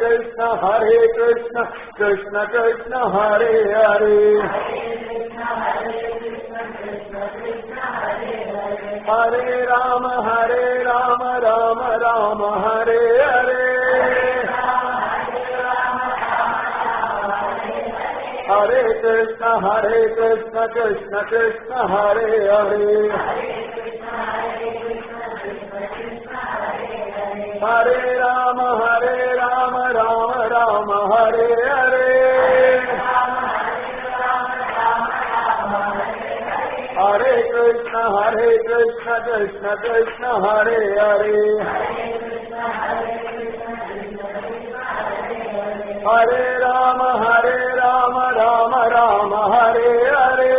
कृष्ण हरे कृष्ण कृष्ण कृष्ण हरे हरे हरे राम हरे राम राम राम हरे हरे हरे कृष्ण हरे कृष्ण कृष्ण कृष्ण हरे हरे हरे राम हरे राम राम राम हरे हरे हरे कृष्ण हरे कृष्ण कृष्ण कृष्ण हरे हरे हरे राम हरे राम राम राम हरे हरे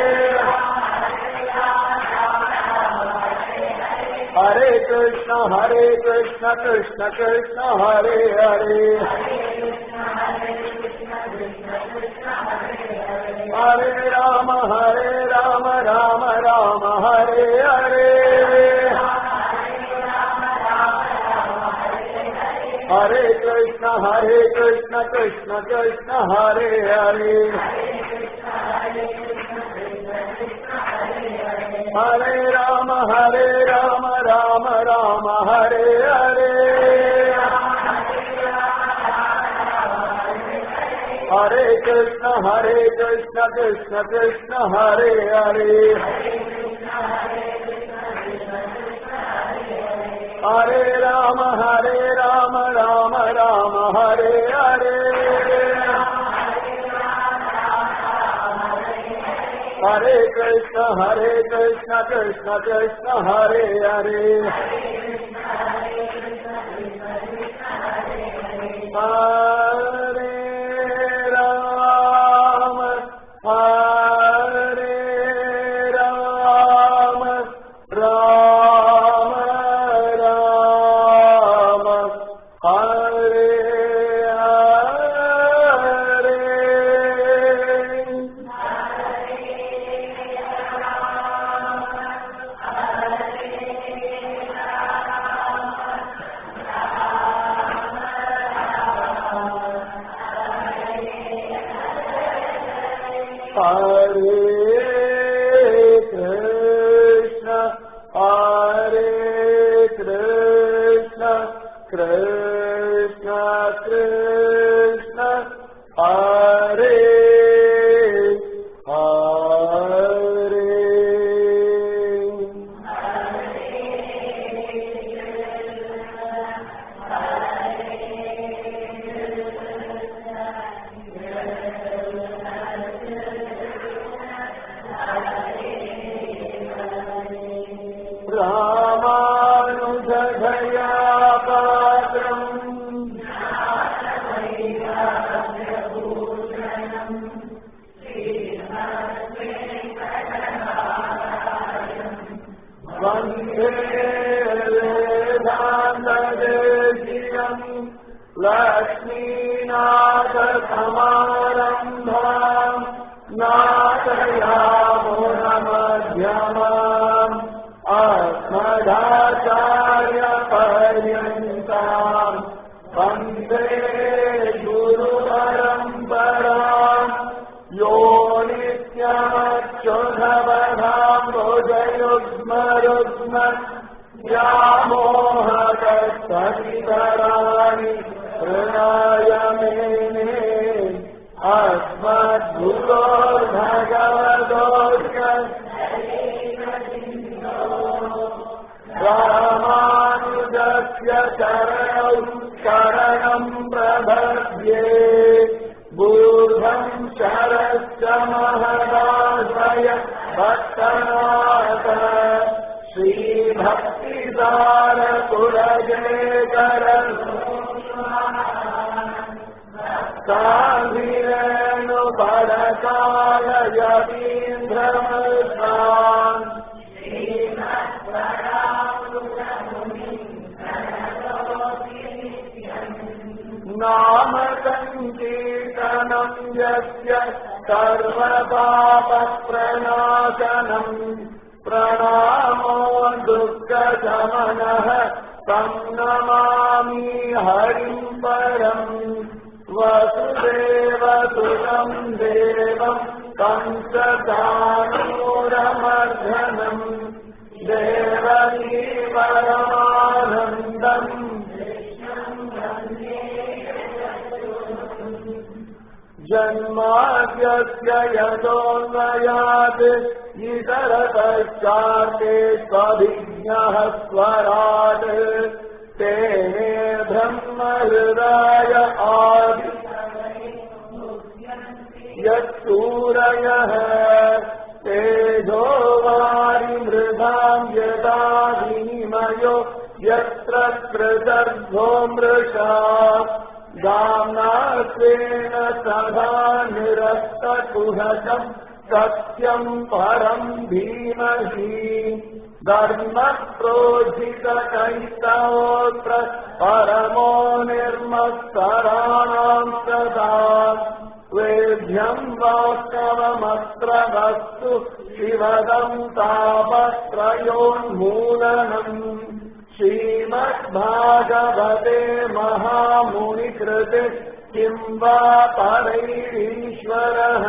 हरे कृष्ण हरे कृष्ण कृष्ण कृष्ण हरे हरे हरे राम हरे राम राम राम हरे हरे हरे कृष्ण हरे कृष्ण कृष्ण कृष्ण हरे हरे हरे राम हरे राम राम राम हरे हरे हरे कृष्ण हरे कृष्ण कृष्ण कृष्ण हरे हरे हरे राम हरे राम राम राम हरे हरे हरे कृष्ण हरे कृष्ण कृष्ण कृष्ण हरे हरे हरे राम हरे राम राम राम हरे हरे Hare Krishna, Hare Krishna, Krishna Krishna, Hare Hare. रामानुजधया पात्रम् वन्दे वेदान्तदेशिकम् लक्ष्मीनाथसमारम्भाम् नाथयामुनमध्यमाम् अस्मदाचार्यपर्यन्ताम् वन्दे गुरुपरम्पराम् यो नित्यमच्युधवधाम्बुजयुग्मरुग्म व्यामोहकस्तनितराणि हृणाय मेने अस्मद्गुरोर्भगवदोऽस्य रामानुजस्य चरणौ शरणम् प्रबध्ये बूर्धम् शरश्च महदाशय भक्तनाथ श्रीभक्तिदारकुलजेकर कान्तिरेणु परकालयतीन्द्रमृतान् नाम सङ्कीर्तनम् यस्य सर्वपापप्रणाशनम् प्रणामो दुःखशमनः तं नमामि हरिं परम् वसुदेवसुतं देवं कंसदानूरमर्धनम् देवकी परमानन्दम् जन्माद्यस्य यतोऽन्वयात् इतरतश्चार्ते स्वभिज्ञः स्वराट् तेने ब्रह्महृदाय आदि यत्सूरयः तेजो वारिमृधाम् यदा विनिमयो यत्र कृतर्भो मृषा दाम्नास्वेन सदा निरस्तकुहकम् सत्यम् परम् धीमहि धर्मप्रोजितकैतवोऽत्र परमो निर्मत्सराणाम् सदा वेद्यम् वास्तवमत्र वस्तु शिवदम् तापत्रयोन्मूलनम् श्रीमद्भागवते महामुनिकृते किम् वा परैरीश्वरः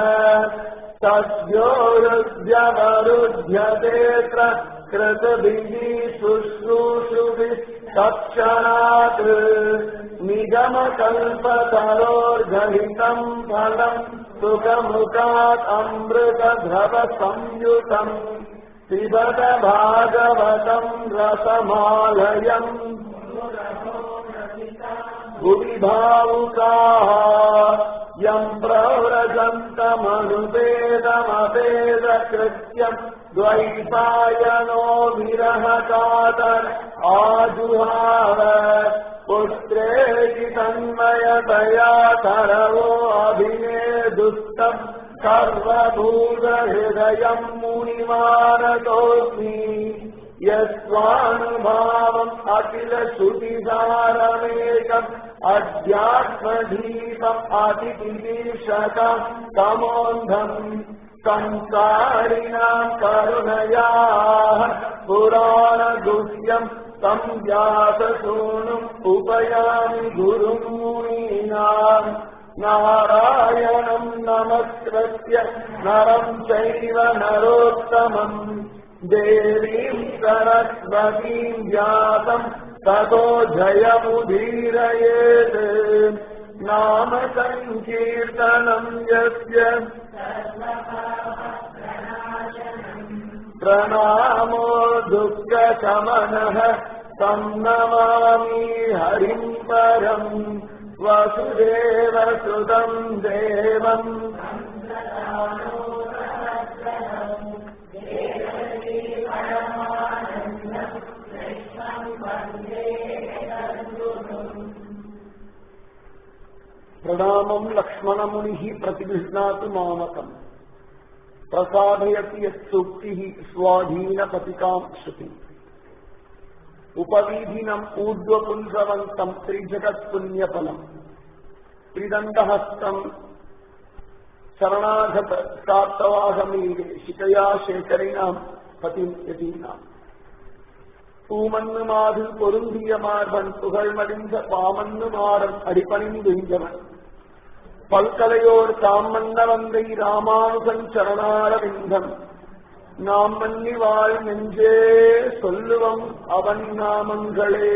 सद्योरुद्यवरुध्यतेऽत्र कृतभिः शुश्रूषुभिः तत्क्षणात् निगमकल्पतरोर्गलितम् फलम् सुखमुखात् अमृतध्रवसंयुतम् पिबत भागवतम् रसमालयम् भुवि भावुकाः यम् प्रव्रजन्तमनुपेदमपेदकृत्यम् द्वैपायनो विरहकातर आजुहाव पुत्रेति तन्मयतया तरवो अभिनेदुस्तम् सर्वभूतहृदयम् मुनिमानतोऽस्मि यस्वानुभावम् अखिलश्रुतिसारमेकम् अध्यात्मदीपम् अतिपिशकम् तमोन्धम् संसारिणाम् करुणयाः पुराणगुह्यम् तम् व्याससूनुम् उपयामि गुरुम् मुनीनाम् नारायणम् नमस्कृत्य नरम् चैव नरोत्तमम् देवीम् सरस्वतीम् व्यासम् ततो जयमुदीरयेत् नाम सङ्कीर्तनम् यस्य प्रणामो दुःखशमनः तं नमामि हरिम् परम् वसुदेवसुतम् देवम् प्रणामम् लक्ष्मणमुनिः प्रतिगृह्णातु मामकम् प्रसादयति यत्सूक्तिः स्वाधीनपतिकाम् श्रुतिम् उपवीधिनम् ऊर्ध्वपुंसवन्तम् त्रिजगत्पुण्यफलम् त्रिदण्डहस्तम् शरणागत सात्तवाहमीरे शिकया शेखरिणाम् பதிம் எதீனாம் பூமன்னு மாது பொருந்திய மார்பன் புகழ் மடிந்த பாமன்னு மாறன் அடிபணிந்துஞ்சவன் பல்கலையோர் தாம் மன்ன வந்தை ராமானுசன் சரணாரவிந்தம் நாம் மன்னி வாழ் நெஞ்சே சொல்லுவம் அவன் நாமங்களே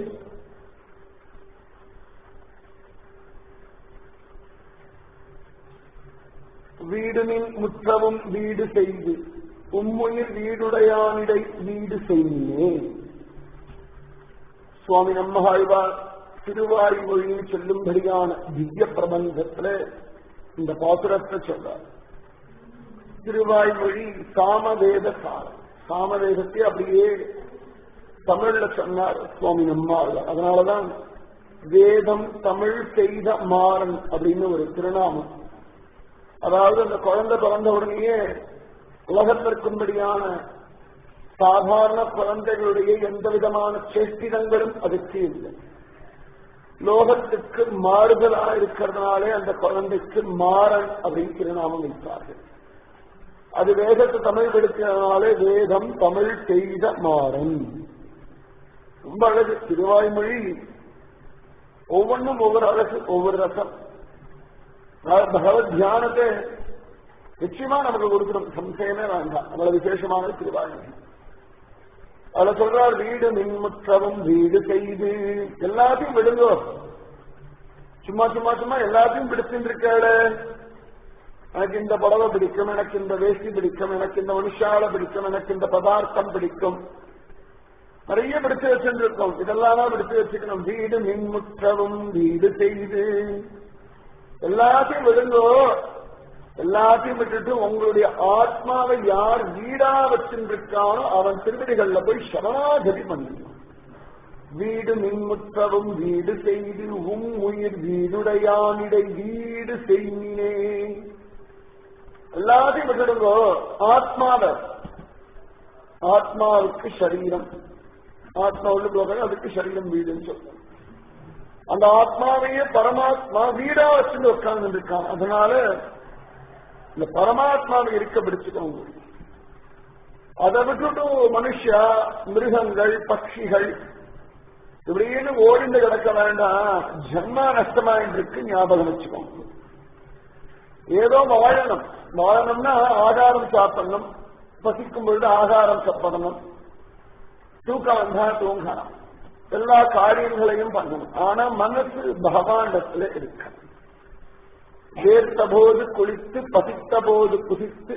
வீடுமின் முற்றவும் வீடு செய்து உம்முயிர் வீடுடையானிடை வீடு செய்யே சுவாமி நம்மாழ்வார் திருவாய் மொழியில் சொல்லும்படியான திவ்ய பிரபந்தத்துல இந்த பாசுரத்தை சொல்றார் திருவாய்மொழி சாமவேத சாரம் சாமவேதத்தை அப்படியே தமிழ்ல சொன்னார் சுவாமி நம்மாழ்வார் அதனாலதான் வேதம் தமிழ் செய்த மாறன் அப்படின்னு ஒரு திருநாமம் அதாவது அந்த குழந்தை பிறந்த உடனேயே உலகத்திற்கும்படியான சாதாரண குழந்தைகளுடைய எந்த விதமான சேஷ்டிதங்களும் அதுக்கு இல்லை லோகத்துக்கு மாறுதலா இருக்கிறதுனாலே அந்த குழந்தைக்கு மாறன் அப்படின்னு திருநாமம் வைத்தார்கள் அது வேதத்தை தமிழ் எடுக்கிறதுனாலே வேதம் தமிழ் செய்த மாறன் ரொம்ப அழகு திருவாய்மொழி ஒவ்வொன்றும் ஒவ்வொரு அழகு ஒவ்வொரு ரசம் அதாவது பகவத் தியானத்தை நிச்சயமா நமக்கு கொடுக்கணும் சம்சயமே வேண்டாம் அவ்வளவு விசேஷமான திருவாய்மொழி அதுல சொல்றார் வீடு மின்முற்றவும் வீடு செய்து எல்லாத்தையும் விடுங்கோ சும்மா சும்மா சும்மா எல்லாத்தையும் பிடிச்சிருக்காளே எனக்கு இந்த புடவை பிடிக்கும் எனக்கு இந்த வேஷ்டி பிடிக்கும் எனக்கு இந்த மனுஷால பிடிக்கும் எனக்கு இந்த பதார்த்தம் பிடிக்கும் நிறைய பிடிச்சு வச்சிருக்கோம் இதெல்லாம் தான் பிடிச்சு வச்சுக்கணும் வீடு மின்முற்றவும் வீடு செய்து எல்லாத்தையும் விடுங்கோ எல்லாத்தையும் விட்டுட்டு உங்களுடைய ஆத்மாவை யார் வீடா வச்சிருக்கானோ அவன் திருவடிகள்ல போய் சரணாகதி பண்ணுங்க வீடு மின்முற்றவும் வீடு செய்து உம் உயிர் வீடுடையானிடை வீடு செய்மினே எல்லாத்தையும் விட்டுடுங்கோ ஆத்மாவை ஆத்மாவுக்கு சரீரம் ஆத்மா உள்ள போக அதுக்கு சரீரம் வீடுன்னு சொல்றோம் அந்த ஆத்மாவையே பரமாத்மா வீடா வச்சுட்டு உட்கார்ந்து இருக்கான் அதனால இந்த பரமாத்மாவை இருக்க பிடிச்சுக்கோங்க அதை விட்டுட்டு மனுஷா மிருகங்கள் பட்சிகள் இப்படின்னு ஓடிந்து கிடக்க வேண்டாம் ஜன்மா நஷ்டமாயிட்டு இருக்கு ஞாபகம் வச்சுக்கோங்க ஏதோ வாழணும் வாழணும்னா ஆகாரம் சாப்பிடணும் பசிக்கும் பொழுது ஆகாரம் சாப்பிடணும் தூக்கம் வந்தா தூங்கணும் எல்லா காரியங்களையும் பண்ணணும் ஆனா மனசு பகவாண்டத்துல இருக்கு வேர்த்த போது குளித்து பசித்த போது குதித்து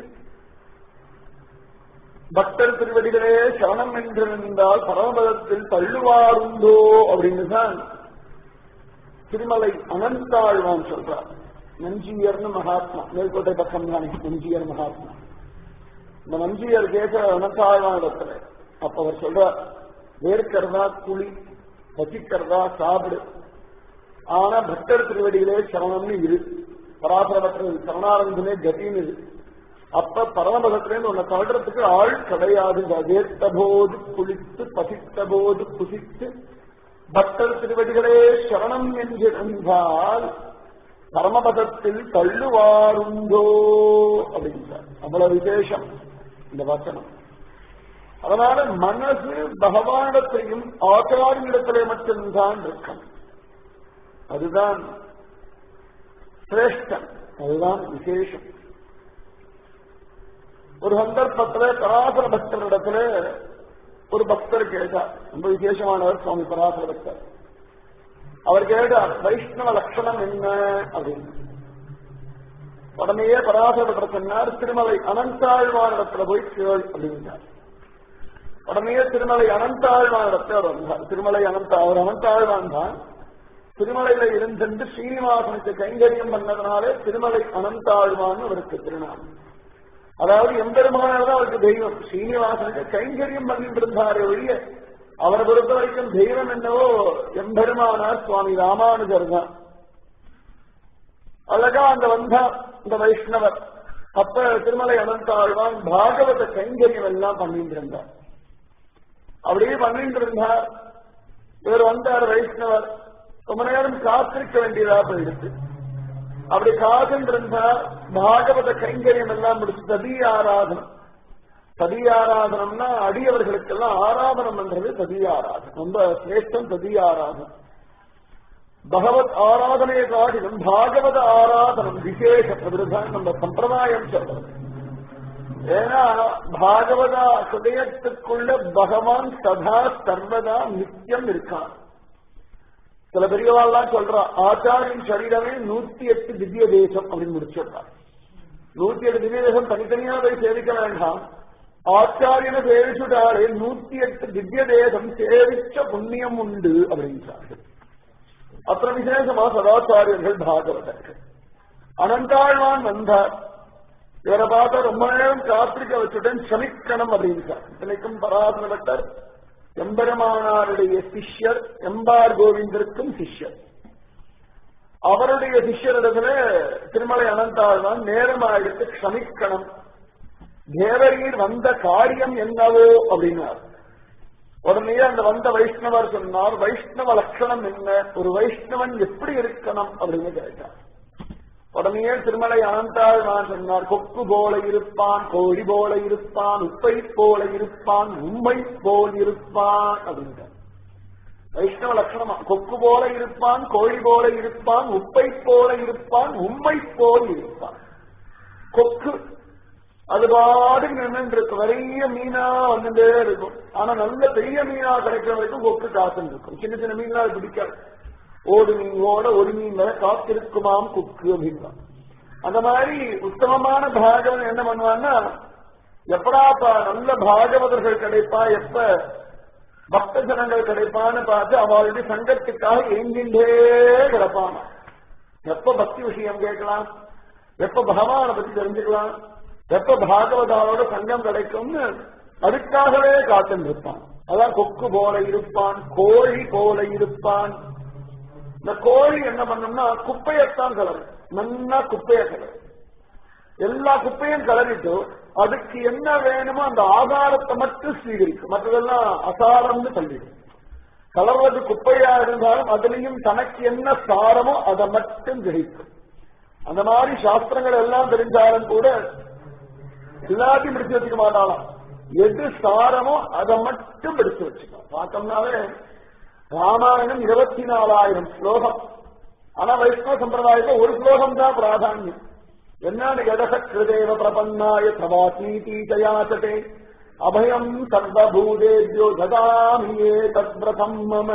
பக்தர் திருவடிகளே சரணம் என்றிருந்தால் பரமபதத்தில் தள்ளுவாருந்தோ அப்படின்னு தான் திருமலை அனந்தாழ்வான் சொல்றார் நஞ்சியர்னு மகாத்மா மேல்கோட்டை பக்கம் தானே நஞ்சியர் மகாத்மா இந்த நஞ்சியர் கேட்க அனந்தாழ்வான் இடத்துல அப்ப அவர் சொல்றார் வேர்க்கிறதா குழி பசிக்கிறதா சாப்பிடு ஆனா பக்தர் திருவடியிலே சரணம்னு இரு பராசர பக்தர் சரணாரந்தனே கதின்னு இரு அப்ப பரமபதத்திலேருந்து உன்னை தள்ளுறதுக்கு ஆள் கிடையாது வேர்த்த போது குளித்து பசித்த போது குசித்து பக்தர் திருவடிகளே சரணம் என்றிருந்தால் பரமபதத்தில் தள்ளுவாருந்தோ அப்படின்றார் அவ்வளவு விசேஷம் இந்த வசனம் அதனால மனசு பகவானிடத்தையும் ஆச்சாரியனிடத்திலே மட்டும்தான் இருக்கும் அதுதான் சிரேஷ்டம் அதுதான் விசேஷம் ஒரு சந்தர்ப்பத்துல பராசர பக்தரிடத்துல ஒரு பக்தர் கேட்டார் ரொம்ப விசேஷமானவர் சுவாமி பராசர பக்தர் அவர் கேட்டார் வைஷ்ணவ லட்சணம் என்ன அப்படின்னு உடனேயே பராசர பக்தர் சொன்னார் திருமலை அனந்தாழ்வானிடத்துல போய் கேள் அப்படின்னார் உடனே திருமலை அனந்தாழ்வானிடத்தில் அவர் வந்தார் திருமலை அனந்த அவர் அனந்தாழ்வான் தான் திருமலையில இருந்தென்று ஸ்ரீனிவாசனுக்கு கைங்கரியம் பண்ணதுனாலே திருமலை அனந்தாழ்வான் அவருக்கு திருநாமம் அதாவது எம்பெருமானார் தான் அவருக்கு தெய்வம் ஸ்ரீனிவாசனுக்கு கைங்கரியம் பண்ணிட்டு இருந்தாரே ஒழிய அவரை பொறுத்த வரைக்கும் தெய்வம் என்னவோ எம்பெருமானார் சுவாமி ராமானுஜர் தான் அழகா அந்த வந்தா இந்த வைஷ்ணவர் அப்ப திருமலை அனந்தாழ்வான் பாகவத கைங்கரியம் எல்லாம் பண்ணிட்டு இருந்தார் அப்படியே பண்ணிட்டு இருந்தார் இவர் வந்தார் வைஷ்ணவர் ரொம்ப நேரம் காத்திருக்க வேண்டியதா போயிடுச்சு அப்படி காத்துட்டு இருந்தார் பாகவத கைங்கரியம் எல்லாம் முடிச்சு ததி ஆராதனம் ததி ஆராதனம்னா அடியவர்களுக்கெல்லாம் ஆராதனம் பண்றது ததி ஆராதனம் ரொம்ப சிரேஷ்டம் ததி ஆராதனம் பகவத் ஆராதனையை காட்டிலும் பாகவத ஆராதனம் விசேஷம் அதுதான் நம்ம சம்பிரதாயம் சொல்றது ஏன்னா பாகவதா ஹிருதயத்துக்குள்ள பகவான் சதா சர்வதா நித்தியம் இருக்கான் சில பெரியவாள்லாம் சொல்றா ஆச்சாரியின் சரீரமே நூத்தி எட்டு திவ்ய தேசம் அப்படின்னு முடிச்சிருக்கார் நூத்தி எட்டு திவ்ய தேசம் தனித்தனியா போய் சேவிக்க வேண்டாம் ஆச்சாரியனை சேவிச்சுட்டாலே நூத்தி எட்டு திவ்ய தேசம் சேவிச்ச புண்ணியம் உண்டு அப்படின்றார்கள் அப்புறம் விசேஷமா சதாச்சாரியர்கள் பாகவதர்கள் அனந்தாழ்வான் வந்தார் இவரை பார்த்தா ரொம்ப நேரம் காத்திருக்க வச்சுட்டேன் சமிக்கணும் அப்படின்றார் இத்தனைக்கும் பராசர பட்டர் எம்பெருமானாருடைய சிஷ்யர் எம்பார் கோவிந்தருக்கும் சிஷ்யர் அவருடைய சிஷ்யரிடத்துல திருமலை அனந்தாழ்வான் நேரமாயிடுத்து க்ஷமிக்கணும் தேவரீர் வந்த காரியம் என்னவோ அப்படின்னார் உடனே அந்த வந்த வைஷ்ணவர் சொன்னார் வைஷ்ணவ லட்சணம் என்ன ஒரு வைஷ்ணவன் எப்படி இருக்கணும் அப்படின்னு கேட்டார் உடனே திருமலை அனந்தாள் நான் சொன்னார் கொக்கு போல இருப்பான் கோழி போல இருப்பான் உப்பை போல இருப்பான் உண்மை போல் இருப்பான் அப்படின்றார் வைஷ்ணவ லட்சணமா கொக்கு போல இருப்பான் கோழி போல இருப்பான் உப்பை போல இருப்பான் உண்மை போல இருப்பான் கொக்கு அது பாட்டுக்கு நின்று இருக்கும் நிறைய மீனா வந்துட்டே இருக்கும் ஆனா நல்ல பெரிய மீனா கிடைக்கிற வரைக்கும் கொக்கு காத்துன்னு இருக்கும் சின்ன சின்ன மீன்லாம் அது பிடிக்காது ஓடு மீன் ஓட ஒரு மீன் வரை காத்திருக்குமாம் கொக்கு அப்படின்னா அந்த மாதிரி உத்தமமான பாகவன் என்ன பண்ணுவான்னா எப்படாப்பா நல்ல பாகவதர்கள் கிடைப்பா எப்ப பக்த ஜனங்கள் கிடைப்பான்னு பார்த்து அவளுடைய சங்கத்துக்காக எங்கின்றே கிடப்பான் எப்ப பக்தி விஷயம் கேட்கலாம் எப்ப பகவானை பத்தி தெரிஞ்சுக்கலாம் எப்ப பாகவதாவோட சங்கம் கிடைக்கும்னு அதுக்காகவே காத்துட்டு இருப்பான் அதான் கொக்கு போல இருப்பான் கோழி போல இருப்பான் இந்த கோழி என்ன பண்ணும்னா குப்பையத்தான் கலரும் நல்லா குப்பைய கலரும் எல்லா குப்பையும் கலரிட்டு அதுக்கு என்ன வேணுமோ அந்த ஆதாரத்தை மட்டும் ஸ்வீகரிக்கும் மற்றதெல்லாம் அசாரம்னு சொல்லிடும் கலர்வது குப்பையா இருந்தாலும் அதுலயும் தனக்கு என்ன சாரமோ அதை மட்டும் கிரகிக்கும் அந்த மாதிரி சாஸ்திரங்கள் எல்லாம் தெரிஞ்சாலும் கூட எல்லாத்தையும் பிடிச்சு வச்சுக்க மாட்டாளாம் எது சாரமோ அதை மட்டும் பிடிச்சு வச்சுக்கலாம் பார்த்தோம்னாவே ராமாயணம் இருபத்தி நாலாயிரம் ஸ்லோகம் ஆனா வைஷ்ணவ சம்பிரதாயத்துல ஒரு ஸ்லோகம் தான் பிராதான்யம் என்னன்னு எதசக்ருதேவ பிரபன்னாய பிரபாசீதி ஜயாசதே அபயம் சர்வபூதேபியோ ததாமியே தத்ரதம் மம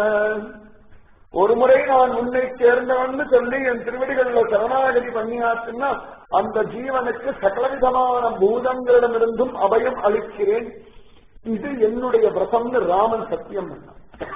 ஒரு முறை நான் உன்னை சேர்ந்தவன்னு சொல்லி என் திருவடிகள்ல சரணாகதி பண்ணியாச்சுன்னா அந்த ஜீவனுக்கு சகலவிதமான பூதங்களிடமிருந்தும் அபயம் அளிக்கிறேன் இது என்னுடைய விரதம்னு ராமன் சத்தியம் பண்ணான்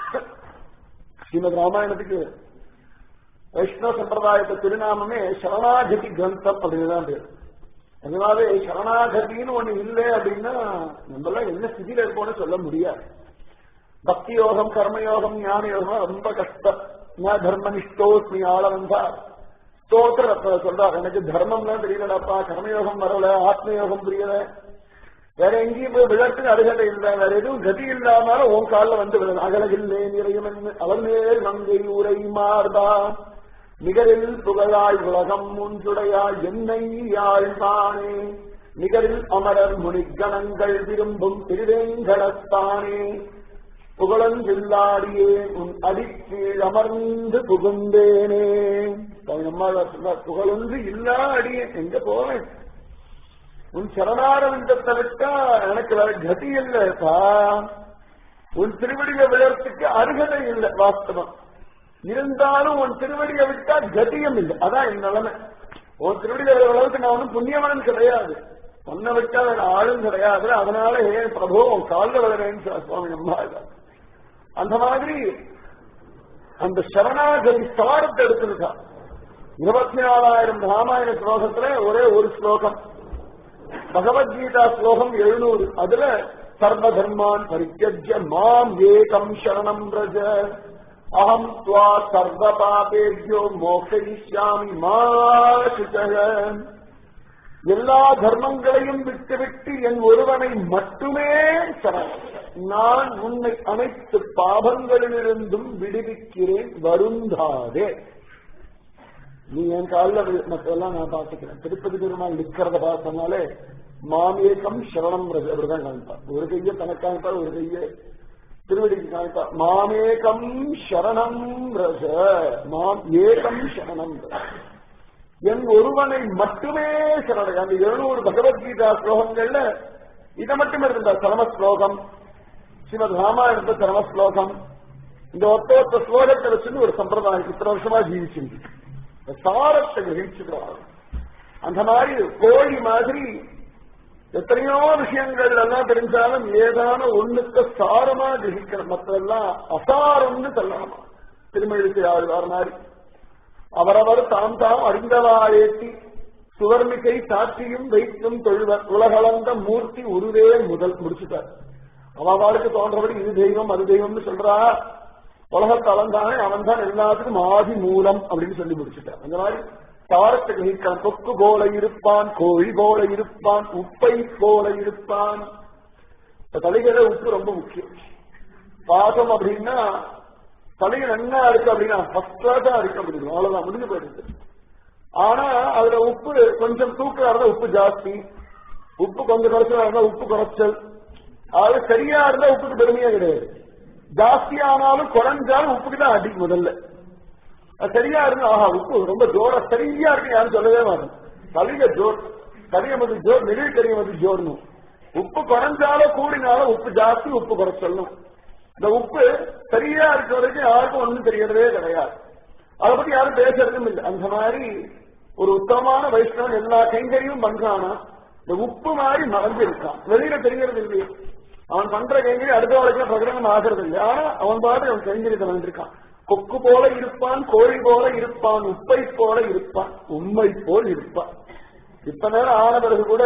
ஸ்ரீமத் ராமாயணத்துக்கு வைஷ்ணவ சம்பிரதாயத்தை திருநாமமே சரணாகதி கிரந்தம் அப்படின்னு தான் பேர் அதனாலே சரணாகதின்னு ஒண்ணு இல்லை அப்படின்னா நம்மளாம் என்ன ஸ்திதியில இருப்போம்னு சொல்ல முடியாது பக்தி யோகம் கர்மயோகம் ஞான யோகம் ரொம்ப கஷ்டம் நான் தர்மனிஷ்டோஸ்மி ஆள வந்தா ஸ்தோத்திர சொல்றார் எனக்கு தர்மம்லாம் தெரியலடாப்பா கர்மயோகம் வரல ஆத்மயோகம் புரியல வேற எங்கேயும் போய் விழத்துக்கு அருகதை இல்லை வேற எதுவும் கதி இல்லாமலும் உன் காலில் வந்து விழுது அகலகில்லே நிறையும் அவன் மேல் மங்கை உரை மார்பா நிகரில் புகழாய் உலகம் முன்சுடையாய் என்னை யாழ்வானே நிகரில் அமரர் முனிகணங்கள் விரும்பும் திருவேங்கடத்தானே புகழஞ்சில்லாடியே உன் அடிக்கீழ் அமர்ந்து புகுந்தேனே நம்மாழ்வார் சொன்னார் புகழொன்று இல்லா அடியே எங்க போவேன் உன் சரணாரவிந்தத்தை விட்டா எனக்கு வேற கதி இல்லப்பா உன் திருவடியில விழறதுக்கு அருகதை இல்லை வாஸ்தவம் இருந்தாலும் உன் திருவடியை விட்டா கதியம் இல்லை அதான் என் நிலைமை உன் திருவடியில விழ அளவுக்கு நான் ஒன்றும் புண்ணியவனும் கிடையாது உன்னை விட்டா வேற ஆளும் கிடையாது அதனால ஏ பிரபு உன் காலில் விழறேன்னு சுவாமி அம்மா அந்த மாதிரி அந்த சரணாகதி சாரத்தை எடுத்திருக்கா இருபத்தி நாலாயிரம் ராமாயண ஸ்லோகத்துல ஒரே ஒரு ஸ்லோகம் பகவத்கீதா ஸ்லோகம் எழுநூறு அதுல சர்வ தர்மான் பரித்தியஜ்ய மாம் ஏகம் சரணம் ரஜ அகம் துவா சர்வ பாபேபியோ மோக்ஷயிஷ்யாமி மா எல்லா தர்மங்களையும் விட்டுவிட்டு என் ஒருவனை மட்டுமே சரணம் நான் உன்னை அனைத்து பாபங்களிலிருந்தும் விடுவிக்கிறேன் வருந்தாதே நீ என் காலில் மற்றெல்லாம் நான் பார்த்துக்கிறேன் திருப்பதி பெருமாள் நிக்கிறத பார்த்தனாலே மாமேகம் சரணம் ரஜ அப்படிதான் காமிப்பார் ஒரு கையை தனக்கு காமிப்பார் ஒரு கையை திருவடிக்கு காமிப்பார் மாமேகம் சரணம் ரஜ மாம் ஏகம் சரணம் ரஜ என் ஒருவனை மட்டுமே சரணை அந்த எழுநூறு பகவத்கீதா ஸ்லோகங்கள்ல இதை மட்டும் இருந்தா சரம ஸ்லோகம் ஸ்ரீமத் ராமாயணத்த சரம ஸ்லோகம் இந்த ஒத்த ஒத்த ஸ்லோகத்தை வச்சுன்னு ஒரு சம்பிரதாயம் இத்தனை வருஷமா ஜீவிச்சிருக்கு சாரத்தை கிரகிச்சுக்கிறார் அந்த மாதிரி கோழி மாதிரி எத்தனையோ விஷயங்கள் எல்லாம் தெரிஞ்சாலும் ஏதான ஒண்ணுக்கு சாரமா கிரகிக்கணும் மற்றெல்லாம் அசாரம்னு சொல்லணுமா திருமழிக்கு ஆழ்வார் மாதிரி அவரவர் தாம் தாம் அறிந்தவாழேத்தி சுவர்மிகை சாட்சியும் வைத்தும் தொழுவர் உலகளந்த மூர்த்தி உருவே முதல் முடிச்சுட்டார் அவளுக்கு தோன்றபடி இது தெய்வம் அது தெய்வம்னு சொல்றா உலகத்தை அவன்தானே அவன் தான் எல்லாத்துக்கும் ஆதி மூலம் அப்படின்னு சொல்லி முடிச்சுட்டார் அந்த மாதிரி தாரத்தை கிரகிக்கலாம் கொக்கு போல இருப்பான் கோழி போல இருப்பான் உப்பை போல இருப்பான் தலைகளை உப்பு ரொம்ப முக்கியம் பாசம் அப்படின்னா தலையில் என்ன இருக்கு அப்படின்னா ஃபர்ஸ்ட் கிளாஸா இருக்கு அப்படின்னு அவ்வளவுதான் முடிஞ்சு போயிடுது ஆனா அதுல உப்பு கொஞ்சம் தூக்கலா இருந்தா உப்பு ஜாஸ்தி உப்பு கொஞ்சம் குறைச்சலா இருந்தா உப்பு குறைச்சல் அது சரியா இருந்தா உப்புக்கு பெருமையா கிடையாது ஜாஸ்தி ஆனாலும் குறைஞ்சாலும் உப்புக்கு தான் அடி முதல்ல அது சரியா இருந்து ஆஹா உப்பு ரொம்ப ஜோர சரியா இருக்கு யாரும் சொல்லவே மாட்டோம் கலிக ஜோர் கரியமது ஜோர் நெடில் கரியமது ஜோர்னும் உப்பு குறைஞ்சாலும் கூடினாலும் உப்பு ஜாஸ்தி உப்பு குறைச்சலும் இந்த உப்பு சரியா இருக்க வரைக்கும் யாருக்கும் ஒண்ணும் தெரியறதே கிடையாது அதை பத்தி யாரும் பேசுறதும் இல்லை அந்த மாதிரி ஒரு உத்தமமான வைஷ்ணவன் எல்லா கைங்கரியும் பண்றானா இந்த உப்பு மாதிரி மறந்து இருக்கான் வெளியில தெரியறது இல்லையே அவன் பண்ற கைங்கரி அடுத்த வரைக்கும் பிரகடனம் ஆகிறது இல்லை ஆனா அவன் பாட்டு அவன் கைங்கரியத்தை வந்திருக்கான் கொக்கு போல இருப்பான் கோழி போல இருப்பான் உப்பை போல இருப்பான் உண்மை போல் இருப்பான் இப்ப நேரம் ஆன பிறகு கூட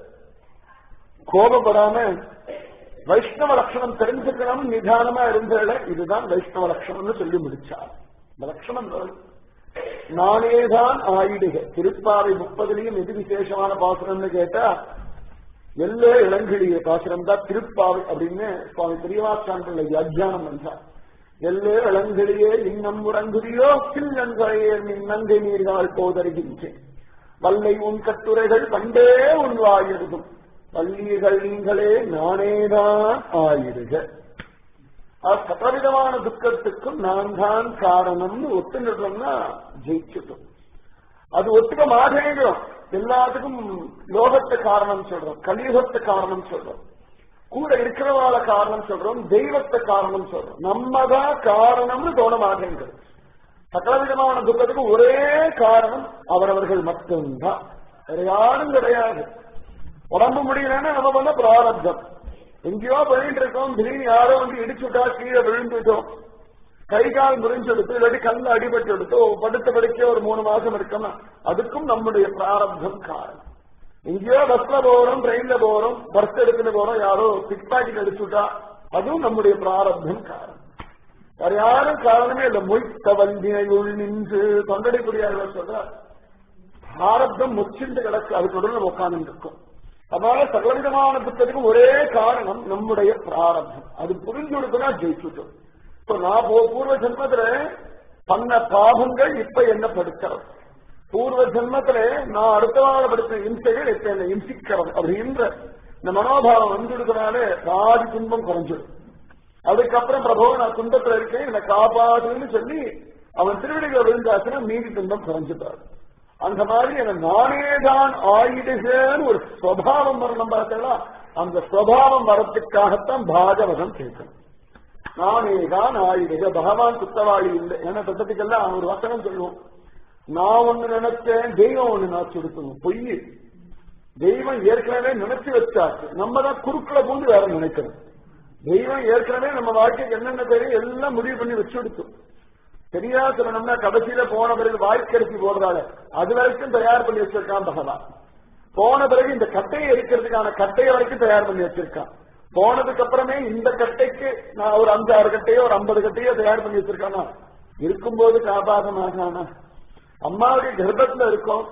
கோபப்படாம வைஷ்ணவ லட்சணம் தெரிஞ்சுக்கணும் நிதானமா இருந்தேட இதுதான் வைஷ்ணவ லட்சணம்னு சொல்லி முடிச்சார் இந்த லட்சணம் நானேதான் ஆயிடுக திருப்பாவை முப்பதுலயும் எது விசேஷமான பாசுரம்னு கேட்டா எல்லே இளங்கிழிய பாசுரம் தான் திருப்பாவை அப்படின்னு சுவாமி பெரியவாச்சான் வியாக்கியானம் பண்றார் எல்லே இளங்கிழியே இன்னம் உறங்குதியோ சில்லன்களையே நின் நங்கை நீர்கள் போதருகின்றேன் வல்லை உன் கட்டுரைகள் பண்டே உன் வாயிருதும் வள்ளீர்கள் நீங்களே நானேதான் ஆயிடுக சகலவிதமான துக்கத்துக்கும் நான் தான் காரணம்னு ஒத்துக்கிட்டோம்னா ஜெயிச்சுட்டோம் அது ஒத்துக்க மாட்டேங்கிறோம் எல்லாத்துக்கும் லோகத்தை காரணம் சொல்றோம் கலியுகத்தை காரணம் சொல்றோம் கூட இருக்கிறவாள காரணம் சொல்றோம் தெய்வத்தை காரணம் சொல்றோம் நம்ம தான் காரணம்னு தோண மாட்டேங்கிறது சகலவிதமான துக்கத்துக்கு ஒரே காரணம் அவரவர்கள் மட்டும்தான் வேற யாரும் கிடையாது உடம்பு முடியலன்னா நம்ம பண்ண பிராரப்தம் எங்கேயோ போயிட்டு இருக்கோம் திடீர்னு யாரோ வந்து இடிச்சுட்டா கீழே விழுந்துட்டோம் கை கால் முறிஞ்செடுத்து இல்லாட்டி கல்ல அடிபட்டு எடுத்து படுத்த படுக்க ஒரு மூணு மாசம் இருக்கோம்னா அதுக்கும் நம்முடைய பிராரப்தம் காரணம் எங்கேயோ பஸ்ல போறோம் ட்ரெயின்ல போறோம் பர்த் எடுத்துட்டு போறோம் யாரோ பிக் பாக்கெட் அடிச்சுட்டா அதுவும் நம்முடைய பிராரப்தம் காரணம் வேற யாரும் காரணமே இல்ல மொய்த்த வந்தினையுள் நின்று தொண்டடிக்குடியார்கள் சொல்ற பிராரப்தம் முச்சிண்டு கிடக்கு அதுக்கு நம்ம உட்கார்ந்து இருக்கும் அதனால சகலவிதமான துக்கத்துக்கும் ஒரே காரணம் நம்முடைய பிராரப்தம் அது புரிஞ்சு கொடுத்தனா ஜெயிச்சுட்டோம் இப்ப நான் பூர்வ ஜென்மத்துல பண்ண பாவங்கள் இப்ப என்ன படுத்துறது பூர்வ ஜென்மத்துல நான் அடுத்த வாழ படுத்த இம்சைகள் இப்ப என்ன இம்சிக்கிறோம் அப்படின்ற இந்த மனோபாவம் வந்துடுறதுனால பாதி துன்பம் குறைஞ்சிடும் அதுக்கப்புறம் பிரபு நான் துன்பத்துல இருக்கேன் என்னை காப்பாதுன்னு சொல்லி அவன் திருவிழிகளை விழுந்தாச்சுன்னா மீதி துன்பம் குறைஞ்சுட்டாரு அந்த மாதிரி எனக்கு நானே தான் ஆயிடுகன்னு ஒரு சுவாவம் வரணும் பார்த்தா அந்த சுவாவம் வரத்துக்காகத்தான் பாகவதம் கேட்கணும் நானே தான் ஆயிடுக பகவான் குத்தவாளி இல்லை ஏன்னா சத்தத்துக்கெல்லாம் ஒரு வசனம் சொல்லுவோம் நான் ஒண்ணு நினைச்சேன் தெய்வம் ஒண்ணு நான் கொடுக்கணும் பொய் தெய்வம் ஏற்கனவே நினைச்சு வச்சாச்சு நம்ம தான் குறுக்களை பூந்து வேற நினைக்கணும் தெய்வம் ஏற்கனவே நம்ம வாழ்க்கைக்கு என்னென்ன தெரியும் எல்லாம் முடிவு பண்ணி வச்சு கொடுத்தோம் சரியா சொல்லணும்னா கடைசியில போன பிறகு வாய்க்கரிசி போடுறாங்க அது வரைக்கும் தயார் பண்ணி வச்சிருக்கான் பகவான் போன பிறகு இந்த கட்டையை எடுக்கிறதுக்கான கட்டையை வரைக்கும் தயார் பண்ணி வச்சிருக்கான் போனதுக்கு அப்புறமே இந்த கட்டைக்கு நான் ஒரு அஞ்சு ஆறு கட்டையோ ஒரு ஐம்பது கட்டையோ தயார் பண்ணி வச்சிருக்கானா இருக்கும்போது காப்பாதமாகானா அம்மாவுடைய கர்ப்பத்துல இருக்கும்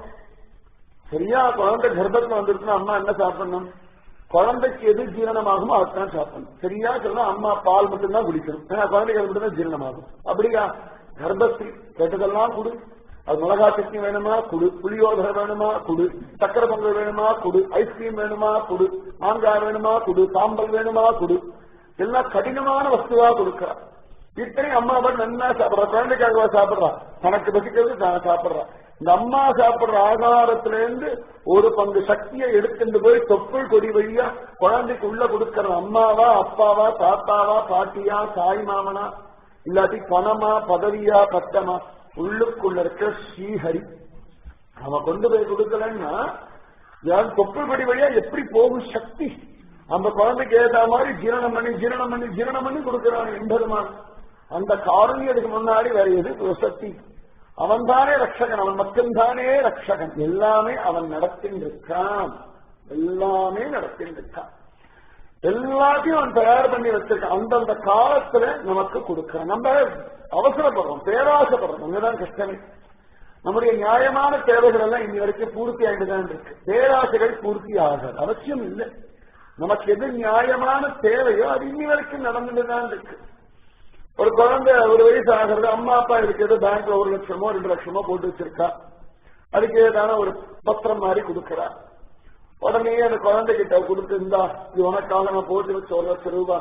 சரியா குழந்தை கர்ப்பத்துல வந்துருக்குன்னா அம்மா என்ன சாப்பிடணும் குழந்தைக்கு எது ஜீரணமாகுமோ அதுதான் சாப்பிடணும் சரியா சொன்னா அம்மா பால் மட்டும்தான் குடிக்கணும் ஏன்னா குழந்தைக்கு அது மட்டும்தான் ஜீரணமாகும் அப்படியா கர்ப்பஸ்ரீ கேட்டதெல்லாம் குடு அது மிளகா சட்னி வேணுமா குடு புளியோதரை வேணுமா குடு சக்கரை பொங்கல் வேணுமா குடு ஐஸ்கிரீம் வேணுமா குடு மாங்காய் வேணுமா குடு சாம்பல் வேணுமா குடு எல்லாம் கடினமான வஸ்துவா கொடுக்கறா இத்தனை அம்மா பாட்டு நல்லா சாப்பிடுறா குழந்தைக்காகவா சாப்பிடுறா தனக்கு பசிக்கிறது தான் சாப்பிடுறா இந்த அம்மா சாப்பிடுற ஆகாரத்துல இருந்து ஒரு பங்கு சக்தியை எடுத்துட்டு போய் தொப்புள் கொடி வழியா குழந்தைக்கு உள்ள கொடுக்கற அம்மாவா அப்பாவா தாத்தாவா பாட்டியா தாய் மாமனா இல்லாட்டி பணமா பதவியா பட்டமா உள்ளுக்குள்ள இருக்கிற ஸ்ரீஹரி அவன் கொண்டு போய் கொடுக்கலன்னா யார் தொப்புள் கொடி வழியா எப்படி போகும் சக்தி அந்த குழந்தைக்கு ஏற்ற மாதிரி ஜீரணம் பண்ணி ஜீரணம் பண்ணி ஜீரணம் பண்ணி கொடுக்கிறான் என்பதுமான் அந்த காரணியத்துக்கு முன்னாடி வேற எது சக்தி அவன் தானே ரட்சகன் அவன் மட்டும்தானே ரட்சகன் எல்லாமே அவன் நடத்தின்றிருக்கான் எல்லாமே நடத்தின்றிருக்கான் எல்லாத்தையும் அவன் தயார் பண்ணி வச்சிருக்கான் அந்தந்த காலத்துல நமக்கு கொடுக்கிறான் நம்ம அவசரப்படுறோம் பேராசப்படுறோம் அங்கதான் கஷ்டமே நம்முடைய நியாயமான தேவைகள் எல்லாம் இனி வரைக்கும் பூர்த்தி ஆகிட்டுதான் இருக்கு பேராசைகள் பூர்த்தி ஆகாது அவசியம் இல்லை நமக்கு எது நியாயமான தேவையோ அது இன்னி வரைக்கும் நடந்துட்டுதான் இருக்கு ஒரு குழந்தை ஒரு வயசு ஆகிறது அம்மா அப்பா இருக்கிறது பேங்க்ல ஒரு லட்சமோ ரெண்டு லட்சமோ போட்டு வச்சிருக்கா அதுக்கு ஏதான ஒரு பத்திரம் மாதிரி கொடுக்கறா உடனே அந்த குழந்தை கிட்ட கொடுத்து இருந்தா இது உனக்காக நான் போட்டு வச்ச ஒரு லட்சம் ரூபாய்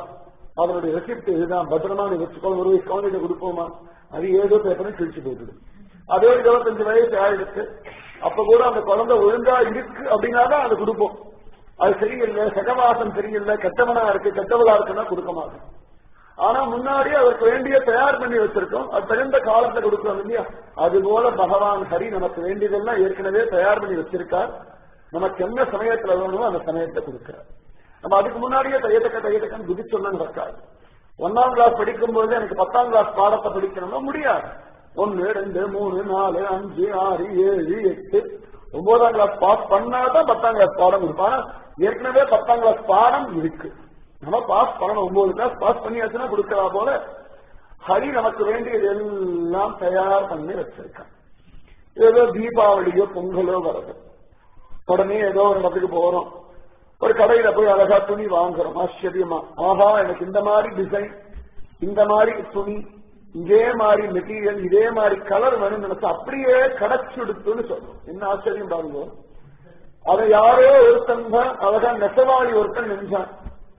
அவருடைய ரெசிப்ட் இதுதான் பத்திரமா நீ வச்சுக்கோ ஒரு வயசு குழந்தைகிட்ட கொடுப்போமா அது ஏதோ பேப்பரும் கிழிச்சு போயிடுது அதே இருபத்தஞ்சு வயசு ஆயிடுச்சு அப்ப கூட அந்த குழந்தை ஒழுங்கா இருக்கு அப்படின்னா தான் அதை கொடுப்போம் அது சரியில்லை சகவாசம் சரியில்லை கெட்டவனா இருக்கு கெட்டவளா இருக்குன்னா கொடுக்க மாட்டோம் ஆனா முன்னாடியே அதற்கு வேண்டிய தயார் பண்ணி வச்சிருக்கோம் அது தகுந்த காலத்தை கொடுக்கிறோம் இல்லையா அது போல பகவான் ஹரி நமக்கு வேண்டியதெல்லாம் ஏற்கனவே தயார் பண்ணி வச்சிருக்கார் நமக்கு என்ன சமயத்துல வேணுமோ அந்த சமயத்தை கொடுக்கிறார் நம்ம அதுக்கு முன்னாடியே தையத்தக்க தையத்தக்கன்னு குதிச்சொன்னு நடக்காது ஒன்னாம் கிளாஸ் படிக்கும் போது எனக்கு பத்தாம் கிளாஸ் பாடத்தை படிக்கணும்னா முடியாது ஒன்னு ரெண்டு மூணு நாலு அஞ்சு ஆறு ஏழு எட்டு ஒன்பதாம் கிளாஸ் பாஸ் பண்ணாதான் பத்தாம் கிளாஸ் பாடம் கொடுப்பான் ஏற்கனவே பத்தாம் கிளாஸ் பாடம் இருக்கு நம்ம பாஸ் பண்ணணும் ஒன்பது கிளாஸ் பாஸ் பண்ணியாச்சுன்னா கொடுக்கறா போல ஹரி நமக்கு வேண்டியது எல்லாம் தயார் பண்ணி வச்சிருக்கான் ஏதோ தீபாவளியோ பொங்கலோ வருது உடனே ஏதோ ஒரு இடத்துக்கு போறோம் ஒரு கடையில போய் அழகா துணி வாங்குறோம் ஆச்சரியமா ஆஹா எனக்கு இந்த மாதிரி டிசைன் இந்த மாதிரி துணி இதே மாதிரி மெட்டீரியல் இதே மாதிரி கலர் வேணும்னு நினைச்சா அப்படியே கிடைச்சுடுத்துன்னு சொல்றோம் என்ன ஆச்சரியம் பாருங்க அதை யாரோ ஒருத்தன் தான் அழகா நெசவாளி ஒருத்தன் நெஞ்சான்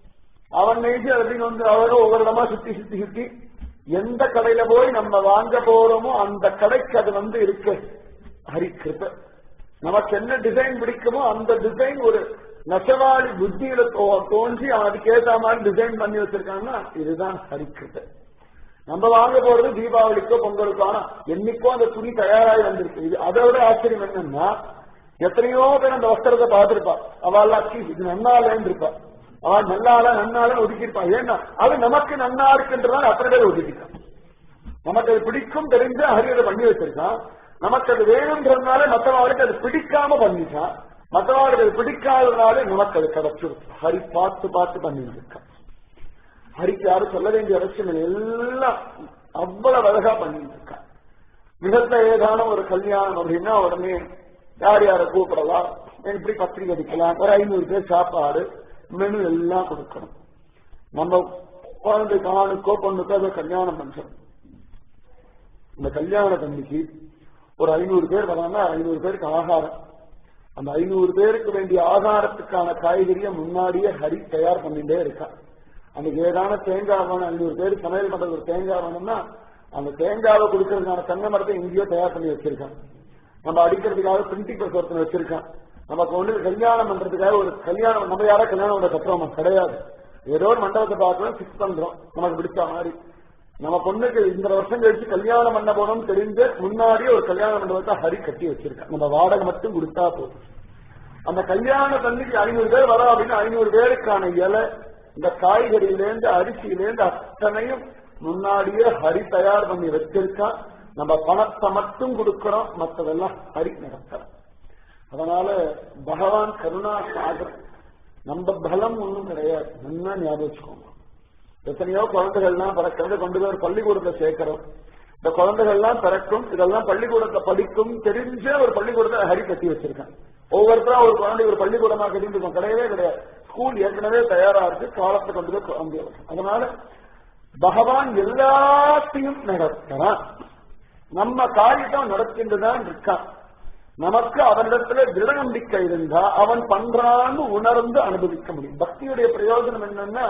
அவன் நெய்ஞ்சு அப்படின்னு வந்து அழகா ஒவ்வொரு இடமா சுத்தி சுத்தி சுத்தி எந்த கடையில போய் நம்ம வாங்க போறோமோ அந்த கடைக்கு அது வந்து இருக்கு ஹரிக்கிருப்ப நமக்கு என்ன டிசைன் பிடிக்குமோ அந்த டிசைன் ஒரு நெசவாளி புத்தியில தோ- தோன்றி அதுக்கு ஏத்த மாதிரி டிசைன் பண்ணி வச்சிருக்காங்கன்னா இதுதான் ஹரிக்கிருப்ப நம்ம வாங்க போறது தீபாவளிக்கோ பொங்கலுக்கோ ஆனா என்னைக்கோ அந்த துணி தயாராகி வந்திருக்கு இது அதை விட ஆச்சரியம் என்னன்னா எத்தனையோ பேர் அந்த வஸ்திரத்தை பார்த்திருப்பா அவள் அக்கி இது நன்னாலேன்னு இருப்பா அவள் நல்லால நன்னால ஒதுக்கியிருப்பா ஏன்னா அது நமக்கு நன்னா இருக்குன்றதால அத்தனை பேர் ஒதுக்கிட்டான் நமக்கு அது பிடிக்கும் தெரிஞ்சு ஹரியதை பண்ணி வச்சிருக்கான் நமக்கு அது வேணும்ன்றதுனால மற்றவர்களுக்கு அது பிடிக்காம பண்ணிட்டான் மற்றவர்களுக்கு அது பிடிக்காததுனால நமக்கு அது கிடைச்சிருக்கு ஹரி பார்த்து பார்த்து பண்ணிட்டு இருக்கான் ஹரிக்கு யாரும் சொல்ல வேண்டிய அவசியம் இல்லை எல்லாம் அவ்வளவு அழகா பண்ணிட்டு இருக்கான் மிகத்த ஏதான ஒரு கல்யாணம் அப்படின்னா உடனே யார் யாரை கூப்பிடலாம் எப்படி பத்திரிகை அடிக்கலாம் ஒரு ஐநூறு பேர் சாப்பாடு மெனு எல்லாம் கொடுக்கணும் நம்ம குழந்தைக்கு ஆணுக்கோ பொண்ணுக்கோ ஏதோ கல்யாணம் பண்றோம் இந்த கல்யாண தம்பிக்கு ஒரு ஐநூறு பேர் வராங்கன்னா ஐநூறு பேருக்கு ஆகாரம் அந்த ஐநூறு பேருக்கு வேண்டிய ஆகாரத்துக்கான காய்கறியை முன்னாடியே ஹரி தயார் பண்ணிட்டே இருக்கான் அன்னைக்கு ஏதான தேங்காய் வேணும் ஐநூறு பேர் சமையல் பண்றது ஒரு தேங்காய் வேணும்னா அந்த தேங்காவை கொடுக்கறதுக்கான தென்னை மரத்தை எங்கேயோ தயார் பண்ணி வச்சிருக்கான் நம்ம அடிக்கிறதுக்காக பிரிண்டிங் பிரஸ் ஒருத்தன் வச்சிருக்கான் நமக்கு ஒண்ணு கல்யாணம் பண்றதுக்காக ஒரு கல்யாணம் நம்ம யாரா கல்யாணம் பண்ண கட்டுறோமா கிடையாது ஏதோ ஒரு மண்டபத்தை பார்க்கணும் ஃபிக்ஸ் பண்றோம் நமக்கு பிடிச்ச மாதிரி நம்ம பொண்ணுக்கு இந்த வருஷம் கழிச்சு கல்யாணம் பண்ண போனோம்னு தெரிஞ்சு முன்னாடியே ஒரு கல்யாண மண்டபத்தை ஹரி கட்டி வச்சிருக்கான் நம்ம வாடகை மட்டும் கொடுத்தா போதும் அந்த கல்யாண தண்ணிக்கு ஐநூறு பேர் வரா அப்படின்னா ஐநூறு பேருக்கான இலை இந்த காய்கறியிலேருந்து அரிசியிலேருந்து அத்தனையும் முன்னாடியே ஹரி தயார் பண்ணி வச்சிருக்கான் நம்ம பணத்தை மட்டும் கொடுக்கிறோம் மற்றதெல்லாம் ஹரி நடத்துறோம் அதனால பகவான் கருணா சாகர் நம்ம பலம் ஒண்ணும் கிடையாது நல்லா ஞாபகம் வச்சுக்கோங்க எத்தனையோ குழந்தைகள்லாம் பிறக்கிறது கொண்டு போய் ஒரு பள்ளிக்கூடத்தை சேர்க்கிறோம் இந்த குழந்தைகள்லாம் பிறக்கும் இதெல்லாம் பள்ளிக்கூடத்தை படிக்கும் தெரிஞ்ச ஒரு பள்ளிக்கூடத்தை ஹரி கட்டி வச்சிருக்கான் ஒவ்வொருத்தரும் ஒரு குழந்தை ஒரு பள்ளிக்கூடமா கட்டிட்டு கிடையவே கிடையாது ஸ்கூல் ஏற்கனவே தயாரா இருக்கு காலத்தை கொண்டு போய் குழந்தைய வைக்கும். அதனால பகவான் எல்லாத்தையும் நடத்துறான் நம்ம காரியத்தான் நடக்கின்றதான் இருக்கான் நமக்கு அவனிடத்துல திட நம்பிக்கை இருந்தா அவன் பண்றான்னு உணர்ந்து அனுபவிக்க முடியும் பக்தியுடைய பிரயோஜனம் என்னன்னா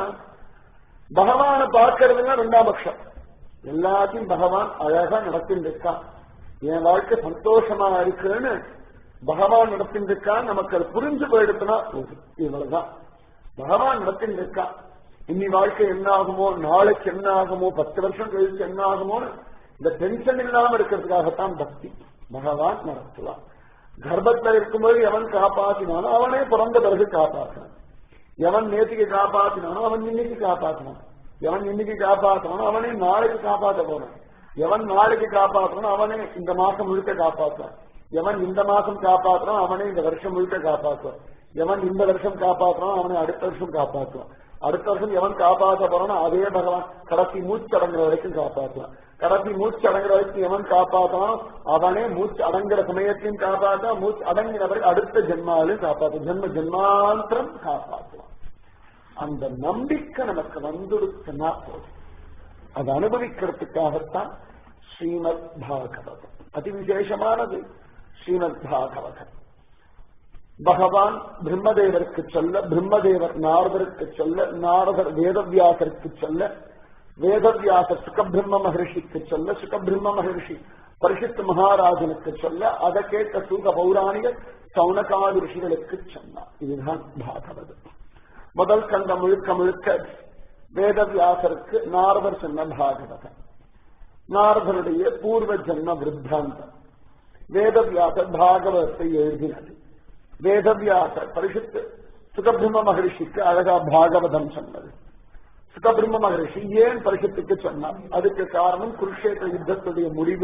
பகவானை பார்க்கறதுன்னா ரெண்டாம் பட்சம் எல்லாத்தையும் பகவான் அழகா நடத்திட்டு இருக்கான் என் வாழ்க்கை சந்தோஷமா இருக்குன்னு பகவான் நடத்திட்டு இருக்கான் நமக்கு அது புரிஞ்சு போயிடுத்துனா போதும் இவ்வளவுதான் பகவான் நடத்திட்டு இருக்கான் இன்னி வாழ்க்கை என்ன ஆகுமோ நாளைக்கு என்ன ஆகுமோ பத்து வருஷம் கழிச்சு என்ன ஆகுமோன்னு இந்த டென்ஷன் இல்லாம இருக்கிறதுக்காகத்தான் பக்தி பகவான் நடத்தலாம் கர்ப்பத்துல இருக்கும்போது எவன் காப்பாத்தினானோ அவனே பிறந்த பிறகு காப்பாற்றினான் எவன் நேற்றுக்கு காப்பாத்தினானோ அவன் இன்னைக்கு காப்பாத்தினான் எவன் இன்னைக்கு காப்பாத்தினானோ அவனே நாளைக்கு காப்பாற்ற போறான் எவன் நாளைக்கு காப்பாற்றணும் அவனே இந்த மாசம் முழுக்க காப்பாற்றுவான் எவன் இந்த மாசம் காப்பாற்றுறான் அவனே இந்த வருஷம் முழுக்க காப்பாற்றுவான் எவன் இந்த வருஷம் காப்பாற்றுறான் அவனை அடுத்த வருஷம் காப்பாற்றுவான் அடுத்த வருஷம் எவன் காப்பாற்ற போறானோ அதே பகவான் கடைசி மூச்சு அடங்குற வரைக்கும் காப்பாற்றுவான் கடைசி மூச்சு அடங்குற வரைக்கும் எவன் காப்பாற்றானோ அவனே மூச்சு அடங்குற சமயத்தையும் காப்பாற்றா மூச்சு அடங்கின வரைக்கும் அடுத்த ஜென்மாவிலையும் காப்பாற்று ஜென்ம ஜென்மாந்திரம் காப்பாற்றுவான் அந்த நம்பிக்கை நமக்கு வந்துடுச்சுன்னா போதும் அதை அனுபவிக்கிறதுக்காகத்தான் ஸ்ரீமத் பாகவதம் அதி விசேஷமானது ஸ்ரீமத் பாகவதம் பகவான் பிரம்மதேவருக்கு சொல்ல பிரம்மதேவர் நாரதருக்கு சொல்ல நாரதர் வேதவியாசருக்கு சொல்ல வேதவியாசர் சுகபிரம்ம மகர்ஷிக்கு சொல்ல சுகபிரம்ம மகர்ஷி பரிசுத்த மகாராஜனுக்கு சொல்ல அதை கேட்ட சூக பௌராணிக சவுனகாதி ரிஷிகளுக்கு சொன்னார் இதுதான் பாகவதம் முதல் கண்ட முழுக்க முழுக்க வேதவியாசருக்கு நாரதர் சொன்ன பாகவதம் நாரதருடைய பூர்வ ஜன்ம விருத்தாந்தம் வேதவியாசர் பாகவதத்தை எழுதினது வேதவியாசர் பரிசுத்து சுகபிரம்ம மகரிஷிக்கு அழகா பாகவதம் சொன்னது சுகபிரம்ம மகரிஷி ஏன் பரிசுத்துக்கு சொன்னார் அதுக்கு காரணம் குருஷேத்திர யுத்தத்துடைய முடிவு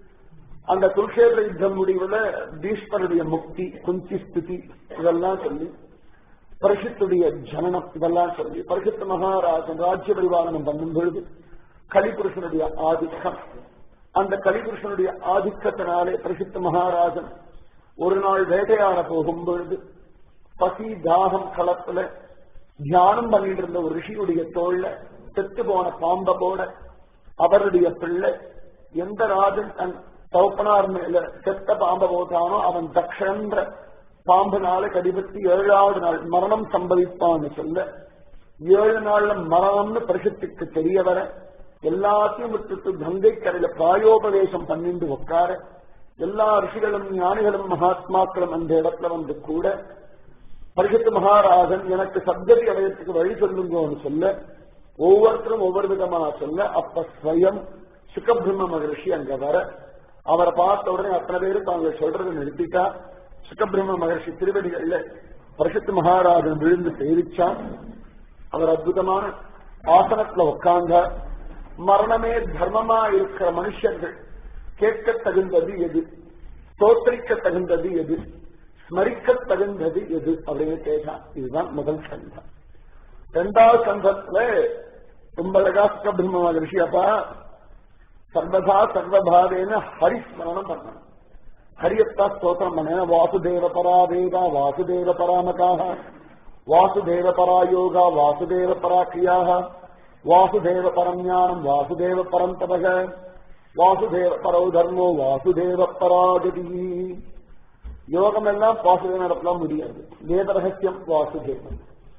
அந்த குருஷேத்திர யுத்தம் முடிவுல பீஷ்மருடைய முக்தி குந்தி ஸ்திதி இதெல்லாம் சொல்லி பரிசுத்துடைய ஜனனம் இதெல்லாம் சொல்லி பரிசுத்த மகாராஜன் ராஜ்ய பரிபாலனம் பண்ணும் பொழுது கலிபுருஷனுடைய ஆதிக்கம் அந்த கலிபுருஷனுடைய ஆதிக்கத்தினாலே பரிசுத்த மகாராஜன் ஒரு நாள் வேட்டையாட போகும் பொழுது பசி தாகம் களத்துல தியானம் பண்ணிட்டு இருந்த ஒரு ரிஷியுடைய தோல்ல செத்து போன பாம்ப போட அவருடைய பிள்ளை எந்த ராஜன் தன் தௌப்பனார் மேல செத்த பாம்ப போட்டானோ அவன் தக்ஷன்ற பாம்புனால கடிபத்தி ஏழாவது நாள் மரணம் சம்பவிப்பான்னு சொல்ல ஏழு நாள்ல மரணம்னு பரிசுத்துக்கு தெரிய வர எல்லாத்தையும் விட்டுட்டு கங்கை கரையில பிராயோபதேசம் பண்ணிட்டு உட்கார எல்லா ரிஷிகளும் ஞானிகளும் மகாத்மாக்களும் அந்த இடத்துல வந்து கூட பரிசுத்த மகாராஜன் எனக்கு சப்ததி அடையத்துக்கு வழி சொல்லுங்கன்னு சொல்ல ஒவ்வொருத்தரும் ஒவ்வொரு விதமா சொல்ல அப்ப ஸ்வயம் சுகபிரம்ம மகரிஷி அங்க வர அவரை பார்த்த உடனே அத்தனை பேரும் தாங்க சொல்றதை நிறுத்திட்டா சுகபிரம்ம மகர்ஷி திருவடிகள்ல பரிசுத்த மகாராஜன் விழுந்து சேவிச்சான் அவர் அற்புதமான ஆசனத்துல உட்கார்ந்தார் மரணமே தர்மமா இருக்கிற மனுஷர்கள் கேட்க தகுந்தது எது தோற்றிக்க தகுந்தது எது ஸ்மரிக்க தகுந்தது எது அப்படின்னு கேட்டான் இதுதான் முதல் சந்தம் இரண்டாவது சந்தத்துல ரொம்ப அழகா சுகபிரம்ம மகர்ஷி அப்பா சர்வதா சர்வபாவேன ஹரிஸ்மரணம் பண்ணணும் ஹரியத்தா ஸ்தோத்திரம் பண்ண வாசுதேவ பரா வேதா வாசுதேவ பராமகாக வாசுதேவ பரா யோகா வாசுதேவ பரா கிரியாக வாசுதேவ பரம் ஞானம் வாசுதேவ பரம் தபக வாசுதேவ பரோ தர்மோ வாசுதேவ பராகதி யோகம் எல்லாம் வாசுதேவ நடத்தலாம் முடியாது வேத ரகசியம் வாசுதேவன்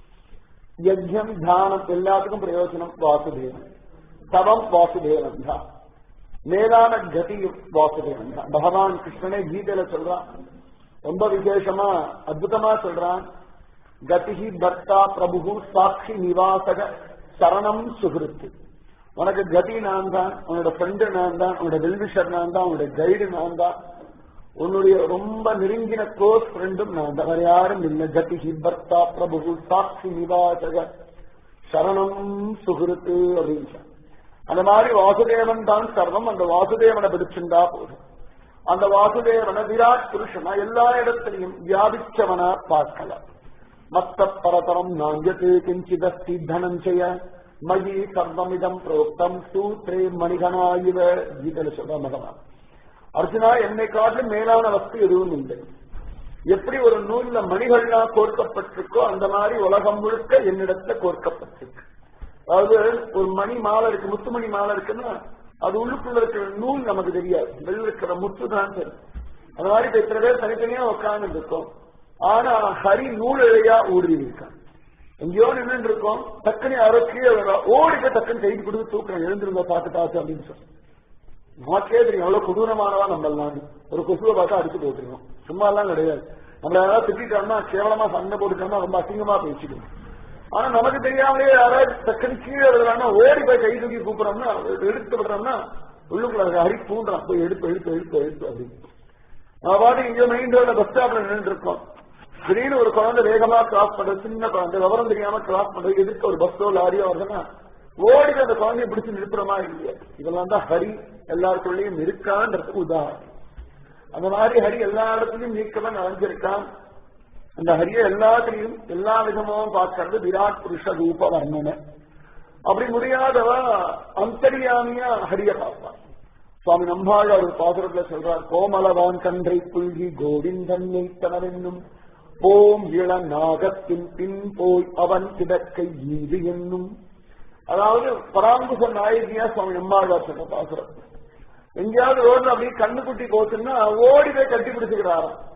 யஜ்யம் தியானம் எல்லாத்துக்கும் பிரயோஜனம் வாசுதேவன் தவம் வாசுதேவன் தான் மேலான கதியும் வாசுதேவன் தான் பகவான் கிருஷ்ணனே கீதையில சொல்றான் ரொம்ப விசேஷமா அற்புதமா சொல்றான் கதிஹி பர்த்தா பிரபு சாட்சி நிவாசக சரணம் சுகிருத்து உனக்கு கதி நான் தான் உன்னோட ஃப்ரெண்டு நான் தான் உன்னோட வெல்விஷர் நான் தான் உன்னோட கைடு நான் தான் உன்னுடைய ரொம்ப நெருங்கின க்ளோஸ் ஃப்ரெண்டும் நான் தான் வேற யாரும் இல்லை கதிஹி பர்த்தா பிரபு சாட்சி நிவாசக சரணம் சுகிருத்து அப்படின்னு சொன்னான். அந்த மாதிரி வாசுதேவன் தான் சர்வம் அந்த வாசுதேவனை பிடிச்சிருந்தா போதும் அந்த வாசுதேவனை விராட் புருஷனா எல்லா இடத்திலையும் வியாபிச்சவனா பார்க்கலாம் மத்த பரதரம் நாஞ்சது கிஞ்சிதஸ்தி தனஞ்சய மயி சர்வமிதம் புரோக்தம் சூத்ரே மணிகனாயிவ கீதையில சொல்ற பகவான் அர்ஜுனா என்னை காட்டிலும் மேலான வஸ்து எதுவும் இல்லை எப்படி ஒரு நூல்ல மணிகள்லாம் கோர்க்கப்பட்டிருக்கோ அந்த மாதிரி உலகம் முழுக்க என்னிடத்துல கோர்க்கப்பட்டிருக்கு அதாவது ஒரு மணி மாலை இருக்கு முத்துமணி மாலை இருக்குன்னா அது உள்ளுக்குள்ள இருக்கிற நூல் நமக்கு தெரியாது வெளில இருக்கிற முத்து தான் தெரியும் அந்த மாதிரி இப்ப இத்தனை பேர் தனித்தனியா உட்கார்ந்து இருக்கோம் ஆனா ஹரி நூல் இழையா ஊடுருவி இருக்கான் எங்கேயோ நின்று இருக்கோம் டக்குனு யாரோ கீழே வரா ஓடிக்க டக்குன்னு கைது கொடுத்து தூக்குறேன் எழுந்திருங்க பார்த்து பார்த்து அப்படின்னு சொல்லி நமக்கே தெரியும் எவ்வளவு கொடூரமானவா நம்மளாம் ஒரு கொசுவை பார்த்தா அடிச்சு போட்டுருக்கோம் சும்மா எல்லாம் கிடையாது நம்மள யாராவது திட்டோம்னா கேவலமா சண்டை போட்டுட்டோம்னா ரொம்ப அசிங்கமா பேசிக்கணும் ஆனா நமக்கு தெரியாமலே யாராவது டக்குன்னு கீழே விடுறாங்கன்னா ஓடி போய் கை தூக்கி கூப்பிடுறோம்னா எடுத்து விடுறோம்னா உள்ளுக்குள்ள இருக்க ஹரி பூண்டுறான் போய் எடுப்பு எடுப்பு எடுப்பு எடுப்பு அப்படின்னு நான் பாட்டு இங்க மெயின் ரோட்ல பஸ் ஸ்டாப்ல நின்று இருக்கோம் திடீர்னு ஒரு குழந்தை வேகமா கிராஸ் பண்றது சின்ன குழந்தை விவரம் தெரியாம கிராஸ் பண்றது எதிர்க்க ஒரு பஸ்ஸோ லாரியோ வருதுன்னா ஓடி போய் அந்த குழந்தைய பிடிச்சு நிறுத்துறமா இல்லையா இதெல்லாம் தான் ஹரி எல்லாருக்குள்ளேயும் இருக்கான்றதுக்கு உதாரணம் அந்த மாதிரி ஹரி எல்லா இடத்துலயும் நீக்கவன் நிறைஞ்சிருக்கான் அந்த ஹரிய எல்லாத்திலையும் எல்லா விதமும் பார்க்கறது விராட் புருஷ ரூப வர்ணனை அப்படி முடியாதவ அந்தரியாமியா ஹரிய பார்ப்பான் சுவாமி நம்பாள் ஒரு பாசுரத்துல சொல்றார் கோமலவான் கன்றை புல்கி கோவிந்தன் தனவென்னும் போம் இள நாகத்தின் பின் போய் அவன் கிடக்கை ஈது என்னும் அதாவது பராங்குச நாயகியா சுவாமி நம்பாழ்வார் சொன்ன பாசுரம் எங்கேயாவது ரோட்ல அப்படியே கண்ணுக்குட்டி போச்சுன்னா ஓடி போய் கட்டி பிடிச்சுக்கிறாராம்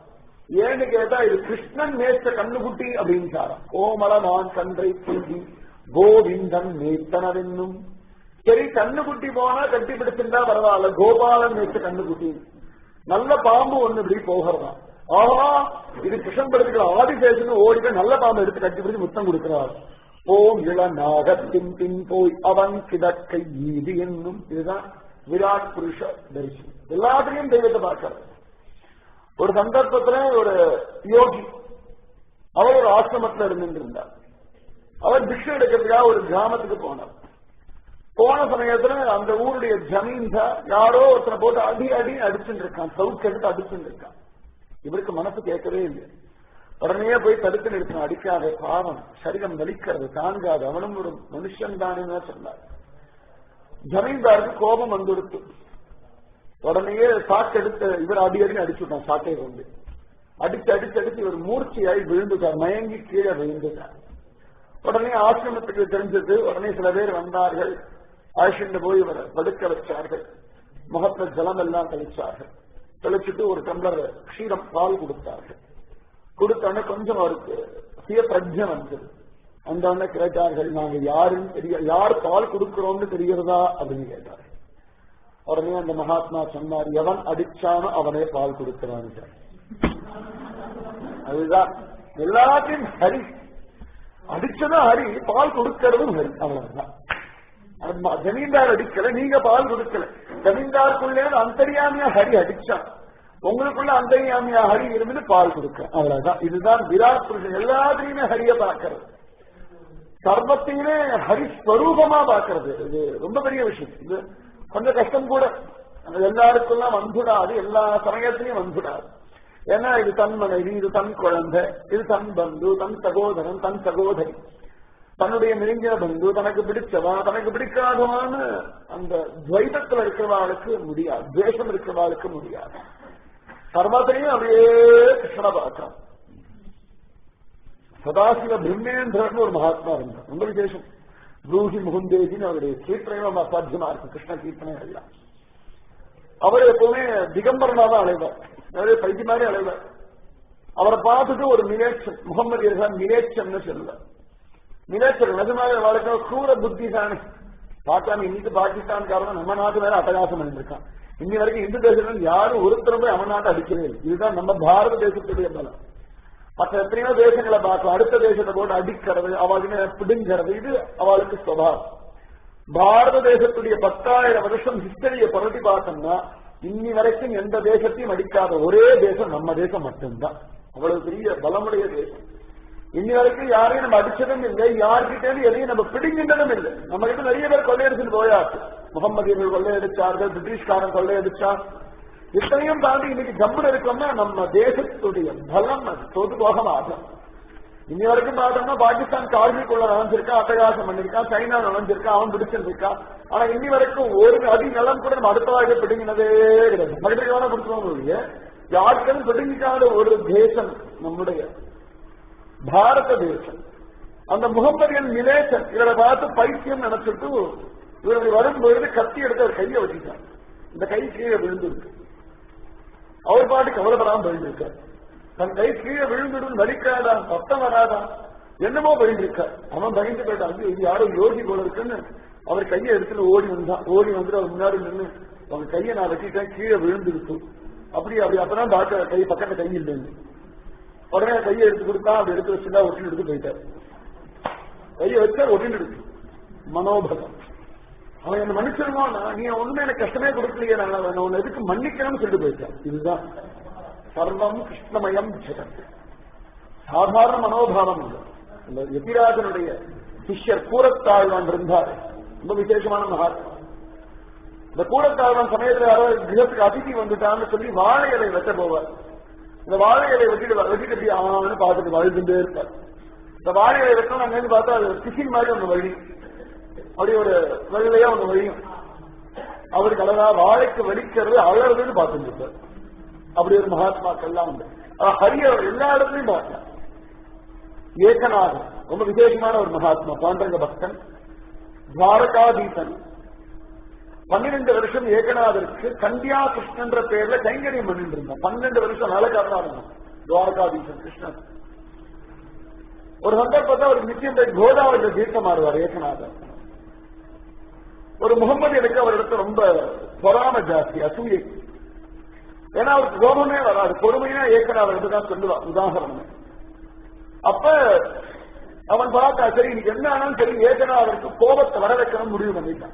ஏன்னு கேட்டா இது கிருஷ்ணன் மேய்ச்ச கண்ணுக்குட்டி அப்படின்னு ஓமளமான் கன்றை புல்கி கோவிந்தன் மேய்த்தனவென்னும் சரி கண்ணுக்குட்டி போனா கட்டி பிடிச்சிருந்தா பரவாயில்ல கோபாலன் மேய்ச்ச கண்ணுக்குட்டி நல்ல பாம்பு ஒண்ணு இப்படி போகிறதா ஆஹா இது கிருஷ்ணன் படத்துக்கு ஆதிசேஷன் ஓடிட்டு நல்ல பாம்பு எடுத்து கட்டி பிடிச்சு முத்தம் கொடுக்கிறார் ஓம் இள நாகத்தின் பின் போய் அவன் கிடக்கை ஈது என்னும் இதுதான் விராட் புருஷ தரிசனம் எல்லாத்திலையும் தெய்வத்தை பார்க்கிறது ஒரு சந்தர்ப்பத்துல ஒரு யோகி அவர் ஒரு ஆசிரமத்துல இருந்துட்டு இருந்தார் அவர் பிக்ஷை எடுக்கிறதுக்காக ஒரு கிராமத்துக்கு போனார் போன சமயத்துல அந்த ஊருடைய ஜமீன்தார் யாரோ ஒருத்தனை போட்டு அடி அடி அடிச்சுட்டு இருக்கான் சவுக்கு எடுத்து அடிச்சுட்டு இருக்கான் இவருக்கு மனசு கேட்கவே இல்லை உடனே போய் தடுத்து நிறுத்தணும் அடிக்காத பாவம் சரீரம் வலிக்கிறது தாங்காது அவனும் ஒரு மனுஷன் தானே சொன்னார் ஜமீன்தாருக்கு கோபம் வந்துடுத்து உடனே சாக்கு எடுத்து இவர் அடி அடி அடிச்சுட்டான் சாட்டை கொண்டு அடிச்சு அடிச்சு அடிச்சு இவர் மூர்ச்சியாய் விழுந்துட்டார் மயங்கி கீழே விழுந்துட்டார் உடனே ஆசிரமத்துக்கு தெரிஞ்சது உடனே சில பேர் வந்தார்கள் ஆசிண்டு போய் இவரை படுக்க வச்சார்கள் முகத்துல ஜலம் எல்லாம் தெளிச்சார்கள் தெளிச்சுட்டு ஒரு டம்ளர் க்ஷீரம் பால் கொடுத்தார்கள் கொடுத்தோடனே கொஞ்சம் அவருக்கு சுய பிரஜம் வந்தது அந்த உடனே கேட்டார்கள் நாங்க யாருன்னு தெரிய யார் பால் கொடுக்கிறோம்னு தெரிகிறதா அப்படின்னு கேட்டார்கள் உடனே அந்த மகாத்மா சொன்னார் எவன் அடிச்சானோ அவனே பால் கொடுக்கிறான் அதுதான் எல்லாத்தையும் ஹரி அடிச்சதும் ஹரி பால் கொடுக்கிறதும் ஹரி அவ்வளவுதான் ஜமீன்தார் அடிக்கல நீங்க பால் கொடுக்கல ஜமீன்தாருக்குள்ளே அந்தரியாமியா ஹரி அடிச்சான் உங்களுக்குள்ள அந்தரியாமியா ஹரி இருந்து பால் கொடுக்க அவ்வளவுதான் இதுதான் விராட் புருஷன் எல்லாத்தையுமே ஹரிய பார்க்கறது சர்வத்தையுமே ஹரிஸ்வரூபமா பார்க்கறது இது ரொம்ப பெரிய விஷயம் இது கொஞ்சம் கஷ்டம் கூட எல்லாருக்குள்ளாம் வந்துடாது எல்லா சமயத்திலையும் வந்துடாது ஏன்னா இது தன் மனைவி இது தன் குழந்தை இது தன் பந்து தன் சகோதரன் தன் சகோதரி தன்னுடைய நெருங்கிய பந்து தனக்கு பிடிச்சவா தனக்கு பிடிக்காதவான்னு அந்த துவைதத்துல இருக்கிறவாளுக்கு முடியாது துவேஷம் இருக்கிறவாளுக்கு முடியாது சர்வத்திலையும் அப்படியே கிருஷ்ணனை பார்க்கலாம் சதாசிவ பிரம்மேந்திரன் ஒரு மகாத்மா இருந்தார் ரொம்ப விசேஷம் ப்ரூஹி முகுந்தேஜின்னு அவருடைய கீர்த்தனையும் அசாத்தியமா இருக்கு கிருஷ்ண கீர்த்தனை எல்லாம் அவர் எப்பவுமே திகம்பரனா தான் அலைவார் நிறைய பைத்தி மாதிரி அலைவார் அவரை பார்த்துட்டு ஒரு மிலேச்சன் முகமது இருக்கான் மிலேச்சன் சொல்ல மிலேச்சர் நிஜமாக வாழ்க்கை கூற புத்தி தானே பார்க்காம இன்னைக்கு பாகிஸ்தான் காரணம் நம்ம நாட்டு வேற அட்டகாசம் பண்ணிருக்கான் இன்னி வரைக்கும் இந்து தேசத்துல யாரும் ஒருத்தரும் போய் அவன் நாட்டை அடிக்கவே இல்லை இதுதான் நம்ம பாரத தேசத்துடைய பலம் மற்ற எத்தனையோ தேசங்களை பார்க்கலாம் அடுத்த தேசத்தை போட்டு அடிக்கிறது அவளுக்கு பிடுங்கிறது இது அவளுக்கு சுவாவம் பாரத தேசத்துடைய பத்தாயிரம் வருஷம் ஹிஸ்டரியை புரட்டி பார்த்தோம்னா இன்னி வரைக்கும் எந்த தேசத்தையும் அடிக்காத ஒரே தேசம் நம்ம தேசம் மட்டும்தான் அவ்வளவு பெரிய பலமுடைய தேசம் இன்னி வரைக்கும் யாரையும் நம்ம அடிச்சதும் இல்லை யார்கிட்ட எதையும் நம்ம பிடிங்கின்றதும் இல்லை நம்ம கிட்ட நிறைய பேர் கொள்ளையடிச்சுட்டு போயாச்சு முகமதியர்கள் கொள்ளையடிச்சார்கள் பிரிட்டிஷ்காரன் கொள்ளையடிச்சான் இத்தனையும் தாண்டி இன்னைக்கு ஜம்மு இருக்கோம்னா நம்ம தேசத்துடைய பலம் அது தொது போக மாட்டோம் இன்னி வரைக்கும் பார்த்தோம்னா பாகிஸ்தான் கார்கிக்குள்ள நுழைஞ்சிருக்கான் அட்டகாசம் பண்ணிருக்கான் சைனா நுழைஞ்சிருக்கான் அவன் பிடிச்சிருக்கான் ஆனா இன்னி வரைக்கும் ஒரு அடி நிலம் கூட நம்ம அடுத்ததாக பிடுங்கினதே கிடையாது மகிழ்ச்சி வேணா பிடிச்சவங்க யாருக்கும் பிடுங்கிக்காத ஒரு தேசம் நம்முடைய பாரத தேசம் அந்த முகமதியன் நிலேசன் இவரை பார்த்து பைத்தியம் நினைச்சிட்டு இவருடைய வரும்பொழுது கத்தி எடுத்து அவர் கையை வச்சுட்டான் இந்த கை கீழே விழுந்துருக்கு அவர் பாட்டு கவலைப்படாம விழுந்திருக்கார் தன் கை கீழே விழுந்துடும் வலிக்காதா ரத்தம் வராதா என்னமோ பயந்திருக்கார் அவன் பயந்து போயிட்டான் ஐயோ, இது யாரோ யோகி போல இருக்குன்னு அவர் கையை எடுத்துட்டு ஓடி வந்தான் ஓடி வந்துட்டு அவர் முன்னாடி நின்று அவங்க கையை நான் வெட்டிட்டேன் கீழே விழுந்துருக்கு அப்படி அப்படி அப்பதான் டாக்டர் கை பக்கத்துல கை இல்லைன்னு உடனே கையை எடுத்து கொடுத்தா அப்படி எடுத்து வச்சுட்டா ஒட்டி எடுத்து போயிட்டார் கையை வச்சா ஒட்டின்னு இருக்கு மனோபலம் அவன் என்ன மன்னிச்சிருவானா நீ ஒண்ணுமே எனக்கு கஷ்டமே கொடுக்கலையே நான் நான் உன்னை எதுக்கு மன்னிக்கணும்னு சொல்லிட்டு போயிட்டான் இதுதான் சர்வம் கிருஷ்ணமயம் ஜெகத் சாதாரண மனோபாவம் இல்லை இந்த எதிராஜனுடைய சிஷ்யர் கூரத்தாழ்வான் இருந்தார் ரொம்ப விசேஷமான மகாத்மா இந்த கூரத்தாழ்வான் சமயத்துல யாராவது கிரகத்துக்கு அதிதி வந்துட்டான்னு சொல்லி வாழை இலை வெட்ட போவார் இந்த வாழை இலை வெட்டிட்டு வெட்டிட்டு எப்படி ஆனான்னு பார்த்துட்டு வாழ்ந்துட்டே இருப்பார் இந்த வாழை இலை வெட்டணும் அங்கிருந்து பார்த்தா அது கிசிங் மாதிரி ஒன்று வழி அப்படி ஒரு வெள்ளையா ஒன்று வழியும் அவருக்கு அழகா வாழைக்கு வலிக்கிறது அழறதுன்னு பார்த்துட்டு இருப்பார் அப்படி ஒரு மகாத்மாக்கள்லாம் உண்டு ஆனா ஹரிய எல்லா இடத்துலயும் பார்க்கலாம் ஏகநாதன் ரொம்ப விசேஷமான ஒரு மகாத்மா பாண்டங்க பக்தன் துவாரகாதீசன் பன்னிரண்டு வருஷம் ஏகநாதருக்கு கண்டியா கிருஷ்ணன்ற பேர்ல கைங்கரியம் பண்ணிட்டு இருந்தான் பன்னெண்டு வருஷம் வேலைக்காரனா இருந்தான் துவாரகாதீசன் கிருஷ்ணன் ஒரு சந்தர்ப்பத்தை அவர் நிச்சயம் போய் கோதாவரியில் தீர்த்தம் மாறுவார் ஏகநாதர் ஒரு முகம்மது எனக்கு அவரிடத்துல ரொம்ப பொறாம ஜாஸ்தி அசூயை ஏன்னா அவருக்கு கோபமே வராது பொறுமையா ஏக்கநாதர் தான் சொல்லுவான் உதாரணமே அப்ப அவன் பார்த்தா சரி இன்னைக்கு என்ன ஆனாலும் சரி ஏகநாதருக்கு கோபத்தை வர வைக்கணும் முடிவு பண்ணிட்டான்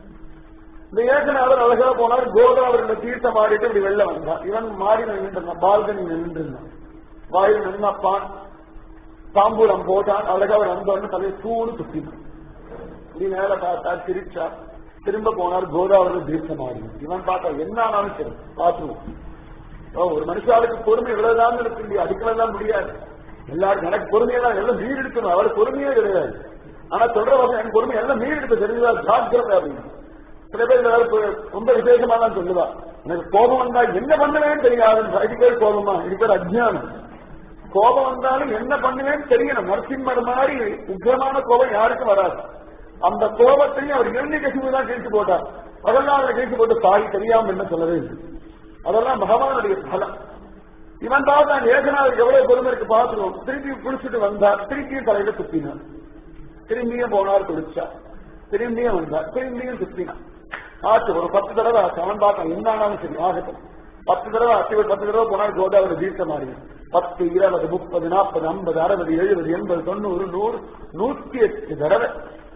இந்த ஏகநாதர் அழகா போனார் கோதாவரில தீர்த்தம் மாறிட்டு இப்படி வெளில வந்தான் இவன் மாறி நின்று இருந்தான் பால்கனி நின்று இருந்தான் வாயில் நின்னப்பான் தாம்பூலம் போட்டான் அழகா அவர் வந்தோடனே தலையை தூணு துப்பினான் இப்படி மேல பார்த்தா சிரிச்சா திரும்ப போனார் கோதாவரில் தீர்த்தம் மாறி இவன் பார்த்தா என்ன ஆனாலும் சரி பார்த்துருவோம் ஒரு மனுஷாளுக்கு பொறுமை இவ்வளவுதான் இருக்கு இல்லையா அடிக்கலாம் முடியாது எல்லாரும் எனக்கு பொறுமையா தான் எல்லாம் மீறி எடுக்கணும் அவருக்கு பொறுமையே கிடையாது ஆனா சொல்ற வசம் எனக்கு பொறுமை எல்லாம் மீறி எடுக்க தெரியுதா ஜாக்கிரதை அப்படின்னு சில பேர் எல்லாரும் ரொம்ப விசேஷமா தான் சொல்லுவா எனக்கு கோபம் வந்தா என்ன பண்ணுவேன்னு தெரியாது இது பேர் கோபமா இது பேர் அஜ்ஞானம் கோபம் வந்தாலும் என்ன பண்ணுவேன்னு தெரியணும் நரசிம்மர் மாதிரி உக்கிரமான கோபம் யாருக்கும் வராது அந்த கோபத்தையும் அவர் இரண்டு கசிவு தான் கழிச்சு போட்டார் அதெல்லாம் அவரை கழிச்சு போட்டு தாய் தெரியாம என்ன சொல்லவே இல்லை அதெல்லாம் பகவானுடைய பலம் இவன் தான் நான் ஏகனாவுக்கு எவ்வளவு பொறுமை இருக்கு பார்த்துருவோம் திருப்பி குளிச்சுட்டு வந்தார் திருப்பியும் தலையில துப்பினார் திரும்பியும் போனார் குளிச்சார் திரும்பியும் வந்தார் திரும்பியும் துப்பினார் ஆச்சு ஒரு பத்து தடவை ஆச்சு அவன் பார்த்தான் என்ன ஆனாலும் சரி ஆகட்டும் பத்து தடவை ஆச்சு ஒரு பத்து தடவை போனார் கோதாவரி தீர்த்த மாறி பத்து இருபது முப்பது நாற்பது ஐம்பது அறுபது எழுபது எண்பது தொண்ணூறு நூறு நூத்தி எட்டு தடவை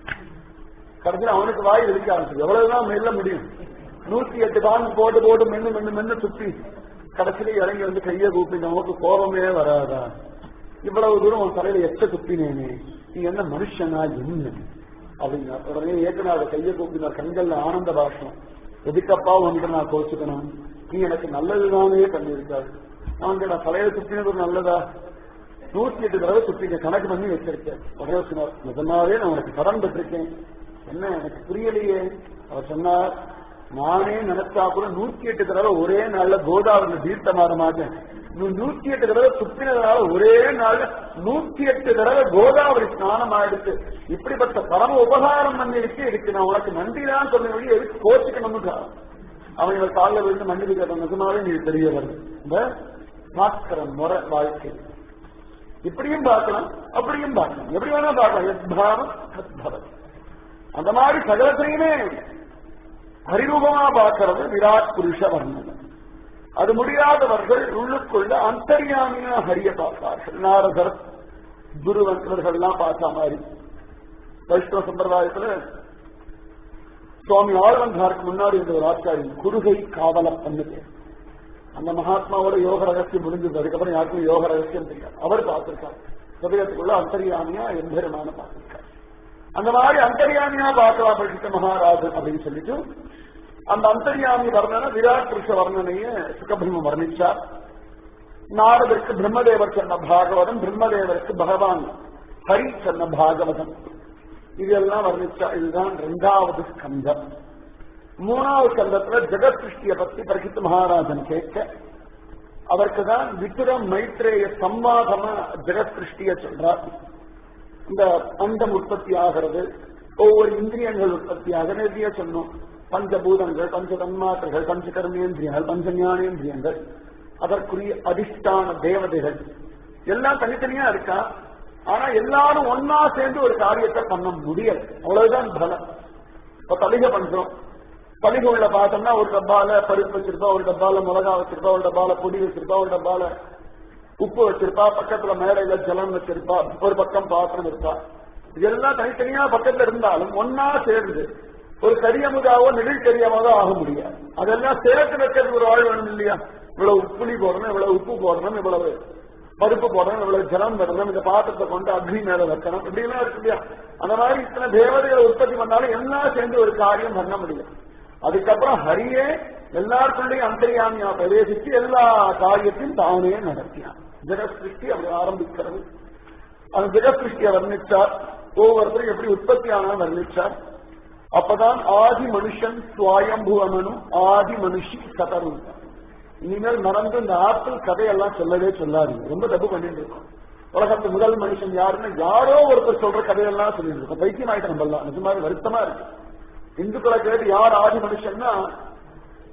கடைசியில் அவனுக்கு வாய் வெடிக்க ஆரம்பிச்சு எவ்வளவுதான் மெல்ல முடியும் நூத்தி எட்டு பாங்கு போட்டு போட்டு மென்னு மென்னு மென்னு துப்பி கடைசியில இறங்கி வந்து கையை கூப்பி நமக்கு கோபமே வராதா இவ்வளவு தூரம் உன் தலையில எச்ச துப்பினேனே நீ என்ன மனுஷனா என்ன அப்படின்னா உடனே ஏற்கனவே கையை கூப்பினார் கண்கள்ல ஆனந்த பாஷம் எதுக்கப்பா உன்கிட்ட நான் கோச்சுக்கணும் நீ எனக்கு நல்லதுதானே பண்ணியிருக்காரு அவன் நான் தலையில துப்பினது நல்லதா நூத்தி எட்டு தடவை துப்பிங்க கணக்கு பண்ணி வச்சிருக்கேன் உடனே சொன்னார் நிஜமாவே நான் உனக்கு கடன் பெற்றிருக்கேன் என்ன எனக்கு புரியலையே அவர் சொன்னார் நானே நினைச்சா கூட நூத்தி எட்டு தடவை ஒரே நாள்ல கோதாவரி தீர்த்த மாற மாட்டேன் நூத்தி எட்டு தடவை துப்பினதுனால ஒரே நாள்ல நூத்தி எட்டு தடவை கோதாவரி ஸ்நானம் ஆயிடுச்சு இப்படிப்பட்ட பரம உபகாரம் பண்ணிருக்கு இதுக்கு நான் உனக்கு நன்றி தான் சொல்ல வழி எதுக்கு கோச்சிக்கணும்னு அவன் இவர் காலில் விழுந்து மன்னிப்பு கேட்ட நிஜமாவே நீ தெரிய வருது இந்த மாத்திர முறை வாழ்க்கை இப்படியும் பார்க்கலாம் அப்படியும் பார்க்கலாம் எப்படி வேணா பார்க்கலாம் எத்பாவம் தத்பவம் அந்த மாதிரி சகலத்தையுமே ஹரிரூபமா பார்க்கிறது விராட் புருஷ வர்ணனம் அது முடியாதவர்கள் உள்ளுக்குள்ள அந்தரியாமியா ஹரிய பார்ப்பார்கள் நாரதர் குருவன் இவர்கள்லாம் பார்த்த மாதிரி வைஷ்ணவ சம்பிரதாயத்துல சுவாமி ஆழ்வந்தாருக்கு முன்னாடி இருந்த ஒரு ஆச்சாரியன் குருகை காவலப்பன்னு பேர் அந்த மகாத்மாவோட யோக ரகசியம் முடிஞ்சது அதுக்கப்புறம் யாருக்கும் யோக ரகசியம் தெரியாது அவர் பார்த்திருக்கார் ஹதயத்துக்குள்ள அந்தரியாமியா எம்பெருமான பார்த்திருக்கார் அந்த மாதிரி அந்தரியாமியா பார்க்கலாம் படித்த மகாராஜன் அப்படின்னு சொல்லிட்டு அந்த அந்தரியாமி வர்ணனை விராட் புருஷ வர்ணனைய சுகபிரம்ம வர்ணிச்சார் நாரதற்கு பிரம்மதேவர் சொன்ன பாகவதம் பிரம்மதேவருக்கு பகவான் ஹரி சொன்ன பாகவதம் இதெல்லாம் வர்ணிச்சா இதுதான் இரண்டாவது ஸ்கந்தம் மூணாவது ஸ்கந்தத்துல ஜெகத் சிருஷ்டியை பத்தி பரிசுத்த மகாராஜன் கேட்க அவருக்கு தான் விக்ரம் மைத்ரேய சம்வாதமா ஜெகத் சிருஷ்டிய சொல்றார் இந்த அண்டம் உற்பத்தி ஆகிறது ஒவ்வொரு இந்திரியங்கள் உற்பத்தி ஆக நிறைய சொன்னோம் பஞ்சபூதங்கள் பஞ்ச தன்மாத்திரைகள் பஞ்ச கர்மேந்திரியங்கள் பஞ்ச ஞானேந்திரியங்கள் அதற்குரிய அதிஷ்டான தேவதைகள் எல்லாம் தனித்தனியா இருக்கா ஆனா எல்லாரும் ஒன்னா சேர்ந்து ஒரு காரியத்தை பண்ண முடியல அவ்வளவுதான் பலம் இப்ப தலிகை பண்றோம் பலிகை உள்ள பார்த்தோம்னா ஒரு டப்பால பருப்பு வச்சிருப்பா ஒரு டப்பால மிளகா வச்சிருப்பா ஒரு டப்பால பொடி வச்சிருப்பா ஒரு டப்பால உப்பு வச்சிருப்பா பக்கத்துல மேடையில ஜலம் வச்சிருப்பா ஒரு பக்கம் பாத்திரம் இருப்பா இதெல்லாம் தனித்தனியா பக்கத்துல இருந்தாலும் ஒன்னா சேர்ந்து ஒரு கரியமுதாவோ நெடில் கரியமாவோ ஆக முடியாது அதெல்லாம் சேர்த்து வைக்கிறது ஒரு ஆள் வேணும் இல்லையா இவ்வளவு புளி போடணும் இவ்வளவு உப்பு போடணும் இவ்வளவு பருப்பு போடணும் இவ்வளவு ஜலம் விடணும் இந்த பாத்திரத்தை கொண்டு அக்னி மேல வைக்கணும் இப்படி எல்லாம் இருக்கு இல்லையா அந்த மாதிரி இத்தனை தேவதைகளை உற்பத்தி பண்ணாலும் எல்லாம் சேர்ந்து ஒரு காரியம் பண்ண முடியும் அதுக்கப்புறம் ஹரியே எல்லாருக்குள்ளேயும் அந்தரியாமியா பிரவேசித்து எல்லா காரியத்தையும் தானே நடத்தினான் ஜெகத் சிருஷ்டி அப்படி ஆரம்பிக்கிறது அந்த ஜெகத் சிருஷ்டியை வர்ணிச்சார் ஒவ்வொருத்தரும் எப்படி உற்பத்தி ஆனா வர்ணிச்சார் அப்பதான் ஆதி மனுஷன் சுவாயம்புவமனும் ஆதி மனுஷி கதரும் இனிமேல் மறந்து இந்த ஆப்பிள் கதையெல்லாம் சொல்லவே சொல்லாதீங்க ரொம்ப தப்பு பண்ணிட்டு இருக்கோம் உலகத்து முதல் மனுஷன் யாருன்னு யாரோ ஒருத்தர் சொல்ற கதையெல்லாம் சொல்லிட்டு இருக்கோம் பைத்தியம் ஆயிட்டு நம்பலாம் நிஜமாக வருத்தமா இருக்கு இந்துக்களை கேட்டு யார் ஆதி மனுஷன்னா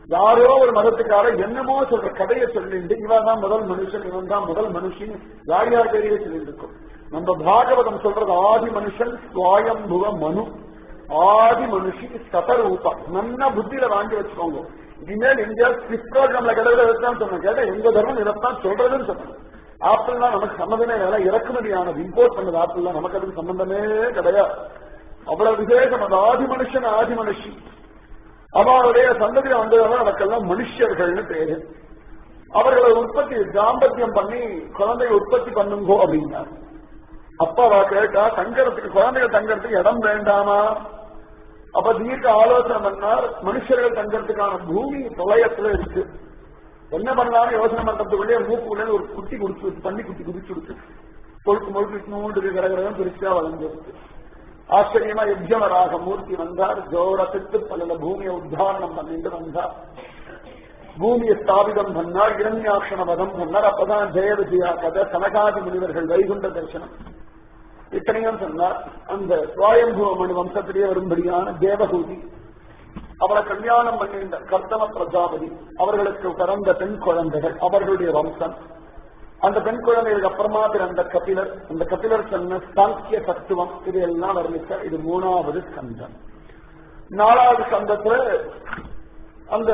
யாரோ ஒரு மதத்துக்கார என்னமோ சொல்ற கதையை சொல்லிட்டு இவன் தான் முதல் மனுஷன் இவன் தான் முதல் மனுஷன் யார் யார் பேரையே சொல்லிட்டு இருக்கும் நம்ம பாகவதம் சொல்றது ஆதி மனுஷன் சுவாயம்புவ மனு ஆதி மனுஷி சதரூபா நல்ல புத்தியில வாங்கி வச்சுக்கோங்க இனிமேல் இந்தியா ஸ்விஸ் ப்ரோக்ராம்ல கிடையாது இதைத்தான் சொன்னேன் கேட்டா எங்க தர்மம் இதைத்தான் சொல்றதுன்னு சொன்னேன் ஆப்பிள்லாம் நமக்கு சம்மந்தமே இல்லை இறக்குமதியானது இம்போர்ட் பண்ணது ஆப்பிள்லாம் நமக்கு அதுக்கு சம்பந்தமே கிடையாது அவ்வளவு விசேஷம் அந்த ஆதி மனுஷன் ஆதி மனுஷி அவருடைய சந்ததியில வந்ததெல்லாம் நமக்கெல்லாம் மனுஷர்கள்னு பேரு அவர்களை உற்பத்தி தாம்பத்தியம் பண்ணி குழந்தையை உற்பத்தி பண்ணுங்கோ அப்படின்னா அப்பாவா கேட்டா தங்கறதுக்கு குழந்தைகள் தங்கறதுக்கு இடம் வேண்டாமா அப்ப தீர்க்க ஆலோசனை பண்ணார் மனுஷர்கள் தங்கறதுக்கான பூமி தொலையத்துல இருக்கு என்ன பண்ணலாம்னு யோசனை பண்றதுக்குள்ளே மூக்குள்ளே ஒரு குட்டி குடிச்சு தண்ணி குட்டி குடிச்சு கொடுத்து கொழுக்கு முழுக்கு நூண்டு கிடக்கிறதும் பெருசா வளர்ந்துருக்கு ஆச்சரியமா யஜ்யமராக மூர்த்தி வந்தார் ஜோர திட்டு பல பூமியை உத்தாரணம் பண்ணிட்டு வந்தார் பூமியை ஸ்தாபிதம் பண்ணார் இரண்யாட்சண வதம் பண்ணார் அப்பதான் ஜெய விஜயா கதை சனகாதி முனிவர்கள் வைகுண்ட தரிசனம் இத்தனையும் சொன்னார் அந்த சுவாயம்புவ மனு வம்சத்திலேயே வரும்படியான தேவகூதி அவளை கல்யாணம் பண்ணியிருந்த கர்த்தம பிரஜாபதி அவர்களுக்கு பிறந்த பெண் குழந்தைகள் அவர்களுடைய வம்சம் அந்த பெண் குழந்தைகளுக்கு அப்புறமா பிறந்த கபிலர் அந்த கபிலர் சொன்ன சாங்கிய தத்துவம் இது எல்லாம் வர்ணிக்க இது மூணாவது ஸ்கந்தம் நாலாவது ஸ்கந்தத்துல அந்த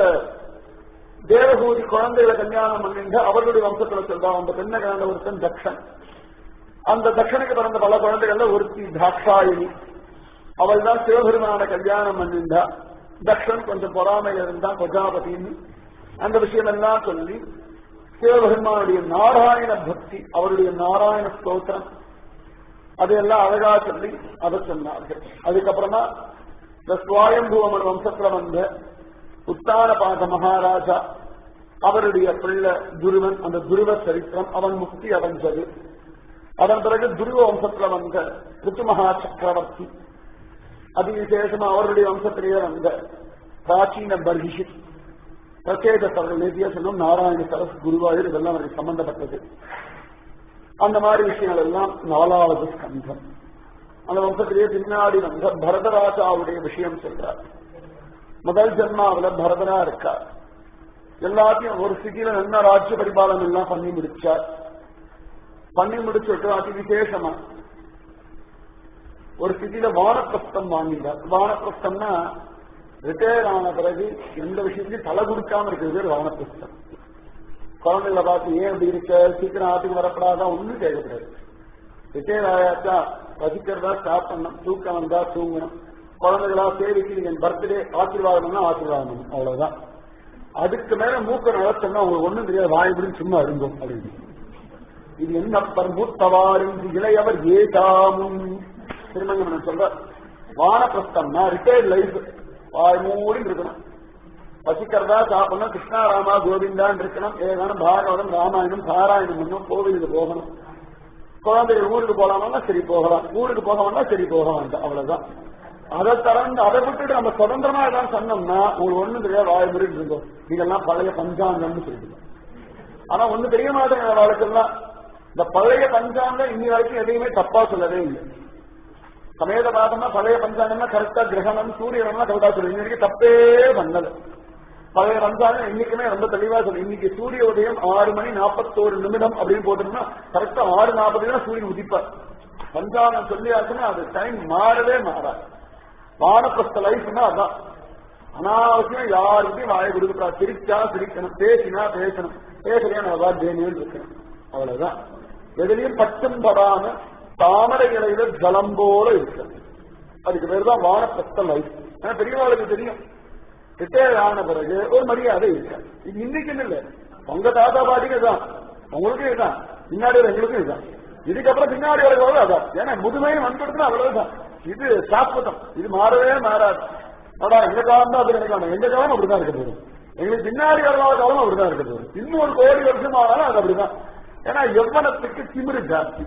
தேவகூதி குழந்தைகளை கல்யாணம் பண்ணிட்டு அவர்களுடைய வம்சத்துல சொல்றான் அந்த பெண்ணை கலந்த ஒருத்தன் தக்ஷன் அந்த தக்ஷனுக்கு பிறந்த பல குழந்தைகள்ல ஒருத்தி தாட்சாயினி அவள் தான் சிவபெருமான கல்யாணம் பண்ணிண்டா தக்ஷன் கொஞ்சம் பொறாமையில இருந்தா பிரஜாபதினு அந்த விஷயம் எல்லாம் சொல்லி சிவபெருமானுடைய நாராயண பக்தி அவருடைய நாராயண ஸ்தோத்திரம் அதையெல்லாம் அழகா சொல்லி அதை சொன்னார்கள் அதுக்கப்புறமா இந்த சுவாயம்புவமன் வம்சத்துல வந்த உத்தான பாத மகாராஜா அவருடைய பிள்ளை துருவன் அந்த துருவ சரித்திரம் அவன் முக்தி அடைஞ்சது அதன் பிறகு துருவ வம்சத்துல வந்த ரித்துமகா சக்கரவர்த்தி அதிவிசேஷமா அவருடைய வம்சத்திலேயே வந்த பிராச்சீன பர்ஹிஷித் பிரத்யேக சரல் நேத்தியா சொல்லும் நாராயண சரஸ் குருவாயூர் இதெல்லாம் அவருக்கு சம்பந்தப்பட்டது அந்த மாதிரி விஷயங்கள் எல்லாம் நாலாவது ஸ்கந்தம் அந்த வம்சத்திலேயே பின்னாடி வந்த பரதராஜாவுடைய விஷயம் சொல்றார் முதல் ஜென்மாவில பரதனா இருக்கார் எல்லாத்தையும் ஒரு சிட்டியில நல்ல ராஜ்ய பரிபாலனம் எல்லாம் பண்ணி முடிச்சார் பண்ணி முடிச்சுட்டு அதி விசேஷமா ஒரு சிட்டியில வானப்பிரஸ்தம் வாங்கிட்டார் வானப்பிரஸ்தம்னா ரிட்டையர் ஆன பிறகு எந்த விஷயத்தையும் தலை கொடுக்காம இருக்கிறது பேர் வானப்பிரஸ்தம் குழந்தைகளை பார்த்து ஏன் இப்படி இருக்க சீக்கிரம் ஆத்துக்கு வரப்படாதான் ஒண்ணும் கேட்கக்கூடாது ரிட்டையர் ஆயாச்சா வசிக்கிறதா ஸ்டாப் பண்ணணும் தூக்கம் வந்தா தூங்கணும் குழந்தைகளா சேவிக்கு என் பர்த்டே ஆசீர்வாதம்னா ஆசீர்வாதம் அவ்வளவுதான் அதுக்கு மேல மூக்க நடத்தணும் உங்களுக்கு ஒண்ணும் தெரியாது வாய்ப்புன்னு சும்மா இருந்தோம் அப்படின்னு இது என்ன பர்மூத்தவாரின் இளையவர் ஏதாமும் திருமங்கமன் சொல்ற வானப்பிரஸ்தம்னா ரிட்டையர்ட் லைஃப் வாய் மூடி இருக்கணும் வசிக்கிறதா சாப்பிடணும் கிருஷ்ணா ராமா கோவிந்தான் இருக்கணும் ஏதானும் பாகவதம் ராமாயணம் பாராயணம் பண்ணும் கோவிலுக்கு போகணும் குழந்தைகள் ஊருக்கு போலாமா சரி போகலாம் ஊருக்கு போக வேண்டாம் சரி போக வேண்டாம் அவ்வளவுதான் அதை திறந்து அதை விட்டுட்டு நம்ம சுதந்திரமா ஏதாவது சொன்னோம்னா உங்களுக்கு ஒண்ணும் தெரியாது வாய் முறையில் இருந்தோம் நீங்கெல்லாம் பழைய பஞ்சாங்கம்னு சொல்லிட்டு ஆனா ஒண்ணு தெரிய மாட்டேங்க வாழ்க்கெல்லாம் இந்த பழைய பஞ்சாங்கம் இன்னி வரைக்கும் எதையுமே தப்பா சொல்லவே இல்லை சமேத பாதம்னா பழைய பஞ்சாங்கம்னா கரெக்டா கிரகணம் சூரியன் கரெக்டா சொல்லு இன்னைக்கு தப்பே பண்ணல பழைய பஞ்சாங்கம் இன்னைக்குமே ரொம்ப தெளிவா சொல்லு இன்னைக்கு சூரிய உதயம் ஆறு மணி நாற்பத்தோரு நிமிடம் அப்படின்னு போட்டோம்னா கரெக்டா ஆறு நாற்பது தான் சூரியன் உதிப்பார் பஞ்சாங்கம் சொல்லியாச்சுன்னா அது டைம் மாறவே மாறாது வானப்பிரஸ்த லைஃப்னா அதான் அனாவசியம் யாருக்கும் வாயை கொடுக்கா சிரிச்சா சிரிக்கணும் பேசினா பேசணும் பேசலையா நல்லா தேனியல் இருக்கணும் அவ்வளவுதான் எதுலயும் பச்சம் படாம தாமரை இலையில ஜலம் போல இருக்கு அதுக்கு பேர் தான் வானப்பிரஸ்த லைஃப் ஏன்னா பெரியவாளுக்கு தெரியும் ரிட்டையர் ஆன பிறகு ஒரு மரியாதை இருக்கு இது இன்னைக்கு இல்ல உங்க தாத்தா பாட்டிக்கு தான் உங்களுக்கும் இதுதான் பின்னாடி எங்களுக்கும் இதுதான் இதுக்கப்புறம் பின்னாடி வரவங்க அதான் ஏன்னா முதுமையும் வந்துடுதுன்னா அவ்வளவுதான் இது சாஸ்வதம் இது மாறவே மாறாது ஆனா எங்க காலம் தான் அது நினைக்கணும் எங்க காலம் அப்படிதான் இருக்க போகுது எங்களுக்கு பின்னாடி வரலாறு காலம் அப்படிதான் இருக்க போகுது இன்னும் ஒரு கோடி வருஷம் ஆனாலும் அது அப்படிதான் ஏன்னா எவ்வளத்துக்கு திமிரு ஜாஸ்தி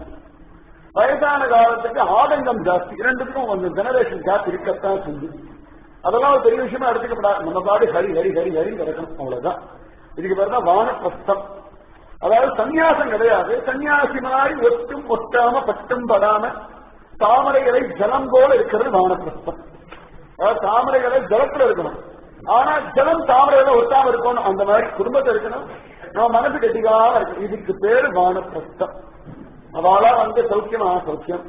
வயசான காலத்துக்கு ஆதங்கம் ஜாஸ்தி இரண்டுக்கும் கொஞ்சம் ஜெனரேஷன் கேப் இருக்கத்தான் செஞ்சு அதெல்லாம் ஒரு பெரிய விஷயமா எடுத்துக்கப்படாது நம்ம பாடி ஹரி ஹரி ஹரி ஹரி கிடக்கணும் அவ்வளவுதான் இதுக்கு பேர் தான் வானப்பிரஸ்தம் அதாவது சன்னியாசம் கிடையாது சன்னியாசி மாதிரி ஒட்டும் ஒட்டாம பட்டும் படாம தாமரைகளை ஜலம் போல இருக்கிறது வானப்பிரஸ்தம் அதாவது தாமரைகளை ஜலத்துல இருக்கணும் ஆனா ஜலம் தாமரையில ஒட்டாம இருக்கணும் அந்த மாதிரி குடும்பத்தை இருக்கணும் நம்ம மனசு கெட்டிக்காம இருக்கு இதுக்கு பேரு வானப்பிரஸ்தம் அவளா வந்து சௌக்கியமா சௌக்கியம்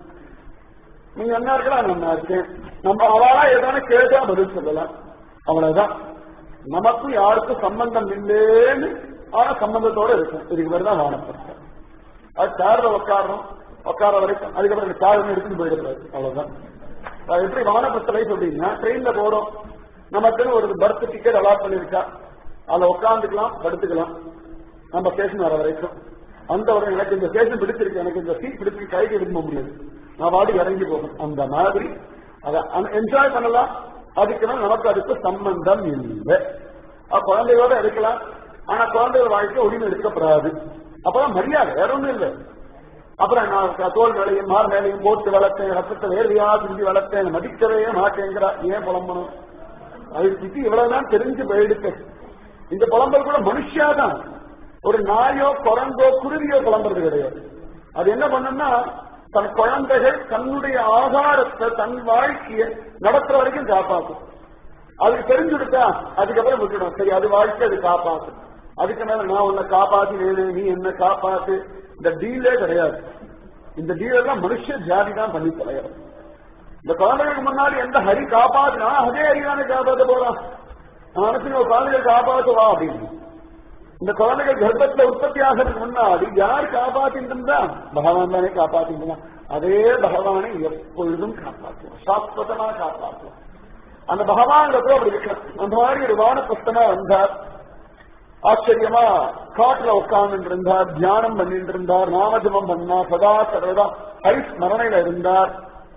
நீங்க என்ன இருக்கலாம் நல்லா இருக்கேன் நம்ம அவளா ஏதான கேட்டா பதில் சொல்லலாம் அவ்வளவுதான் நமக்கும் யாருக்கும் சம்பந்தம் இல்லேன்னு ஆனா சம்பந்தத்தோட இருக்கும் இதுக்கு பேர் தான் வானப்பிரஸ்தம் அது சேர்ல உட்காரணும் உட்கார வரைக்கும் அதுக்கப்புறம் சார் எடுத்துட்டு போயிடக்கூடாது அவ்வளவுதான் அது எப்படி வானபத்திரை சொல்றீங்கன்னா ட்ரெயின்ல போறோம் நமக்குன்னு ஒரு பர்த் டிக்கெட் அலாட் பண்ணிருக்கா அதுல உட்காந்துக்கலாம் படுத்துக்கலாம் நம்ம ஸ்டேஷன் வர வரைக்கும் அந்த ஒரு எனக்கு இந்த ஸ்டேஷன் பிடிச்சிருக்கு எனக்கு இந்த சீட் பிடிச்சிருக்கு கைக்கு எடுக்க முடியாது நான் வாடி இறங்கி போகும் அந்த மாதிரி அதை என்ஜாய் பண்ணலாம் அதுக்கு மேல நமக்கு அதுக்கு சம்பந்தம் இல்லை அப்ப குழந்தையோட இருக்கலாம் ஆனா குழந்தைகள் வாழ்க்கை உரிமை எடுக்கப்படாது அப்பதான் மரியாதை வேற ஒண்ணும் இல்லை அப்புறம் நான் தோல் வேலையும் மார் வேலையும் போட்டு வளர்த்தேன் ரத்தத்தை வேர்வையா சிந்தி வளர்த்தேன் மதிக்கவே மாட்டேங்கிறா ஏன் புலம்பணும் அது சித்தி இவ்வளவுதான் தெரிஞ்சு போயிடுச்சு இந்த புலம்பல் கூட மனுஷாதான் ஒரு நாயோ குரங்கோ குருவியோ புலம்புறது கிடையாது அது என்ன பண்ணும்னா தன் குழந்தைகள் தன்னுடைய ஆதாரத்தை தன் வாழ்க்கையை நடத்துற வரைக்கும் காப்பாற்றும் அதுக்கு தெரிஞ்சுடுத்தா அதுக்கப்புறம் விட்டுடும் சரி அது வாழ்க்கை அது காப்பாற்றும் அதுக்கு மேல நான் உன்னை காப்பாத்தினேனே நீ என்ன காப்பாத்து இந்த டீலே கிடையாது இந்த டீல் எல்லாம் மனுஷ ஜாதி தான் பண்ணி தொலைகிறது இந்த குழந்தைகளுக்கு முன்னாடி எந்த ஹரி காப்பாத்தினா அதே ஹரிதானே காப்பாத்த போறான் மனசுக்கு ஒரு குழந்தைகள் காப்பாத்துவா அப்படின்னு இந்த குழந்தைகள் கர்ப்பத்துல உற்பத்தி ஆகிறதுக்கு முன்னாடி யார் காப்பாத்திட்டு இருந்தா பகவான் தானே காப்பாத்திட்டு அதே பகவானை எப்பொழுதும் காப்பாற்றுவோம் சாஸ்வதமா காப்பாற்றுவோம் அந்த பகவான் அப்படி இருக்கிறார் அந்த மாதிரி ஒரு வானப்புஸ்தமா வந்தார் ஆச்சரியமா காட்டுல உட்கார்ந்து இருந்தார் தியானம் பண்ணிட்டு இருந்தார் நாமஜபம் பண்ணார் சதா சர்வதா ஹரிஸ்மரணையில இருந்தார்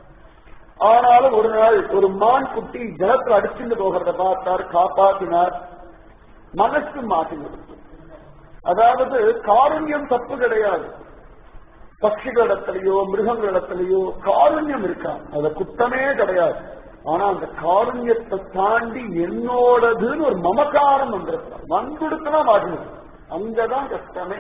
ஆனாலும் ஒரு நாள் ஒரு மான் குட்டி ஜலத்துல அடிச்சுட்டு போகிறத பார்த்தார் காப்பாத்தினார் மனசு மாற்றினது அதாவது காருண்யம் தப்பு கிடையாது பட்சிகளிடத்திலேயோ மிருகங்களிடத்திலேயோ காருண்யம் இருக்கா அத குத்தமே கிடையாது ஆனா அந்த காருண்யத்தை தாண்டி என்னோடதுன்னு ஒரு மமக்காரம் வந்திருக்கிறார் வந்துடுத்துனா மாட்டணும் அங்கதான் கஷ்டமே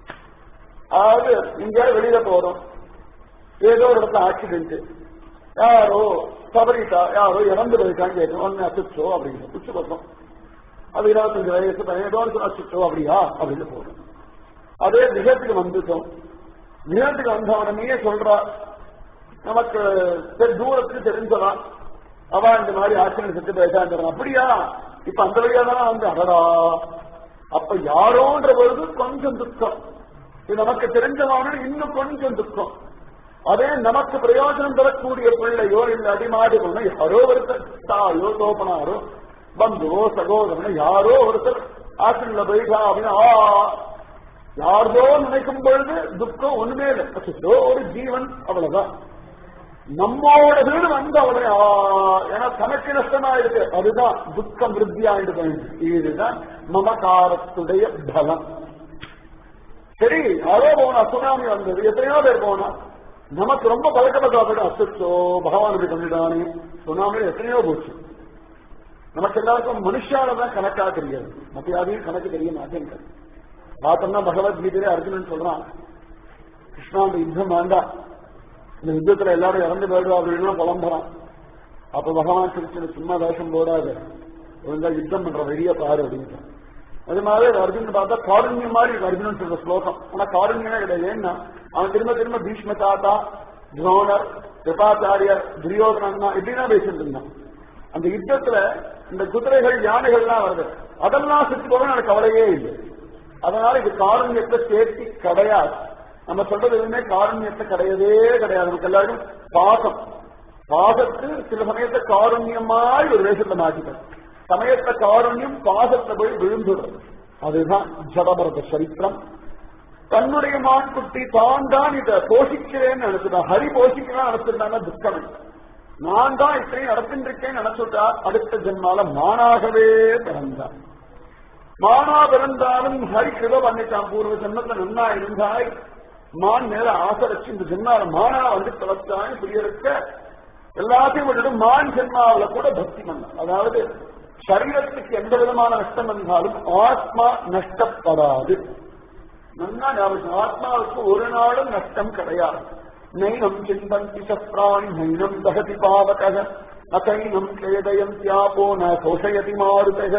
அதாவது இங்க வெளியில போறோம் ஏதோ ஒரு இடத்துல ஆக்சிடென்ட் யாரோ தவறிட்டா யாரோ இறந்து போயிட்டான்னு கேட்கணும் ஒன்னு அசுச்சோ அப்படின்னு உச்சு பக்கம் அது இருபத்தஞ்சு வயசு பையன் ஏதோ ஒன்று அசுச்சோ அப்படியா அப்படின்னு போறோம் அதே விகத்துக்கு வந்துட்டோம் விகத்துக்கு வந்த உடனே சொல்றா நமக்கு சரி தூரத்துக்கு தெரிஞ்சலாம் அவ இந்த மாதிரி ஆக்சிடென்ட் செத்து போயிட்டான் அப்படியா இப்ப அந்த வழியா தான் வந்து அடடா அப்ப யாரோன்ற பொழுது கொஞ்சம் துக்கம் இது நமக்கு தெரிஞ்சவன இன்னும் கொஞ்சம் துக்கம் அதே நமக்கு பிரயோஜனம் தரக்கூடிய பிள்ளையோ இல்ல அடிமாடி பொண்ணு யாரோ ஒருத்தர் தாயோ தோப்பனாரோ பந்துவோ சகோதரனோ யாரோ ஒருத்தர் ஆக்சிடென்ட்ல போயிட்டா அப்படின்னா ஆ யாரோ நினைக்கும் பொழுது துக்கம் ஒண்ணுமே இல்லை அச்சோ, ஒரு ஜீவன் அவ்வளவுதான் நம்மோட வீடு வந்த உடனே ஆ, ஏன்னா தனக்கு நஷ்டமா இருக்கு அதுதான் துக்கம் விருத்தி ஆயிட்டு போயிடுது இதுதான் மமகாரத்துடைய பலம் சரி அதோ போனா சுனாமி வந்தது எத்தனையோ பேர் போனா நமக்கு ரொம்ப பழக்கப்பட்ட அச்சோ பகவான் இப்படி பண்ணிட்டானே சுனாமி எத்தனையோ போச்சு நமக்கு எல்லாருக்கும் மனுஷால தான் கணக்கா தெரியாது மத்த யாரையும் கணக்கு தெரிய மாட்டேங்கிறது பார்த்தோம்னா பகவத்கீதையிலே அர்ஜுனன் சொல்றான் கிருஷ்ணா அந்த யுத்தம் வேண்டாம் இந்த யுத்தத்துல எல்லாரும் இறந்து போயிடுவா அப்படின்னு புலம்புறான் அப்ப பகவான் சிரிச்சு சும்மா வேஷம் போடாது ஒழுங்கா யுத்தம் பண்ற வெளிய பாரு அப்படின்ட்டு அது மாதிரி அர்ஜுன் பார்த்தா காருண்யம் மாதிரி இருக்கு அர்ஜுனன் சொல்ற ஸ்லோகம் ஆனா காருண்யமே கிடையாது ஏன்னா அவன் திரும்ப திரும்ப பீஷ்ம தாத்தா துரோணர் கிருபாச்சாரியர் துரியோதனா இப்படிதான் பேசிட்டு இருந்தான் அந்த யுத்தத்துல இந்த குதிரைகள் யானைகள்லாம் வருது அதெல்லாம் சுற்றி போக எனக்கு கவலையே இல்லை அதனால இது காருண்யத்தை சேர்த்தி கிடையாது நம்ம சொல்றது எதுவுமே காருண்யத்தை கிடையவே கிடையாது நமக்கு எல்லாரும் பாசம் பாசத்து சில சமயத்தை காருண்யமாய் ஒரு வேஷத்தை மாற்றிட்டோம் சமயத்தை காருண்யம் பாசத்தை போய் விழுந்துடும் அதுதான் ஜடபரத சரித்திரம் தன்னுடைய மான்குட்டி தான் தான் இதை போஷிக்கிறேன்னு நினைச்சுட்டான் ஹரி போஷிக்கலாம் நினைச்சிருந்தாங்க துக்கம் இல்லை. நான் தான் இத்தனையும் நடத்தின்றிருக்கேன் நினைச்சுட்டா அடுத்த ஜென்மால மானாகவே பிறந்தார் மானா பிறந்தாலும் ஹரி கிருப பண்ணிட்டான் பூர்வ ஜென்மத்துல நன்னா இருந்தாய் மான் மேல ஆசை வச்சு இந்த ஜென்மால மானா வந்து பிறந்தாய் புரியறக்க எல்லாத்தையும் விட்டுட்டு மான் ஜென்மாவில கூட பக்தி பண்ணான் அதாவது சரீரத்துக்கு எந்த விதமான நஷ்டம் வந்தாலும் ஆத்மா நஷ்டப்படாது நன்னா ஞாபகம் ஆத்மாவுக்கு ஒரு நாளும் நஷ்டம் கிடையாது நைனம் சிந்தந்தி சப்ராணி நைனம் தகதி பாவக அசைனம் கேதயம் தியாபோ ந சோஷயதி மாறுதக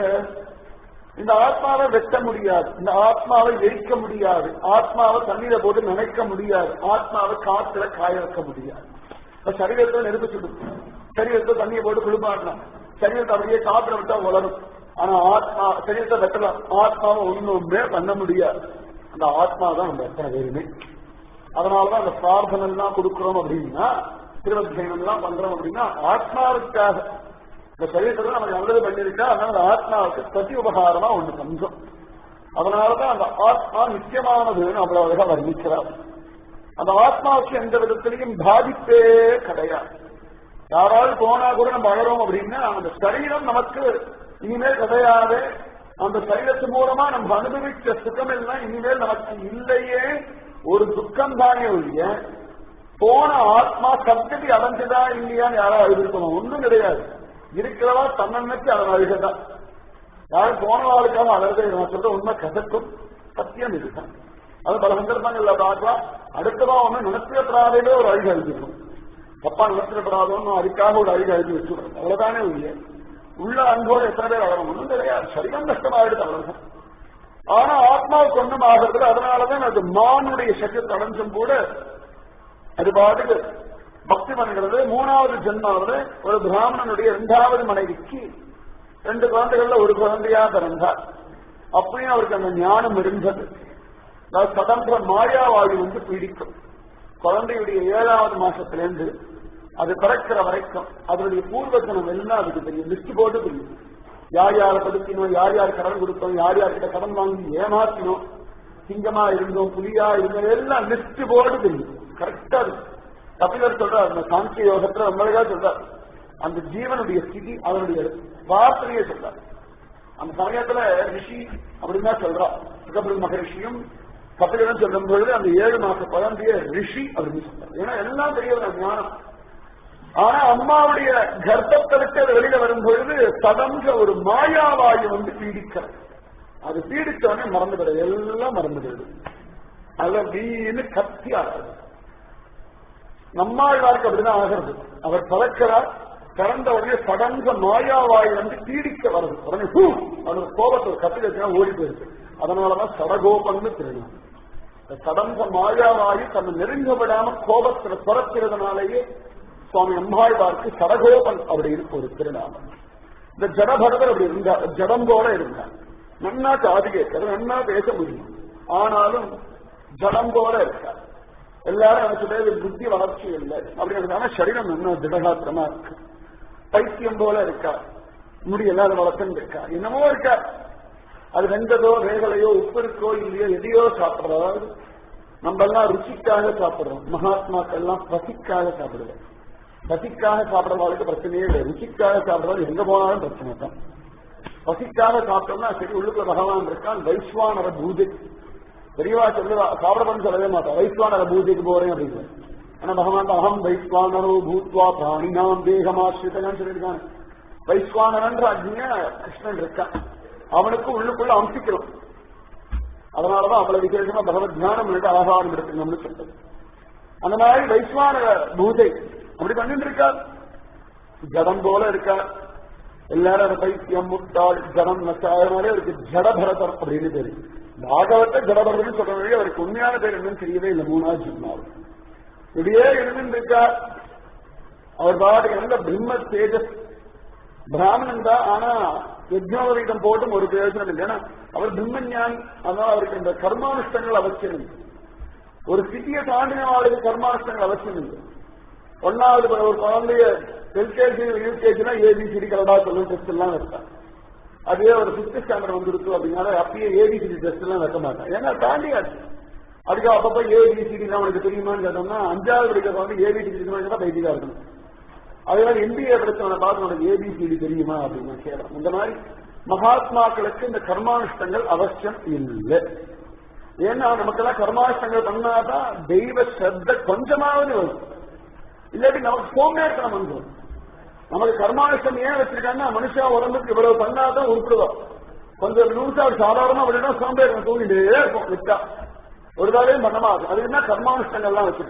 இந்த ஆத்மாவை வெட்ட முடியாது இந்த ஆத்மாவை எரிக்க முடியாது ஆத்மாவை தண்ணீரை போட்டு நினைக்க முடியாது ஆத்மாவை காத்துல காய வைக்க முடியாது இப்ப சரீரத்தை நெருப்பு சுடும் சரீரத்தை தண்ணியை போட்டு குளிப்பாடலாம் சரீரத்தை அப்படியே காத்துல விட்டா வளரும் ஆனா ஆத்மா சரீரத்தை வெட்டலாம் ஆத்மாவை ஒண்ணுமே பண்ண முடியாது அந்த ஆத்மா தான் நம்ம எத்தனை பேருமே அதனாலதான் அந்த பிரார்த்தனை எல்லாம் கொடுக்கிறோம் அப்படின்னா திருவத்தியம் எல்லாம் பண்றோம் அப்படின்னா ஆத்மாவுக்காக இந்த சரீரத்துல நமக்கு நல்லது பண்ணிருக்கா அதனால அந்த ஆத்மாவுக்கு பிரதி உபகாரமா ஒண்ணு பண்றோம் அதனாலதான் அந்த ஆத்மா நித்தியமானதுன்னு அவ்வளவு அழகா வர்ணிக்கிறார் அந்த ஆத்மாவுக்கு எந்த விதத்திலையும் பாதிப்பே கிடையாது யாராவது போனா கூட நம்ம அழறோம் அப்படின்னா அந்த சரீரம் நமக்கு இனிமேல் கிடையாது அந்த சரீரத்து மூலமா நம்ம அனுபவிச்ச சுகம் எல்லாம் இனிமேல் நமக்கு இல்லையே ஒரு துக்கம் தானே ஒழிய போன ஆத்மா சப்ததி அடைஞ்சுதா இல்லையான்னு யாராவது அழுதிருக்கணும் ஒண்ணும் கிடையாது இருக்கிறவா தன்னன்னைக்கு அவன் அழுகதான் யாரும் போன வாழ்க்காக அழகை நான் சொல்ற உண்மை கசக்கும் சத்தியம் இதுதான் அது பல சந்தர்ப்பங்கள்ல பார்க்கலாம் அடுத்தவா ஒண்ணு நினைச்சிடப்படாதே ஒரு அழுகை அழுதிருக்கும் தப்பா நினைச்சிடப்படாதோன்னு அதுக்காக ஒரு அழுகை அழுதி வச்சுடுறது அவ்வளவுதானே உரிய உள்ள அன்போடு எத்தனை பேர் வளரும் ஒன்றும் கிடையாது சரீரம் கஷ்டமாயிடுது அவ்வளவுதான் ஆனா ஆத்மாவுக்கு ஒண்ணும் ஆகிறது அதனாலதான் அது மானுடைய சக்தி அடைஞ்சும் கூட அது பாட்டுக்கு பக்தி பண்ணுகிறது மூணாவது ஜென்மாவது ஒரு பிராமணனுடைய இரண்டாவது மனைவிக்கு ரெண்டு குழந்தைகள்ல ஒரு குழந்தையா பிறந்தார் அப்படியும் அவருக்கு அந்த ஞானம் இருந்தது அதாவது சதந்திர மாயாவாயு வந்து பீடிக்கும் குழந்தையுடைய ஏழாவது மாசத்திலேருந்து அது பிறக்கிற வரைக்கும் அதனுடைய பூர்வத்தனம் எல்லாம் அதுக்கு தெரியும் லிஸ்ட் போட்டு தெரியும் யார் யாரை படுத்தினோம் யார் யார் கடன் கொடுத்தோம் யார் யார்கிட்ட கடன் வாங்கி ஏமாத்தினோம் சிங்கமா இருந்தோம் புலியா இருந்தோம் எல்லாம் லிஸ்ட் போட்டு தெரியும் கரெக்டா இருக்கு கபிலர் சொல்றார் அந்த சாங்கிய யோகத்துல ரொம்ப அழகா சொல்றார் அந்த ஜீவனுடைய ஸ்திதி அதனுடைய வார்த்தையை சொல்றார் அந்த சமயத்துல ரிஷி அப்படின்னு தான் சொல்றா சுகபிரல் மகரிஷியும் கபிலரும் சொல்லும் பொழுது அந்த ஏழு மாச குழந்தைய ரிஷி அப்படின்னு சொல்றார் ஏன்னா எல்லாம் தெரியவர் ஞானம் ஆனா அம்மாவுடைய கர்ப்பத்தை விட்டு அது வெளியில வரும் பொழுது சதன்ற ஒரு மாயாவாயு வந்து பீடிக்கிறது அது பீடிச்சவனே மறந்துவிடுது எல்லாம் மறந்துவிடுது அதுல வீணு கத்தி ஆகாது நம்மாழ்வாருக்கு அப்படிதான் ஆகிறது அவர் பறக்கிறார் பிறந்த உடனே சடங்க மாயாவாய் வந்து பீடிக்க வருது உடனே ஹூ அவர் கோபத்தை கத்தி வச்சா ஓடி போயிருக்கு அதனாலதான் சடகோபம்னு திருநாள் சடங்க மாயாவாயு தன்னை நெருங்க விடாம கோபத்துல துறக்கிறதுனாலேயே சுவாமி அம்மாழ்வாருக்கு சடகோபன் அப்படின்னு ஒரு திருநாமம் இந்த ஜடபரதர் அப்படி இருந்தார் ஜடம் போல இருந்தார் நன்னா காது கேட்கறது நன்னா பேச முடியும் ஆனாலும் ஜடம் போல இருக்கார் எல்லாரும் எனக்கு பேர் புத்தி வளர்ச்சி இல்லை அப்படிங்கிறதுனால சரீரம் என்ன திடகாத்திரமா இருக்கு பைத்தியம் போல இருக்கா முடி எல்லாரும் வளர்த்துன்னு இருக்கா என்னமோ இருக்கா அது வெந்ததோ வேகலையோ உப்பு இருக்கோ இல்லையோ எதையோ சாப்பிடுறோம் நம்ம எல்லாம் ருச்சிக்காக சாப்பிடுறோம் மகாத்மாக்கள் எல்லாம் பசிக்காக சாப்பிடுவோம் பசிக்காக சாப்பிடுறவங்களுக்கு பிரச்சனையே இல்லை ருச்சிக்காக சாப்பிடுறது எங்க போனாலும் பிரச்சனை தான் பசிக்காக சாப்பிட்டோம்னா சரி உள்ளுக்குள்ள பகவான் இருக்கான் வைஸ்வானர பூஜை பெரியவா சொல்லுவா சாப்பிடணும்னு சொல்லவே மாட்டா வைஸ்வானர பூஜைக்கு போறேன் அப்படின்னு ஆனா பகவான் அகம் வைஸ்வானரோ பூத்வா பிராணினாம் தேகமாசிரிதான் சொல்லியிருக்காங்க வைஸ்வானரன்ற அக்னிய கிருஷ்ணன் இருக்கான் அவனுக்கு உள்ளுக்குள்ள அம்சிக்கிறோம் அதனாலதான் அவ்வளவு விசேஷமா பகவத் தியானம் பண்ணிட்டு ஆகாரம் எடுக்கணும்னு சொல்றது அந்த மாதிரி வைஸ்வான பூஜை அப்படி பண்ணிட்டு இருக்கார் ஜடம் போல இருக்கார் எல்லாரும் அதை பைத்தியம் முட்டாள் ஜடம் நச்சாயனாலே அவருக்கு ஜடபரதர் அப்படின்னு பேரு பாகவத்தை ஜடபரதர்னு சொல்ற வழி அவருக்கு உண்மையான பேர் என்னன்னு தெரியவே இல்லை மூணாவது ஜிம்மாவில் இப்படியே இருந்துட்டு இருக்கார் அவர் பாட்டுக்கு நல்ல பிரம்ம தேஜஸ் பிராமணன் தான் ஆனா யஜ்னோபவீதம் போட்டும் ஒரு பிரயோஜனம் இல்லை ஏன்னா அவர் பிரம்மஞானி அதனால அவருக்கு இந்த கர்மானுஷ்டங்கள் அவசியம் இல்லை ஒரு சிட்டியை தாண்டின ஆளுக்கு கர்மானுஷ்டங்கள் அவசியம் இல்லை ஒன்னாவது ஒரு குழந்தைய எல்கேஜி யூகேஜினா ஏபிசிடி கலடா சொல்லும் டெஸ்ட் எல்லாம் வைப்பான் அதே ஒரு பிப்த் ஸ்டாண்டர்ட் வந்துருக்கு அப்படின்னால அப்பயே ஏபிசிடி டெஸ்ட் எல்லாம் வைக்க மாட்டான் ஏன்னா தாண்டியாச்சு அதுக்கு அப்பப்ப ஏபிசிடி உனக்கு தெரியுமான்னு கேட்டோம்னா அஞ்சாவது படிக்கிற வந்து ஏபிசிடி தான் பைத்தியா இருக்கணும் அதனால எம்பிஏ படிச்சவனை பார்த்து உனக்கு ஏபிசிடி தெரியுமா அப்படின்னு கேட்கலாம் இந்த மாதிரி மகாத்மாக்களுக்கு இந்த கர்மானுஷ்டங்கள் அவசியம் இல்லை ஏன்னா நமக்கெல்லாம் கர்மானுஷ்டங்கள் பண்ணாதான் தெய்வ ஸ்ரத்த கொஞ்சமாவது வரும் இல்லாட்டி நமக்கு சோம்பேறித்தனம் வந்துடும் நமக்கு கர்மானுஷ்டம் ஏன் வச்சிருக்காங்கன்னா மனுஷா உடம்புக்கு இவ்வளவு பண்ணாதான் உருப்பிடுவோம் கொஞ்சம் லூசா சாதாரணமா விடணும் சோம்பேறி தூங்கிட்டே இருக்கும் விட்டா ஒரு வேலையும் பண்ண மாட்டோம் அது என்ன கர்மானுஷ்டங்கள்லாம் வச்சிருக்கா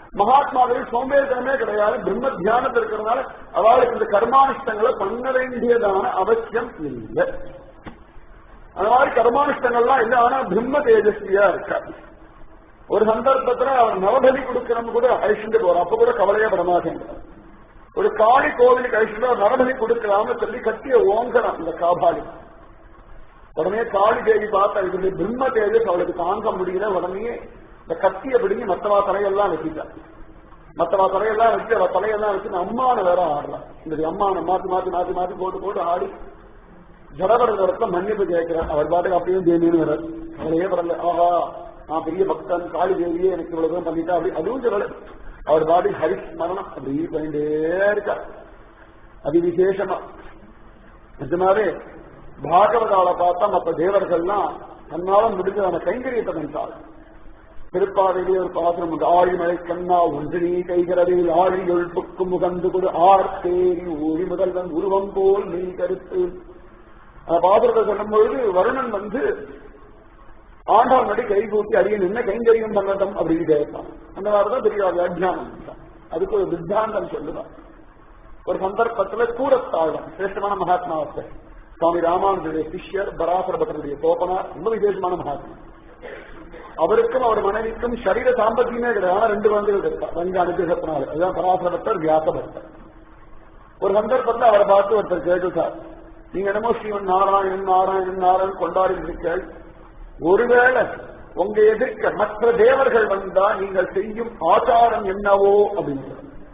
மகாத்மாவில் சோம்பேறித்தனமே கிடையாது பிரம்ம தியானத்தில் இருக்கிறதுனால அவளுக்கு இந்த கர்மானுஷ்டங்களை பண்ண வேண்டியதான அவசியம் இல்லை அந்த மாதிரி கர்மானுஷ்டங்கள்லாம் இல்லை ஆனா பிரம்ம தேஜஸ்வியா இருக்காரு ஒரு சந்தர்ப்பத்துல அவர் நவபலி கொடுக்கணும் கூட அழிச்சுட்டு போறார் அப்ப கூட கவலையே படமாட்டேன் ஒரு காளி கோவிலுக்கு அழிச்சுட்டு ஒரு நரபலி கொடுக்கலாம்னு சொல்லி கட்டிய ஓங்கலாம் இந்த காபாலி உடனே காளி தேவி பார்த்தா இது பிரம்ம தேஜஸ் அவளுக்கு தாங்க முடியல உடனே இந்த கத்திய பிடிங்கி மத்தவா தலையெல்லாம் வச்சுட்டான் மத்தவா தலையெல்லாம் வச்சு அவ தலையெல்லாம் வச்சு அம்மான வேற ஆடுறான் இந்த அம்மான மாத்தி மாத்தி மாத்தி மாத்தி போட்டு போட்டு ஆடி ஜடபரதத்தை மன்னிப்பு கேட்கிறார் அவர் பாட்டுக்கு அப்படியும் தேவின்னு வர்றார் அவளையே வரல ஆஹா நான் பெரிய பக்தன் காளி தேவியே எனக்கு இவ்வளவு தூரம் பண்ணிட்டா அப்படி அதுவும் சொல்லல அவர் பாடி ஹரிஸ்மரணம் அப்படி பண்ணிட்டே இருக்கார் அது விசேஷமா நிஜமாவே பாகவதால பார்த்தா மற்ற தேவர்கள்லாம் தன்னால முடிஞ்சதான கைங்கரியத்தை பண்ணிட்டாள் திருப்பாவையிலே ஒரு பாத்திரம் உண்டு ஆழிமலை கண்ணா ஒன்று நீ கைகிறதில் ஆழி எழுப்புக்கும் முகந்து கொடு ஆர் தேரி ஊழி முதல்வன் உருவம் போல் நீ கருத்து அந்த பாத்திரத்தை சொல்லும் பொழுது வருணன் வந்து ஆண்டாள் நடி கை கூட்டி அடியன் என்ன கைங்கரியம் பண்ணட்டும் அப்படின்னு கேட்பான் அந்த மாதிரிதான் பெரிய வியாக்கியானம் அதுக்கு ஒரு சித்தாந்தம் சொல்லுவான் ஒரு சந்தர்ப்பத்துல கூடத்தாழ்வன் சிரேஷ்டமான மகாத்மாவத்தை சுவாமி ராமானுஜருடைய சிஷ்யர் பராசர பட்டருடைய தோப்பனார் ரொம்ப விசேஷமான மகாத்மா அவருக்கும் அவர் மனைவிக்கும் சரீர சாம்பத்தியமே கிடையாது ஆனா ரெண்டு குழந்தைகள் இருப்பார் ரங்க அனுகிரகத்தினால அதுதான் பராசர பட்டர் வியாச பட்டர் ஒரு சந்தர்ப்பத்தில் அவரை பார்த்து ஒருத்தர் கேட்டுட்டார் நீங்க என்னமோ ஸ்ரீவன் நாராயணன் நாராயணன் நாராயணன் கொண்டாடி இருக்கீர்கள் ஒருவேளை உங்க எதிர்க்க மற்ற தேவர்கள் வந்தா நீங்கள் செய்யும் ஆச்சாரம் என்னவோ அப்படின்னு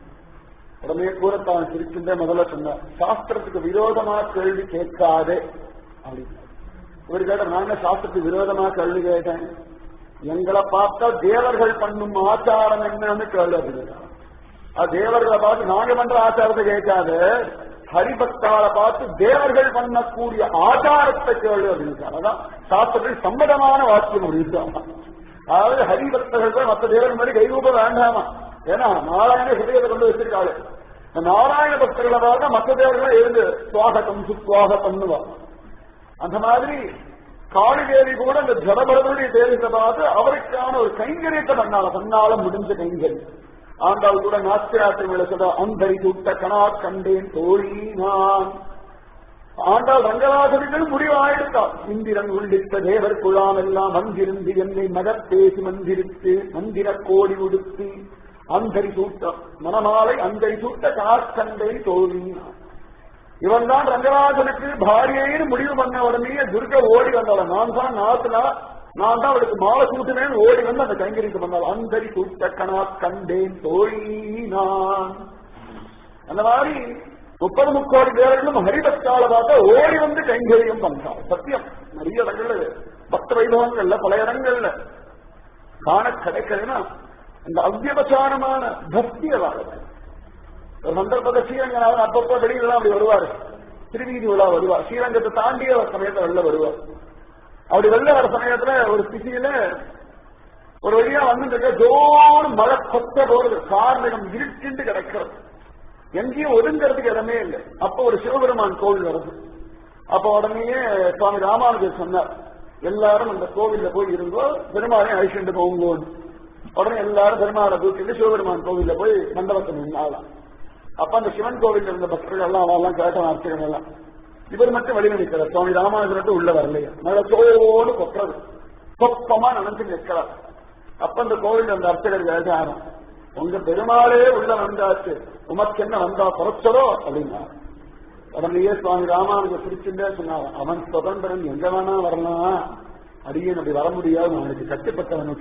உடனே கூறத்தான் சிரிச்சுட்டே முதல்ல சொன்னார் சாஸ்திரத்துக்கு விரோதமா கேள்வி கேட்காதே அப்படின்னு இவர் கேட்ட நான் சாஸ்திரத்துக்கு விரோதமா கேள்வி கேட்டேன் எங்களை பார்த்தா தேவர்கள் பண்ணும் ஆச்சாரம் என்னன்னு கேள்வி அப்படின்னு தேவர்களை பார்த்து நாங்க பண்ற ஆச்சாரத்தை கேட்காத ஹரிபக்தால பார்த்து தேவர்கள் பண்ணக்கூடிய ஆச்சாரத்தை கேளு அப்படின்னு அதான் சாஸ்திரத்தில் சம்மதமான வாக்கியம் அப்படின்னு அதாவது ஹரிபக்தர்கள் போய் மற்ற தேவர்கள் மாதிரி கைகூப்ப வேண்டாமா ஏன்னா நாராயண ஹிருதயத்தை கொண்டு வச்சிருக்காரு நாராயண பக்தர்களை பார்த்தா மற்ற தேவர்கள் எழுந்து சுவாகத்தம் சுஸ்வாகத்தம்னுவா அந்த மாதிரி காளிதேவி கூட இந்த ஜடபரவருடைய தேவத்தை பார்த்து அவருக்கான ஒரு கைங்கரியத்தை பண்ணால தன்னால முடிஞ்ச கைங்கரியம் ஆண்டாள் கூட நாஸ்திராத்திரம் சொல்ற அந்தரி சுட்ட கணா கண்டேன் தோழி நான் ஆண்டாள் ரங்கநாதர்கள் முடிவாயிடுத்தாள் இந்திரன் உள்ளிட்ட தேவர் குழாம் எல்லாம் வந்திருந்து என்னை மதப்பேசி மந்திரித்து மந்திர கோடி உடுத்தி அந்தரி சூட்ட மனமாலை அந்தரி சூட்ட காக்கண்டேன் தோழி இவன் தான் ரங்கராஜனுக்கு பாரியைன்னு முடிவு பண்ண உடனே துர்க ஓடி வந்தாள் நான் தான் நாத்துனா நான் தான் அவளுக்கு மாலை சூட்டுனேன் ஓடி வந்து அந்த கைங்கரிக்கு வந்தாள் அந்தரி சூட்ட கணா கண்டேன் தோழி நான் அந்த மாதிரி முப்பது முக்கோடி பேர்களும் ஹரிபக்தால பார்த்தா ஓடி வந்து கைங்கரியம் பண்றாள் சத்தியம் நிறைய இடங்கள்ல பக்த வைபவங்கள்ல பல இடங்கள்ல காண கிடைக்கிறதுனா இந்த அவ்வியபச்சாரமான பக்தி அதாவது ஒரு சந்தர்ப்பத்தை ஸ்ரீரங்கநாதன் அப்பப்போ வெளியிலாம் அப்படி வருவார் திருவீதி விழா வருவார் ஸ்ரீரங்கத்தை தாண்டிய ஒரு சமயத்துல வெளில வருவார் அப்படி வெளில வர சமயத்துல ஒரு ஸ்திதியில ஒரு வழியா வந்து ஜோடு மழை கொத்த போறது கார்மிகம் இருட்டிண்டு கிடக்கிறது எங்கேயும் ஒதுங்கிறதுக்கு இடமே இல்லை அப்ப ஒரு சிவபெருமான் கோவில் வருது அப்ப உடனேயே சுவாமி ராமானுஜர் சொன்னார் எல்லாரும் அந்த கோவில்ல போய் இருந்தோ பெருமாளையும் அழிச்சுட்டு போங்கோன்னு உடனே எல்லாரும் பெருமாளை தூக்கிட்டு சிவபெருமான் கோவில்ல போய் மண்டபத்தில் நின்னாலாம் அப்ப அந்த சிவன் கோவில் இருந்த பக்தர்கள் எல்லாம் அவெல்லாம் கேட்டான் அர்ச்சகன் எல்லாம் இவர் மட்டும் வெளியில நிற்கிறார் சுவாமி ராமானுஜர் மட்டும் உள்ள வரலையா மழை தோடு கொட்டுறது சொப்பமா நினைச்சு நிற்கிறார் அப்ப அந்த கோவில் அந்த அர்ச்சகர் கேட்டாராம் உங்க பெருமாளே உள்ள வந்தாச்சு உமக்கு என்ன வந்தா குறைச்சதோ அப்படின்னா உடனேயே சுவாமி ராமானுஜர் பிடிச்சுட்டே சொன்னார் அவன் சுதந்திரன் எங்க வேணா வரலாம் அடியேன் அப்படி வர முடியாது அவனுக்கு கட்டுப்பட்டவன்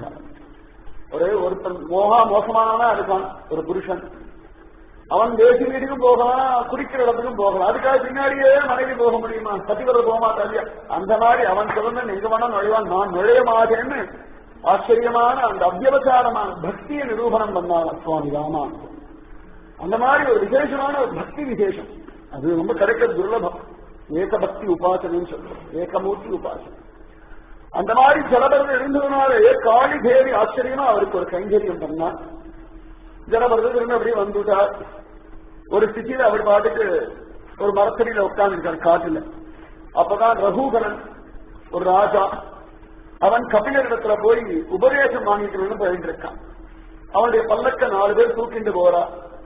ஒரே ஒருத்தன் மோகா மோசமானவனா இருக்கான் ஒரு புருஷன் அவன் தேசிய வீட்டுக்கும் போகலாம் குடிக்கிற இடத்துக்கும் போகலாம் அதுக்காக பின்னாடியே மனைவி போக முடியுமா சத்திவர போக மாட்டாங்க அந்த மாதிரி அவன் சுதந்திரன் எங்க வேணா நுழைவான் நான் நுழைய மாட்டேன்னு ஆச்சரியமான அந்த அத்தியவசாரமான பக்தியை நிரூபணம் பண்ணாங்க சுவாமி ராமானுஜன் அந்த மாதிரி ஒரு விசேஷமான ஒரு பக்தி விசேஷம் அது ரொம்ப கிடைக்கிற துர்லபம் ஏக பக்தி உபாசனைன்னு சொல்றோம் ஏகமூர்த்தி உபாசனை அந்த மாதிரி ஜலபரதம் இருந்ததுனாலே காளி தேவி ஆச்சரியமா அவருக்கு ஒரு கைங்கரியம் பண்ணார் ஜலபரதம் இருந்து அப்படியே வந்துட்டார் ஒரு ஸ்திதியில அவர் பாட்டுக்கு ஒரு மரத்தடியில உட்கார்ந்துருக்கார் காட்டுல அப்பதான் ரகுகரன் ஒரு ராஜா அவன் கபிலரிடத்துல போய் உபதேசம் வாங்கிக்கணும்னு போயிருக்கான் அவனுடைய பல்லக்க நாலு பேர் தூக்கிட்டு போறா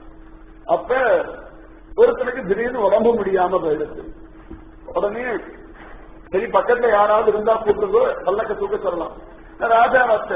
அப்ப ஒருத்தனுக்கு திடீர்னு உடம்பு முடியாம போயிடுது உடனே சரி பக்கத்துல யாராவது இருந்தா கூப்பிட்டு பல்லக்க தூக்க சொல்லலாம் ராஜா வத்த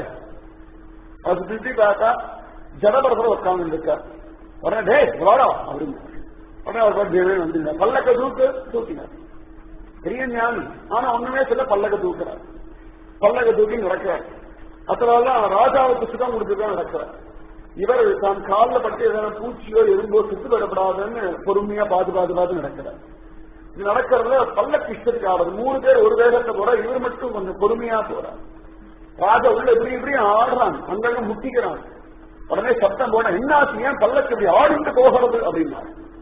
அது சுத்தி பார்த்தா ஜடபரபர உட்கார்ந்து இருக்கா உடனே டே வாடா அப்படின்னு உடனே அவர் தேவே வந்து பல்லக்க தூக்கு தூக்கினார் பெரிய ஞானி ஆனா ஒண்ணுமே சொல்ல பல்லக்க தூக்குறார் பல்லக்க தூக்கி நடக்கிறார் அத்தனால ராஜாவுக்கு சுகம் கொடுத்துதான் நடக்கிறார் இவர் தான் காலில் பட்டு ஏதாவது பூச்சியோ எறும்போ சுத்து விடப்படாதுன்னு பொறுமையா பாது பாது பாது நடக்கிறார் இது நடக்கிறதுல பல்லக்கு இஷ்டத்துக்கு ஆடுறது மூணு பேர் ஒரு வேகத்தை போற இவர் மட்டும் கொஞ்சம் பொறுமையா போறார் ராஜா உள்ள இப்படி இப்படி ஆடுறான் அங்கங்க முட்டிக்கிறான் உடனே சத்தம் போன என்னாச்சு ஏன் பல்லக்கு இப்படி ஆடிட்டு போகிறது அப்படின்னா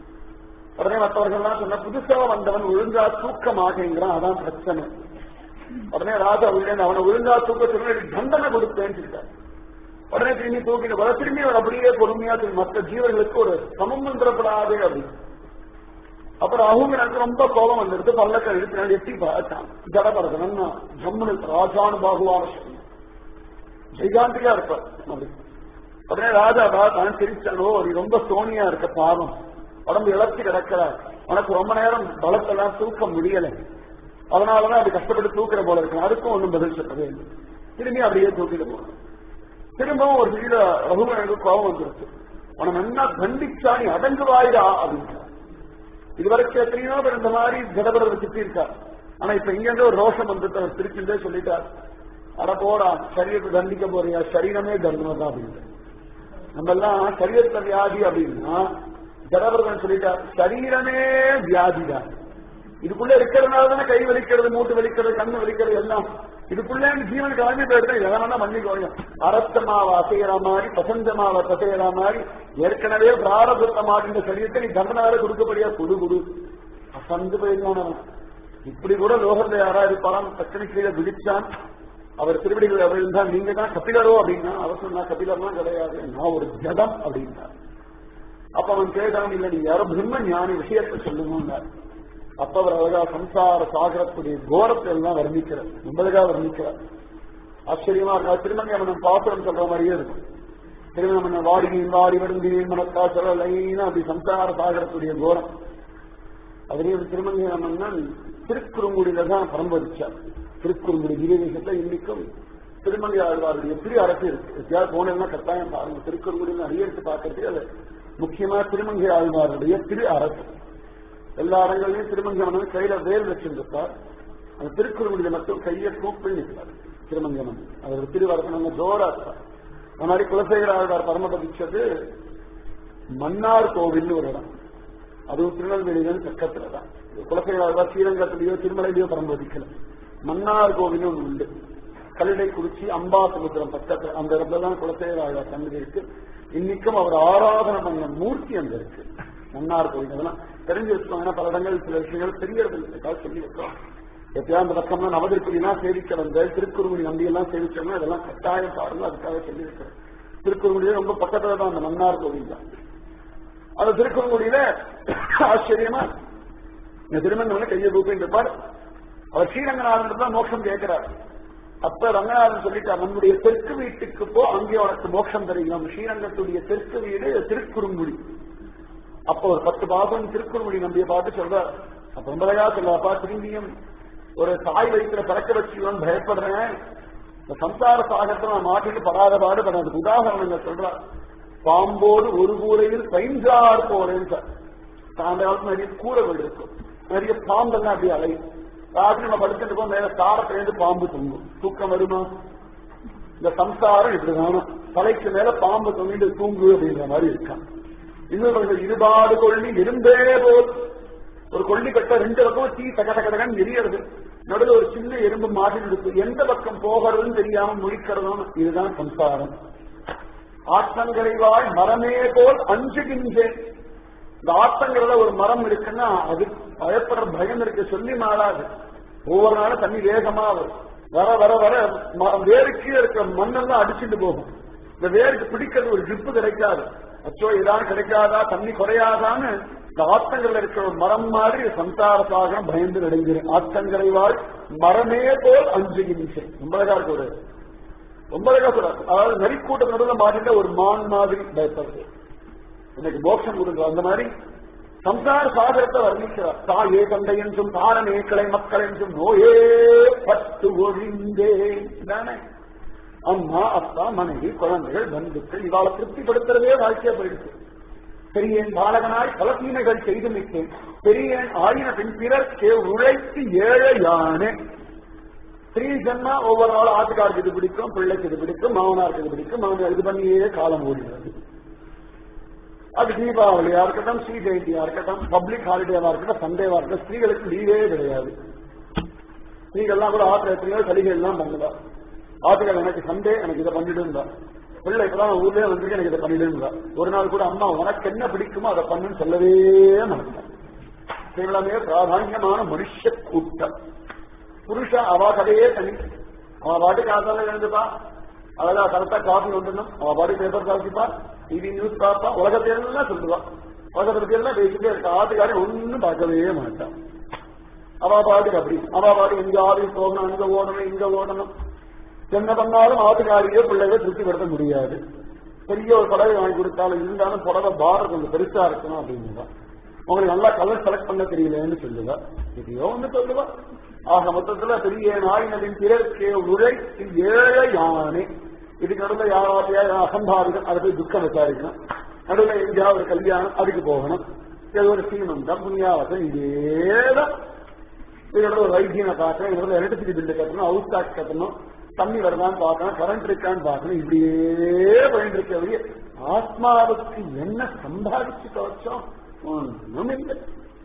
உடனே மற்றவர்கள்லாம் சொன்ன புதுசா வந்தவன் ஒழுங்கா தூக்கமாகங்கிறான் அதான் பிரச்சனை உடனே ராஜா உள்ள அவனை ஒழுங்கா தூக்க சொல்லி தண்டனை கொடுத்தேன்னு சொல்லிட்டார் உடனே திரும்பி தூக்கிட்டு போற திரும்பி அவர் அப்படியே பொறுமையா திரும்பி மற்ற ஜீவர்களுக்கு ஒரு சமம் வந்துடப்படாது அப்படின்னு அப்புறம் அவங்க எனக்கு ரொம்ப கோபம் வந்துடுது பல்லக்க எடுத்து எட்டி பார்த்தான் ஜடபரதன் ஜம்முனு ராஜானு பாகுவான ஜெய்காந்திகா இருப்பார் அப்படி உடனே ராஜா பார்த்தான் சிரிச்சானோ நீ ரொம்ப சோனியா இருக்க பாவம் உடம்பு இழச்சி கிடக்கிற உனக்கு ரொம்ப நேரம் பலத்தெல்லாம் தூக்க முடியல அதனாலதான் அது கஷ்டப்பட்டு தூக்குற போல இருக்கு அதுக்கும் ஒன்றும் பதில் சொல்லவே இல்லை திரும்பி அப்படியே தூக்கிட்டு போகணும் திரும்பவும் ஒரு வீட ரகுவனுக்கு கோபம் வந்துருச்சு அவனை என்ன கண்டிச்சா நீ அடங்குவாயிடா அப்படின்றான் இதுவரைக்கும் எத்தனையோ பேர் இந்த மாதிரி ஜடபரர் சுத்தி இருக்கார் ஆனா இப்ப இங்க இருந்து ஒரு ரோஷம் வந்துட்டு அவர் திருச்சிந்தே சொல்லிட்டார் அட போடா சரீரத்தை தண்டிக்க போறியா சரீரமே தர்மம் தான் அப்படின்னு நம்ம எல்லாம் சரீரத்துல வியாதி அப்படின்னா ஜடபரதன் சொல்லிட்டார் சரீரமே வியாதி தான் இதுக்குள்ள இருக்கிறதுனால தானே கை வலிக்கிறது மூட்டு வலிக்கிறது கண்ணு வலிக்கிறது எல்லாம் இதுக்குள்ள ஜீவன் கிளம்பி போயிட்டு எதனா மன்னிக்கோங்க அரத்த மாவை அசைகிற மாதிரி பசஞ்ச மாவை பசைகிற மாதிரி ஏற்கனவே பிராரபுத்த மாட்டின்ற சரீரத்தை நீ தண்டனால கொடுக்கப்படியா குடு குடு அசந்து போயிருக்கானவன் இப்படி கூட லோகத்துல யாரா இருப்பாராம் தக்கனி கீழே விழிச்சான் அவர் திருவடிகள் அவர் இருந்தா நீங்க தான் கபிலரோ அப்படின்னா அவர் சொன்னா கபிலர்லாம் கிடையாது நான் ஒரு ஜடம் அப்படின்னா அப்ப அவன் கேட்டான் இல்ல நீங்க யாரோ பிரம்ம ஞானி விஷயத்தை சொல்லுங்க அப்ப அவர் அழகா சம்சார சாகரத்துடைய கோரத்தை எல்லாம் வர்ணிக்கிறார் ரொம்ப அழகா வர்ணிக்கிறார் ஆச்சரியமா இருக்கா திருமங்கமனம் பாத்திரம் சொல்ற மாதிரியே இருக்கும் திருமணமன வாடியின் வாடி வடுங்கியின் மனத்தா சொல்ல லைனா அப்படி சம்சார சாகரத்துடைய கோரம் அதுலயும் திருமங்கமன்னன் திருக்குறுங்குடியில தான் பரம்பரிச்சார் திருக்குறுங்குடி கிரிதேசத்துல இன்னைக்கும் திருமங்கை ஆழ்வாருடைய திரு அரசு இருக்கு எத்தியாவது போனேன்னா கட்டாயம் பாருங்க திருக்குறுங்குடியில் நிறைய எடுத்து பார்க்கறதுக்கு அது முக்கியமா திருமங்கை ஆழ்வாருடைய திரு அரசு எல்லா இடங்களையும் திருமங்கமன் கையில வேல் வச்சிருந்திருப்பார் அந்த திருக்குறளுடைய மட்டும் கையை கூப்பிட்டு நிற்கிறார் திருமங்கமன் அவர் திருவரசன் ஜோரா இருப்பார் அந்த மாதிரி குலசேகர ஆழ்வார் பரமபதிச்சது மன்னார் கோவில் ஒரு இடம் அதுவும் திருநெல்வேலியிலும் பக்கத்துல தான் குலசேகர ஆழ்வார் ஸ்ரீரங்கத்திலேயோ திருமலையிலயோ பரமபதிக்கல மன்னார் கோவில் ஒன்று உண்டு கல்லிடை குறிச்சி அம்பாசமுத்திரம் பக்கத்துல அந்த இடத்துல தான் குலசேகர ஆழ்வார் சன்னதி இருக்கு இன்னைக்கும் அவர் ஆராதனை பண்ண மூர்த்தி அங்க இருக்கு மன்னார் கோவில் அதெல்லாம் தெரிஞ்சு வச்சுக்கோங்க பல இடங்கள் சில விஷயங்கள் தெரியறது சொல்லி வைக்கிறோம் எப்பயாவது அந்த பக்கம்னா நவதிருப்பதினா சேவிக்க வந்த திருக்குறுங்குடி நம்பியெல்லாம் சேவிச்சோம்னா இதெல்லாம் கட்டாயம் பாருங்க அதுக்காக சொல்லி இருக்கிறேன் திருக்குறுங்குடியில ரொம்ப பக்கத்துல தான் அந்த மன்னார் கோவில் தான் அந்த திருக்குறுங்குடியில ஆச்சரியமா இந்த திருமணம் கையை கூப்பிட்டு இருப்பார் அவர் ஸ்ரீரங்கநாதன் தான் மோட்சம் கேட்கிறார் அப்ப ரங்கநாதன் சொல்லிட்டார் நம்முடைய தெற்கு வீட்டுக்கு போ அங்கே உனக்கு மோட்சம் தருகிறோம் ஸ்ரீரங்கத்துடைய தெற்கு வீடு திருக்குறுங்குடி அப்ப ஒரு பத்து பாகம் திருக்குறளுடைய நம்பிய பார்த்து சொல்றார் அப்ப ரொம்ப அழகா சொல்லாப்பா திரும்பியும் ஒரு தாய் வயிற்றுல பிறக்க வச்சுதான் பயப்படுறேன் இந்த சம்சார சாகத்தை நான் மாட்டிட்டு படாத பாடு அதுக்கு உதாரணங்கள் சொல்றார் பாம்போடு ஒரு கூரையில் பைஞ்சார் போறேன்னு சார் அந்த காலத்துல நிறைய கூரை வீடு இருக்கும் நிறைய பாம்பெல்லாம் அப்படியே அலையும் ராத்திரி நம்ம படுத்துட்டு இருக்கோம் மேல தாரத்திலேருந்து பாம்பு தூங்கும் தூக்கம் வருமா இந்த சம்சாரம் இப்படிதானா தலைக்கு மேல பாம்பு தொங்கிட்டு தூங்கு அப்படிங்கிற மாதிரி இருக்கான் இன்னொரு இருபாடு கொள்ளி இருந்தே போல் ஒரு கொள்ளி கட்ட ரெண்டு பக்கம் தீ தக தகதகன் எரியறது நடுவில் ஒரு சின்ன எறும்பு மாட்டில் இருக்கு எந்த பக்கம் போகிறதுன்னு தெரியாம முழிக்கிறதும் இதுதான் சம்சாரம் ஆற்றங்கரைவாள் மரமே போல் அஞ்சுகின்றேன் இந்த ஆத்தங்கிறத ஒரு மரம் இருக்குன்னா அது பயப்படுற பயம் இருக்கு சொல்லி மாறாது ஒவ்வொரு நாளும் தண்ணி வேகமா வரும் வர வர வர வேறு கீழே இருக்கிற மண்ணெல்லாம் அடிச்சுட்டு போகும் இந்த வேருக்கு பிடிக்கிறது ஒரு ஜிப்பு கிடைக்காது அச்சோ இதான் கிடைக்காதா தண்ணி குறையாதான்னு இந்த ஆத்தங்கள்ல இருக்கிற ஒரு மரம் மாதிரி சம்சார சாகரம் பயந்து நடைஞ்சிரு ஆத்தங்கரை வாழ் மரமே போல் அஞ்சுகின்றேன் ரொம்ப அழகா இருக்கு ஒரு ரொம்ப அழகா சொல்றாரு அதாவது நரிக்கூட்டம் நடுவில் மாட்டிட்ட ஒரு மான் மாதிரி பயப்படுறது எனக்கு மோட்சம் கொடுங்க அந்த மாதிரி சம்சார சாகரத்தை வர்ணிக்கிறார் தாயே தந்தை என்றும் தாரமே கிளை மக்கள் என்றும் நோயே பத்து ஒழிந்தேன் தானே அம்மா அப்பா மனைவி குழந்தைகள் பந்துக்கள் இவாளை திருப்திப்படுத்துறதே வாழ்க்கையா போயிடுச்சு பெரியேன் பாலகனாய் பல தீமைகள் செய்து மிட்டேன் பெரியேன் ஆயின பின் பிறர்க்கே உழைத்து ஏழையானே ஸ்ரீ ஜன்மா ஒவ்வொரு நாளும் ஆட்டுக்காருக்கு இது பிடிக்கும் பிள்ளைக்கு இது பிடிக்கும் மாமனாருக்கு இது பிடிக்கும் மாமனார் இது பண்ணியே காலம் ஓடுகிறது அது தீபாவளியா இருக்கட்டும் ஸ்ரீ ஜெயந்தியா இருக்கட்டும் பப்ளிக் ஹாலிடேவா இருக்கட்டும் சண்டேவா இருக்கட்டும் ஸ்திரீகளுக்கு லீவே கிடையாது ஸ்திரீகள்லாம் கூட ஆத்திர எத்தனையோ சலுகை எல்லாம் பண்ணுவா ஆத்துக்கள் எனக்கு சண்டே எனக்கு இதை பண்ணிடுந்தா பிள்ளை இப்பதான் ஊர்லயே வந்திருக்கு எனக்கு இதை பண்ணிடுந்தா ஒரு நாள் கூட அம்மா உனக்கு என்ன பிடிக்குமோ அதை பண்ணுன்னு சொல்லவே மாட்டேன் இவ்வளவே பிராதான்யமான மனுஷ கூட்டம் புருஷ அவ கதையே தனி அவ பாட்டு காத்தால எழுந்துப்பா அழகா கரெக்டா காஃபி வந்துடணும் அவ பாட்டு பேப்பர் காப்பிப்பா டிவி நியூஸ் பார்ப்பா உலகத்தை எல்லாம் சொல்லுவா உலகத்தை பத்தி எல்லாம் பேசிட்டே இருக்கா ஆட்டுக்காரி ஒன்னும் பார்க்கவே மாட்டான் அவ பாட்டுக்கு அப்படி அவ பாட்டு இங்க ஆபீஸ் போகணும் அங்க ஓடணும் இங்க ஓடணும் என்ன பண்ணாலும் ஆட்டுக்காரியே பிள்ளைகளை திருப்திப்படுத்த முடியாது பெரிய ஒரு புடவை வாங்கி கொடுத்தாலும் இருந்தாலும் புடவை பாரம் கொஞ்சம் பெருசா இருக்கணும் அப்படின்னு உங்களுக்கு நல்லா கலர் செலக்ட் பண்ண தெரியலன்னு சொல்லுவா எதையோ ஒண்ணு சொல்லுவா ஆக மொத்தத்துல பெரிய நாயினரின் பிறர்க்கே உழை ஏழை யானை இதுக்கு நடுவில் யாராவது அசம்பாவிதம் அதை போய் துக்கம் விசாரிக்கணும் நடுவில் எங்கேயாவது ஒரு கல்யாணம் அதுக்கு போகணும் ஏதோ ஒரு சீமந்தம் புண்ணியாவசம் இதேதான் இதோட ஒரு வைத்தியனை பார்க்கணும் இதோட எலக்ட்ரிசிட்டி பில்லு கட்டணும் ஹவுஸ் டாக்ஸ் கட்டணும் தண்ணி வருதான்னு பார்க்கணும் கரண்ட் இருக்கான்னு பார்க்கணும் இப்படியே போயிட்டு இருக்க ஆத்மாவுக்கு என்ன சம்பாதிச்சு தோச்சோம் ஒண்ணும் இல்லை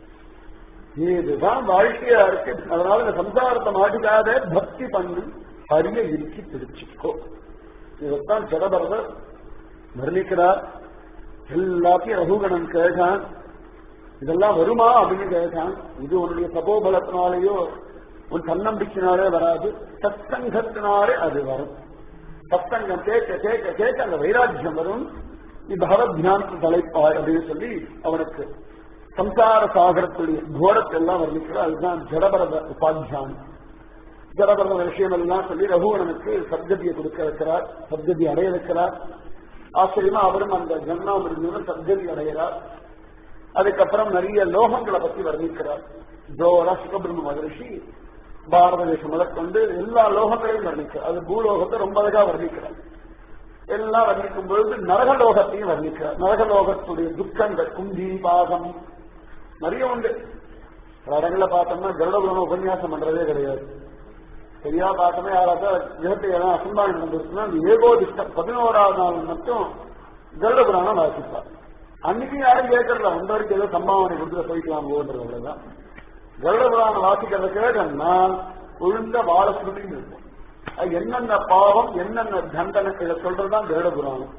இதுதான் வாழ்க்கையா இருக்கு அதனால இந்த சம்சாரத்தை மாட்டிக்காத பக்தி பண்ணு ஹரிய இறுக்கி பிடிச்சிக்கோ இதைத்தான் ஜடபரதர் வர்ணிக்கிறார் எல்லாத்தையும் ரகுகணன் கேட்டான் இதெல்லாம் வருமா அப்படின்னு கேட்டான் இது உன்னுடைய சபோபலத்தினாலேயோ உன் தன்னம்பிக்கையினாலே வராது சத்சங்கத்தினாலே அது வரும் சத்சங்கம் கேட்க கேட்க கேட்க அந்த வைராக்கியம் வரும் நீ பகவத் தியானத்து தலைப்பாய் அப்படின்னு சொல்லி அவனுக்கு சம்சார சாகரத்துடைய கோரத்தை எல்லாம் வர்ணிக்கிறார் அதுதான் ஜடபரத உபாத்தியானம் ஜடபரத விஷயம் எல்லாம் சொல்லி ரகுவனனுக்கு சப்ததியை கொடுக்க வைக்கிறார் சப்ததி அடைய வைக்கிறார் ஆச்சரியமா அவரும் அந்த ஜன்மா முடிஞ்சவன சப்ததி அடைகிறார் அதுக்கப்புறம் நிறைய லோகங்களை பத்தி வர்ணிக்கிறார் ஜோரா சுகபிரம்ம மகரிஷி பாரத தேசம் முதற்கொண்டு எல்லா லோகங்களையும் வர்ணிக்கிறார் அது பூலோகத்தை ரொம்ப அழகா வர்ணிக்கிறார் எல்லாம் வர்ணிக்கும் பொழுது நரகலோகத்தையும் வர்ணிக்கிறார் நரகலோகத்துடைய துக்கங்கள் குந்தி பாகம் நிறைய உண்டு சில இடங்கள்ல பார்த்தோம்னா கருடபுரம் உபன்யாசம் பண்றதே கிடையாது சரியா பார்த்தோமே யாராவது கிரகத்தை ஏதாவது அசம்பாயம் நடந்திருக்குன்னா அந்த ஏகோதிஷ்டம் பதினோராவது நாள் மட்டும் கருடபுராணம் வாசிப்பார் அன்னைக்கு யாரும் கேட்கறல அந்த வரைக்கும் ஏதோ சம்பாவனை கொடுத்து போய்க்கலாம் போன்றது அவ்வளவுதான் கருடபுராணம் வாசிக்கிறத கேட்டோம்னா உழுந்த வாழ சுருளின்னு இருக்கும் அது என்னென்ன பாவம் என்னென்ன தண்டனை இதை சொல்றதுதான் கருட புராணம்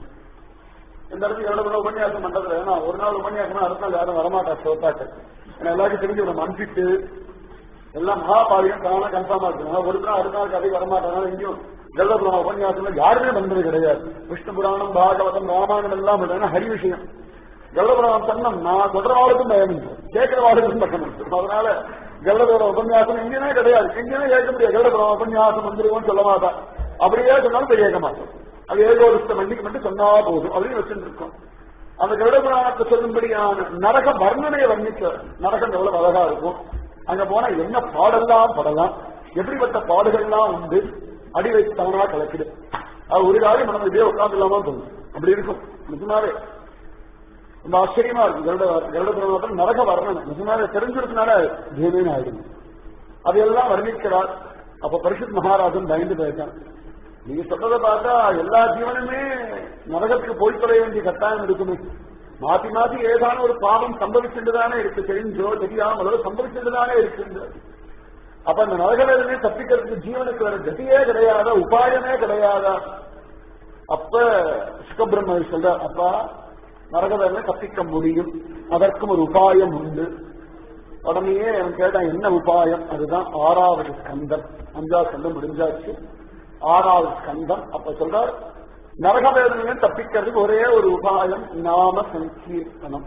இந்த இடத்துக்கு கருட புராணம் உபன்யாசம் பண்றது ஏன்னா ஒரு நாள் உபன்யாசம் அடுத்த நாள் யாரும் வரமாட்டா சோத்தாட்டு ஏன்னா எல்லாருக்கும் தெரிஞ்சு ஒரு மன்பிட்டு எல்லாம் மகாபாரியம் தானே கன்ஃபார்மா இருக்கு ஒரு நாள் அடுத்த நாள் கதை வரமாட்டாங்க இங்கேயும் கருட புராணம் உபன்யாசம் யாருமே வந்தது கிடையாது விஷ்ணு புராணம் பாகவதம் ராமாயணம் எல்லாம் இல்லைன்னா ஹரி விஷயம் கருடபுராணம் சொன்னோம்னா சொல்றவாளுக்கும் பயம் கேட்கிறவாளுக்கும் பயம் அதனால கருடபுர உபன்யாசம் எங்கேயுமே கிடையாது எங்கேயுமே கேட்க முடியாது கருடபுரம் உபன்யாசம் வந்துருவோம்னு சொல்ல மாட்டான் அப்படியே சொன்னாலும் போய் கேட்க மாட்டோம் அது ஏகோரிஸ்டம் மன்னிக்கு மட்டும் சொன்னா போதும் அப்படின்னு வச்சுட்டு இருக்கோம் அந்த கருடபுராணத்தை சொல்லும்படியான நரக வர்ணனையை வர்ணிக்க நரகம் எவ்வளவு அழகா இருக்கும் அங்க போனா என்ன பாடெல்லாம் படலாம் எப்படிப்பட்ட பாடுகள்லாம் உண்டு அடி வைத்தவனா கலக்குது அது ஒரு காலம் நம்ம இதே உட்காந்து இல்லாம தோணும் அப்படி இருக்கும் நிஜமாவே ரொம்ப ஆச்சரியமா இருக்கும் கருட கருட புராணத்தில் நரக வர்ணனை நிஜமாவே தெரிஞ்சிருக்கனால தேவேன்னு ஆயிடும் அதையெல்லாம் வர்ணிக்கிறார் அப்ப பரிசுத் மகாராஜன் பயந்து போயிட்டான் நீங்க சொல்றதை பார்த்தா எல்லா ஜீவனுமே நரகத்துக்கு போய் தொலைய வேண்டிய கட்டாயம் இருக்குமே மாத்தி மாத்தி ஏதான ஒரு பாவம் சம்பவிச்சுட்டுதானே இருக்கு தெரிஞ்சோ தெரியாமலோ சம்பவிச்சுட்டுதானே இருக்கு அப்ப அந்த நரகமே தப்பிக்கிறதுக்கு ஜீவனுக்கு வேற கதியே கிடையாதா உபாயமே கிடையாதா அப்ப சுகபிரம்ம சொல்ற அப்பா நரகவேதனை தப்பிக்க முடியும் அதற்கும் ஒரு உபாயம் உண்டு உடனேயே அவன் கேட்டான் என்ன உபாயம் அதுதான் ஆறாவது ஸ்கந்தம் அஞ்சாவது ஸ்கந்தம் முடிஞ்சாச்சு ஆறாவது ஸ்கந்தம் அப்ப சொல்றார் நரகவேதனை தப்பிக்கிறதுக்கு ஒரே ஒரு உபாயம் நாம சங்கீர்த்தனம்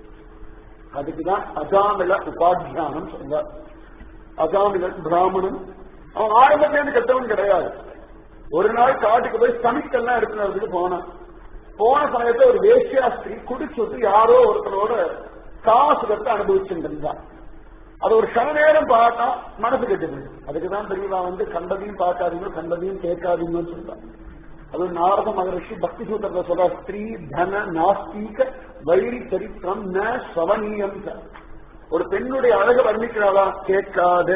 அதுக்குதான் அஜாமில உபாத்தியானம் சொல்றார் அஜாமில பிராமணன் அவன் ஆரம்பத்திலேருந்து கெட்டவன் கிடையாது ஒரு நாள் காட்டுக்கு போய் சமிக்கெல்லாம் எடுத்துறதுக்கு போனான் போன சமயத்துல ஒரு வேஷ்யாஸ்திரி குடிச்சுட்டு யாரோ ஒருத்தரோட காசுகத்தை அனுபவிச்சுட்டு இருந்தான் அது ஒரு கண நேரம் பார்த்தா மனசு கெட்டுது அதுக்குதான் தெரியவா வந்து கண்டதையும் பார்க்காதீங்க கண்டதையும் கேட்காதீங்கன்னு சொல்றான் அது நாரத மகரிஷி பக்தி சூத்திரத்தை சொல்ற ஸ்திரீ தன நாஸ்தீக வைரி சரித்திரம் ந சவனீயம் ஒரு பெண்ணுடைய அழக வர்ணிக்கிறாளா கேட்காத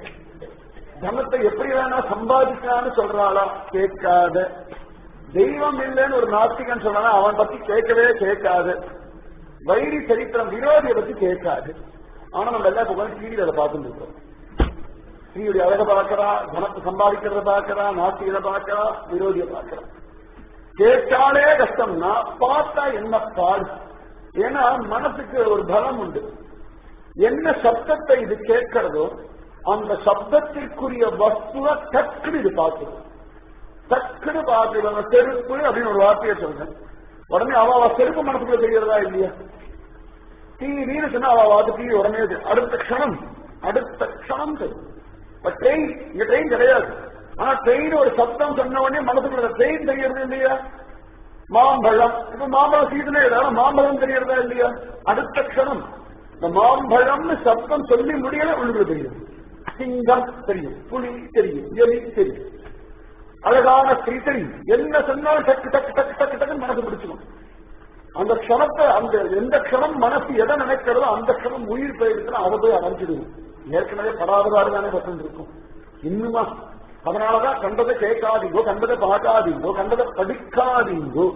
தனத்தை எப்படி வேணா சம்பாதிக்கலாம்னு சொல்றாளா கேட்காத தெய்வம் இல்லைன்னு ஒரு நாஸ்திகன் சொன்னா அவன் பத்தி கேட்கவே கேட்காது வைரி சரித்திரம் விரோதியை பத்தி கேட்காது ஆனா நம்ம எல்லா புகழும் டிவியில அதை பார்த்துட்டு இருக்கோம் ஸ்ரீயுடைய அழகை பார்க்கறா தனத்தை சம்பாதிக்கிறத பார்க்கறா நாஸ்திகளை பார்க்கறா விரோதியை பார்க்கறா கேட்டாலே கஷ்டம்னா பார்த்தா என்ன பாடு ஏன்னா மனசுக்கு ஒரு பலம் உண்டு என்ன சப்தத்தை இது கேட்கிறதோ அந்த சப்தத்திற்குரிய வஸ்துவ டக்குனு இது பார்க்குது டக்குனு பார்த்து செருப்பு அப்படின்னு ஒரு வார்த்தையை சொல்றேன் உடனே அவ அவ செருப்பு மனசுக்குள்ள தெரியறதா இல்லையா டிவின்னு சொன்னா அவ வாத்து டிவி உடனே தெரியும். அடுத்த க்ஷணம் அடுத்த க்ஷணம் தெரியும் இப்ப ட்ரெயின் இங்க ட்ரெயின் கிடையாது ஆனா ட்ரெயின் ஒரு சத்தம் சொன்ன உடனே மனசுக்குள்ள ட்ரெயின் தெரியறது இல்லையா மாம்பழம் இப்ப மாம்பழம் சீசனே ஏதாவது மாம்பழம் தெரியறதா இல்லையா அடுத்த க்ஷணம் இந்த மாம்பழம்னு சத்தம் சொல்லி முடியல உள்ளுக்குள்ள தெரியும் சிங்கம் தெரியும் புலி தெரியும் எலி தெரியும் அழகான ஸ்திரீ தெரியும் என்ன சொன்னாலும் டக்கு டக்கு டக்கு டக்கு டக்கு மனசு பிடிச்சிடும் அந்த க்ஷணத்தை அந்த எந்த க்ஷணம் மனசு எதை நினைக்கிறதோ அந்த க்ஷணம் உயிர் போயிடுச்சுன்னா அதை போய் அடைஞ்சிடுவோம் ஏற்கனவே படாதவாறு தானே பசங்க இருக்கும் இன்னுமா அதனாலதான் கண்டதை கேட்காதீங்கோ கண்டதை பார்க்காதீங்கோ கண்டதை படிக்காதீங்கோ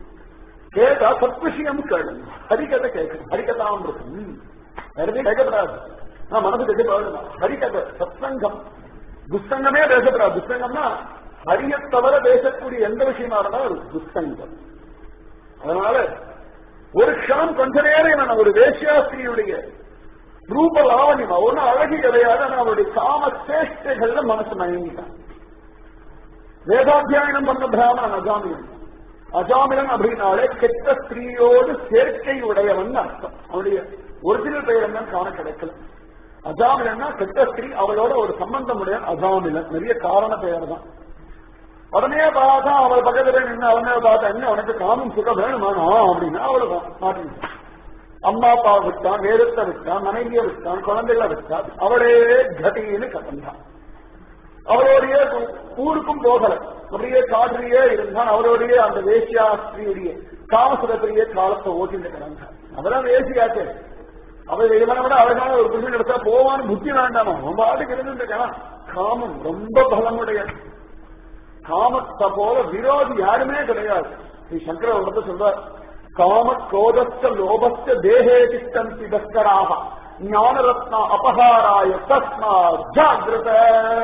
கேட்டா சத்விஷயம் கேளுங்க ஹரிக்கதை கேட்கணும் ஹரிக்கதாம் இருக்கும் வேற எதையும் கேட்கப்படாது நான் மனசு கெட்டு போயிடலாம் ஹரிக்கதை சத்சங்கம் துஸ்தங்கமே பேசப்படாது துஸ்தங்கம்னா ஹரிய தவிர பேசக்கூடிய எந்த விஷயமா இருந்தாலும் அது துஸ்தங்கம் அதனால ஒரு க்ஷணம் கொஞ்ச நேரம் நான் ஒரு வேஷ்யாஸ்திரியுடைய ரூப லாவணியம் ஒன்னும் அழகி கிடையாது ஆனா அவருடைய காம சேஷ்டைகள்ல மனசு மயங்கிட்டான் வேதாத்தியாயனம் பண்ண பிராமணன் அஜாமியன் அஜாமிலன் அப்படின்னாலே கெட்ட ஸ்திரீயோடு சேர்க்கை உடையவன் அர்த்தம் அவனுடைய ஒரிஜினல் பெயர் என்னன்னு காண கிடைக்கல அஜாமிலன்னா கெட்ட ஸ்திரீ அவளோட ஒரு சம்பந்தம் உடைய அஜாமிலன் நிறைய காரண பெயர் தான் உடனே பார்த்தா அவள் பக்கத்துல நின்று அவனே பார்த்தா என்ன உனக்கு காமம் சுகம் வேணுமானா அப்படின்னா அவளை மாட்டினான் அம்மா அப்பா விட்டான் வேதத்தை விட்டான் மனைவியை விட்டான் குழந்தைகளை விட்டான் அவளே கதின்னு கட்டந்தான் அவளோடைய ஊருக்கும் போகல அப்படியே காற்றிலேயே இருந்தான் அவரோடைய அந்த வேசியாஸ்திரியுடைய காமசுரத்திலேயே காலத்தை ஓட்டிட்டு கிடந்தான் அவதான் வேசியாச்சே அவள் இவனை விட அழகான ஒரு புருஷன் எடுத்தா போவான்னு புத்தி வேண்டாமா அவன் பாட்டுக்கு இருந்துட்டு காமம் ரொம்ப பலமுடைய காமத்தை போல விரோதி யாருமே கிடையாது ஸ்ரீ சங்கர இடத்த சொல்றார் காம கோதஸ்த லோபஸ்த தேகே திஷ்டந்தி தஸ்கராக ஞானரத்ன அபகாராய தஸ்மா ஜாகிரத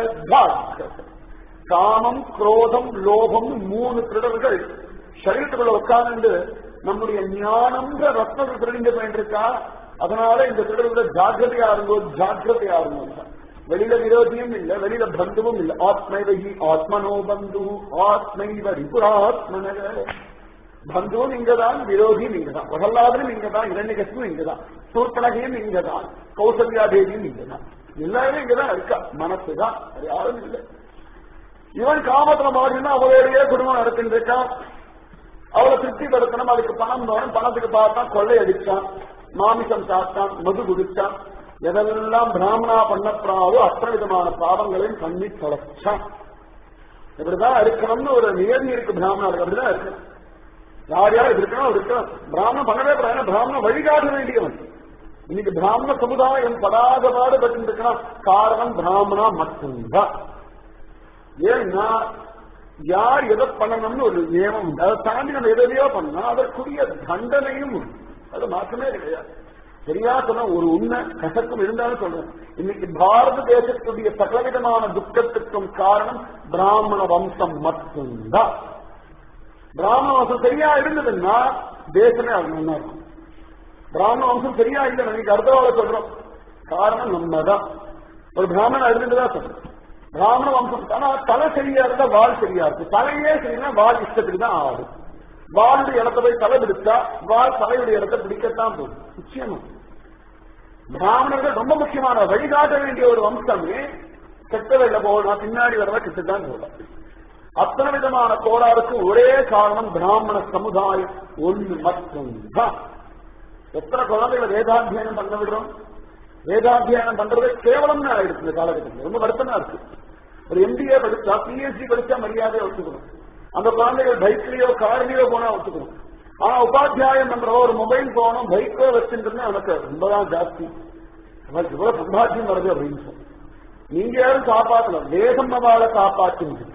ஜாகிரத காமம் குரோதம் லோபம் மூணு திருடர்கள் சரீரத்துக்குள்ள உட்கார்ந்து நம்முடைய ஞானம்ன்ற ரத்னத்தை திருடிந்து போயிட்டு அதனால இந்த திருடர்களை ஜாகிரதையா இருங்கோ ஜாகிரதையா இருங்கோ வெளியில விரோதியும் இல்ல வெளியில பந்துவும் இல்ல ஆத்மைவகி ஆத்மனோ பந்து ஆத்மைவ ரிபுராத்மனக பந்துவும் இங்கதான் விரோதியும் இங்கதான் பிரகல்லாதனும் இங்கதான் இரண்யகசும் இங்கதான் சூர்பனகையும் இங்கதான் கௌசல்யா தேவியும் இங்கதான் எல்லாருமே இங்கதான் இருக்கா மனசுதான் அது யாரும் இல்லை இவன் காமத்துல மாறினா அவளுடைய குடும்பம் நடத்தின்றிருக்கான் அவளை திருப்திப்படுத்தணும் அதுக்கு பணம் வேணும் பணத்துக்கு பார்த்தா கொள்ளை அடிச்சான் மாமிசம் சாப்பிட்டான் மது குடிச்சான் எதெல்லாம் பிராமணா பண்ணப்படாதோ அத்தனை விதமான பாவங்களையும் பண்ணி தொலைச்சான் இப்படிதான் இருக்கணும்னு ஒரு நியதி இருக்கு பிராமணருக்கு அப்படிதான் இருக்கணும் யார் யார் இருக்கணும் இருக்கணும் பிராமணம் பண்ணவே கூடாது பிராமணம் வழிகாட்ட வேண்டியவன் இன்னைக்கு பிராமண சமுதாயம் படாத பாடுபட்டு இருக்கணும் காரணம் பிராமணா மட்டும்தான் ஏன்னா யார் எதை பண்ணணும்னு ஒரு நியமம் உண்டு அதை தாண்டி நம்ம எதையோ பண்ணா அதற்குரிய தண்டனையும் உண்டு அது மாற்றமே கிடையாது சரியா சொன்ன ஒரு உண்மை கசக்கும் இருந்தாலும் சொல்றேன் இன்னைக்கு பாரத தேசத்துடைய சகலவிதமான துக்கத்துக்கும் காரணம் பிராமண வம்சம் மட்டும்தான் பிராமண வம்சம் சரியா இருந்ததுன்னா தேசமே அது நல்லா இருக்கும் பிராமண வம்சம் சரியா இல்லை இன்னைக்கு அடுத்தவாள சொல்றோம் காரணம் நம்ம தான் ஒரு பிராமணன் இருந்துதான் சொல்றோம் பிராமண வம்சம் ஆனா தலை சரியா இருந்தா வால் சரியா இருக்கு தலையே சரியா வால் இஷ்டத்துக்கு தான் ஆகும் வாளுடைய இடத்த போய் தலை பிடிச்சா வால் தலையுடைய இடத்தை பிடிக்கத்தான் போகும் நிச்சயமா பிராமணர்கள் ரொம்ப முக்கியமான வழிகாட்ட வேண்டிய ஒரு வம்சமே கெட்ட வெளில போகணும் பின்னாடி வரவா கிட்டதான் போகலாம் அத்தனை விதமான கோளாறுக்கு ஒரே காரணம் பிராமண சமுதாயம் ஒன்று மட்டும்தான் எத்தனை குழந்தைகளை வேதாத்தியானம் பண்ண விடுறோம் வேதாத்தியானம் பண்றது கேவலம்னு ஆயிடுச்சு இந்த காலகட்டத்தில் ரொம்ப வருத்தமா இருக்கு ஒரு எம்பிஏ படிச்சா பிஎஸ்சி படிச்சா மரியாதையை ஒத்துக்கணும் அந்த குழந்தைகள் பைக்லயோ கார்லயோ போனா ஒத்துக்கணும் ஆனா உபாத்தியாயம் பண்றவோ ஒரு மொபைல் போனும் பைக்கோ வச்சுட்டு எனக்கு ரொம்பதான் ஜாஸ்தி அவளுக்கு இவ்வளவு சம்பாத்தியம் வருது அப்படின்னு சொல்லி நீங்க யாரும் காப்பாத்தல வேதம் அவளை காப்பாற்றுங்க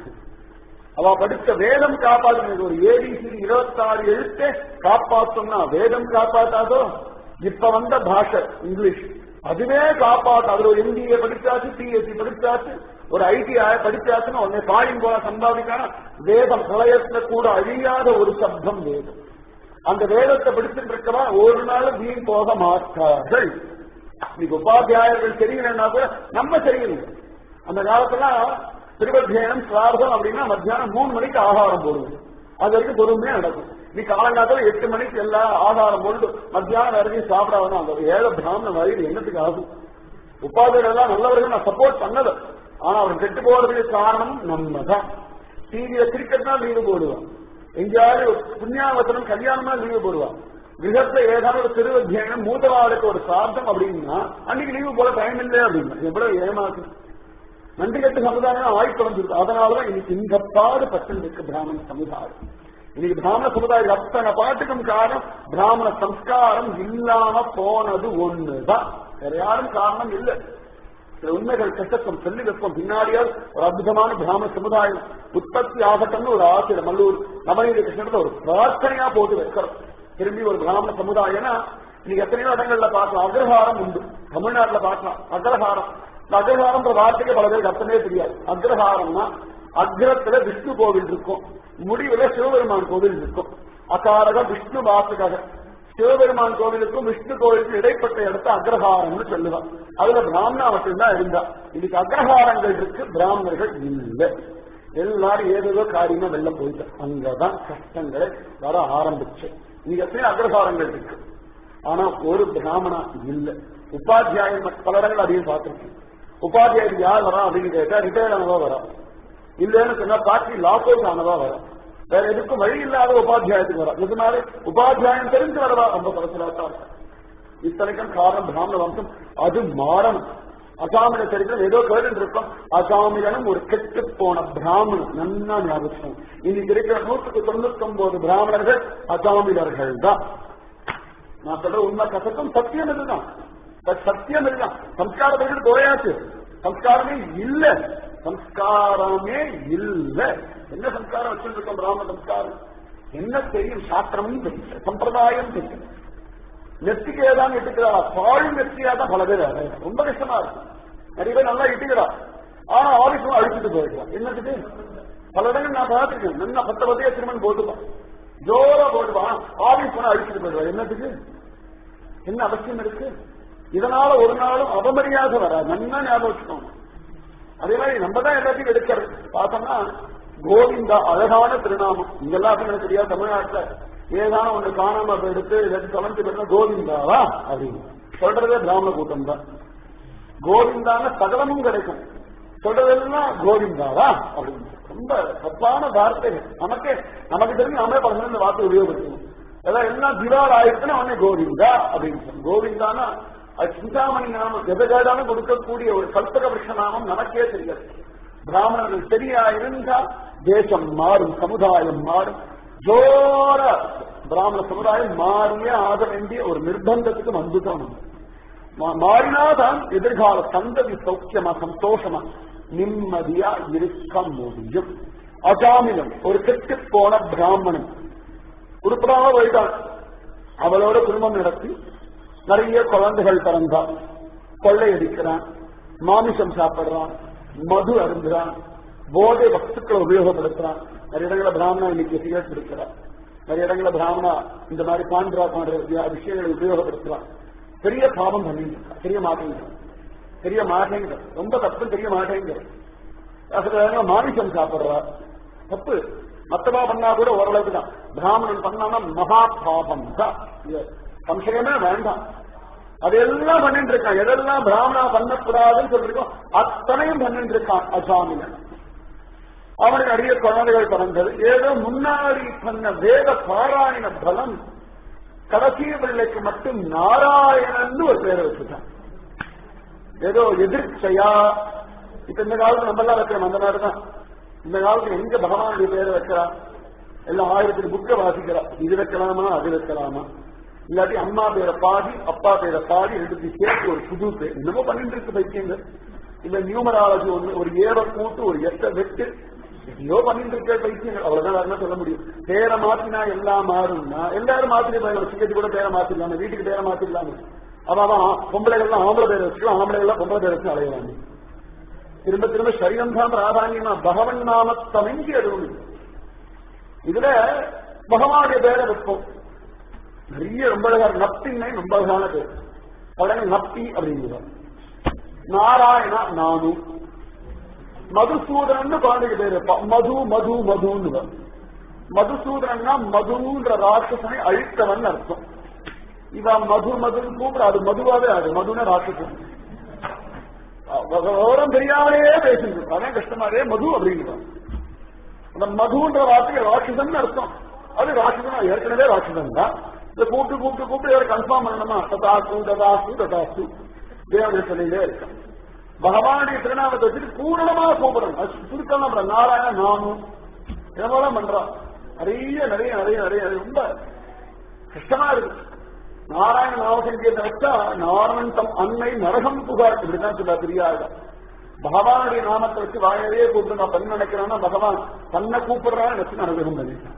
அவ படிச்ச வேதம் காப்பாற்றுங்க ஒரு ஏபிசி இருபத்தாறு எழுத்தே காப்பாற்றணும்னா வேதம் காப்பாத்தாதோ இப்ப வந்த பாஷை இங்கிலீஷ் அதுவே காப்பாத்து அதுல ஒரு எம்பிஏ படிச்சாச்சு பிஎஸ்சி படிச்சாச்சு ஒரு ஐடிஐ படிச்சாச்சுன்னு உடனே பாயும் போல சம்பாதிக்கான வேதம் பிரளயத்துல கூட அழியாத ஒரு சப்தம் வேதம் அந்த வேதத்தை படிச்சுட்டு இருக்கவா ஒரு நாள் வீண் போக மாட்டார்கள் இன்னைக்கு உபாத்தியாயர்கள் சரியில்லைன்னா கூட நம்ம சரியில்லை அந்த காலத்துல திருவத்தியாயம் சிரார்த்தம் அப்படின்னா மத்தியானம் மூணு மணிக்கு ஆகாரம் போடுவோம் அது வரைக்கும் பொறுமையா நடக்கும் நீ காலங்காலத்துல எட்டு மணிக்கு எல்லாம் ஆகாரம் போட்டு மத்தியானம் வரைக்கும் சாப்பிடாம அந்த ஏழை பிராமண வயிறு என்னத்துக்கு ஆகும் உபாதைகள் எல்லாம் நல்லவர்கள் நான் சப்போர்ட் பண்ணல ஆனா அவர் கெட்டு போறதுக்கு காரணம் நம்ம தான் டிவியில கிரிக்கெட் தான் லீவு போடுவான் எங்கேயாவது புண்ணியாவசனம் கல்யாணமா லீவு போடுவான் கிரகத்துல ஏதாவது ஒரு திருவத்தியானம் மூத்தவாளுக்கு ஒரு சார்த்தம் அப்படின்னா அன்னைக்கு லீவு போல டைம் இல்லை அப்படின்னா எவ்வளவு ஏமாத்து நன்றி கட்டு சமுதாயம் ஆய் குறைஞ்சிருக்கு அதனாலதான் இன்னைக்கு இந்த பாடு பட்டு இருக்கு பிராமண சமுதாயம் இன்னைக்கு பிராமண சமுதாயம் அத்தனை பாட்டுக்கும் காரணம் பிராமண சம்ஸ்காரம் இல்லாம போனது ஒண்ணுதான் வேற யாரும் காரணம் இல்லை சில உண்மைகள் கஷ்டம் சொல்லி வைப்போம் பின்னாடியால் ஒரு அற்புதமான பிராமண சமுதாயம் உற்பத்தி ஆகட்டும்னு ஒரு ஆசிரியர் மல்லூர் நவநீத கிருஷ்ணத்துல ஒரு பிரார்த்தனையா போட்டு வைக்கிறோம் திரும்பி ஒரு பிராமண சமுதாயம்னா இன்னைக்கு எத்தனையோ இடங்கள்ல பார்க்கலாம் அக்ரஹாரம் உண்டு தமிழ்நாட்டுல பார்க்கலாம் அக்ரஹாரம் இந்த அக்ரஹாரம்ன்ற வார்த்தைக்கு பல பேருக்கு அர்த்தமே தெரியாது அக்ரஹாரம்னா அக்ரத்துல விஷ்ணு கோவில் இருக்கும் முடிவுல சிவபெருமான் கோவில் இருக்கும் அகாரக விஷ்ணு வாசகக சிவபெருமான் கோவிலுக்கும் விஷ்ணு கோவிலுக்கும் இடைப்பட்ட இடத்த அக்ரஹாரம்னு சொல்லுவான் அதுல பிராமணா மட்டும்தான் இருந்தா இன்னைக்கு அக்ரஹாரங்கள் இருக்கு பிராமணர்கள் இல்லை எல்லாரும் ஏதேதோ காரியமா வெளில போயிட்டு அங்கதான் கஷ்டங்களை வர ஆரம்பிச்சு இன்னைக்கு எத்தனையோ அக்ரஹாரங்கள் இருக்கு ஆனா ஒரு பிராமணா இல்லை உபாத்தியாயம் பல இடங்கள் அதையும் பார்த்திருக்கேன் உபாத்தியாயம் யார் வரா அப்படின்னு கேட்டா ரிட்டையர் ஆனதா வரா இல்லைன்னு சொன்னா பார்ட்டி லாக் அவுட் ஆனதா வரா வேற எதுக்கும் வழி இல்லாத உபாத்தியாயத்துக்கு வரா இதனால உபாத்தியாயம் தெரிஞ்சு வரவா ரொம்ப பரசுலாத்தான் இத்தனைக்கும் காரணம் பிராமண வம்சம் அது மாறணும் அசாமில சரித்திரம் ஏதோ கேட்டு இருக்கோம் அசாமிலனும் ஒரு கெட்டு போன பிராமணன் நன்னா ஞாபகம் இன்னைக்கு இருக்கிற நூற்றுக்கு தொண்ணூத்தி ஒன்பது பிராமணர்கள் அசாமிலர்கள் தான் நான் சொல்ற உண்மை கசக்கும் சத்தியம் இதுதான் சத்தியம் இதுதான் சம்ஸ்காரம் பண்ணிட்டு போயாச்சு சம்ஸ்காரமே இல்ல சம்ஸ்காரமே இல்ல என்ன சம்ஸ்காரம் வச்சிருக்கோம் பிராமண சம்ஸ்காரம் என்ன தெரியும் சாஸ்திரமும் தெரியும் சம்பிரதாயம் தெரியும் நெத்திக்கையே தான் இட்டுக்கிறா பாழ் நெத்தியா தான் பல பேர் ரொம்ப கஷ்டமா இருக்கு நிறைய பேர் நல்லா இட்டுக்கிறா ஆனா ஆபீஸ் அழிச்சிட்டு போயிடுறான் என்னத்துக்கு பல இடங்கள் நான் பார்த்துருக்கேன் நல்லா பத்த பத்தியா திருமணம் போட்டுப்பான் ஜோரா போட்டுப்பான் ஆபீஸ் போனா அழிச்சிட்டு போயிடுவான் என்னத்துக்கு என்ன அவசியம் இருக்கு இதனால ஒரு நாளும் அவமரியாதை வராது நல்லா ஞாபகம் வச்சுக்கோங்க அதே மாதிரி நம்ம தான் எல்லாத்தையும் எடுக்கிறது பார்த்தோம்னா கோவிந்தா அழகான திருநாமம் இங்கெல்லாம் அப்படின்னு தெரியாது தமிழ்நாட்டுல ஏதான ஒண்ணு காணாம எடுத்து இல்லாட்டி தொலைஞ்சு போயிட்டா கோவிந்தாவா அப்படின்னு சொல்றதே பிராமண கூட்டம் தான் கோவிந்தான சகலமும் கிடைக்கும் சொல்றதெல்லாம் கோவிந்தாவா அப்படின்னு ரொம்ப தப்பான வார்த்தைகள் நமக்கே நமக்கு தெரிஞ்சு நம்மளே பல இந்த வார்த்தை உபயோகப்படுத்தணும் எல்லாம் எல்லாம் திவால் ஆயிடுச்சுன்னா உடனே கோவிந்தா அப்படின்னு சொல்லணும் கோவிந்தானா அது சிந்தாமணி நாமம் எதற்காக கொடுக்கக்கூடிய ஒரு கல்பக விஷ நாமம் நமக்கே தெரியாது பிராமணர்கள் சரியா இருந்தா தேசம் மாறும் சமுதாயம் மாறும் ஜோர பிராமண சமுதாயம் மாறியே ஆக வேண்டிய ஒரு நிர்பந்தத்துக்கு வந்துட்டோம் மாறினாதான் எதிர்கால சந்ததி சௌக்கியமா சந்தோஷமா நிம்மதியா இருக்க முடியும் அஜாமினம் ஒரு கெட்டு போன பிராமணன் உருப்படாம போயிட்டான் அவளோட குடும்பம் நடத்தி நிறைய குழந்தைகள் பிறந்தான் கொள்ளையடிக்கிறான் மாமிசம் சாப்பிடுறான் மது அருந்துறான் போதை வஸ்துக்களை உபயோகப்படுத்துறான் நிறைய இடங்களில் பிராமணா இன்னைக்கு சிகரெட் பிடிக்கிறான் நிறைய இடங்களில் பிராமணா இந்த மாதிரி பாண்டா போன்ற விஷயங்களை உபயோகப்படுத்துறான் பெரிய பாவம் பண்ணிட்டு பெரிய மாட்டேங்கிற பெரிய மாட்டேங்கிற ரொம்ப தப்பு தெரிய மாட்டேங்கிற அதுல மாமிசம் சாப்பிடுறா தப்பு மத்தவா பண்ணா கூட ஓரளவுக்கு தான் பிராமணன் பண்ணானா மகா பாபம் தான் சம்சயமே வேண்டாம் அதெல்லாம் பண்ணிட்டு இருக்கான் எதெல்லாம் பிராமணா பண்ணக்கூடாதுன்னு சொல்லிருக்கோம் அத்தனையும் பண்ணிட்டு இருக்கான் அசாமில அவனுக்கு நிறைய குழந்தைகள் பிறந்தது ஏதோ முன்னாடி பண்ண வேத பாராயண பலம் கடைசி பிள்ளைக்கு மட்டும் நாராயணன் ஒரு பேரை வச்சுட்டான் ஏதோ எதிர்ச்சையா இப்ப இந்த காலத்துல நம்ம எல்லாம் வைக்கிறோம் அந்த மாதிரி தான் இந்த காலத்துல எங்க பகவானுடைய பேரை வைக்கிறா எல்லாம் ஆயிரத்துக்கு புக்க வாசிக்கிறா இது வைக்கலாமா அது வைக்கலாமா இல்லாட்டி அம்மா பேரை பாடி அப்பா பேரை பாடி ரெண்டுத்தையும் சேர்த்து ஒரு புது பேர் என்னமோ பண்ணிட்டு இருக்கு பைத்தியங்கள் இல்ல நியூமராலஜி ஒண்ணு ஒரு ஏழ கூட்டு ஒரு எட்ட வெட்டு எதையோ பண்ணிட்டு இருக்க பைத்தியங்கள் அவ்வளவுதான் வேற என்ன சொல்ல முடியும் பேரை மாத்தினா எல்லாம் மாறும்னா எல்லாரும் மாத்திரி போயிடலாம் சிங்கத்துக்கு கூட பேரை மாத்திடலாமே வீட்டுக்கு பேரை மாத்திடலாமே அவன் பொம்பளைகள்லாம் ஆம்பளை பேர் வச்சுக்கலாம் ஆம்பளைகள்லாம் பொம்பளை பேர் வச்சு அலையலாமே திரும்ப திரும்ப சரீரம் தான் பிராதானியமா பகவன் நாமத்தமெங்கி அருள் இதுல பகவானுடைய பேரை வைப்போம் நிறைய ரொம்ப அழகான நப்பின்மை ரொம்ப அழகான பேர் உடனே நப்பி அப்படிங்கிறார் நாராயணா நானு மதுசூதனன்னு குழந்தைக்கு பேரு வைப்பான். மது மது மதுன்னு மதுசூதனன்னா மதுன்ற ராட்சசனை அழித்தவன் அர்த்தம் இவன் மது மதுன்னு கூப்பிட அது மதுவாவே அது மதுன ராட்சசன் விவரம் தெரியாமலே பேசுது அதான் கஷ்டமாவே மது அப்படிங்கிறான் அந்த மதுன்ற வார்த்தைக்கு ராட்சசன் அர்த்தம் அது ராட்சசன் ஏற்கனவே ராட்சசன் தான் இதை கூப்பிட்டு கூப்பிட்டு கூப்பிட்டு இவரை கன்ஃபார்ம் பண்ணணுமா ததாசு ததாசு ததாசு தேவனுடைய சொல்லிலே இருக்கான் பகவானுடைய திருநாமத்தை வச்சுட்டு பூரணமா கூப்பிடணும் அது சுருக்கம் நம்ம நாராயண நானும் இதெல்லாம் பண்றான் நிறைய நிறைய நிறைய நிறைய ரொம்ப கஷ்டமா இருக்கு நாராயண நாமசங்கீர்த்தம் வச்சா நாரணன் தம் அன்னை நரகம் புகார் இப்படிதான் சொல்ல தெரியாது பகவானுடைய நாமத்தை வச்சு வாயவே கூப்பிட்டு நான் பண்ண நினைக்கிறேன்னா பகவான் தன்னை கூப்பிடுறான்னு வச்சு அனுகிரகம் பண்ணிட்டான்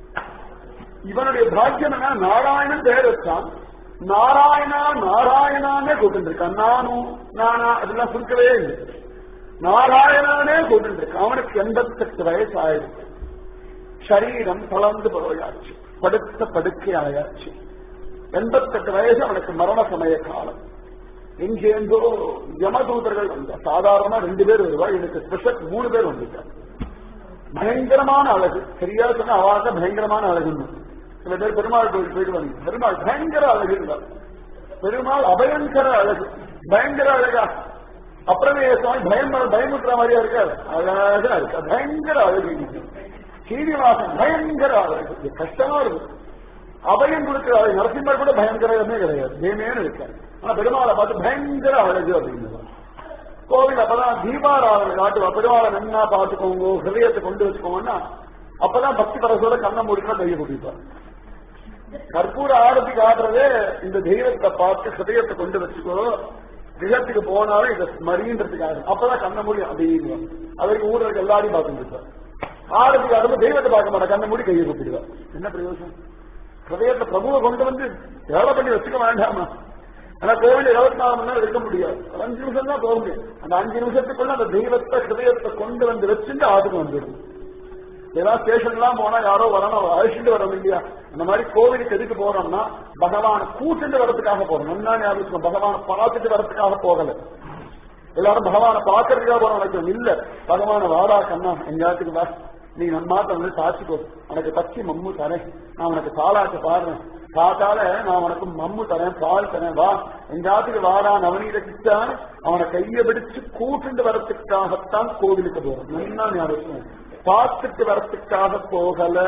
இவனுடைய பாக்கியம் என்ன நாராயணன் பேர் வச்சான் நாராயணா நாராயணானே கூப்பிட்டு இருக்கான் நானும் நானா அதெல்லாம் சுருக்கவே இல்லை நாராயணானே கூப்பிட்டு இருக்கான் அவனுக்கு எண்பத்தெட்டு வயசு ஆயிடுச்சு சரீரம் தளர்ந்து போயாச்சு படுத்த படுக்கை ஆயாச்சு எண்பத்தெட்டு வயசு அவனுக்கு மரண சமய காலம் எங்கேந்தோ யமதூதர்கள் வந்த சாதாரணமா ரெண்டு பேர் வருவா எனக்கு ஸ்பெஷல் மூணு பேர் வந்துட்டாங்க பயங்கரமான அழகு சரியா சொன்னா அவாக பயங்கரமான அழகுன்னு சில பேர் பெருமாள் கோயில் போயிட்டு வந்து பெருமாள் பயங்கர அழகு இருந்தார் பெருமாள் அபயங்கர அழகு பயங்கர அழகா அப்புறமே சுவாமி பயம் பயமுற்ற மாதிரியா இருக்காரு அழகா இருக்கா பயங்கர அழகு சீனிவாசன் பயங்கர அழகு இது கஷ்டமா இருக்கு அபயம் கொடுக்கிற அழகு நரசிம்மர் கூட பயங்கரமே கிடையாது தேமேன்னு இருக்காரு ஆனா பெருமாளை பார்த்து பயங்கர அழகு அப்படின்னு கோவில் அப்பதான் தீபாராதனை காட்டுவா பெருமாளை நன்னா பார்த்துக்கோங்க ஹிரதயத்தை கொண்டு வச்சுக்கோங்கன்னா அப்பதான் பக்தி பரசோட கண்ணை மூடினா கையை குடிப்பார் கற்பூர ஆரத்தி காட்டுறதே இந்த தெய்வத்தை பார்த்து ஹிரதயத்தை கொண்டு வச்சுக்கோ கிரகத்துக்கு போனாலும் இதை ஸ்மரின்றதுக்காக அப்பதான் கண்ணை மூடி அப்படின்னு அதற்கு ஊருக்கு எல்லாரையும் பார்த்துட்டு இருப்பார் ஆரத்தி காட்டும்போது தெய்வத்தை பார்க்க மாட்டா கண்ணை மூடி கையை குப்பிடுவார் என்ன பிரயோஜனம் ஹிரதயத்தை பிரபுவை கொண்டு வந்து வேலை பண்ணி வச்சுக்க வேண்டாமா ஆனா கோவில் இருபத்தி நாலு மணி நேரம் இருக்க முடியாது ஒரு அஞ்சு நிமிஷம் தான் போக முடியும் அந்த அஞ்சு நிமிஷத்துக்குள்ள அந்த தெய்வத்தை ஹிருதயத்தை கொண்டு வந்து வச்சுட்டு ஆட்டுக்கு வந்துடும் ஏதாவது ஸ்டேஷன்லாம் போனா யாரோ வரணும் அழைச்சிட்டு வரோம் இல்லையா அந்த மாதிரி கோவிலுக்கு எதுக்கு போறோம்னா பகவான் கூட்டிட்டு வரதுக்காக போறோம் நல்லா ஞாபகம் பகவானை பார்த்துட்டு வரதுக்காக போகல எல்லாரும் பகவானை பார்க்கறதுக்காக போறோம் நினைக்கிறோம் இல்ல பகவான வாடா கண்ணா எங்காத்துக்கு வா நீ நம்மாத்த வந்து சாட்சிக்கோ உனக்கு பச்சி மம்மு தரேன் நான் உனக்கு சாலாட்டு பாடுறேன் காத்தால நான் உனக்கு மம்மு தரேன் பால் தரேன் வா எங்காத்துக்கு வாடா நவநீத கிட்டான் அவனை கைய பிடிச்சு கூட்டுண்டு வரத்துக்காகத்தான் கோவிலுக்கு போறோம் நல்லா ஞாபகம் பார்த்துட்டு வரத்துக்காக போகல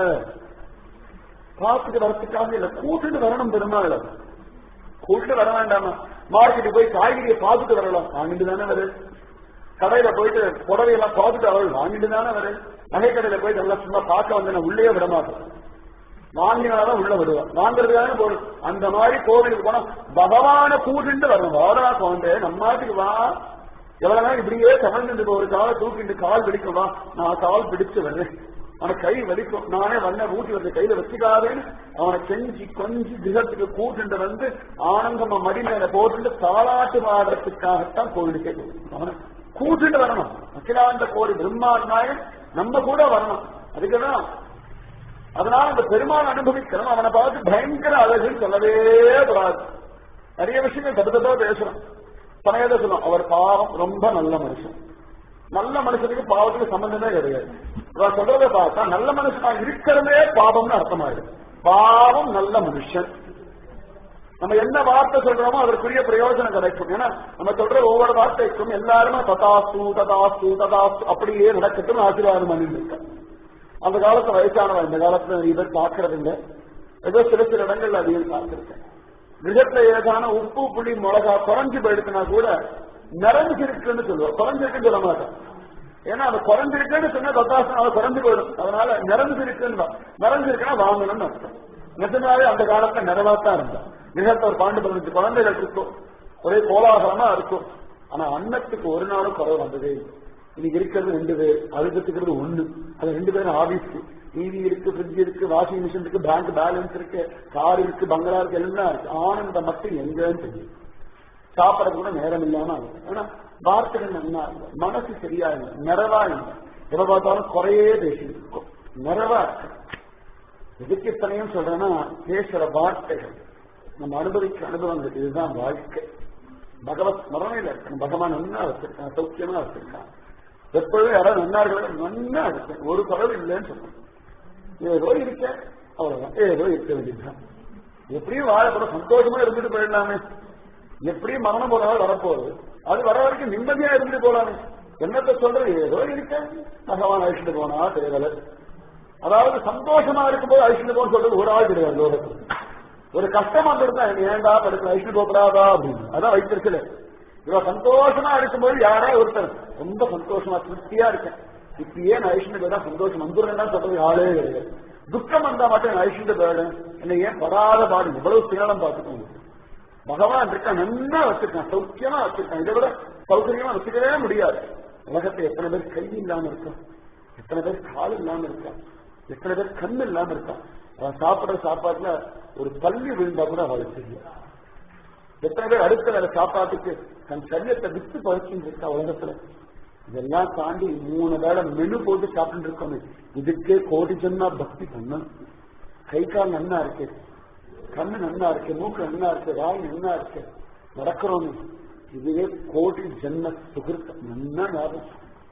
பார்த்துட்டு வரத்துக்காக இல்ல கூட்டுட்டு வரணும் பெருமாள் கூட்டிட்டு வர வேண்டாமா மார்க்கெட்டுக்கு போய் காய்கறியை பார்த்துட்டு வரலாம் வாங்கிட்டு தானே வருது கடையில போயிட்டு புடவையெல்லாம் பார்த்துட்டு அவள் வாங்கிட்டு தானே வருது நகை கடையில போயிட்டு எல்லாம் சும்மா பார்க்க வந்து உள்ளே விட மாட்டேன் வாங்கினாதான் உள்ள விடுவான் வாங்குறதுக்காக போடும் அந்த மாதிரி கோவிலுக்கு போனா பகவான கூட்டிட்டு வரணும் வாடா கோண்டே நம்மாட்டுக்கு வா எவ்வளவு நேரம் இப்படியே தமிழ்ந்து ஒரு காலை தூக்கிட்டு கால் பிடிக்கும் வா நான் கால் பிடிச்சு வர்றேன் அவனை கை வலிக்கும் நானே வண்ண ஊட்டி வந்து கையில வச்சுக்காதேன்னு அவனை கெஞ்சி கொஞ்சி கிரகத்துக்கு கூட்டுண்டு வந்து ஆனந்தமா மடி மேல போட்டு தாளாட்டு பாடுறதுக்காகத்தான் கோவிலுக்கே போகும். அவனை கூட்டுண்டு வரணும் அகிலாண்ட கோடி பிரம்மா நாயன் நம்ம கூட வரணும் அதுக்குதான் அதனால அந்த பெருமாள் அனுபவிக்கிறோம் அவனை பார்த்து பயங்கர அழகுன்னு சொல்லவே கூடாது நிறைய விஷயங்கள் தப்பு தப்பா பேசுறோம் பனையதை சொல்லும் அவர் பாவம் ரொம்ப நல்ல மனுஷன் நல்ல மனுஷனுக்கு பாவத்துக்கு சம்பந்தமே கிடையாது அவர் சொல்றதை பார்த்தா நல்ல மனுஷனா இருக்கிறதே பாவம்னு அர்த்தமாயிடும் பாவம் நல்ல மனுஷன் நம்ம என்ன வார்த்தை சொல்றோமோ அதற்குரிய பிரயோஜனம் கிடைக்கும் ஏன்னா நம்ம சொல்ற ஒவ்வொரு வார்த்தைக்கும் எல்லாருமே ததாஸ்து ததாஸ்து ததாஸ்து அப்படியே நடக்கட்டும் ஆசீர்வாதம் பண்ணிட்டு இருக்க அந்த காலத்து வயசானவன் இந்த காலத்துல நிறைய பேர் பார்க்கறது இல்லை ஏதோ சில சில இடங்கள்ல அதிகம் பார்த்திருக்கேன் கிரகத்துல ஏதான உப்பு புளி மிளகா குறைஞ்சு போயிடுச்சுனா கூட நிறைஞ்சிருக்குன்னு சொல்லுவோம் குறைஞ்சிருக்குன்னு சொல்ல மாட்டேன் ஏன்னா அது குறைஞ்சிருக்குன்னு சொன்னா தத்தாசனம் அது குறைஞ்சு போயிடும் அதனால நிறைஞ்சிருக்குன்னு நிறைஞ்சிருக்குன்னா வாங்கணும்னு அர்த்தம் நிஜமாவே அந்த காலத்துல நிறைவாத்தான் இருந்தான் கிரகத்துல ஒரு பாண்டு பதினஞ்சு குழந்தைகள் இருக்கும் ஒரே கோலாகலமா இருக்கும் ஆனா அன்னத்துக்கு ஒரு நாளும் குறை வந்ததே இல்லை இன்னைக்கு இருக்கிறது ரெண்டு பேர் அதுக்கு ஒண்ணு அது ரெண்டு பேரும் ஆபீஸ் டிவி இருக்கு ஃப்ரிட்ஜ் இருக்கு வாஷிங் மிஷின் இருக்கு பேங்க் பேலன்ஸ் இருக்கு கார் இருக்கு பங்களா இருக்கு எல்லாம் இருக்கு ஆனந்தம் மட்டும் எங்கன்னு தெரியும் சாப்பிட கூட நேரம் இல்லாம இருக்கு ஏன்னா வார்த்தைகள் நல்லா இல்லை மனசு சரியா இல்லை நிறைவா இல்லை எதை பார்த்தாலும் குறையே பேசி இருக்கும் நிறைவா இருக்கு எதுக்கு இத்தனையும் சொல்றேன்னா பேசுற வார்த்தைகள் நம்ம அனுபவிக்க அனுபவங்கள் இதுதான் வாழ்க்கை பகவத் ஸ்மரணையில இருக்கணும் பகவான் நன்னா வச்சிருக்கான் சௌக்கியமா வச்சிருக்கான் எப்பொழுதும் யாராவது நன்னார்கள் நன்னா இருக்கு ஒரு குறவு இல்லைன்னு சொல்லணும் ஏதோ இருக்க அவ்வளவுதான் ஏதோ இருக்க வேண்டியதுதான் எப்படியும் வாழப்பட சந்தோஷமா இருந்துட்டு போயிடலாமே எப்படியும் மரணம் போற நாள் வரப்போகுது அது வர வரைக்கும் நிம்மதியா இருந்துட்டு போலாமே என்னத்தை சொல்றது ஏதோ இருக்க பகவான் அழிச்சுட்டு போனா தேவலை அதாவது சந்தோஷமா இருக்கும்போது அழிச்சுட்டு போன்னு சொல்றது ஒரு ஆள் கிடையாது லோகத்துல ஒரு கஷ்டமா இருந்தா ஏண்டா படுக்க அழிச்சுட்டு போகக்கூடாதா அப்படின்னு அதான் வைத்திருக்கல இவ சந்தோஷமா இருக்கும்போது யாரா ஒருத்தர் ரொம்ப சந்தோஷமா திருப்தியா இருக்கேன் இப்படியே நான் ஐஸ்வர்ய போயிடா சந்தோஷம் வந்துடுறேன்னா சொல்றது ஆளே கிடையாது துக்கம் வந்தா மட்டும் நான் ஐஸ்வர்ய போயிடும் என்ன ஏன் படாத பாடு இவ்வளவு சுயலம் பார்த்துக்கோங்க பகவான் இருக்கான் நல்லா வச்சிருக்கான் சௌக்கியமா வச்சிருக்கான் இதை விட சௌகரியமா வச்சுக்கவே முடியாது உலகத்தை எத்தனை பேர் கை இல்லாம இருக்கான் எத்தனை பேர் கால் இல்லாம இருக்கான் எத்தனை பேர் கண் இல்லாம இருக்கான் அவன் சாப்பிடுற சாப்பாட்டுல ஒரு பள்ளி விழுந்தா கூட அவளுக்கு தெரியும் எத்தனை பேர் அடுத்த வேலை சாப்பாட்டுக்கு தன் சரியத்தை வித்து பறிச்சுட்டு இருக்கா உலகத்துல இதெல்லாம் தாண்டி மூணு வேளை மெனு போட்டு சாப்பிட்டு இருக்கோமே இதுக்கே கோடி ஜென்மா பக்தி பண்ணணும் கை கால் நன்னா இருக்கு கண்ணு நன்னா இருக்கு மூக்கு நன்னா இருக்கு வாய் நன்னா இருக்கு நடக்கிறோம் இதுவே கோடி ஜென்ம சுகிருத்தம் நன்னா ஞாபகம்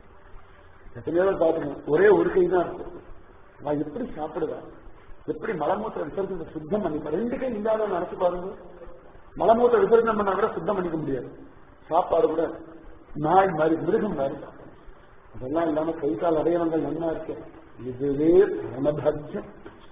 எத்தனையோ பேர் பாத்துக்கணும் ஒரே ஒரு கை தான் இருக்கும் நான் எப்படி சாப்பிடுவேன் எப்படி மலமூத்திர விசர்ஜனை சுத்தம் பண்ணிப்பேன் ரெண்டு கை இல்லாத நினைச்சு பாருங்க மலமூத்திர விசர்ஜனம் பண்ணா கூட சுத்தம் பண்ணிக்க முடியாது சாப்பாடு கூட நாய் மாதிரி மிருகம் மாதிரி அதெல்லாம் இல்லாம கை கால் அடையவங்கள் நல்லா இருக்கு இதுவே பரமபாகியம்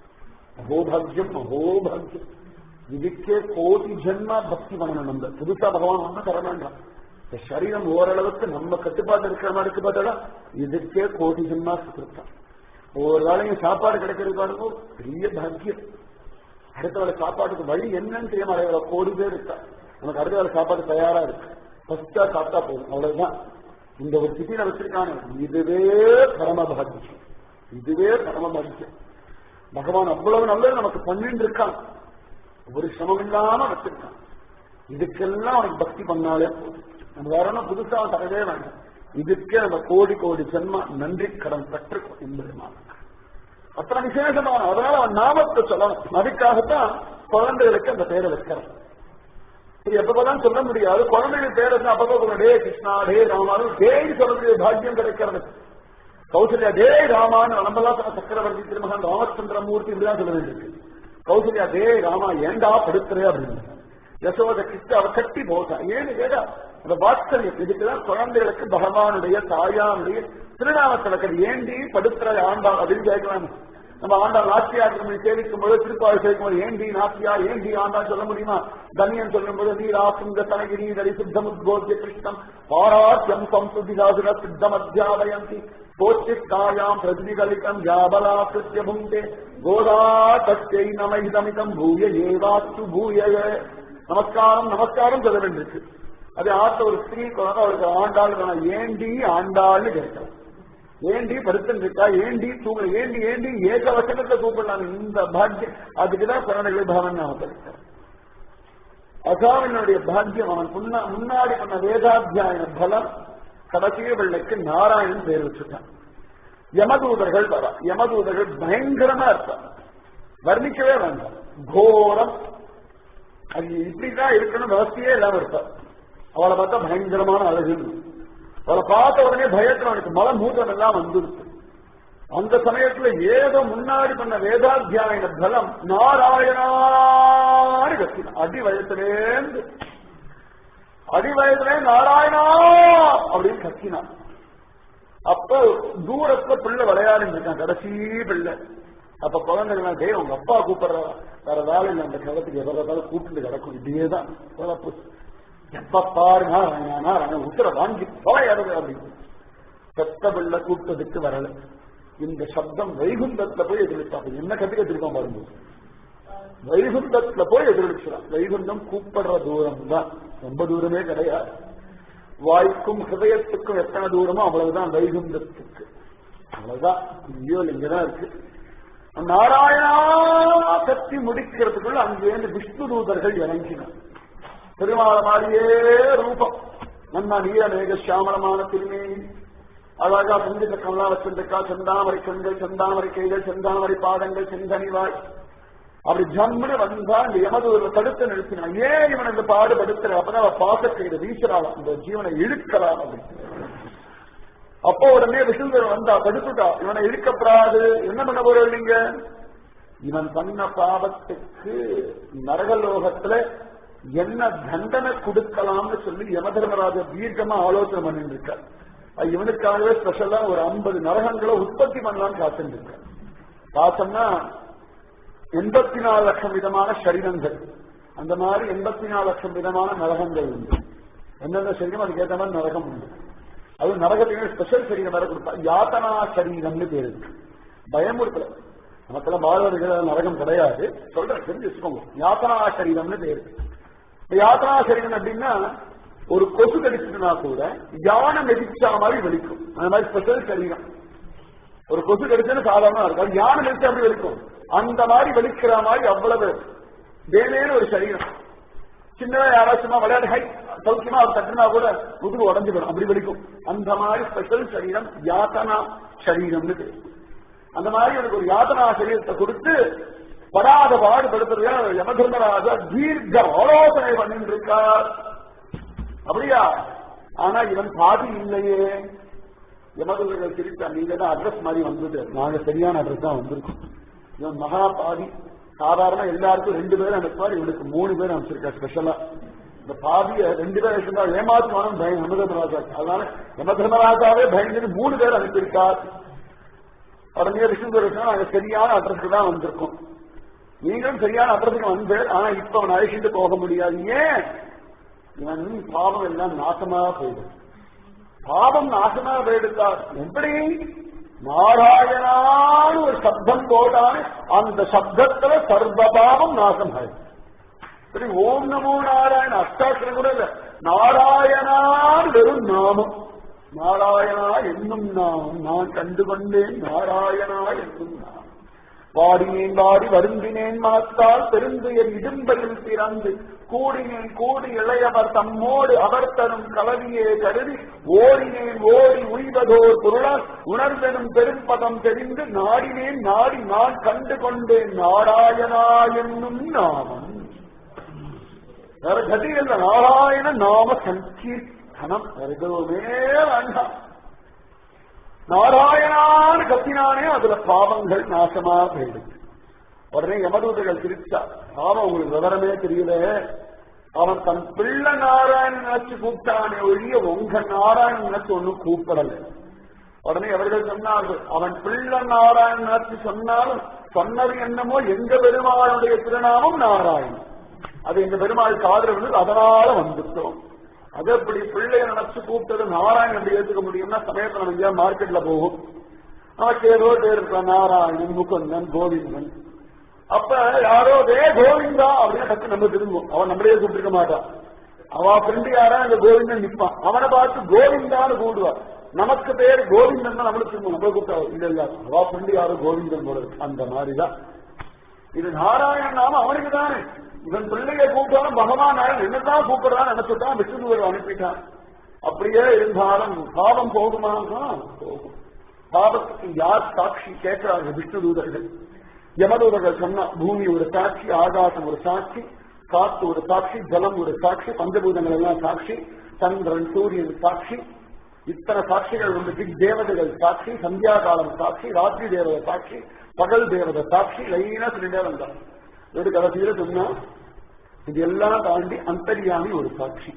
அகோபாகியம் அகோபாகியம் இதுக்கே கோடி ஜென்மா பக்தி பண்ணணும் நம்ம புதுசா பகவான் ஒன்றும் தர வேண்டாம் இந்த சரீரம் ஓரளவுக்கு நம்ம கட்டுப்பாடு இருக்கிற மாதிரி இருக்கு பார்த்தா இதுக்கே கோடி ஜென்மா சுத்தம் ஒவ்வொரு வேலையும் சாப்பாடு கிடைக்கிறது பாருங்க பெரிய பாக்கியம் அடுத்த வேலை சாப்பாட்டுக்கு வழி என்னன்னு தெரியாம அடையாள கோடி பேர் இருக்கா நமக்கு அடுத்த வேலை சாப்பாடு தயாரா இருக்கு ஃபர்ஸ்டா சாப்பிட்டா போதும் அவ்வளவுதான் இந்த ஒரு சிட்டியில வச்சிருக்கானே இதுவே பரம பாக்கியம் இதுவே பரம பாக்கியம் பகவான் அவ்வளவு நல்லது நமக்கு பண்ணிட்டு இருக்கான் ஒரு சிரமம் இல்லாம வச்சிருக்கான் இதுக்கெல்லாம் அவனுக்கு பக்தி பண்ணாலே போதும் நம்ம வேற ஒன்றும் புதுசா தரவே வேண்டாம் இதுக்கே நம்ம கோடி கோடி ஜென்மா நன்றி கடன் பெற்றிருக்கோம் என்பதுமான அத்தனை விசேஷமான அதனால அவன் நாமத்தை சொல்லணும் அதுக்காகத்தான் குழந்தைகளுக்கு அந்த பெயரை வைக்கிறான் இது எப்பதான் சொல்ல முடியாது குழந்தைகள் பேர் இருந்தா அப்பப்போ சொல்ல டே கிருஷ்ணா டே ராமானு டேய் சொல்லக்கூடிய பாக்கியம் கிடைக்கிறது கௌசல்யா டே ராமான்னு நம்மெல்லாம் சொன்ன சக்கரவர்த்தி திருமகன் ராமச்சந்திரமூர்த்தி இப்படிதான் சொல்ல வேண்டியிருக்கு கௌசல்யா டே ராமா ஏண்டா படுத்துறே அப்படின்னு யசோத கிறிஸ்து அவ கட்டி போட்டா ஏன்னு கேட்டா அந்த வாத்சல்யம் இதுக்குதான் குழந்தைகளுக்கு பகவானுடைய தாயானுடைய திருநாமத்தில் ஏண்டி படுத்துற ஆண்டாள் அப்படின்னு கேட்கலாம் நம்ம ஆண்டாள் நாச்சியார் சேவிக்கும் போது திருப்பாவை சேவிக்கும் போது ஏண்டி நாச்சியா ஏண்டி ஆண்டாள் சொல்ல முடியுமா தனியன் சொல்லும் போது நீராசுங்க தனகிரி தரி சித்தம் உத்போத்திய கிருஷ்ணம் பாராட்யம் சம்சுதிதாசுர சித்தம் அத்தியாபயந்தி போச்சிக்காயாம் பிரதிகலிதம் யாபலா கிருத்திய புங்கே கோதா தத்தை நமைதமிதம் பூய ஏவாத்து பூய நமஸ்காரம் நமஸ்காரம் சொல்ல வேண்டியிருக்கு அது ஆத்த ஒரு ஸ்திரீ குழந்தை அவளுக்கு ஆண்டாள் வேணாம் ஏண்டி ஆண்டாள்னு கேட்கலாம் ஏண்டி படுத்துன்னு இருக்கா ஏண்டி தூங்க ஏண்டி ஏண்டி ஏக வசனத்தை கூப்பிடலாம் இந்த பாக்கியம் அதுக்குதான் குழந்தைகளை பகவன் நாம படிக்கிறோம் அசாவினுடைய பாக்கியம் அவன் முன்னா- முன்னாடி பண்ண வேதாத்தியாய பலம் கடைசிய பிள்ளைக்கு நாராயணன் பேர் வச்சுட்டான் யமதூதர்கள் வரா யமதூதர்கள் பயங்கரமா இருப்பான் வர்ணிக்கவே வேண்டாம் கோரம் அது இப்படிதான் இருக்கணும் வசதியே இல்லாம இருப்பார் அவளை பார்த்தா பயங்கரமான அழகு அவளை பார்த்த உடனே பயத்துல அவனுக்கு மல மூத்தம் எல்லாம் வந்துருச்சு அந்த சமயத்துல ஏதோ முன்னாடி பண்ண வேதாத்தியாயன பலம் நாராயணான்னு கத்தினான் அடி வயசுலேந்து அடி வயசுலே நாராயணா அப்படின்னு கத்தினான் அப்ப தூரத்துல பிள்ளை விளையாடிட்டு இருக்கான் கடைசி பிள்ளை அப்ப குழந்தைகள் டே உங்க அப்பா கூப்பிடுற வேற வேலை இல்லை அந்த கிழத்துக்கு எதை பார்த்தாலும் கூப்பிட்டு கிடக்கும் இதேதான் குழப்பு எப்ப பாரு நாராயணா நாராயண உத்தர வாங்கி தொலையாடுது அப்படின்னு பெத்த பிள்ளை கூப்பிட்டதுக்கு வரல இந்த சப்தம் வைகுந்தத்துல போய் எதிர்த்தாங்க என்ன கத்துக்க திருப்பம் பாருங்க வைகுந்தத்துல போய் எதிர்க்கிறான் வைகுந்தம் கூப்பிடுற தூரம் தான் ரொம்ப தூரமே கிடையாது வாய்க்கும் ஹிருதயத்துக்கும் எத்தனை தூரமோ அவ்வளவுதான் வைகுந்தத்துக்கு அவ்வளவுதான் இங்கேயோ இங்கதான் இருக்கு நாராயணா கத்தி முடிக்கிறதுக்குள்ள அங்கேருந்து விஷ்ணு தூதர்கள் இறங்கினார் பெருமாள மாதிரியே ரூபம் நம்ம நீரநேக சியாமலமான திருமேனி அழகா புஞ்ச சக்கம்லாம் வச்சிருக்கா செந்தாமரை கண்கள் செந்தாமரை கைகள் செந்தாமரை பாதங்கள் செந்தனிவாய் அப்படி ஜம்முன்னு வந்தா இந்த யமதூர்ல தடுத்து நிறுத்தினான் ஏன் இவன் இந்த பாடுபடுத்துற அப்பதான் அவ பாசக்கையில வீசுறாளாம் இந்த ஜீவனை இழுக்கலாம் அப்படின்னு அப்போ உடனே விசுந்தர் வந்தா தடுத்துட்டா இவனை இழுக்கப்படாது என்ன பண்ண போற நீங்க இவன் பண்ண பாவத்துக்கு நரகலோகத்துல என்ன தண்டனை கொடுக்கலாம்னு சொல்லி யமதர்மராஜ தீர்க்கமா ஆலோசனை பண்ணிட்டு இருக்கார் இவனுக்காகவே ஸ்பெஷலா ஒரு ஐம்பது நரகங்களை உற்பத்தி பண்ணலாம்னு காத்துட்டு இருக்கார் பார்த்தோம்னா எண்பத்தி நாலு லட்சம் விதமான சரீரங்கள் அந்த மாதிரி எண்பத்தி நாலு லட்சம் விதமான நரகங்கள் உண்டு எந்தெந்த சரீரம் அதுக்கு ஏற்ற மாதிரி நரகம் உண்டு அது நரகத்துக்கு ஸ்பெஷல் சரீரம் வேற கொடுத்தா யாத்தனா சரீரம்னு பேரு இருக்கு பயமுறுத்தல நமக்கெல்லாம் பாரதிகள் நரகம் கிடையாது சொல்றேன் தெரிஞ்சு வச்சுக்கோங்க யாத்தனா சரீரம்னு பேரு இந்த யாத்தனா சரீரம் அப்படின்னா ஒரு கொசு கடிச்சுட்டுனா கூட யானை மெதிச்சா மாதிரி வலிக்கும் அந்த மாதிரி ஸ்பெஷல் சரீரம் ஒரு கொசு கடிச்சுன்னு சாதாரணமா இருக்கும் அது யானை மெதிச்சா அப்படி வலிக்கும் அந்த மாதிரி வலிக்கிற மாதிரி அவ்வளவு வேலையான ஒரு சரீரம் சின்னதா யாராச்சும் விளையாடு ஹை சௌக்கியமா அவர் தட்டுனா கூட முதுகு உடஞ்சு போயிடும் அப்படி வலிக்கும் அந்த மாதிரி ஸ்பெஷல் சரீரம் யாத்தனா சரீரம்னு பேரு அந்த மாதிரி எனக்கு ஒரு யாத்தனா சரீரத்தை கொடுத்து படாத பாடுபடுத்துறது யமதர்மராஜா தீர்க்க ஆலோசனை பண்ணிட்டு இருக்கார் அப்படியா ஆனா இவன் பாதி இல்லையே யமதர்மர்கள் திருத்தா நீங்க தான் அட்ரஸ் மாதிரி வந்தது நாங்க சரியான அட்ரஸ் தான் வந்திருக்கோம் இவன் மகா பாதி சாதாரண எல்லாருக்கும் ரெண்டு பேரும் அனுப்புவார் இவனுக்கு மூணு பேர் அனுப்பிச்சிருக்கா ஸ்பெஷலா இந்த பாதிய ரெண்டு பேர் இருந்தா ஏமாற்றுவானும் பயம் யமதர்மராஜா அதனால யமதர்மராஜாவே பயந்துட்டு மூணு பேர் அனுப்பியிருக்கார் உடனே விஷ்ணு நாங்க சரியான அட்ரஸ்க்கு தான் வந்திருக்கோம் நீங்களும் சரியான அட்ரஸுக்கு வந்து ஆனா இப்ப அவன் அழைச்சிட்டு போக முடியாது ஏன் இவன் பாவம் எல்லாம் நாசமா போயிடும் பாவம் நாசமா போயிடுத்தார் எப்படி நாராயணான்னு ஒரு சப்தம் போட்டானே அந்த சப்தத்துல சர்வ பாவம் நாசம் ஆயிடும் சரி ஓம் நமோ நாராயண அஷ்டாட்சரம் கூட இல்ல நாராயணான்னு வெறும் நாமம் நாராயணா என்னும் நாமம் நான் கண்டு கொண்டேன் நாராயணா என்னும் நாமம் வாடினேன் வாடி வருந்தினேன் மாத்தால் பெருந்துயர் இடும்பையில் பிறந்து கூடினேன் கூடி இளையவர் தம்மோடு அவர் தரும் கலவியே கருதி ஓடினேன் ஓடி உய்வதோர் பொருளால் உணர்வெனும் பெரும்பதம் தெரிந்து நாடினேன் நாடி நான் கண்டு கொண்டேன் நாராயணா என்னும் நாமம் வேற கதியில் நாராயண நாம சங்கீர்த்தனம் வேற எதுவுமே வேண்டாம் நாராயணான்னு கத்தினானே அதுல பாவங்கள் நாசமா போயிடுது உடனே யமதூதர்கள் சிரிச்சா பாவம் உங்களுக்கு விவரமே தெரியல அவன் தன் பிள்ளை நாராயணன் நினைச்சு கூப்பிட்டானே ஒழிய உங்க நாராயணன் நினைச்சு ஒண்ணும் கூப்பிடல உடனே அவர்கள் சொன்னார்கள் அவன் பிள்ளை நாராயணன் நினைச்சு சொன்னாலும் சொன்னது என்னமோ எங்க பெருமாளுடைய திருநாமம் நாராயணன் அது எங்க பெருமாள் காதல் வந்து அதனால வந்துட்டோம் அது அப்படி பிள்ளைய நினைச்சு கூப்பிட்டது நாராயணன் எப்படி ஏத்துக்க முடியும்னா சமயத்துல நம்ம எங்கேயா மார்க்கெட்ல போகும் நமக்கு ஏதோ பேர் இருக்கலாம் நாராயணன் முகுந்தன் கோவிந்தன் அப்ப யாரோ வே கோவிந்தா அப்படின்னு டக்கு நம்ம திரும்புவோம் அவன் நம்மளே கூப்பிட்டுருக்க மாட்டான் அவ ஃப்ரெண்டு யாரா இந்த கோவிந்தன் நிப்பான் அவனை பார்த்து கோவிந்தான்னு கூடுவான் நமக்கு பேர் கோவிந்தன் தான் நம்மளுக்கு திரும்ப நம்மள கூப்பிட்டா இல்ல இல்ல அவ ஃப்ரெண்டு யாரோ கோவிந்தன் போல இருக்கு. அந்த மாதிரிதான் இது நாராயணன் நாம அவனுக்கு தானே இவன் பிள்ளைய கூப்பிட்டாலும் பகவான் நாராயணன் என்னதான் கூப்பிடுறான்னு நினைச்சுட்டான் விஷ்ணுவர் அனுப்பிட்டான் அப்படியே இருந்தாலும் பாவம் போகுமா போகும் பாவத்துக்கு யார் சாட்சி கேட்கிறார்கள் விஷ்ணு தூதர்கள் யமதூதர்கள் சொன்னா பூமி ஒரு சாட்சி ஆகாசம் ஒரு சாட்சி காத்து ஒரு சாட்சி ஜலம் ஒரு சாட்சி பஞ்சபூதங்கள் எல்லாம் சாட்சி சந்திரன் சூரியன் சாட்சி இத்தனை சாட்சிகள் உண்டு திக் தேவதைகள் சாட்சி சந்தியா காலம் சாட்சி ராத்திரி தேவதை சாட்சி பகல் தேவதை சாட்சி லைனா சொல்லிட்டே வந்தான் ஒரு கடைசியில சொன்னா இது எல்லாம் தாண்டி அந்தரியாமி ஒரு சாட்சி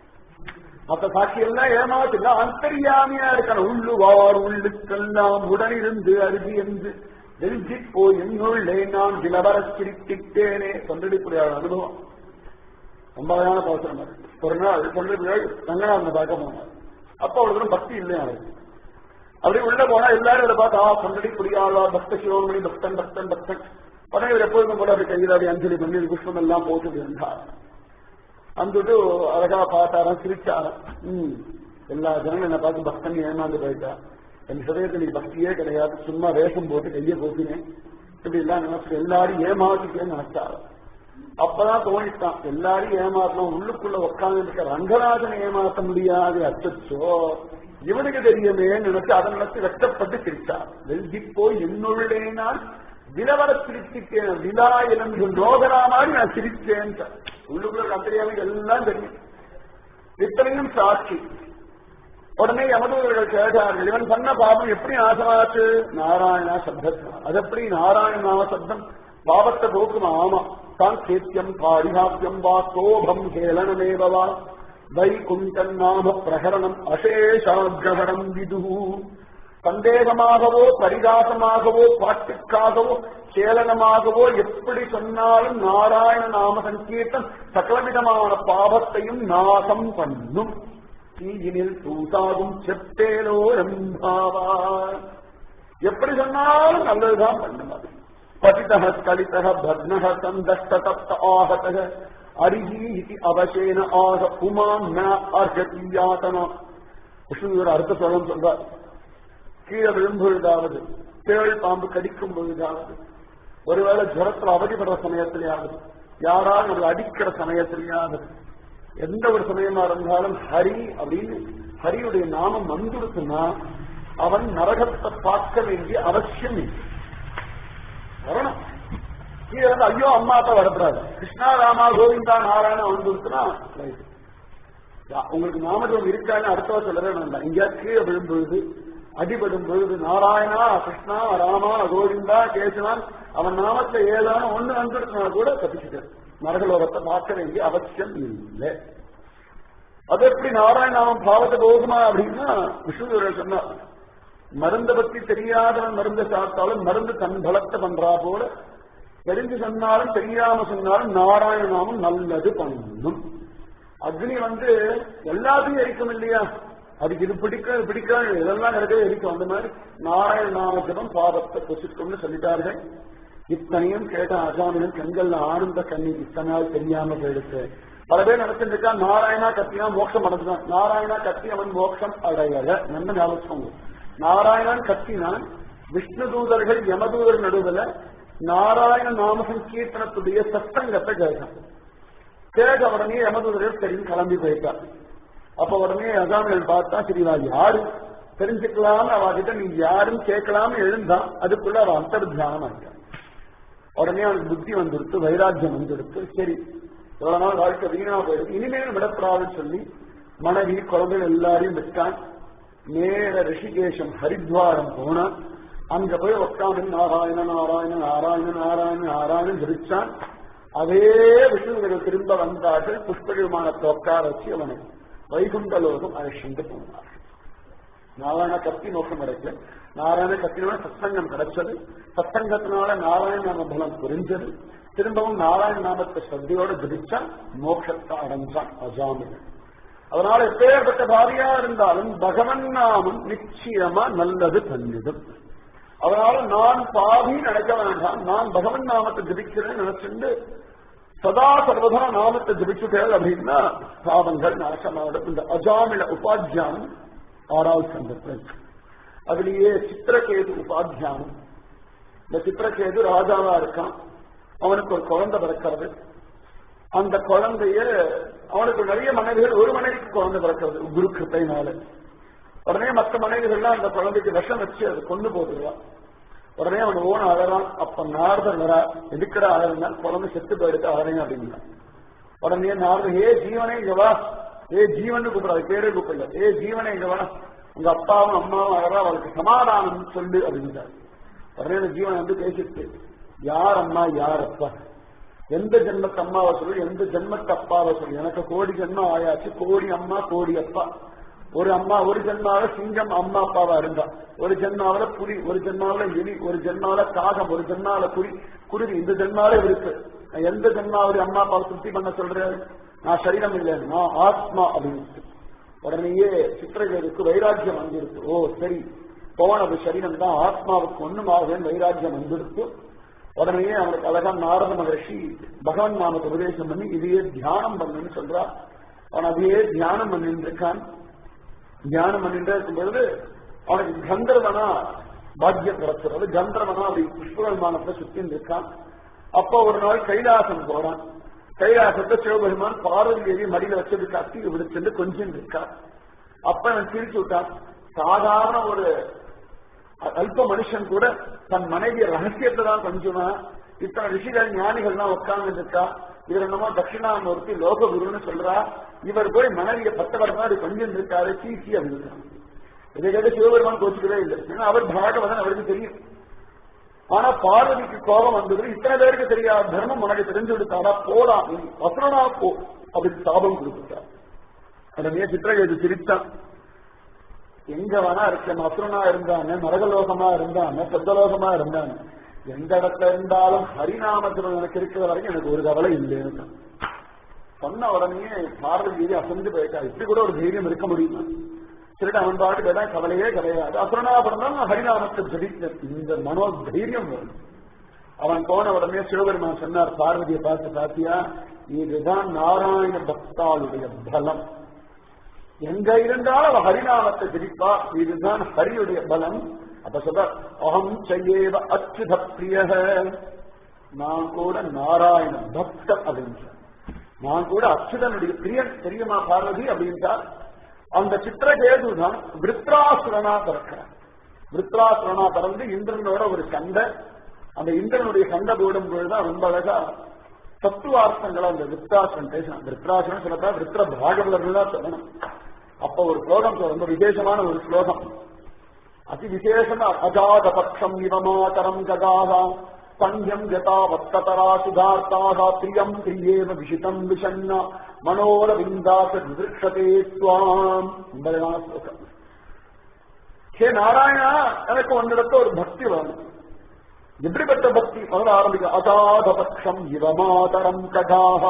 மத்த சாட்சி எல்லாம் ஏமாத்திല്ല அந்தரியாமியா இருக்கணும் உள்ளுவார் உள்ளுக்கெல்லாம் உடனிருந்து அருகி என்று வெல்ஜி போய் என்னுள்ளே நான் விலவர சிரித்திட்டேனே தொண்டடிப்புடைய அனுபவம் ரொம்ப அழகான பாசனம் அது. ஒரு நாள் தொண்டடிப்புகள் ரங்கநாதனை பார்க்க போனார் அப்ப அவளுக்கு பக்தி இல்லையா அவருக்கு அப்படி உள்ள போனா எல்லாரும் இதை பார்த்து ஆ தொண்டடி புரியாளா பக்த சிவமணி பக்தன் பக்தன் பக்தன் உடனே இவர் எப்பொழுதும் கூட அப்படி கையில் அப்படி அஞ்சலி பண்ணி புஷ்பம் எல்லாம் போட்டு இருந்தார் வந்துட்டு அழகா பார்த்தாராம் சிரிச்சாராம் ம் எல்லா ஜனங்களும் என்ன பார்த்து பக்தன் ஏமாந்து போயிட்டா என் ஹிரதயத்தில் நீ பக்தியே கிடையாது சும்மா வேஷம் போட்டு கையை போக்கினேன் இப்படி எல்லாம் நினைச்சு எல்லாரும் ஏமாத்திட்டேன்னு நினைச்சாரு அப்பதான் தோணிட்டான் எல்லாரும் ஏமாத்தலாம் உள்ளுக்குள்ள உட்கார்ந்து இருக்க ரங்கராஜனை ஏமாத்த முடியாது அச்சோ இவனுக்கு தெரியுமே நினைச்சு அதை நினைச்சு வெட்டப்பட்டு சிரிச்சார் வெல்கி போய் என்னுள்ளே நான் விலவர சிரிச்சிட்டேன் விழா என்று ரோகரா மாதிரி நான் சிரிச்சேன் உள்ளுக்குள்ள கத்திரியாவை எல்லாம் தெரியும் இத்தனையும் சாட்சி உடனே யமதூதர்கள் கேட்டார்கள் இவன் பண்ண பாபம் எப்படி நாசமாச்சு நாராயணா சப்தத்தினால் அது எப்படி நாராயண நாம சப்தம் பாவத்தை போக்குமா ஆமா சாங்கேத்தியம் பாரிஹாத்தியம் வா சோபம் கேளனமேவா வைகுண்டன் நாம பிரகரணம் அசேஷாகிரகணம் விது சந்தேகமாகவோ பரிகாசமாகவோ பாட்டுக்காகவோ கேளனமாகவோ எப்படி சொன்னாலும் நாராயண நாம சங்கீர்த்தம் சகலவிதமான பாவத்தையும் நாசம் பண்ணும் தீயினில் தூசாகும் செப்பேலோ ரம்பாவார் எப்படி சொன்னாலும் நல்லதுதான் பண்ணும் அது பதிதः ஸ்கலிதः பத்னः சந்தஷ்டதப்த ஆகதः அரிஹி இதி அவசேன ஆக புமான் ந அர்ஹதி யாதனா விஷ்ணு ஒரு அர்த்த சொல்லம் சொல்றார் கீழே விழும்பொழுதாவது தேள் பாம்பு கடிக்கும் பொழுதாவது ஒருவேளை ஜுரத்துல அவதிப்படுற சமயத்திலேயாவது யாரால் நம்மளை அடிக்கிற சமயத்திலேயாவது எந்த ஒரு சமயமா இருந்தாலும் ஹரி அப்படின்னு ஹரியுடைய நாமம் வந்துடுச்சுன்னா அவன் நரகத்தை பார்க்க வேண்டிய அவசியம் இல்லை வரணும் கீழே வந்து ஐயோ அம்மா அப்பா வரப்படாது கிருஷ்ணா ராமா கோவிந்தா நாராயணா வந்துருச்சுன்னா right. உங்களுக்கு நாமஜம் இருக்கான்னு அடுத்தவா சொல்லவே வேண்டாம் எங்கேயாவது கீழே விழும்பொழுது அடிபடும் பொழுது நாராயணா கிருஷ்ணா ராமா கோவிந்தா கேசவன் அவன் நாமத்துல ஏதான ஒண்ணு வந்துடுச்சுனா கூட தப்பிச்சுட்டு நரகலோகத்தை பார்க்க வேண்டிய அவசியம் இல்லை அது எப்படி நாராயணாமம் பாவத்தை போகுமா அப்படின்னா விஷ்ணு சொன்னார் மருந்த பத்தி தெரியாதவன் மருந்த சாப்பிட்டாலும் மருந்து தன் பலத்தை பண்றா போல தெரிஞ்சு சொன்னாலும் தெரியாம சொன்னாலும் நாராயண நாமம் நல்லது பண்ணும் அக்னி வந்து எல்லாத்தையும் எரிக்கும் இல்லையா அதுக்கு இது பிடிக்க பிடிக்காது இதெல்லாம் நிறைய எரிக்கும் அந்த மாதிரி நாராயண நாமத்திடம் பாவத்தை பொசிக்கும்னு சொல்லிட்டார்கள் இத்தனையும் கேட்ட அசாமினும் கண்கள்ல ஆனந்த கண்ணீர் இத்தனை நாள் தெரியாம போயிடுச்சு பல பேர் நினைச்சிட்டு இருக்கா நாராயணா கத்தினா மோட்சம் அடைஞ்சுதான் நாராயணா கத்தி அவன் மோட்சம் அடையல நல்ல ஞாபகம் நாராயணன் கத்தினான் விஷ்ணு தூதர்கள் யமதூதர் நடுவுல நாராயண நாம சங்கீர்த்தனத்துடைய சத்தங்கத்தை கேட்டான் கேட்ட உடனே யமதூதர்கள் தெரியும் கிளம்பி போயிட்டான் அப்ப உடனே அசாமிகள் பார்த்தா சரிவா யாரு தெரிஞ்சுக்கலாம்னு அவகிட்ட நீ யாருன்னு கேட்கலாம்னு எழுந்தான் அதுக்குள்ள அவ அந்தர்தியானம் ஆயிட்டான் உடனே அவனுக்கு புத்தி வந்துடுத்து வைராக்கியம் வந்துடுத்து சரி இவ்வளவு நாள் வாழ்க்கை வீணா போயிடுது இனிமேல் விடப்படாதுன்னு சொல்லி மனைவி குழந்தைகள் எல்லாரையும் விட்டான் நேர ரிஷிகேஷம் ஹரித்வாரம் போனான் அங்க போய் உட்காந்து நாராயண நாராயண நாராயண நாராயண நாராயணன் ஜபிச்சான் அதே விஷ்ணுவிகள் திரும்ப வந்தார்கள் புஷ்ப விமானத்தை உட்கார வச்சு அவனை வைகுண்ட லோகம் அழைச்சிட்டு போனார் நாராயண கத்தி நோக்கம் கிடைக்கல நாராயண கத்தினால சத்சங்கம் கிடைச்சது சத்சங்கத்தினால நாராயண நாம பலம் புரிஞ்சது திரும்பவும் நாராயண நாமத்தை ஸ்ரத்தையோட ஜபிச்சான் மோட்சத்தை அடைஞ்சான் அஜாமிகள் அதனால எப்பேற்பட்ட பாரியா இருந்தாலும் பகவன் நாமம் நிச்சயமா நல்லது பண்ணிடும் அதனால நான் பாவி நினைக்க வேண்டாம் நான் பகவன் நாமத்தை ஜபிக்கிறேன்னு நினைச்சுட்டு சதா சர்வதா நாமத்தை ஜபிச்சுட்டேன் அப்படின்னா பாவங்கள் நாசமாவிடும் இந்த அஜாமில உபாத்தியானம் ஆறாவது சந்தத்தில் அதுலயே சித்திரகேது உபாத்தியானம் இந்த சித்திரகேது ராஜாவா இருக்கான் அவனுக்கு ஒரு குழந்தை பிறக்கிறது அந்த குழந்தைய அவனுக்கு நிறைய மனைவிகள் ஒரு மனைவிக்கு குழந்தை பிறக்கிறது குரு கிருப்பைனால உடனே மற்ற மனைவிகள்லாம் அந்த குழந்தைக்கு விஷம் வச்சு அது கொண்டு போடுவான் உடனே அவன் ஓன அழறான் அப்ப நாரதர் வரா எதுக்கடா அழறா குழந்தை செத்து போயிடுத்து அழறேன் அப்படின்னா உடனே நாரதர் ஏ ஜீவனே இங்க வா ஏ ஜீவன் கூப்பிடாது பேரே கூப்பிடல ஏ ஜீவனே இங்க வா உங்க அப்பாவும் அம்மாவும் அழகா அவளுக்கு சமாதானம் சொல்லு அப்படின்றார் உடனே இந்த ஜீவன் வந்து பேசிட்டு யார் அம்மா யார் அப்பா எந்த ஜென்மத்து அம்மாவை சொல்லு எந்த ஜென்மத்து அப்பாவை சொல்லு எனக்கு கோடி ஜென்மம் ஆயாச்சு கோடி அம்மா கோடி அப்பா ஒரு அம்மா ஒரு ஜென்மாவில சிங்கம் அம்மா அப்பாவா இருந்தா ஒரு ஜென்மாவில புலி ஒரு ஜென்மாவில எலி ஒரு ஜென்மாவில காகம் ஒரு ஜென்மாவில குடி குருவி இந்த ஜென்மாவில இருக்கு நான் எந்த ஜென்மாவுடைய அம்மா அப்பாவை திருப்தி பண்ண சொல்றேன் நான் சரீரம் இல்லை நான் ஆத்மா அப்படின்னு உடனேயே சித்திரகருக்கு வைராக்கியம் வந்துருக்கு ஓ சரி போனது சரீரம் தான் ஆத்மாவுக்கு ஒண்ணுமாக வைராக்கியம் வந்துருக்கு உடனே அவனுக்கு அழகா நாரத மகர்ஷி பகவான் நாமத்தை உபதேசம் பண்ணி இதையே தியானம் பண்ணுன்னு சொல்றா அவன் அதையே தியானம் பண்ணிட்டு இருக்கான் தியானம் பண்ணிட்டு இருக்கும் பொழுது அவனுக்கு கந்தர்வனா பாக்கியம் கிடைச்சிருது கந்தர்வனா அப்படி புஷ்ப விமானத்தை சுத்தின்னு இருக்கான் அப்போ ஒரு நாள் கைலாசம் போறான் கைலாசத்தை சிவபெருமான் பார்வதி தேவி மடியில வச்சது கத்தி விடுச்சுட்டு கொஞ்சம் இருக்கான் அப்ப அவன் சிரிச்சு விட்டான் சாதாரண ஒரு அல்ப மனுஷன் கூட தன் மனைவிய ரகசியத்தை தான் கொஞ்சமா இத்தனை ரிஷிகள் ஞானிகள்லாம் உட்கார்ந்து இருக்கா இவர் என்னமோ தட்சிணாமூர்த்தி லோக குருன்னு சொல்றா இவர் போய் மனைவிய பத்து வருஷம் கொஞ்சம் இருக்காரு சீசி அப்படின்னு இதை கேட்டு சிவபெருமான் கோச்சுக்கவே இல்லை ஏன்னா அவர் பாகவதன் அவருக்கு தெரியும் ஆனா பார்வதிக்கு கோபம் வந்தது இத்தனை பேருக்கு தெரியாத தர்மம் உனக்கு தெரிஞ்சு விடுத்தாரா போலாம் நீ அசுரனா போ அப்படின்னு சாபம் கொடுத்துட்டார் உடனே சித்திரகேது சிரித்தான் எங்க வேணா இருக்கேன் அசுரனா இருந்தாங்க நரகலோகமா இருந்தாங்க சொத்தலோகமா இருந்தாங்க எந்த இடத்துல இருந்தாலும் ஹரிநாமத்தில் எனக்கு இருக்கிற வரைக்கும் எனக்கு ஒரு கவலை இல்லைன்னு சொன்ன உடனே பார்வதி அசந்து போயிட்டா இப்படி கூட ஒரு தைரியம் இருக்க முடியுமா சரிட்டு அவன் பாட்டு கேட்டா கவலையே கிடையாது அசுரனா பிறந்தாலும் நான் ஹரிநாமத்தை ஜபித்தேன் இந்த மனோ தைரியம் வரும் அவன் போன உடனே சிவபெருமான் சொன்னார் பார்வதியை பார்த்து பாத்தியா இதுதான் நாராயண பக்தாளுடைய பலம் எங்க இருந்தாலும் அவ ஹரிநாமத்தை ஜபிப்பா இதுதான் ஹரியுடைய பலம் அப்ப சொல்ற அகம் செய்யேவ அச்சுத பிரிய நான் கூட நாராயண பக்தன் அப்படின்னு நான் கூட அச்சுதனுடைய பிரியன் தெரியுமா பார்வதி அப்படின்றார் அந்த சித்திரகேது தான் விருத்ராசுரனா பிறக்கிறான் விருத்ராசுரனா பிறந்து இந்திரனோட ஒரு சண்டை அந்த இந்திரனுடைய சண்டை போடும் பொழுதுதான் ரொம்ப அழகா தத்துவார்த்தங்களை அந்த விருத்ராசுரன் பேசினான் விருத்ராசுரன் சொல்லப்பா விருத்ர பாகவலர்கள் தான் சொல்லணும் அப்ப ஒரு ஸ்லோகம் ரொம்ப விசேஷமான ஒரு ஸ்லோகம் அதி விசேஷமா அஜாத பட்சம் இவமாதரம் ஜகாதா சங்கியம் யதா வத்ததரா சுதார்த்தாக பிரியம் பிரியேவ விஷிதம் விஷண்ண மனோர விந்தாச விதிருஷதே துவாம் என்பதான ஸ்லோகம் ஹே நாராயணா எனக்கு உன்னிடத்த ஒரு பக்தி வேணும் எப்படிப்பட்ட பக்தி முதல்ல ஆரம்பிக்க அஜாத பட்சம் இவமாதரம் கடாகா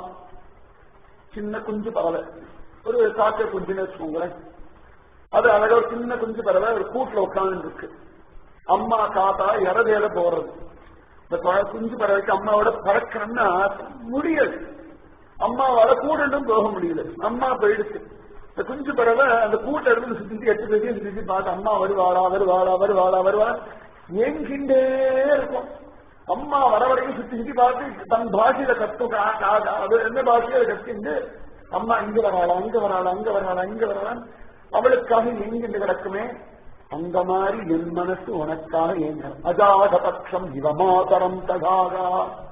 சின்ன குஞ்சு பறவை ஒரு காக்க குஞ்சுன்னு வச்சுக்கோங்களேன் அது அழகா ஒரு சின்ன குஞ்சு பறவை ஒரு கூட்டுல உட்கார்ந்து இருக்கு அம்மா காத்தா இறதையில போறது இந்த குஞ்சு பறவைக்கு அம்மாவோட பறக்கணும்னா முடியாது அம்மாவால கூடண்டும் போக முடியல அம்மா போயிடுச்சு இந்த குஞ்சு பறவை அந்த கூட்ட இருந்து சுத்தி எட்டு பேரையும் சுத்தி பார்த்து அம்மா வருவாளா வருவாளா வருவாளா வருவாளா ஏங்கிண்டே இருக்கும் அம்மா வர வரைக்கும் சுத்தி சுத்தி பார்த்து தன் பாஷையில கத்தும் அது என்ன பாஷையில கத்திண்டு அம்மா இங்க வராளா அங்க வராளா அங்க வராளா இங்க வராளா அவளுக்காக எங்கிட்டு கிடக்குமே அந்த மாதிரி என் மனசு உனக்காக ஏங்க அஜாத பட்சம் இவமாதரம் தகாகா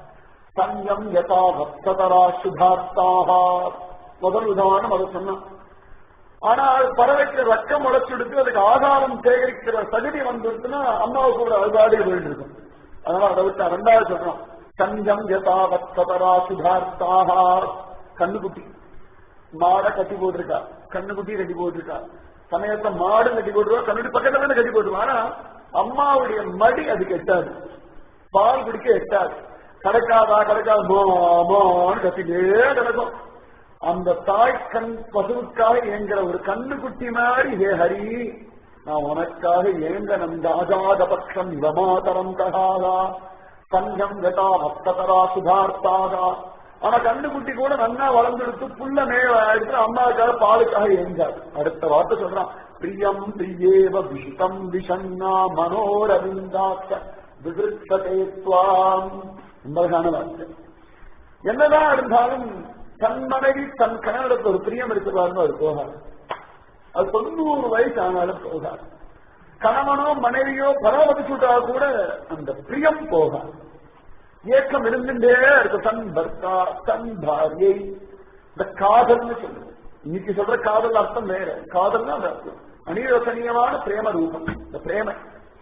சங்கம் யதா பக்ததரா சுதார்த்தாக முதல் உதாரணம் அதை சொன்னான் ஆனால் பறவைக்கு ரக்கம் உழைச்செடுத்து அதுக்கு ஆதாரம் சேகரிக்கிற தகுதி வந்துருச்சுன்னா அம்மாவுக்கு ஒரு அழுதாடி வேண்டியிருக்கும் அதனால அதை விட்டு ரெண்டாவது சொல்றோம் சங்கம் யதா பக்ததரா சுதார்த்தாக கண்ணுக்குட்டி மாடை கட்டி போட்டிருக்கா கண்ணுக்குட்டி கட்டி போட்டிருக்கா சமயத்தை மாடு கட்டி போட்டுருவா கண்ணுடி பக்கத்துல தானே கட்டி போட்டுருவா ஆனா அம்மாவுடைய மடி அதுக்கு எட்டாது பால் குடிக்க எட்டாது கிடைக்காதா கிடைக்காது மோன்னு கத்திட்டே கிடக்கும் அந்த தாய் கண் பசுவுக்காக ஏங்குற ஒரு கண்ணுக்குட்டி மாதிரி ஹே ஹரி நான் உனக்காக ஏங்க நந்த ஆஜாத பட்சம் இவமாதரம் தகாதா சங்கம் கதா பக்ததரா சுதார்த்தாகா ஆனா கண்ணுக்குட்டி கூட நன்னா வளர்ந்தெடுத்து புல்ல மேல ஆயிடுச்சு அம்மாவுக்காக பாலுக்காக ஏஞ்சார் அடுத்த வார்த்தை சொல்றான் பிரியம் பிரியேவ விஷிதம் விஷன்னா மனோரவிந்தாக்க விதிருத்தேத்வாம் என்பதான வார்த்தை என்னதான் இருந்தாலும் தன் மனைவி தன் கணவனுக்கு ஒரு பிரியம் இருக்கிறாருன்னு அது போகாது அது தொண்ணூறு வயசு ஆனாலும் போகாது கணவனோ மனைவியோ பராமரிச்சுட்டா கூட அந்த பிரியம் போகாது ஏக்கம் இருந்துட்டே இருக்கு தன் பர்த்தா தன் பாரியை இந்த காதல்னு சொல்லுது இன்னைக்கு சொல்ற காதல் அர்த்தம் வேற காதல்னா அந்த அர்த்தம் அனிரசனியமான பிரேம ரூபம் இந்த பிரேமை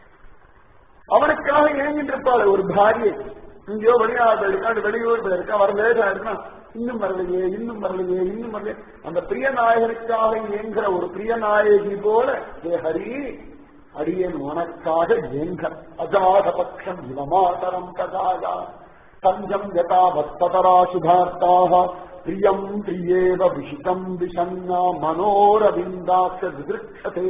அவனுக்காக ஏங்கின்றிருப்பாள் ஒரு பாரியை இங்கேயோ வெளிநாடு இருக்காது வெளியூர் இருக்கா வர லேட்டா இருக்கா இன்னும் வரலையே இன்னும் வரலையே இன்னும் வரலையே அந்த பிரிய நாயகனுக்காக இயங்குற ஒரு பிரிய நாயகி போல ஏ ஹரி அடியேன் உனக்காக ஏங்க அஜாத பட்சம் இவமாதரம் தகாயா தஞ்சம் யதா வத்ததரா சுதார்த்தாக பிரியம் பிரியேவ விஷிதம் விஷன்னா மனோரவிந்தாச விதிருட்சதே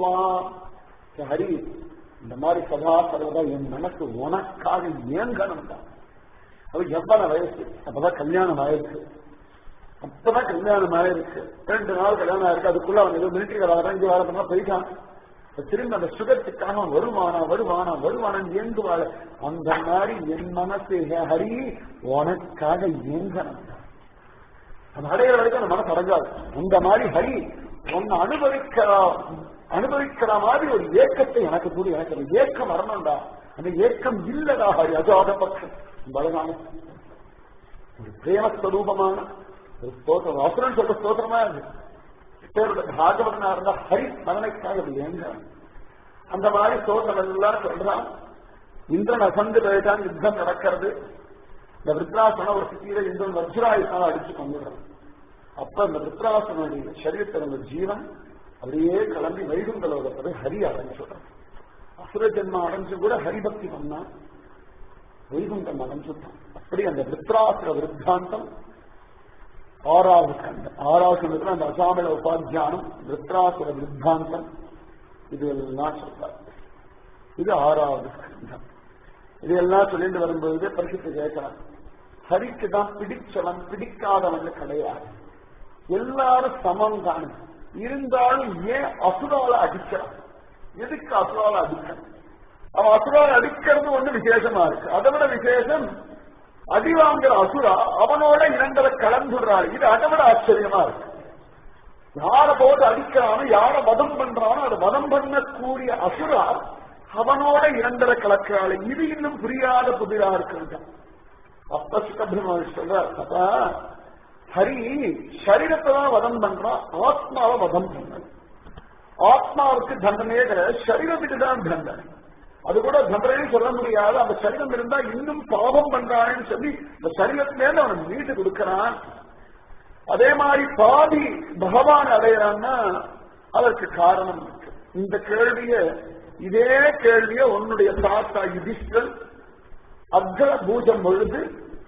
ஹரி இந்த மாதிரி சதா சர்வதா என் மனசு உனக்காக ஏங்கணும் தான் அது எவ்வளவு வயசு அப்பதான் கல்யாணம் ஆயிருக்கு அப்பதான் கல்யாணம் ஆயிருக்கு ரெண்டு நாள் கல்யாணம் ஆயிருக்கு அதுக்குள்ள அவன் ஏதோ மிலிட்டரி வர இங்க வர பண்ணா போயிட்டான் திரும்ப அந்த சுகத்துக்காக வருமானா வருமானா வருமானம் ஏங்குவாள் அந்த மாதிரி என் மனசு ஹரி உனக்காக ஏங்கணும் அந்த அடையிற வரைக்கும் அந்த மனசு அடைஞ்சாது அந்த மாதிரி ஹரி உன்னை அனுபவிக்கிற அனுபவிக்கிற மாதிரி ஒரு ஏக்கத்தை எனக்கு கூட எனக்கு அந்த ஏக்கம் வரணும்டா அந்த ஏக்கம் இல்லடா ஹரி அஜாத பட்சம் பலமான ஒரு பிரேமஸ்வரூபமான ஒரு ஸ்தோத்திரம் அசுரன் சொல்ற ஸ்தோத்திரமா இருக்கு பேரோட பாகவதனா இருந்தா ஹரி மரணைக்காக அது ஏங்க அந்த மாதிரி ஸ்தோத்திரம் எல்லாம் சொல்றான் இந்திரன் அசந்து போயிட்டான் யுத்தம் நடக்கிறது இந்த விருத்ராசன ஒரு சிட்டியில இந்திரன் வஜ்ராயுத்தால அடிச்சு கொண்டுடுறான் அப்ப இந்த விருத்ராசனுடைய சரீரத்தில் இருந்த ஜீவன் அப்படியே கிளம்பி வைகுண்ட லோகத்தை ஹரி அடைஞ்சு சொல்றான் அசுர ஜென்மம் அடைஞ்சு கூட ஹரிபக்தி பண்ணா வைகுண்டம் அடைஞ்சுட்டான் அப்படி அந்த விருத்ராசுர விருத்தாந்தம் ஆறாவது கண்டம் ஆறாவது கண்டத்துல அந்த அசாமில உபாத்தியானம் விருத்ராசுர விருத்தாந்தம் இது எல்லாம் சொல்றாரு இது ஆறாவது கண்டம் இது எல்லாம் சொல்லிட்டு வரும்போது பரிசுத்து கேட்கலாம் ஹரிக்கு தான் பிடிச்சவன் பிடிக்காதவன் கிடையாது எல்லாரும் சமம் தான் இருந்தாலும் ஏன் அசுரால அடிக்கிறான் எதுக்கு அசுரால அடிக்கிறான் அவன் அசுரால அடிக்கிறது ஒண்ணு விசேஷமா இருக்கு அதை விட விசேஷம் அடி வாங்குற அசுரா அவனோட இரண்டரை கலந்துடுறாள் இது அதை விட ஆச்சரியமா இருக்கு யார போது அடிக்கிறானோ யார வதம் பண்றானோ அதை வதம் பண்ணக்கூடிய அசுரா அவனோட இரண்டரை கலக்கிறாள் இது இன்னும் புரியாத புதிரா இருக்கு அப்ப சுக்கபிரம சொல்றார் அப்பா ஹரி சரீரத்தை தான் வதம் பண்றான் ஆத்மாவை வதம் பண்ண ஆத்மாவுக்கு தண்டனையே கிடையாது சரீரத்துக்கு தான் தண்டனை அது கூட தண்டனையும் சொல்ல முடியாது அந்த சரீரம் இருந்தா இன்னும் பாவம் பண்றானேன்னு சொல்லி இந்த சரீரத்திலேருந்து அவன் மீட்டு கொடுக்கிறான் அதே மாதிரி பாதி பகவான் அடையிறான்னா அதற்கு காரணம் இருக்கு இந்த கேள்விய இதே கேள்விய உன்னுடைய தாத்தா யுதிஷ்டன் அக்ர பூஜம் பொழுது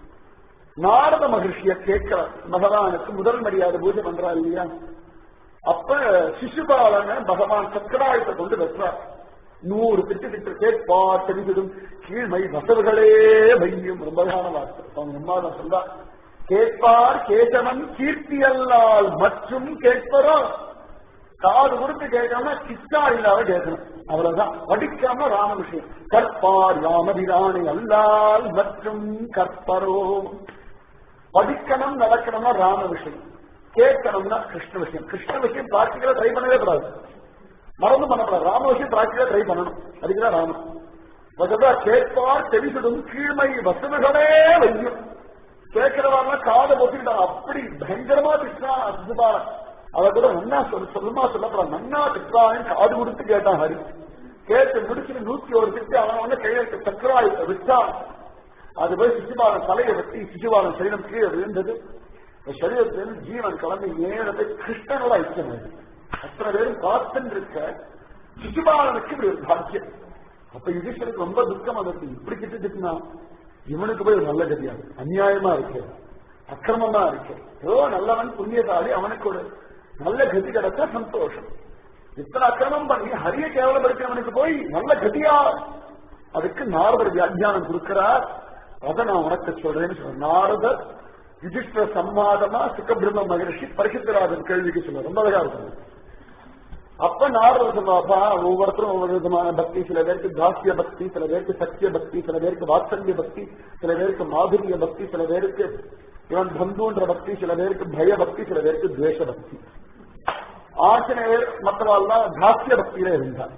நாரத மகிழ்ச்சிய கேட்கிறார் பகவானுக்கு முதல் மரியாதை பூஜை பண்றா இல்லையா அப்ப சிசுபாலனை பகவான் சக்கராயத்தை கொண்டு வெற்றார் நூறு திட்டு திட்டு கேட்பார் தெரிவிடும் கீழ்மை வசவுகளே வையும் ரொம்ப வார்த்தை அவங்க அம்மா தான் சொல்றா கேட்பார் கேசவன் கீர்த்தியல்லால் மற்றும் கேட்பரோ காது கொடுத்து கேட்காம கிச்சா இல்லாத கேட்கணும் அவ்வளவுதான் படிக்காம ராம விஷயம் கற்பார் ராமபிராணி அல்லால் மற்றும் கற்பரோ படிக்கணும் நடக்கணும்னா ராம விஷயம் கேட்கணும்னா கிருஷ்ண விஷயம் கிருஷ்ண விஷயம் பிராக்டிக்கலா ட்ரை பண்ணவே கூடாது மறந்து பண்ணக்கூடாது ராம விஷயம் பிராக்டிக்கலா ட்ரை பண்ணணும் அதுக்குதான் ராமன் வசதா கேட்பார் தெரிவிடும் கீழ்மை வசதிகளே வையும் கேட்கிறவங்க காதை பொத்திக்கிட்டான் அப்படி பயங்கரமா திட்டா அற்புதமா அதை கூட நன்னா சொல் சொல்லுமா சொல்லப்படாது நன்னா திட்டான்னு காது கொடுத்து கேட்டான் ஹரி கேட்டு முடிச்சுட்டு நூத்தி ஒரு திட்டு அவன் வந்து கையெழுத்து சக்கராய் விட்டான் அது போய் சிசுபாலன் தலையை வெட்டி சிசுபாலன் சரீரம் கீழே விழுந்தது சரீரத்திலிருந்து ஜீவன் கிளம்பி நேரத்தை கிருஷ்ணனோட ஐக்கியம் அத்தனை பேரும் பார்த்துன்னு இருக்க சிசுபாலனுக்கு இப்படி ஒரு பாக்கியம் அப்ப யுதிஷ்டருக்கு ரொம்ப துக்கம் அதற்கு இப்படி திட்டு திட்டினா இவனுக்கு போய் ஒரு நல்ல கதியாது அநியாயமா இருக்கு அக்கிரமமா இருக்கு ஏதோ நல்லவன் புண்ணியசாலி அவனுக்கு ஒரு நல்ல கதி கிடைச்சா சந்தோஷம் இத்தனை அக்கிரமம் பண்ணி ஹரிய கேவலப்படுத்தியவனுக்கு போய் நல்ல கதியா அதுக்கு நாரதர் வியாக்கியானம் கொடுக்கிறார் அதை நான் உனக்கு சொல்றேன்னு சொல்றேன் நாரதர் யுதிஷ்டர சம்மாதமா சுக்கபிரம்ம மகரிஷி பரிசுத்தராஜன் கேள்விக்கு சொல்ல ரொம்ப அழகா இருக்கும் அப்ப நாரதர் சொல்லுவாப்பா ஒவ்வொருத்தரும் ஒவ்வொரு விதமான பக்தி சில பேருக்கு தாசிய பக்தி சில பேருக்கு சத்திய பக்தி சில பேருக்கு வாத்சல்ய பக்தி சில பேருக்கு மாதுரிய பக்தி சில பேருக்கு இவன் பந்துன்ற பக்தி சில பேருக்கு பய பக்தி சில பேருக்கு துவேஷ பக்தி ஆஞ்சநேயர் மற்றவாள்லாம் தாசிய பக்தியில இருந்தார்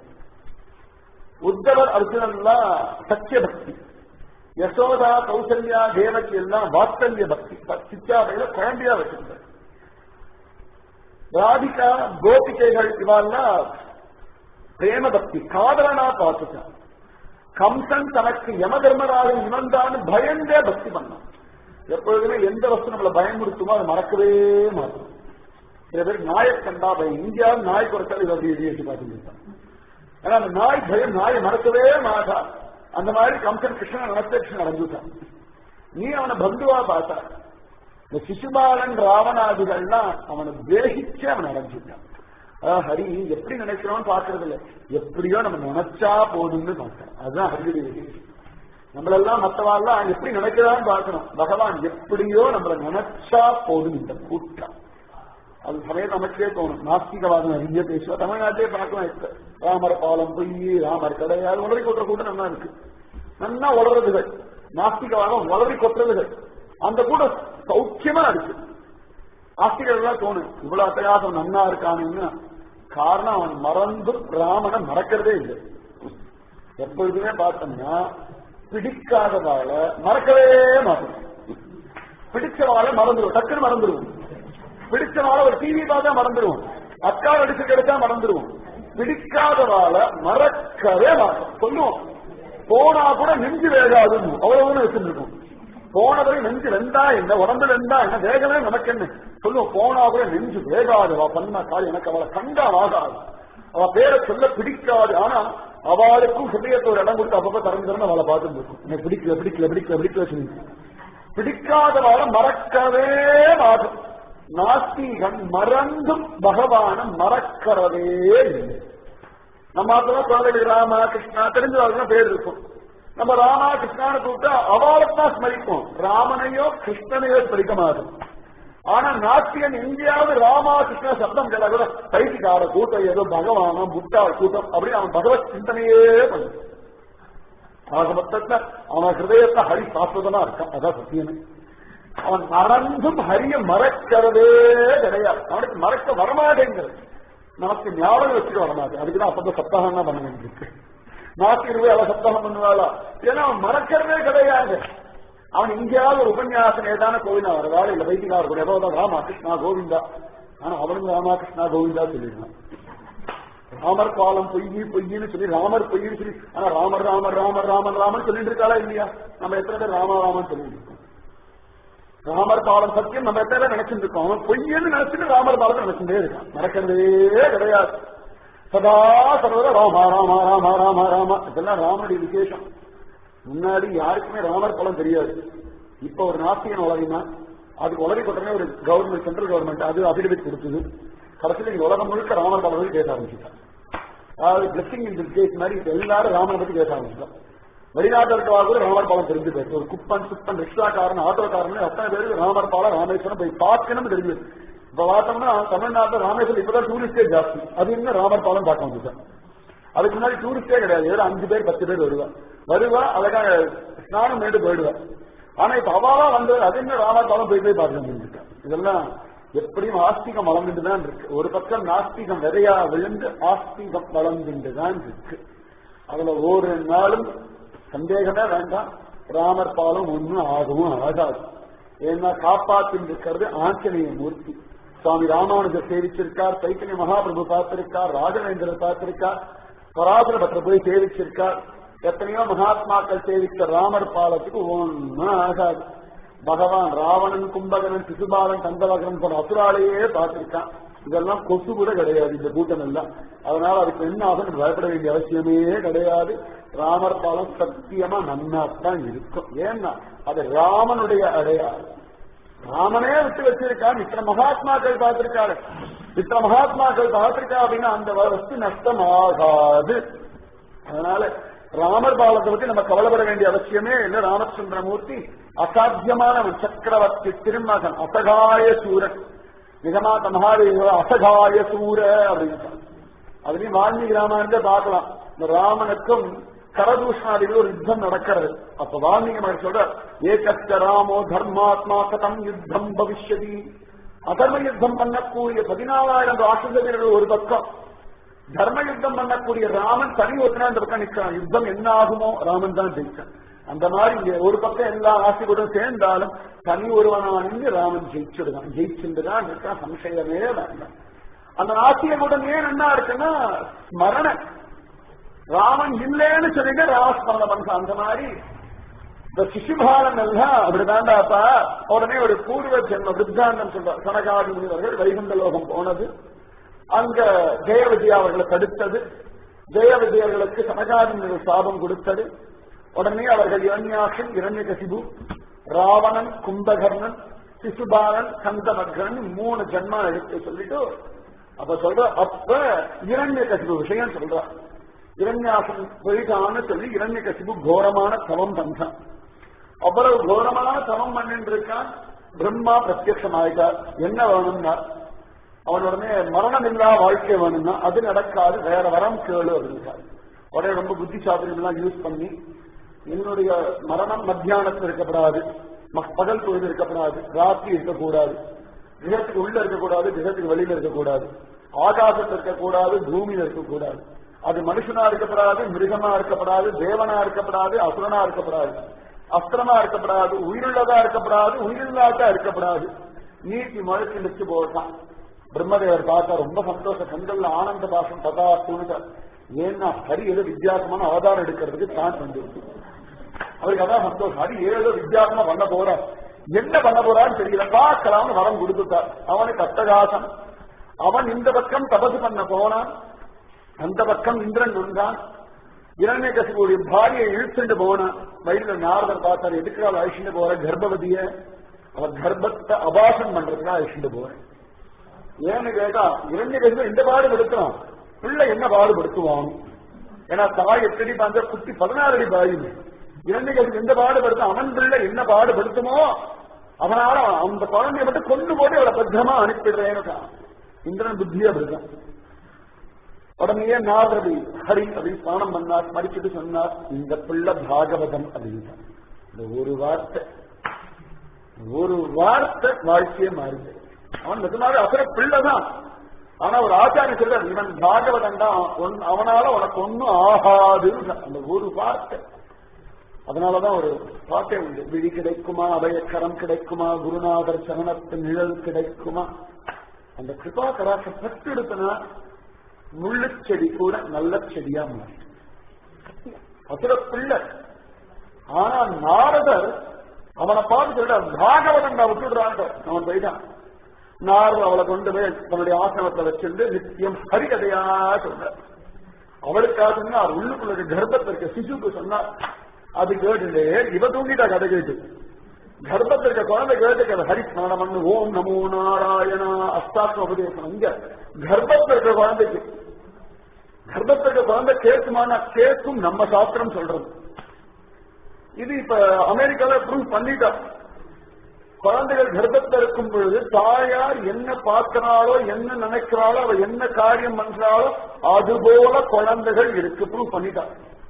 உத்தவர் அர்ஜுனன்லாம் சத்திய பக்தி யசோதா கௌசல்யா தேவகி எல்லாம் வாத்சல்ய பக்தி சிச்சாவையில குழந்தையா வச்சிருந்தார் ராதிகா கோபிகைகள் இவாள்லாம் பிரேம பக்தி காதலனா பார்த்துட்டான் கம்சன் தனக்கு யம தர்மராஜன் இவன்தான் பயந்தே பக்தி பண்ணான் எப்பொழுதுமே எந்த வஸ்து நம்மளை பயமுறுத்துமோ அதை மறக்கவே மாட்டோம் சில பேர் நாயை கண்டா பயம் இந்தியாவில் நாய் குறைச்சாலும் இதை அப்படி எதிர்த்து பார்த்துருக்கான் ஆனா அந்த நாய் பயம் நாயை மறக்கவே மாட்டா அந்த மாதிரி கம்சன் கிருஷ்ணன் நடத்த கிருஷ்ணன் அடைஞ்சுட்டான் நீ அவனை பந்துவா பார்த்தா இந்த சிசுபாலன் ராவணாதிகள்லாம் அவனை தேகிச்சு அவன் அடைஞ்சுட்டான் அதான் ஹரி எப்படி நினைக்கிறோம் பாக்குறது இல்ல எப்படியோ நம்ம நினைச்சா போதும்னு பார்க்கணும் அதுதான் ஹரியுடைய விசேஷம் நம்மளெல்லாம் மற்றவாள்லாம் எப்படி நினைக்கிறான்னு பார்க்கணும் பகவான் எப்படியோ நம்மள நினைச்சா போதும் இந்த கூட்டம் அது சமயம் நமக்கே தோணும் நாஸ்திகவாதம் நிறைய பேசுவா தமிழ்நாட்டிலே பார்க்கலாம் இப்ப ராமர் பாலம் பொய் ராமர் கிடையாது உளறி கொட்டுற கூட்டம் நல்லா இருக்கு நல்லா உளறதுகள் நாஸ்திகவாதம் உளறி கொட்டுறதுகள் அந்த கூட்டம் சௌக்கியமா இருக்கு ஆஸ்திகர்கள் எல்லாம் தோணும் இவ்வளவு அட்டகாசம் நன்னா இருக்கானுன்னு காரணம் அவன் மறந்து ராமனை மறக்கிறதே இல்லை எப்பொழுதுமே பார்த்தோம்னா பிடிக்காதவால மறக்கவே மாட்டோம் பிடிச்சவால மறந்துடும் டக்குன்னு மறந்துடுவோம் பிடிச்சவால ஒரு டிவி பார்த்தா மறந்துடுவோம் அக்கா அடிச்சு கிடைச்சா மறந்துடுவோம் பிடிக்காதவால மறக்கவே மாட்டோம் சொல்லுவோம் போனா கூட நெஞ்சு வேகாதுன்னு அவ்வளவுன்னு வச்சுருக்கோம் போனவரை நெஞ்சு வெந்தா என்ன உடம்பு வெந்தா என்ன வேகமே நமக்கு என்ன சொல்லுவோம் போனா கூட நெஞ்சு வேகாது அவ பண்ண கால் எனக்கு அவளை கண்டா ஆகாது அவ பேரை சொல்ல பிடிக்காது ஆனா அவளுக்கும் ஹிருதயத்தை ஒரு இடம் கொடுத்து அப்பப்ப திறந்து அவளை பார்த்துட்டு இருக்கும் எனக்கு பிடிக்கல பிடிக்கல பிடிக்கல பிடிக்கல சொல்லி பிடிக்காதவாள மறக்கவே மாறும் நாஸ்திகன் மறந்தும் பகவான மறக்கிறதே இல்லை நம்ம அதெல்லாம் குழந்தைகள் ராமா கிருஷ்ணா தெரிஞ்சவர்கள் பேர் இருக்கும் நம்ம ராமா கிருஷ்ணான்னு கூப்பிட்டா அவளைத்தான் ஸ்மரிப்போம் ராமனையோ கிருஷ்ணனையோ ஸ்மரிக்க மாட்டோம் ஆனா நாட்டியன் எங்கேயாவது ராமா கிருஷ்ணா சப்தம் கேட்டா கூட பைத்தியக்கார கூட்டம் ஏதோ பகவானா முட்டாள் கூட்டம் அப்படி அவன் பகவத் சிந்தனையே பண்ணும் ஆக மொத்தத்துல அவன் ஹிருதயத்தை ஹரி சாஸ்வதனா இருக்கான் அதான் சத்தியமே அவன் மறந்தும் ஹரிய மறக்கிறதே கிடையாது அவனுக்கு மறக்க வரமாட்டேங்கிறது நமக்கு ஞாபகம் வச்சுட்டு வரமாட்டேன் அதுக்குதான் அப்பப்ப சப்தாகம் தான் பண்ண வேண்டியிருக்கு நாக்கு இருவே அவ சப்தாகம் பண்ணுவாளா ஏன்னா அவன் மறக்கிறதே கிடையாது அவன் எங்கேயாவது ஒரு உபன்யாசம் ஏதான கோவிந்தா வரவாள் இல்ல வைத்தியகார கூட ஏதோ ராமா கிருஷ்ணா கோவிந்தா ஆனா அவனும் ராமா கிருஷ்ணா கோவிந்தா சொல்லிடுறான் ராமர் காலம் பொய்யி பொய்யின்னு சொல்லி ராமர் பொய்யின்னு சொல்லி ஆனா ராமர் ராமர் ராமர் ராமர் ராமன் சொல்லிட்டு இருக்காளா இல்லையா நம்ம எத்தனை பேர் ராமா ராமன் சொல்லிட்டு இருக்கோம் ராமர் பாலம் சத்தியம் நம்ம எத்தனை பேர் நினைச்சிட்டு இருக்கோம் அவன் பொய்யன்னு நினைச்சிட்டு ராமர் பாலத்தை நினைச்சுட்டே இருக்கான் நடக்கிறதே கிடையாது சதா சர்வதா ராமா ராமா ராமா ராமா ராமா இதெல்லாம் ராமனுடைய விசேஷம் முன்னாடி யாருக்குமே ராமர் பலம் தெரியாது இப்ப ஒரு நாஸ்திகன் உலகினா அதுக்கு உலகி கொட்டனே ஒரு கவர்மெண்ட் சென்ட்ரல் கவர்மெண்ட் அது அபிடவிட் கொடுத்தது கடைசியில் இங்க உலகம் முழுக்க ராமர் பலம் பத்தி பேச ஆரம்பிச்சுட்டான் அதாவது பிளஸிங் இன் கேஸ் மாதிரி இப்ப எல்லாரும் ராமனை பத்தி பேச ஆரம்பிச்சிட்டான் வெளிநாட்டில் இருக்கவா கூட ராமர் பாலம் தெரிஞ்சு போயிருக்கு ஒரு குப்பன் சுப்பன் ரிக்ஷாக்காரன் ஆட்டோக்காரன் அத்தனை பேருக்கு ராமர் பாலம் ராமேஸ்வரம் போய் பார்க்கணும்னு தெரிஞ்சு இப்ப பார்த்தோம்னா தமிழ்நாட்டில் ராமேஸ்வரம் இப்பதான் டூரிஸ்டே ஜாஸ்தி அது இன்னும் ராமர் பாலம் பார்க்க வந்துட்டான் அதுக்கு முன்னாடி டூரிஸ்டே கிடையாது ஏதோ அஞ்சு பேர் பத்து பேர் வருவா வருவா அழகாக ஸ்நானம் பண்ணிட்டு போயிடுவா ஆனா இப்ப அவாவா வந்து அது இன்னும் ராமர் பாலம் போய் போய் பார்க்க முடிஞ்சுட்டான் இதெல்லாம் எப்படியும் ஆஸ்திகம் வளர்ந்துட்டு தான் இருக்கு ஒரு பக்கம் நாஸ்திகம் விதையா விழுந்து ஆஸ்திகம் வளர்ந்துட்டு தான் இருக்கு அதுல ஒரு நாளும் சந்தேகமே வேண்டாம் ராமர் பாலம் ஒன்னும் ஆகவும் ஆகாது ஏன்னா காப்பாத்தின் இருக்கிறது ஆஞ்சநேய மூர்த்தி சுவாமி ராமானுஜர் சேவிச்சிருக்கார் சைத்தன்ய மகாபிரபு பார்த்திருக்கார் ராஜவேந்திரர் பார்த்திருக்கார் பராசர பற்ற போய் சேவிச்சிருக்கார் எத்தனையோ மகாத்மாக்கள் சேவித்த ராமர் பாலத்துக்கு ஒன்னும் ஆகாது பகவான் ராவணன் கும்பகரன் சிசுபாலன் கந்தவகரன் போன்ற அசுராலேயே பார்த்திருக்கான் இதெல்லாம் கொசு கூட கிடையாது இந்த கூட்டம் எல்லாம் அதனால அதுக்கு என்ன ஆகும் பயப்பட வேண்டிய அவசியமே கிடையாது ராமர் பாலம் சத்தியமா நன்னாத்தான் இருக்கும் ஏன்னா அது ராமனுடைய அடையாளம் ராமனே விட்டு வச்சிருக்கான் இத்தனை மகாத்மாக்கள் பார்த்திருக்காரு இத்தனை மகாத்மாக்கள் பார்த்திருக்கா அப்படின்னா அந்த வஸ்து நஷ்டம் ஆகாது அதனால ராமர் பாலத்தை பத்தி நம்ம கவலைப்பட வேண்டிய அவசியமே இல்லை ராமச்சந்திரமூர்த்தி அசாத்தியமானவன் சக்கரவர்த்தி திருமகன் அசகாய சூரன் நிகமாத்த மகாதேவ அசகாய சூர அப்படின்னு அதுலயும் வால்மீகி ராமாயணத்தை பார்க்கலாம் இந்த ராமனுக்கும் கரதூஷணாதிகள் ஒரு யுத்தம் நடக்கிறது அப்ப வால்மீகி மகன் சொல்ற ஏகஸ்ட ராமோ தர்மாத்மா கதம் யுத்தம் பவிஷ்யதி அதர்ம யுத்தம் பண்ணக்கூடிய பதினாலாயிரம் ராட்சச வீரர்கள் ஒரு பக்கம் தர்ம யுத்தம் பண்ணக்கூடிய ராமன் தனி ஒருத்தனா அந்த பக்கம் நிற்கிறான் யுத்தம் என்ன ஆகுமோ ராமன் தான் ஜெயிச்சான் அந்த மாதிரி இங்க ஒரு பக்கம் எல்லா ஆசைகளுடன் சேர்ந்தாலும் தனி ஒருவனா நின்று ராமன் ஜெயிச்சுடுதான் ஜெயிச்சுட்டுதான் இருக்கான் சம்சயமே வேண்டாம் அந்த ஆசியகுடன் ஏன் என்ன இருக்குன்னா ஸ்மரண ராமன் இல்லைன்னு சொல்லிட்டு ராமஸ்மரணம் பண்ற அந்த மாதிரி இந்த சிசுபாலன் எல்லாம் அப்படிதாண்டாப்பா உடனே ஒரு பூர்வ ஜென்ம விருத்தாந்தம் சொல்ற சனகாதி முனிவர்கள் வைகுண்ட லோகம் போனது அங்க ஜெய விஜயா அவர்களை தடுத்தது ஜெய விஜயர்களுக்கு சனகாதி முனிவர் சாபம் கொடுத்தது உடனே அவர்கள் இரண்யாசன் இரண்யகசிபு ராவணன் கும்பகர்ணன் சிசுபாலன் கந்தமகன் மூணு ஜென்மா எடுத்து சொல்லிட்டு அப்ப சொல்ற அப்ப இரண்ய கசிபு விஷயம் சொல்ற இரண்யாசன் போயிட்டான்னு சொல்லி இரண்ய கசிபு கோரமான தவம் பண்றான் அவ்வளவு கோரமான தவம் பண்ணிட்டு இருக்கான் பிரம்மா பிரத்யட்சமாயிட்டார் என்ன வேணும்னா அவன் உடனே மரணம் இல்லா வாழ்க்கை வேணும்னா அது நடக்காது வேற வரம் கேளு அப்படின்றார் உடனே ரொம்ப புத்தி சாத்திரம் எல்லாம் யூஸ் பண்ணி என்னுடைய மரணம் மத்தியானத்தில் இருக்கப்படாது ம- பகல் பொழுது இருக்கப்படாது ராத்திரி இருக்கக்கூடாது கிரகத்துக்கு உள்ள இருக்கக்கூடாது கிரகத்துக்கு வெளியில இருக்கக்கூடாது ஆகாசத்தில் இருக்கக்கூடாது பூமியில இருக்கக்கூடாது அது மனுஷனா இருக்கப்படாது மிருகமா இருக்கப்படாது தேவனா இருக்கப்படாது அசுரனா இருக்கப்படாது அஸ்திரமா இருக்கப்படாது உயிருள்ளதா இருக்கப்படாது உயிரில்லாதா இருக்கப்படாது நீட்டி முழச்சு நிச்சு போட்டான் பிரம்மதேவர் பார்த்தா ரொம்ப சந்தோஷ கண்கள்ல ஆனந்த பாசம் ததா தூணுட்டார் ஏன்னா ஹரி ஏதோ வித்தியாசமான அவதாரம் எடுக்கிறதுக்கு தான் வந்து அவருக்கு அதான் சந்தோஷம் ஹரி ஏதோ வித்தியாசமா பண்ண போற என்ன பண்ண போறான்னு தெரியல பார்க்கலாம்னு வரம் கொடுத்துட்டார் அவனுக்கு அட்டகாசம் அவன் இந்த பக்கம் தபசு பண்ண போனான் அந்த பக்கம் இந்திரன் வந்தான் இரண்யகசிபுடைய பாரியை இழுத்துட்டு போனான் வயதுல நாரதர் பார்த்தார் எதுக்காக அழிச்சுட்டு போற கர்ப்பவதிய அவன் கர்ப்பத்தை அபாசம் பண்றதுக்காக அழிச்சுட்டு போறேன் ஏன்னு கேட்டா இரண்யகசிபு இந்த பாடுபடுத்துறான் பிள்ளை என்ன பாடுபடுத்துவான் ஏன்னா தாய் எட்டடி பாஞ்ச குட்டி பதினாறு அடி பாயுது இரண்யகசிபு எந்த பாடுபடுத்த அவன் பிள்ளை என்ன பாடுபடுத்துமோ அதனால அந்த குழந்தைய மட்டும் கொண்டு போட்டு அவளை பத்திரமா அனுப்பிடுறேன்னு இந்திரன் புத்தியா அப்படிதான் உடனே நாரதி ஹரி அப்படின்னு ஸ்நானம் பண்ணார் மறிச்சுட்டு சொன்னார் இந்த பிள்ளை பாகவதம் அப்படின்னு இந்த ஒரு வார்த்தை ஒரு வார்த்தை வாழ்க்கையே மாறுது அவன் நிஜமாவே அசுர பிள்ளைதான் ஆனா ஒரு ஆச்சாரிய சொல்றார் இவன் பாகவதன் தான் உன்- அவனால உனக்கு ஒண்ணும் ஆகாதுன்னு அந்த ஒரு வார்த்தை அதனாலதான் ஒரு பாட்டே உண்டு விழி கிடைக்குமா அபயக்கரம் கிடைக்குமா குருநாதர் சரணத்து நிழல் கிடைக்குமா அந்த கிருபா கடாட்சம் பட்டு எடுத்தனா முள்ளு செடி கூட நல்ல செடியா மாறி அசுர பிள்ளை ஆனா நாரதர் அவனை பார்த்து சொல்ற பாகவதன் நான் விட்டுடுறான் அவன் போயிட்டான் நாரதர் அவளை கொண்டு போய் தன்னுடைய ஆசிரமத்தை வச்சிருந்து நித்தியம் ஹரிகதையா சொல்ற அவளுக்காக சொன்னார் உள்ளுக்குள்ள இருக்க கர்ப்பத்திற்கு சிசுக்கு சொன்னார் அது கேட்டு இவ தூங்கிட்டா கதை கேட்டு கர்ப்பத்திற்கு குழந்தை கேட்டு ஹரி ஸ்நானம் பண்ணு ஓம் நமோ நாராயணா அஷ்டாத்ம உபதேசம் இங்க கர்ப்பத்திற்கு குழந்தைக்கு கர்ப்பத்திற்கு குழந்தை கேட்குமானா கேட்கும் நம்ம சாஸ்திரம் சொல்றது இது இப்ப அமெரிக்கால ப்ரூவ் பண்ணிட்டா குழந்தைகள் கர்ப்பத்தில் இருக்கும் பொழுது தாயார் என்ன பார்க்கிறாளோ என்ன நினைக்கிறாளோ அவ என்ன காரியம் பண்றாளோ அதுபோல குழந்தைகள் இருக்கு ப்ரூவ் பண்ணிட்டா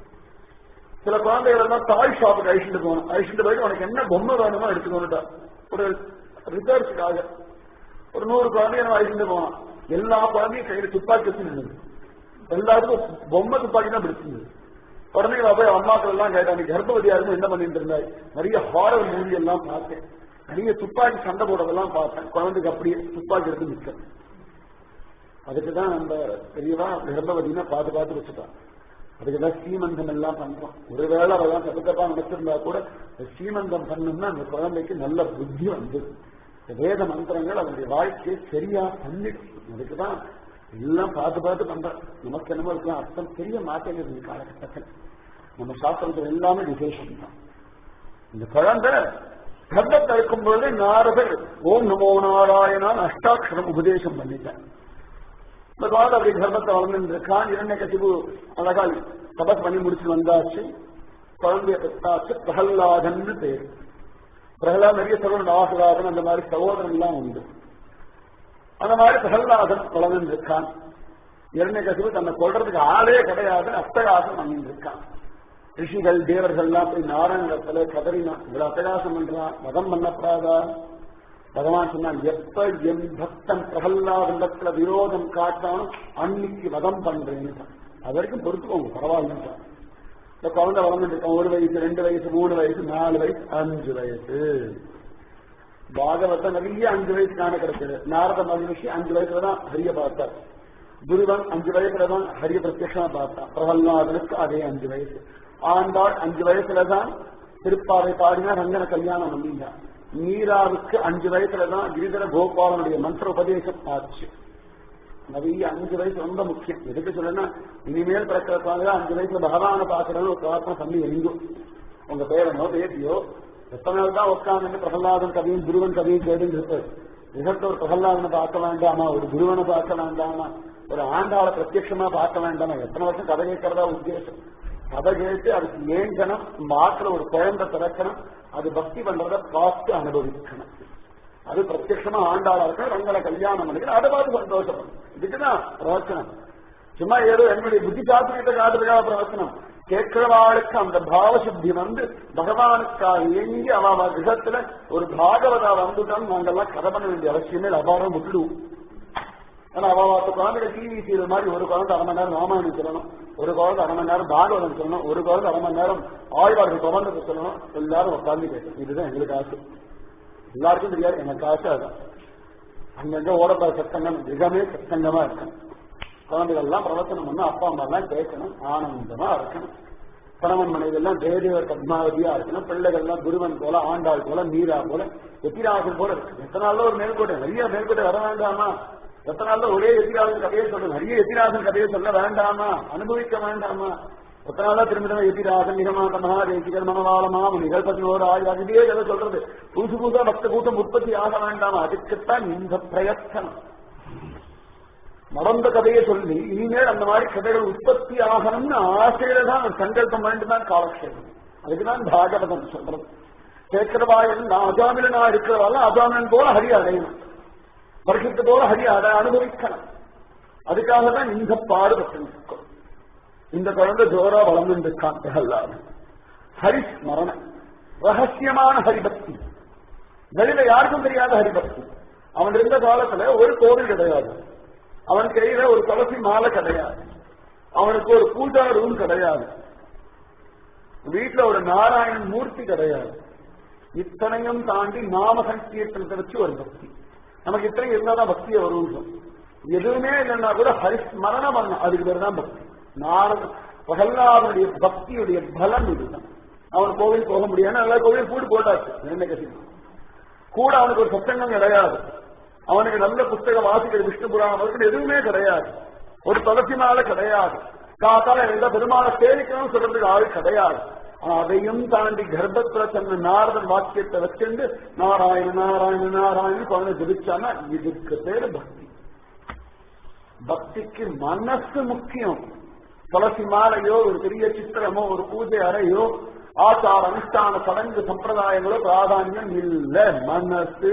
சில குழந்தைகள் எல்லாம் தாய் ஷாப்புக்கு அழிச்சுட்டு போகணும் அழிச்சுட்டு போயிட்டு உனக்கு என்ன பொம்மை வேணுமோ எடுத்துக்கோனுட்டா ஒரு ரிசர்ச்சுக்காக ஒரு நூறு குழந்தைய நம்ம அழிச்சுட்டு போனோம் எல்லா குழந்தையும் கையில துப்பாக்கி வச்சு நின்றுது எல்லாருக்கும் பொம்மை துப்பாக்கி தான் பிடிச்சிருந்தது உடனே இவ போய் அம்மாக்கள் எல்லாம் கேட்டா நீ கர்ப்பவதியா இருக்கும் என்ன பண்ணிட்டு இருந்தாய் நிறைய ஹாரர் மூவி எல்லாம் பார்த்தேன் நிறைய துப்பாக்கி சண்டை போடுறதெல்லாம் பார்த்தேன் குழந்தைக்கு அப்படியே துப்பாக்கி எடுத்து நிற்க அதுக்கு தான் நம்ம பெரியவா கர்ப்பவதினா பார்த்து பார்த்து வச்சுட்டான் அதுக்கு தான் சீமந்தம் எல்லாம் பண்றோம் ஒருவேளை அவெல்லாம் தப்பு தப்பா நினைச்சிருந்தா கூட இந்த சீமந்தம் பண்ணணும்னா அந்த குழந்தைக்கு நல்ல புத்தி வந்து இந்த வேத மந்திரங்கள் அதனுடைய வாழ்க்கையை சரியா பண்ணிடும் அதுக்குதான் எல்லாம் பார்த்து பார்த்து பண்றோம் நமக்கு என்னமோ இருக்கலாம் அர்த்தம் தெரிய மாட்டேங்குது இந்த காலகட்டத்தில் நம்ம சாஸ்திரத்தில் எல்லாமே விசேஷம் தான் இந்த குழந்தை கர்ப்பத்தில் இருக்கும்போது நாரதர் ஓம் நமோ நாராயணான் அஷ்டாட்சரம் உபதேசம் பண்ணிட்டேன் இந்த குழந்தை அப்படி கர்ப்பத்தை வளர்ந்து இருக்கான் இரண்ய கசிபு அழகா தபஸ் பண்ணி முடிச்சு வந்தாச்சு குழந்தைய பெற்றாச்சு பிரகல்லாதன்னு பேரு பிரகலாத் நிறைய சகோதரன் ஆகலாதன் அந்த மாதிரி சகோதரன் எல்லாம் உண்டு அந்த மாதிரி பிரகல்லாதன் வளர்ந்து இருக்கான் இரண்ய கசிபு தன்னை கொள்றதுக்கு ஆளே கிடையாது அத்தகாசம் பண்ணிட்டு இருக்கான் ரிஷிகள் தேவர்கள் எல்லாம் போய் நாராயணத்துல கதறினான் இவ்வளவு அத்தகாசம் பண்றான் வதம் பண்ணப்படாதா பகவான் சொன்னான் எப்ப என் பக்தன் பிரகல்லாதத்துல விரோதம் காட்டாலும் அன்னைக்கு வதம் பண்றேன்னு அது வரைக்கும் பொறுத்துக்கோங்க பரவாயில்ல இந்த குழந்தை வளர்ந்துட்டு இருக்கான் ஒரு வயசு ரெண்டு வயசு மூணு வயசு நாலு வயசு அஞ்சு வயசு பாகவத்தை நிறைய அஞ்சு வயசு காண கிடைச்சது நாரத மகிழ்ச்சி அஞ்சு வயசுல தான் ஹரிய பார்த்தார் துருவன் அஞ்சு வயசுலதான் ஹரிய பிரத்யட்சமா பார்த்தான் பிரகல்லாதனுக்கு அதே அஞ்சு வயசு ஆண்டாள் அஞ்சு வயசுலதான் திருப்பாவை பாடினா ரங்கன கல்யாணம் பண்ணிட்டான் மீராவுக்கு அஞ்சு வயசுலதான் கிரிதர கோபாலனுடைய மந்திர உபதேசம் ஆச்சு நிறைய அஞ்சு வயசு ரொம்ப முக்கியம் எதுக்கு சொல்லுன்னா இனிமேல் பிறக்கிற குழந்தை அஞ்சு வயசுல பகவான பாக்குறது ஒரு பிரார்த்தனை பண்ணி எங்கும் உங்க பேரனோ பேட்டியோ எத்தனை நாள் தான் உட்காந்து பிரகலாதன் கதையும் குருவன் கதையும் கேடுன்னு இருப்பாரு நிகழ்த்த ஒரு பிரகலாதனை பார்க்க வேண்டாமா ஒரு குருவனை பார்க்க வேண்டாமா ஒரு ஆண்டாளை பிரத்யட்சமா பார்க்க வேண்டாமா எத்தனை வருஷம் கதை கேட்கறதா உத்தேசம் கதை கேட்டு அதுக்கு ஏங்கணும் மாத்துல ஒரு குழந்தை பிறக்கணும் அது பக்தி பண்றத பார்த்து அனுபவிக்கணும் அது பிரத்யட்சமா ஆண்டாளா இருக்க ரங்களை கல்யாணம் பண்ணிக்கிற அதை பார்த்து சந்தோஷப்படும் இதுக்குதான் பிரவச்சனம் சும்மா ஏதோ என்னுடைய புத்தி சாத்திரத்தை காட்டுறதுக்காக பிரவச்சனம் கேட்கிறவாளுக்கு அந்த பாவசுத்தி வந்து பகவானுக்காக இயங்கி அவ கிரகத்துல ஒரு பாகவதா வந்துட்டான் நாங்கெல்லாம் கதை பண்ண வேண்டிய அவசியமே இல்லை. அபாரம் விட்டுடுவோம் ஆனா அவ பத்து குழந்தைங்க டிவி சீரியல் மாதிரி ஒரு குழந்தை அரை மணி நேரம் ராமாயணம் சொல்லணும் ஒரு குழந்தை அரை மணி நேரம் பாகவதம் சொல்லணும் ஒரு குழந்தை அரை மணி நேரம் ஆழ்வார்கள் பிரபந்தத்தை சொல்லணும் எல்லாரும் உட்கார்ந்து கேட்கணும் இதுதான் எங்களுக்கு ஆசை எல்லாருக்கும் தெரியாது எனக்கு ஆசை அதான் அங்கங்க ஓடப்பாடு சத்தங்கம் மிகமே சத்தங்கமா இருக்கணும் குழந்தைகள் எல்லாம் பிரவச்சனம் பண்ண அப்பா அம்மா எல்லாம் கேட்கணும் ஆனந்தமா இருக்கணும் கணவன் மனைவி எல்லாம் தேவதேவர் பத்மாவதியா இருக்கணும் பிள்ளைகள் எல்லாம் குருவன் போல ஆண்டாள் போல மீரா போல எத்திராசன் போல இருக்கு எத்தனை நாள்ல ஒரு மேல்கோட்டை நிறைய மேல்கோட்டை வர வேண்டாமா எத்தனை நாள்ல ஒரே எத்திராசன் கதையை சொல்ல நிறைய எத்திராசன் கதையை சொல்ல வேண்டாமா அனுபவிக்க வேண்டாமா எத்தனை நாளா திரும்ப திரும்ப எத்திராசன் நிகமாத மகாதேசிகர் மனவாளமா முனிகள் பதினோரு ஆயிரம் இதே கதை சொல்றது புதுசு புதுசா பக்த கூட்டம் உற்பத்தி ஆக வேண்டாமா அதுக்குத்தான் இந்த பிரயத்தனம் நடந்த கதையை சொல்லி இனிமேல் அந்த மாதிரி கதைகள் உற்பத்தி ஆகணும்னு ஆசையில தான் ஒரு சங்கல்பம் வேண்டுதான் காலக்ஷேபம் அதுக்குதான் பாகவதம் சொல்றது கேட்கிறவாயில் நான் அஜாமில நான் இருக்கிறவாள் அஜாமிலன் போல ஹரி அடையணும் பரிசுத்த போல ஹரி அடை அனுபவிக்கணும் அதுக்காக தான் இந்த பாடுபட்டு நிற்கும் இந்த குழந்தை ஜோரா வளர்ந்து இருக்கான் பிரகல்லாதன் ஹரி ஸ்மரணம் ரகசியமான ஹரிபக்தி வெளியில யாருக்கும் தெரியாத ஹரிபக்தி அவன் இருந்த காலத்துல ஒரு கோவில் கிடையாது அவன் கையில ஒரு துளசி மாலை கிடையாது அவனுக்கு ஒரு பூஜா ரூம் கிடையாது வீட்டுல ஒரு நாராயணன் மூர்த்தி கிடையாது இத்தனையும் தாண்டி நாம சங்கீர்த்தனத்தை வச்சு ஒரு பக்தி நமக்கு இத்தனை இருந்தாதான் பக்தியை வரும் எதுவுமே இல்லைன்னா கூட ஹரிஸ்மரணம் பண்ணணும் அதுக்கு பேர் தான் பக்தி நாரத பிரகல்லாதனுடைய பக்தியுடைய பலம் இதுதான் அவன் கோவில் போக முடியாது எல்லா கோவிலும் கூடு போட்டாச்சு என்ன கசிக்கும் கூட அவனுக்கு ஒரு சத்தங்கம் கிடையாது அவனுக்கு நல்ல புத்தகம் வாசிக்கிற விஷ்ணு புராணம் அவருக்கு எதுவுமே கிடையாது ஒரு துளசி மாலை கிடையாது காத்தால எந்த பெருமாளை சேவிக்கணும்னு சொல்றதுக்கு ஆள் கிடையாது ஆனா அதையும் தாண்டி கர்ப்பத்துல தன்னை நாரதன் வாக்கியத்தை வச்சுண்டு நாராயண நாராயண நாராயண குழந்தை ஜபிச்சானா இதுக்கு பேரு பக்தி பக்திக்கு மனசு முக்கியம் துளசி மாலையோ ஒரு பெரிய சித்திரமோ ஒரு பூஜை அறையோ ஆச்சார அனுஷ்டான சடங்கு சம்பிரதாயங்களோ பிராதானியம் இல்ல மனசு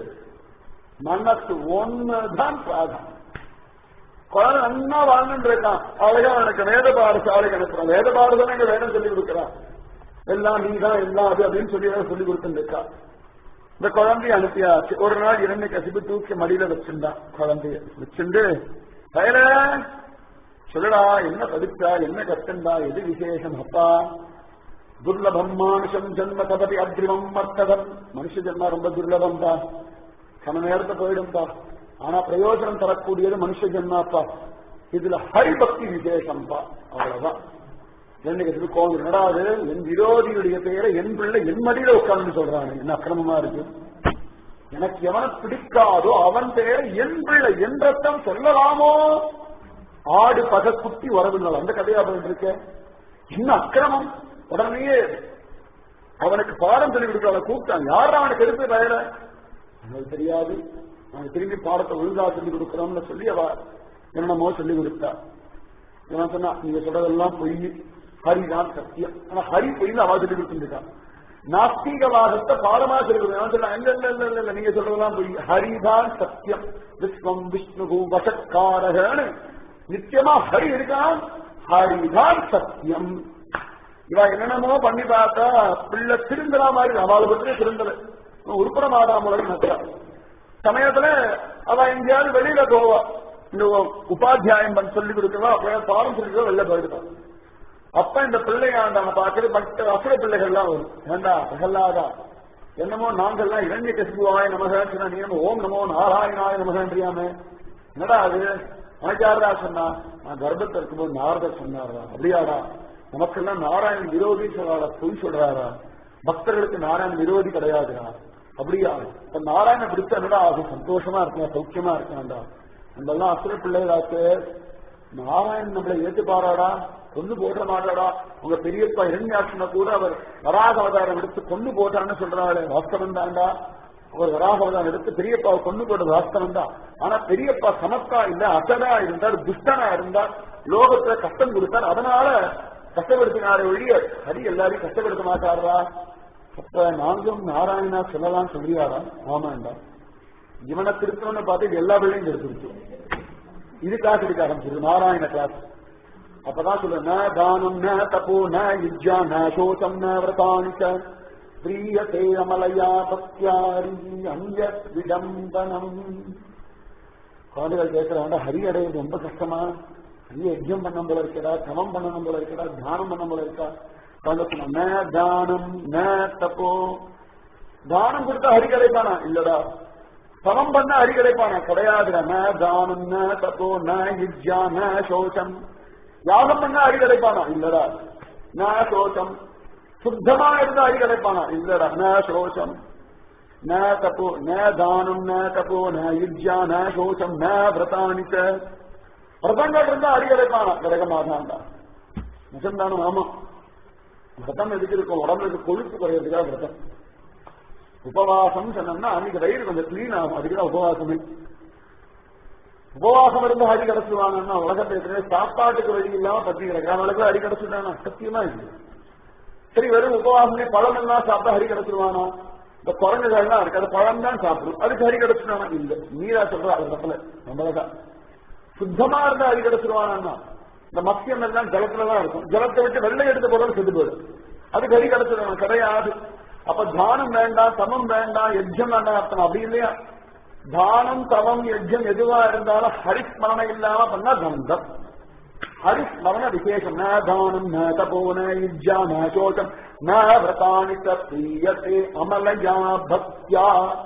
மனசு ஒண்ணுதான் பிராதானியம் குழந்தை நன்னா வாழ்ந்துட்டு இருக்கான் அழகா எனக்கு வேத பாடசாலைக்கு அனுப்புறான் வேத பாடசாலை எங்க வேதம் சொல்லி கொடுக்குறான் எல்லாம் நீதான் எல்லாம் அது அப்படின்னு சொல்லி சொல்லி கொடுத்துட்டு இருக்கா இந்த குழந்தைய அனுப்பியாச்சு ஒரு நாள் இரண்டு கசிப்பு தூக்கி மடியில வச்சிருந்தான் குழந்தைய வச்சுண்டு பயல சொல்லுடா என்ன படிச்சா என்ன கத்துண்டா எது விசேஷம் அப்பா துர்லபம் மானுஷம் ஜென்ம தபதி அக்ரிமம் மர்த்ததம் மனுஷ ஜென்மா ரொம்ப துர்லபம் தான் கன நேரத்தை போயிடும்பா ஆனா பிரயோஜனம் தரக்கூடியது மனுஷ ஜென்மாப்பா இதுல ஹரிபக்தி விசேஷம்பா அவ்வளவுதான் ரெண்டு கோவில் என்னடா அது என் விரோதியுடைய பெயரை என் பிள்ளை என் மடியில உட்கார்ந்து சொல்றாங்க என்ன அக்கிரமமா இருக்கு எனக்கு எவனை பிடிக்காதோ அவன் பெயரை என் பிள்ளை என் ரத்தம் சொல்லலாமோ ஆடு பக குட்டி வரவில்லை அந்த கதையா போயிட்டு இருக்க என்ன அக்கிரமம் உடனே அவனுக்கு பாடம் சொல்லி கொடுக்க கூப்பிட்டான் யார் அவனுக்கு எடுத்து பெயர எனக்கு தெரியாது நாங்க திரும்பி பாடத்தை ஒழுங்கா சொல்லி கொடுக்கிறோம்னு சொல்லி அவ என்னமோ சொல்லி கொடுத்தா இவன் சொன்னா நீங்க சொல்றதெல்லாம் பொய் ஹரிதான் சத்தியம் ஆனா ஹரி பொய்னு அவ சொல்லி கொடுத்துருக்கா நாஸ்திகவாதத்தை பாடமா சொல்லி கொடுக்க சொன்னா இல்ல இல்ல இல்ல இல்ல நீங்க சொல்றதெல்லாம் பொய் ஹரிதான் சத்தியம் விஸ்வம் விஷ்ணு வசக்காரகன்னு நித்தியமா ஹரி இருக்கான் ஹரிதான் சத்தியம் இவ என்னென்னமோ பண்ணி பார்த்தா பிள்ளை திருந்தலா மாதிரி அவளை பற்றி திருந்தல உருப்பட மாதாமலை நட்டா சமயத்துல அவ எங்கேயாவது வெளியில போவா இந்த உபாத்தியாயம் பண்ணி சொல்லி கொடுக்கவா பாடம் சொல்லி வெளில போயிடுவான் அப்ப இந்த பிள்ளையாண்டான பார்க்கறது மற்ற அசுர பிள்ளைகள்லாம் வரும் ஏண்டா பிரகல்லாதா என்னமோ நாங்கள்லாம் இரண்ய கசிபுவாய் நமகன்னு நீ ஓம் நமோ நாராயணாய நமகன்றியாமே என்னடா அது உனக்கு யாரா சொன்னா நான் கர்ப்பத்தில் இருக்கும்போது நாரதர் சொன்னாரா அப்படியாடா நமக்கெல்லாம் நாராயணன் விரோதி சொல்லாரா பொய் சொல்றாரா பக்தர்களுக்கு நாராயணன் விரோதி கிடையாதுடா அப்படியா இப்ப நாராயண பிடிச்ச என்னடா ஆகும் சந்தோஷமா இருக்கலாம் சௌக்கியமா இருக்கான்டா நம்மெல்லாம் அசுர பிள்ளைகளாக்கு நாராயணன் நம்மளை ஏத்துப்பாராடா கொண்டு போட மாட்டாடா உங்க பெரியப்பா இரண்யாட்சனை கூட அவர் வராக அவதாரம் எடுத்து கொண்டு போட்டான்னு சொல்றாரு வாஸ்தவம் தான்டா அவர் வராக அவதாரம் எடுத்து பெரியப்பாவை கொண்டு போட்டது வாஸ்தவம் தான் ஆனா பெரியப்பா சமத்தா இல்ல அசடா இருந்தார் துஷ்டனா இருந்தார் லோகத்துல கஷ்டம் கொடுத்தார் அதனால கஷ்டப்படுத்தினாரே ஒழிய ஹரி எல்லாரையும் கஷ்டப்படுத்த மாட்டாரா அப்ப நாங்களும் நாராயணா சொல்லலாம் சொல்லியாரா ஆமாண்டா இவனை திருத்தணும்னு பார்த்து எல்லா பிள்ளையும் திருத்திருச்சு இது கிளாஸ் எடுக்க ஆரம்பிச்சிருக்கு நாராயண கிளாஸ் அப்பதான் சொல்ல ந தானம் ந தபோ ந யுஜ்யா ந சோசம் ந விரதானி ச பிரியதே அமலயா பக்தியாரி அந்ய விடம்பனம் குழந்தைகள் கேட்கிறாங்க ஹரி அடைவது ரொம்ப கஷ்டமா ஹரி யஜ்யம் பண்ண போல இருக்கடா சமம் பண்ணணும் போல இருக்கடா தியானம் பண்ண போல இருக்கா குழந்தை சொன்னா ந தானம் ந தப்போ தானம் கொடுத்தா ஹரி கிடைப்பானா இல்லடா சமம் பண்ண ஹரி கிடைப்பானா கிடையாதுடா ந தானம் ந தப்போ ந யுஜ்யா ந சோசம் யாகம் பண்ண ஹரி கிடைப்பானா இல்லடா ந சோசம் சுத்தமா இருந்தா ஹரி கிடைப்பானா இல்லடா ந சோசம் ந தப்போ ந தானம் ந தப்போ ந யுஜ்யா ந சோசம் ந விரதானி ச விரதங்கள் இருந்தா ஹரி கிடைப்பானா கிடைக்க மாட்டான்டா நிஜம்தானும் ஆமா விரதம் எதுக்கு இருக்கும் உடம்புக்கு கொழுப்பு குறையிறதுக்காக விரதம் உபவாசம் சொன்னோம்னா அன்னைக்கு வயிறு கொஞ்சம் கிளீன் ஆகும் அதுக்குதான் உபவாசமே உபவாசம் இருந்து ஹரி கிடைச்சிருவாங்கன்னா உலகத்தை ஏற்கனவே சாப்பாட்டுக்கு வழி இல்லாம பத்தி கிடக்கு அவளுக்கு ஹரி கிடைச்சிட்டானா சத்தியமா இல்லை சரி வெறும் உபவாசமே பழம் எல்லாம் சாப்பிட்டா ஹரி கிடைச்சிருவானா இந்த குரங்குகள்லாம் இருக்கு அது பழம் தான் சாப்பிடும் அதுக்கு ஹரி கிடைச்சிட்டானா இல்ல நீரா சொல்ற அது தப்பல நம்மளதான் சுத்தமா இருந்தா ஹரி கிடைச்சிருவானா இந்த மத்தியம் எல்லாம் ஜலத்துலதான் இருக்கும் ஜலத்தை விட்டு வெள்ளை எடுத்து போறது செத்து போயிடும் அதுக்கு ஹரி கிடைச்சிருவாங்க கிடையாது அப்ப தானம் வேண்டாம் தமம் வேண்டாம் யஜ்யம் வேண்டாம் அர்த்தம் அப்படி இல்லையா தானம் தவம் யஜ்யம் எதுவா இருந்தாலும் ஹரிஸ்மரணம் இல்லாம பண்ணா கந்தம் ஹரிஸ்மரண விசேஷம் ந தானம் ந தபோ ந யுஜ்யா ந சோஷம் ந விரதானி ச பிரியத்தே அமலயா பக்தியா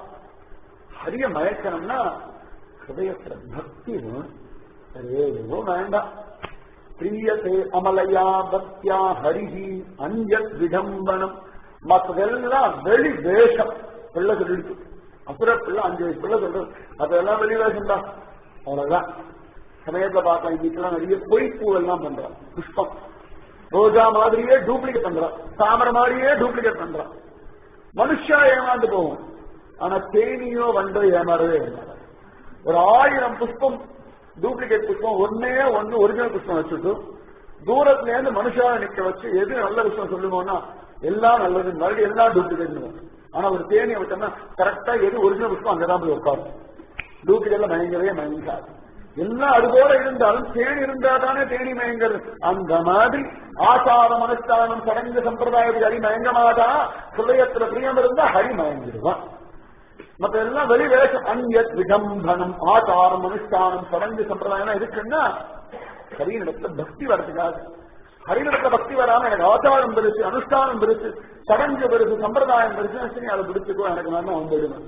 ஹரிய மயக்கணும்னா ஹிருதயத்துல பக்தி வேணும். வேற எதுவும் வேண்டாம் பிரியத்தே அமலயா பக்தியா ஹரிஹி அஞ்சத் விடம்பனம் மற்றதெல்லாம் வெளி வேஷம் பிள்ளை சொல்லிடுச்சு அப்புற பிள்ளை அஞ்சு வயசு பிள்ளை சொல்றது அதெல்லாம் வெளி வேஷம் தான் அவ்வளவுதான் சமயத்துல பார்க்கலாம் இன்னைக்கெல்லாம் நிறைய பொய்ப்பூ எல்லாம் பண்றான் புஷ்பம் ரோஜா மாதிரியே டூப்ளிகேட் பண்றான் தாமரை மாதிரியே டூப்ளிகேட் பண்றான் மனுஷா ஏமாந்து போகும் ஆனா தேனியோ வண்டோ ஏமாறவே ஏமாறாது ஒரு ஆயிரம் புஷ்பம் டூப்ளிகேட் புஷ்பம் ஒன்னே ஒன்னு ஒரிஜினல் புஷ்பம் வச்சுட்டு தூரத்துல இருந்து மனுஷாவை நிக்க வச்சு எது நல்ல விஷயம் சொல்லுவோம்னா எல்லாம் நல்லது மறுபடியும் எல்லாம் டூப்ளிகேட் ஆனா ஒரு தேனியை விட்டோம்னா கரெக்டா எது ஒரிஜினல் புஷ்பம் அங்கதான் போய் உட்காரும் டூப்ளிகேட்ல மயங்கவே மயங்காது எல்லாம் அது போல இருந்தாலும் தேனி இருந்தா தானே தேனி மயங்கிறது அந்த மாதிரி ஆச்சாரம் அனுஷ்டானம் சடங்கு சம்பிரதாயத்துக்கு ஹரி மயங்க மாட்டா சுதயத்துல பிரியம் இருந்தா ஹரி மயங்கிடுவான் மத்த எல்லாம் வெளி வேஷம் அந்யத் விடம்பனம் ஆச்சாரம் அனுஷ்டானம் சடங்கு சம்பிரதாயம் இருக்குன்னா ஹரியிடத்துல பக்தி வரதுக்காக ஹரியிடத்துல பக்தி வராம எனக்கு ஆச்சாரம் பெருசு அனுஷ்டானம் பெருசு சடங்கு பெருசு சம்பிரதாயம் பெருசு சரி அதை பிடிச்சுக்கோ எனக்கு நான் வந்துடுவேன்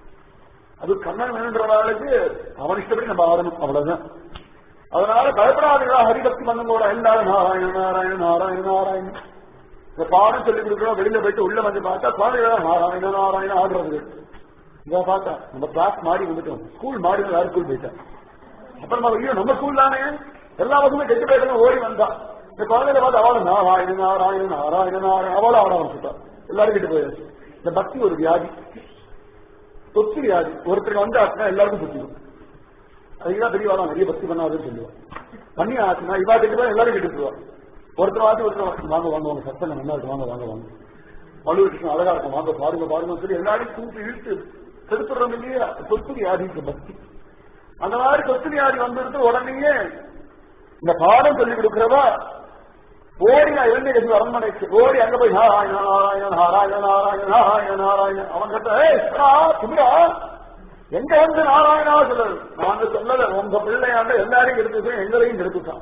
அது கண்ணன் வேணுன்றவாளுக்கு அவன் இஷ்டப்படி நம்ம ஆடணும் அவ்வளவுதான் அதனால பயப்படாதீங்களா ஹரிபக்தி பண்ணும்போட எல்லாரும் நாராயண நாராயண நாராயண நாராயண இந்த பாடம் சொல்லி கொடுக்குறோம் வெளியில போயிட்டு உள்ள வந்து பார்த்தா குழந்தைகள் நாராயண நாராயண ஆடுறது இதை பார்த்தா நம்ம கிளாஸ் மாறி வந்துட்டோம் ஸ்கூல் மாறி வேற ஸ்கூல் போயிட்டேன் அப்புறமா ஐயோ நம்ம ஸ்கூல் தானே எல்லா பக்கமும் கெட்டு போயிட்டு ஓடி வந்தா இந்த குழந்தைகளை பார்த்து அவளும் நாராயண நாராயண நாராயண நாராயண அவளும் ஆட ஆரம்பிச்சுட்டா எல்லாரும் கெட்டு போயாச்சு இந்த பக்தி ஒரு வியாதி தொத்து வியாதி ஒருத்தருக்கு வந்து ஆச்சுன்னா எல்லாருக்கும் சுத்திடும் அதுதான் பெரியவாளா நிறைய பக்தி பண்ணாதுன்னு சொல்லுவான் பண்ணி ஆச்சுன்னா இவா கெட்டு போய் எல்லாரும் கெட்டு போவா ஒருத்தர் வாட்டி ஒருத்தர் வாங்க வாங்க வாங்க சத்தங்க நல்லா இருக்கு வாங்க வாங்க வாங்க வலுவு கிருஷ்ணன் அழகா இருக்கும் வாங்க பாருங்க பாருங்க சொல்லி எல்லாரையும் கூப்பி இழுத்து செலுத்துறோம் இல்லையா சொத்து வியாதிக்கு பக்தி அந்த மாதிரி சொத்து வியாதி வந்துருக்கு உடனேயே இந்த பாடம் சொல்லி கொடுக்கிறவா ஓடி நான் இலங்கை கட்சி அரண்மனைக்கு ஓடி அங்க போய் நாராயண நாராயண நாராயண நாராயண நாராயண நாராயண அவன் கிட்ட ஏய் சுமிரா எங்க வந்து நாராயணா சொல்லு நாங்க சொல்லல உங்க பிள்ளையாண்ட எல்லாரையும் எடுத்துட்டோம் எங்களையும் எடுத்துட்டான்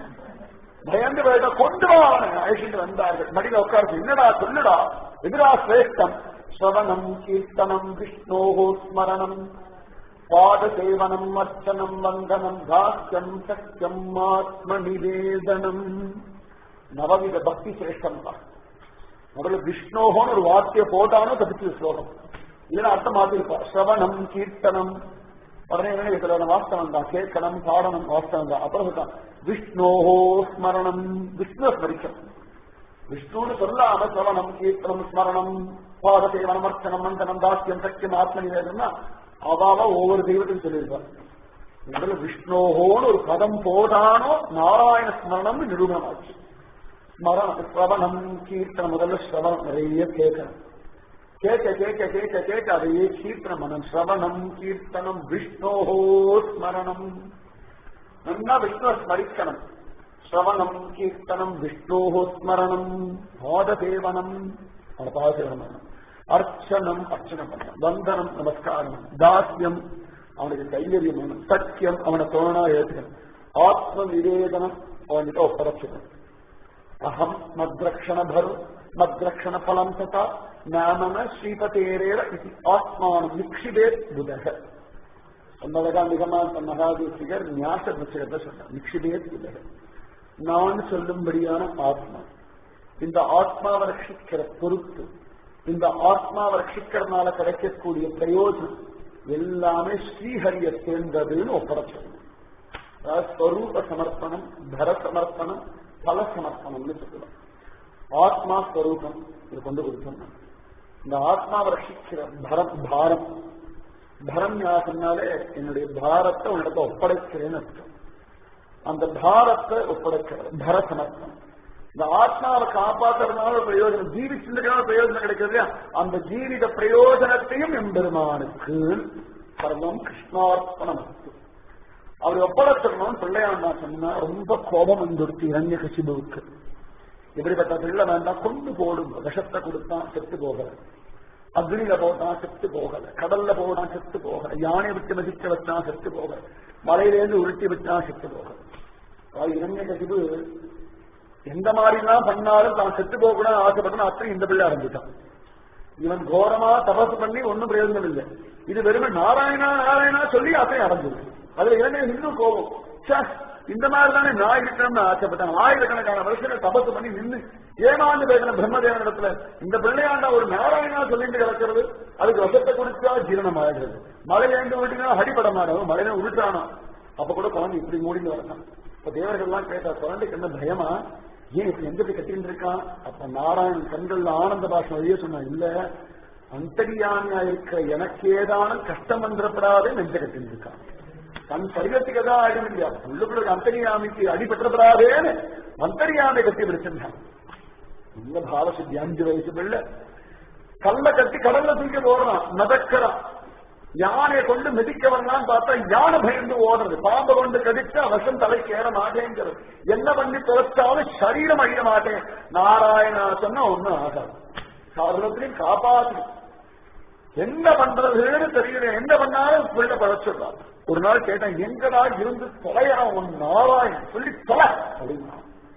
பயந்து போயிட்டா கொண்டு வா அவனை அழைச்சிட்டு வந்தார்கள் மடியில உட்கார்ந்து என்னடா சொல்லுடா எதிரா சிரேஷ்டம் ஸ்ரவணம் கீர்த்தனம் விஷ்ணோகோ ஸ்மரணம் பாதசேவனம் அர்ச்சனம் வந்தனம் தாஸ்யம் சக்கியம் ஆத்ம நிவேதனம் நவவித பக்தி சிரேஷ்டம் தான் முதல்ல விஷ்ணோகோன்னு ஒரு வார்த்தைய போட்டானோ தப்பிச்சு ஸ்லோகம் இல்லைன்னா அர்த்தம் மாத்திருப்பா சிரவணம் கீர்த்தனம் உடனே என்ன கேட்கல வாஸ்தவம் தான் கேட்கணும் பாடணும் வாஸ்தவம் தான் அப்புறம் சொல்றான் விஷ்ணோஹோ ஸ்மரணம் விஷ்ணு ஸ்மரிக்கணும் விஷ்ணுன்னு சொல்லாம சிரவணம் கீர்த்தனம் ஸ்மரணம் பாதசேவனம் அர்ச்சனம் மந்தனம் தாஸ்யம் சக்கியம் ஆத்ம நிவேதனா அவாவா ஒவ்வொரு தெய்வத்தையும் சொல்லியிருப்பார் முதல்ல விஷ்ணோஹோன்னு ஒரு பதம் போதானோ நாராயண ஸ்மரணம் நிரூபணமாச்சு ஸ்மரணம் சிரவணம் கீர்த்தனம் முதல்ல ஸ்ரவணம் நிறைய கேட்கணும் கேட்க கேட்க கேட்க கேட்க அதையே கீர்த்தனம் மனம் ஸ்ரவணம் கீர்த்தனம் விஷ்ணோஹோ ஸ்மரணம் நல்லா விஷ்ணுவ ஸ்மரிக்கணும் ஸ்ரவணம் கீர்த்தனம் விஷ்ணோஹோ ஸ்மரணம் பாததேவனம் அவனை பாதசேவனம் பண்ணணும் அர்ச்சனம் அர்ச்சனை பண்ணணும் வந்தனம் நமஸ்காரம் தாஸ்யம் அவனுக்கு கைங்கரியம் வேணும் சத்தியம் அவனை தோணா ஏற்றுக்கணும் ஆத்ம நிவேதனம் அவன்கிட்ட ஒப்படைச்சிடணும் அகம் மத்ரக்ஷண பரு மத்ரக்ஷண பலம் ததா நாமன ஸ்ரீபதேரேர இது ஆத்மானம் நிக்ஷிபேத் புதக சொன்னதா நிகமான மகாதேசிகர் ஞாச புத்தகத்தை சொன்னார் நிக்ஷிபேத் புதக நான் சொல்லும்படியான ஆத்மா இந்த ஆத்மாவை ரட்சிக்கிற பொறுப்பு இந்த ஆத்மாவை ரட்சிக்கிறதுனால கிடைக்கக்கூடிய பிரயோஜனம் எல்லாமே ஸ்ரீஹரிய சேர்ந்ததுன்னு ஒப்படைச்சிடணும் அதாவது ஸ்வரூப சமர்ப்பணம் தர சமர்ப்பணம் பல சமர்ப்பணம்னு சொல்லலாம் ஆத்மா ஸ்வரூபம் இது கொண்டு கொடுத்தோம் இந்த ஆத்மாவை ரட்சிக்கிற பரம் பாரம் பரம் சொன்னாலே என்னுடைய பாரத்தை உன்னிடத்தை ஒப்படைக்கிறேன்னு அர்த்தம் அந்த பாரத்தை ஒப்படைக்கிற பர சமர்ப்பணம் இந்த ஆத்மாவை காப்பாத்துறதுனால பிரயோஜனம் ஜீவிச்சிருக்கான பிரயோஜனம் கிடைக்கிறது அந்த ஜீவித பிரயோஜனத்தையும் எம்பெருமானுக்கு சர்வம் கிருஷ்ணார்ப்பணம் அவர் ஒப்படைச்சிடணும் பிள்ளையாண்டா சொன்னா ரொம்ப கோபம் வந்துடுத்து இரண்ய கசிபுவுக்கு எப்படிப்பட்ட பிள்ளை வேண்டாம் கொண்டு போடும் விஷத்தை கொடுத்தான் செத்து போகல அக்னியில போட்டான் செத்து போகல கடல்ல போட்டான் செத்து போகல யானை விட்டு மதிக்க வச்சான் செத்து போகல மலையிலேருந்து உருட்டி விட்டான் செத்து போகல இரண்ய கசிபு எந்த மாதிரிலாம் பண்ணாலும் தான் செத்து போக கூட ஆசைப்பட்டா அத்தனை இந்த பிள்ளை ஆரம்பிச்சான் இவன் கோரமா தபசு பண்ணி ஒன்னும் பிரயோஜனம் இல்லை இது வெறுமை நாராயணா நாராயணா சொல்லி அத்தனை அடைஞ்சிருக்கு அதுல இளைஞர் இன்னும் கோபம் இந்த மாதிரி தானே நான் இருக்கணும்னு ஆசைப்பட்டேன் ஆயிரக்கணக்கான வருஷங்கள் தபசு பண்ணி நின்று ஏமாந்து பேசின பிரம்மதேவன் இடத்துல இந்த பிள்ளையாண்டா ஒரு நாராயணா சொல்லிட்டு கிடக்கிறது அதுக்கு வசத்தை குடிச்சா ஜீரணம் ஆகிடுது மழையிலேருந்து விட்டுனா அடிபட மாட்டோம் மழையில உருட்டானா அப்ப கூட குழந்தை இப்படி மூடிந்து வரலாம் இப்ப தேவர்கள்லாம் கேட்டா குழந்தைக்கு என்ன பயமா ஏன் இப்ப எங்க போய் கட்டிட்டு இருக்கான் அப்ப நாராயணன் கண்கள்ல ஆனந்த பாஷம் வழியே சொன்னா இல்ல அந்தரியாமியா இருக்கிற எனக்கேதான கஷ்டம் வந்துடப்படாதே நெஞ்ச கட்டிட்டு இருக்கான் தன் சரீரத்துக்கு எதாவது ஆயிடும் இல்லையா உள்ளுக்குள்ள அந்தரியாமிக்கு அடிபற்றப்படாதேன்னு அந்தரியாமை கட்டி பிடிச்சிருந்தான் இந்த பாவசித்தி அஞ்சு வயசு பிள்ளை கல்ல கட்டி கடல்ல தூக்கி போடுறான் மிதக்கிறான் யானையை கொண்டு மிதிக்க வரலான்னு பார்த்தா யானை பயந்து ஓடுறது பாம்பை கொண்டு கடிச்சா விஷம் தலைக்கு ஏற மாட்டேங்கிறது என்ன பண்ணி தொலைச்சாலும் சரீரம் அழிய மாட்டேன் நாராயணா சொன்னா ஒண்ணும் ஆகாது சாதனத்திலையும் காப்பாத்து என்ன பண்றதுன்னு தெரியல என்ன பண்ணாலும் பிள்ளை பழச்சிடுறான் ஒரு நாள் கேட்டேன் எங்கடா இருந்து தொலைறான் உன் நாராயணன் சொல்லி தொலை அப்படின்னா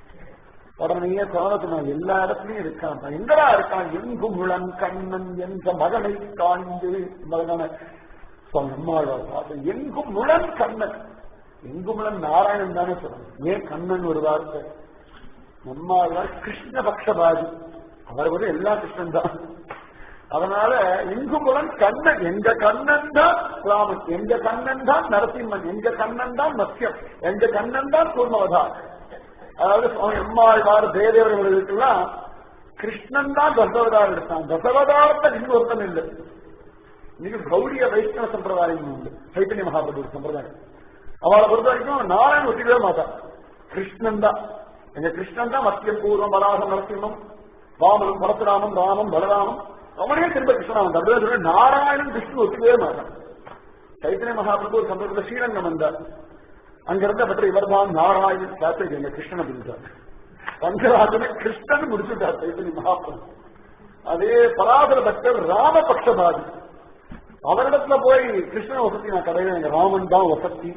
உடனே குழந்தை நான் எல்லா இடத்துலயும் இருக்கான் எங்கடா இருக்கான் எங்குமுளன் கண்ணன் என்ற மகனை காண்ந்து மகன நம்மாழ்வார் பார்த்து எங்கும் முழன் கண்ணன் எங்குமுளன் நாராயணன் தானே சொல்லணும் ஏன் கண்ணன் ஒரு வார்த்தை நம்மாழ்வார் கிருஷ்ண பக்ஷபாதி அவர் வந்து எல்லா கிருஷ்ணன் தான் அதனால எங்குமுளன் கண்ணன் எங்க கண்ணன் தான் ராமன் எங்க கண்ணன் தான் நரசிம்மன் எங்க கண்ணன் தான் மத்தியம் எங்க கண்ணன் தான் கூர்மவதான் அதாவது சுவாமி எம்மாழ்வார் தேதேவர்களுக்கெல்லாம் கிருஷ்ணன் தான் தசவதாரம் எடுத்தான் தசவதாரத்தை இன்னொருத்தன் இல்லை இன்னைக்கு கௌரிய வைஷ்ணவ சம்பிரதாயம் உண்டு சைத்தன்ய மகாபிரபு சம்பிரதாயம் அவளை பொறுத்த வரைக்கும் நாராயணன் ஒட்டிக்கவே மாட்டான் கிருஷ்ணன் தான் எங்க கிருஷ்ணன் தான் மத்தியம் பூர்வம் பலாசம் நரசிம்மம் வாமனம் பரசுராமம் ராமம் பலராமம் அவனே திரும்ப கிருஷ்ணன் அப்படியே சொல்ல நாராயணன் விஷ்ணு ஒத்துக்கவே மாட்டான் சைத்தன்ய மகாபிரபு ஒரு சம்பிரதாய ஸ்ரீரங்கம் வந்தார் அங்க இருந்த பற்றி இவர் தான் நாராயணன் சாத்திரி எங்க கிருஷ்ணன் அப்படின்றார் ரங்கராஜனை கிருஷ்ணன் முடிச்சுட்டார் சைத்தன்ய மகாபிரபு அதே பராசர பக்தர் ராமபக்ஷபாதி அவரிடத்துல போய் கிருஷ்ணன் வசதி நான் கடையில எங்க ராமன் தான் வசதி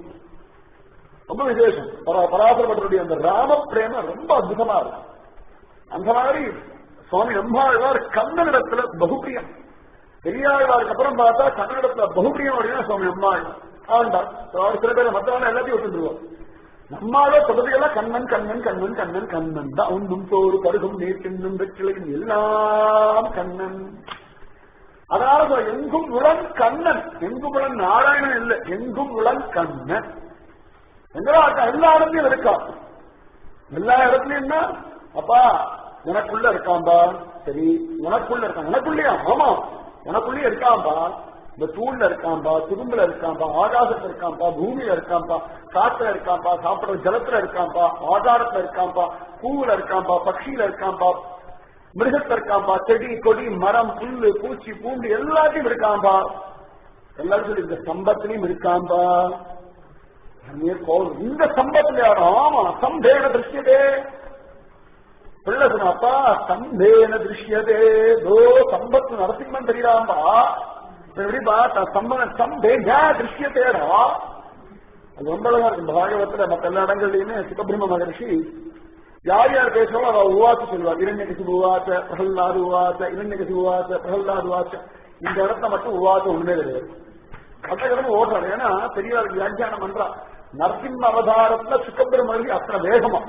ரொம்ப விசேஷம் பராசரப்பட்டருடைய அந்த ராம பிரேம ரொம்ப அற்புதமா இருக்கும் அந்த மாதிரி சுவாமி நம்பாழ்வார் கண்ணனிடத்துல பகுப்பிரியம் பெரியாழ்வாருக்கு அப்புறம் பார்த்தா கன்னடத்துல பகுப்பிரியம் அப்படின்னா சுவாமி நம்பாழ்வார் ஆண்டான் அவர் சில பேர் மற்றவங்க எல்லாத்தையும் விட்டுருவோம் நம்மால பகுதியெல்லாம் கண்ணன் கண்ணன் கண்ணன் கண்ணன் கண்ணன் தான் உண்ணும் சோறு பருகும் நீர் தின்னும் வெற்றிலையும் எல்லாம் கண்ணன் அதாவது சொல்ல, எங்கும் உளன் கண்ணன் எங்கும் உளன் நாராயணன் இல்லை எங்கும் உளன் கண்ணன் எங்கடா இருக்கா எல்லா இடத்துலயும் இருக்கா எல்லா இடத்துலயும் என்ன அப்பா உனக்குள்ள இருக்காம்பா சரி உனக்குள்ள இருக்கான் உனக்குள்ளயா ஆமா உனக்குள்ளயே இருக்காம்பா இந்த தூண்ல இருக்காம்பா துரும்புல இருக்காம்பா ஆகாசத்துல இருக்காம்பா பூமியில இருக்காம்பா காத்துல இருக்காம்பா சாப்பிடுற ஜலத்துல இருக்காம்பா ஆகாரத்துல இருக்காம்பா பூவுல இருக்காம்பா பட்சியில இருக்காம்பா மிருகத்துல இருக்காம்பா செடி கொடி மரம் புல்லு பூச்சி பூண்டு எல்லாத்தையும் இருக்காம்பா எல்லாரும் சொல்லி இந்த சம்பத்திலையும் இருக்காம்பா அந்நிய கோவில் இந்த சம்பத்துல யாரும் ஆமா சம்பேன திருஷ்யதே பிள்ளை சொன்னாப்பா சம்பேன திருஷ்யதே தோ சம்பத்து நரசிம்மன் தெரியாம்பா எப்படிப்பா சம்பன சம்பேஜா திருஷ்யத்தேடா அது ரொம்ப அழகா இருக்கு பாகவத்துல மத்த எல்லா இடங்கள்லயுமே சுகபிரம்ம மகர்ஷி யார் யார் பேசுறோம் அவ உவாச்சு சொல்லுவார் இரண்யகசி உவாச்ச பிரகல்லாது உவாச்ச இரண்யகசி உவாச்ச பிரகல்லாது உவாச்ச இந்த இடத்த மட்டும் உவாச்ச ஒண்ணுமே கிடையாது கட்டகடன் ஓடுறாரு ஏன்னா பெரியவருக்கு வியாக்கியானம் பண்றா நரசிம்ம அவதாரத்துல சுக்கபிரமணி அத்தனை வேகமா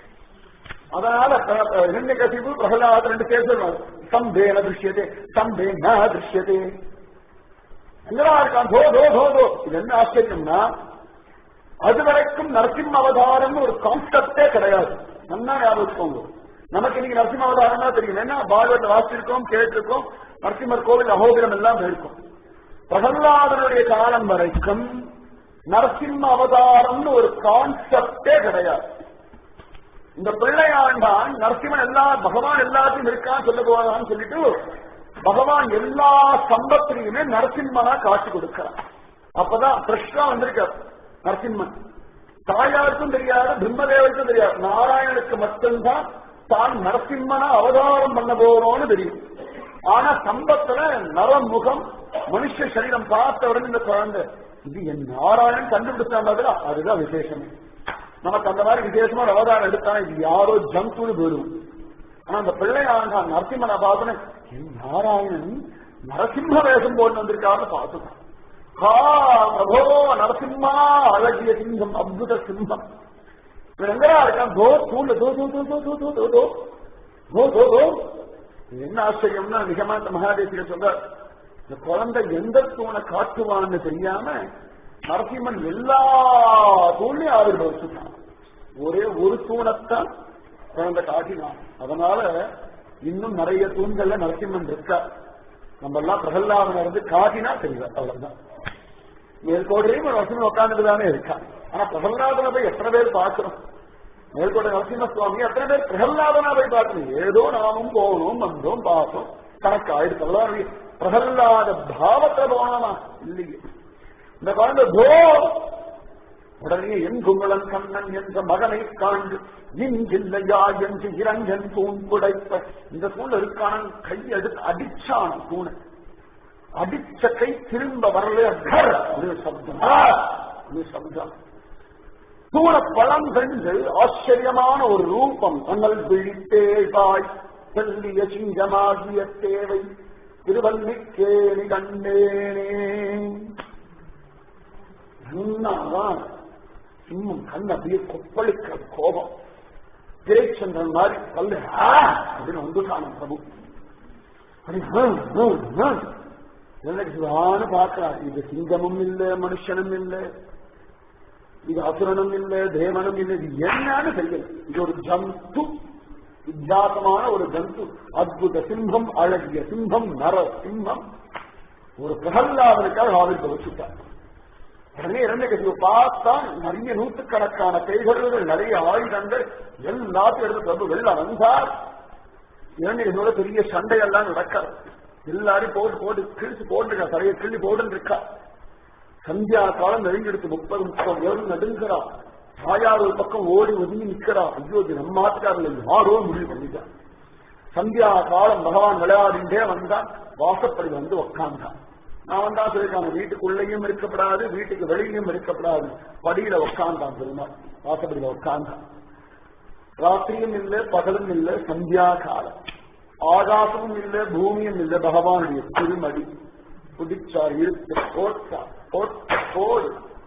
அதனால இரண்டு கசிவு பிரகலாத் ரெண்டு பேர் சொல்லுவாங்க சம்பேன திருஷ்யதே சம்பே ந திருஷ்யதே எங்கடா இருக்கான் தோ தோ தோ தோ இது என்ன ஆச்சரியம்னா அது வரைக்கும் நரசிம்ம அவதாரம்னு ஒரு கான்செப்டே கிடையாது நல்லா ஞாபகம் வச்சுக்கோங்க நமக்கு இன்னைக்கு நரசிம்ம அவதாரம் தான் தெரியும் என்ன பாகவத்தை வாசிச்சிருக்கோம் கேட்டிருக்கோம் நரசிம்மர் கோவில் அகோபிரம் எல்லாம் இருக்கும் பிரகலாதனுடைய காலம் வரைக்கும் நரசிம்ம அவதாரம்னு ஒரு கான்செப்டே கிடையாது இந்த பிள்ளையாண்டான் நரசிம்மன் எல்லா பகவான் எல்லாத்தையும் இருக்கான்னு சொல்ல போவான்னு சொல்லிட்டு பகவான் எல்லா சம்பத்திலையுமே நரசிம்மனா காட்சி கொடுக்கிறான் அப்பதான் ஃப்ரெஷ்ஷா வந்திருக்கார் நரசிம்மன் தாயாருக்கும் தெரியாது பிரம்மதேவருக்கும் தெரியாது நாராயணனுக்கு மட்டும்தான் தான் நரசிம்மனா அவதாரம் பண்ண போறோம்னு தெரியும் ஆனா சம்பத்துல நரமுகம் மனுஷ சரீரம் பார்த்த உடனே இந்த குழந்தை இது என் நாராயணன் கண்டுபிடிச்சாங்க அதுதான் விசேஷமே நமக்கு அந்த மாதிரி விசேஷமா ஒரு அவதாரம் எடுத்தா இது யாரோ ஜந்துன்னு போயிடும் ஆனா அந்த பிள்ளையாண்டா நரசிம்மனை பார்த்தோன்னே என் நாராயணன் நரசிம்ம வேஷம் போட்டு வந்திருக்காருன்னு பார்த்துக்கோம் ஹா பிரபோ நரசிம்மா அழகிய சிங்கம் அத்புத சிங்கம் இவன் எங்கடா இருக்கான் தோ தூண்டு தோ தோ தோ தோ தோ தோ தோ தோ தோ தோ தோ இது என்ன ஆச்சரியம்னா நிகமா இந்த மகாதேசிக சொல்ற இந்த குழந்தை எந்த தூணை காட்டுவான்னு தெரியாம நரசிம்மன் எல்லா தூணையும் ஆவிர்வச்சுட்டான் ஒரே ஒரு தூணைத்தான் குழந்தை காட்டினான் அதனால இன்னும் நிறைய தூண்கள்ல நரசிம்மன் இருக்கா நம்ம எல்லாம் பிரகல்லாதன் இருந்து காட்டினா தெரியல அவ்வளவுதான் மேற்கோட்டையும் ஒரு நரசிம்மன் உட்கார்ந்துட்டு தானே இருக்கா ஆனா பிரகல்லாதனை போய் எத்தனை பேர் பார்க்கிறோம் மேற்கோட்டை நரசிம்ம சுவாமி எத்தனை பேர் பிரகல்லாதனா போய் பார்க்கணும் ஏதோ நாமும் போனோம் வந்தோம் பார்த்தோம் கணக்கு ஆயிடுச்சு அவ்வளவு பிரகல்லாத பாவத்தை போனோமா இல்லையே இந்த குழந்தை தோ உடனே என் குமளன் கண்ணன் என்ற மகனை காண்டு இங்கில்லையா என்று இரங்கன் தூண் புடைப்ப இந்த தூண் இருக்கான கை எடுத்து அடிச்சான் தூணை அடிச்ச கை திரும்ப வரல கர் இது சப்தம் ஆ! இது சப்தம் தூண பழம் கண்டு ஆச்சரியமான ஒரு ரூபம் அண்ணல் விழித்தேவாய் செல்லிய சிங்கமாகிய தேவை திருவல்லிக்கேணி கண்டேனே நன்னாதான் சிம்மம் கண் அப்படியே கொப்பளிக்கிற கோபம் திரைச்சந்திரன் மாதிரி பல்லு ஆ அப்படின்னு வந்துட்டான பிரபு என்னன்னு பார்க்கிறார் இது சிங்கமும் இல்ல மனுஷனும் இல்ல இது அசுரனும் இல்ல தேவனும் இல்ல இது என்னன்னு தெரியல இது ஒரு ஜந்து வித்தியாசமான ஒரு ஜந்து அத்புத சிம்மம் அழகிய சிம்மம் நர சிம்மம் ஒரு பிரகல்லாதனுக்காக ஆவிர்க்க வச்சுட்டார் உடனே இரண்டு கசிவு பார்த்தா நிறைய நூற்றுக்கணக்கான கைகள் நிறைய ஆயுதங்கள் எல்லாத்தையும் எடுத்து பிரபு வெள்ள வந்தார் இரண்டு கசிவோட பெரிய சண்டையெல்லாம் நடக்காது எல்லாரையும் போட்டு போட்டு கிழிச்சு போட்டுருக்கா தலையை கிள்ளி போட்டு இருக்கா சந்தியா காலம் நெருங்கெடுத்து முப்பது முப்பது பேரும் நடுங்கிறா தாயார் ஒரு பக்கம் ஓடி ஒதுங்கி நிக்கிறா ஐயோ இது நம்ம மாட்டுக்காரில் யாரோ முடிவு பண்ணிட்டான் சந்தியா காலம் பகவான் விளையாடிண்டே வந்தான் வாசப்படி வந்து உக்காந்தான் நான் வந்தா சொல்லிருக்காங்க வீட்டுக்குள்ளேயும் இருக்கப்படாது வீட்டுக்கு வெளியிலும் இருக்கப்படாது படியில உட்கார்ந்தான் பெருமாள் வாசப்படியில உட்கார்ந்தான் ராத்திரியும் இல்லை பகலும் இல்லை சந்தியா காலம் ஆகாசமும் இல்லை பூமியும் இல்லை பகவானுடைய திருமடி புதிச்சார் இருக்கு போட்டார் போட்ட போடு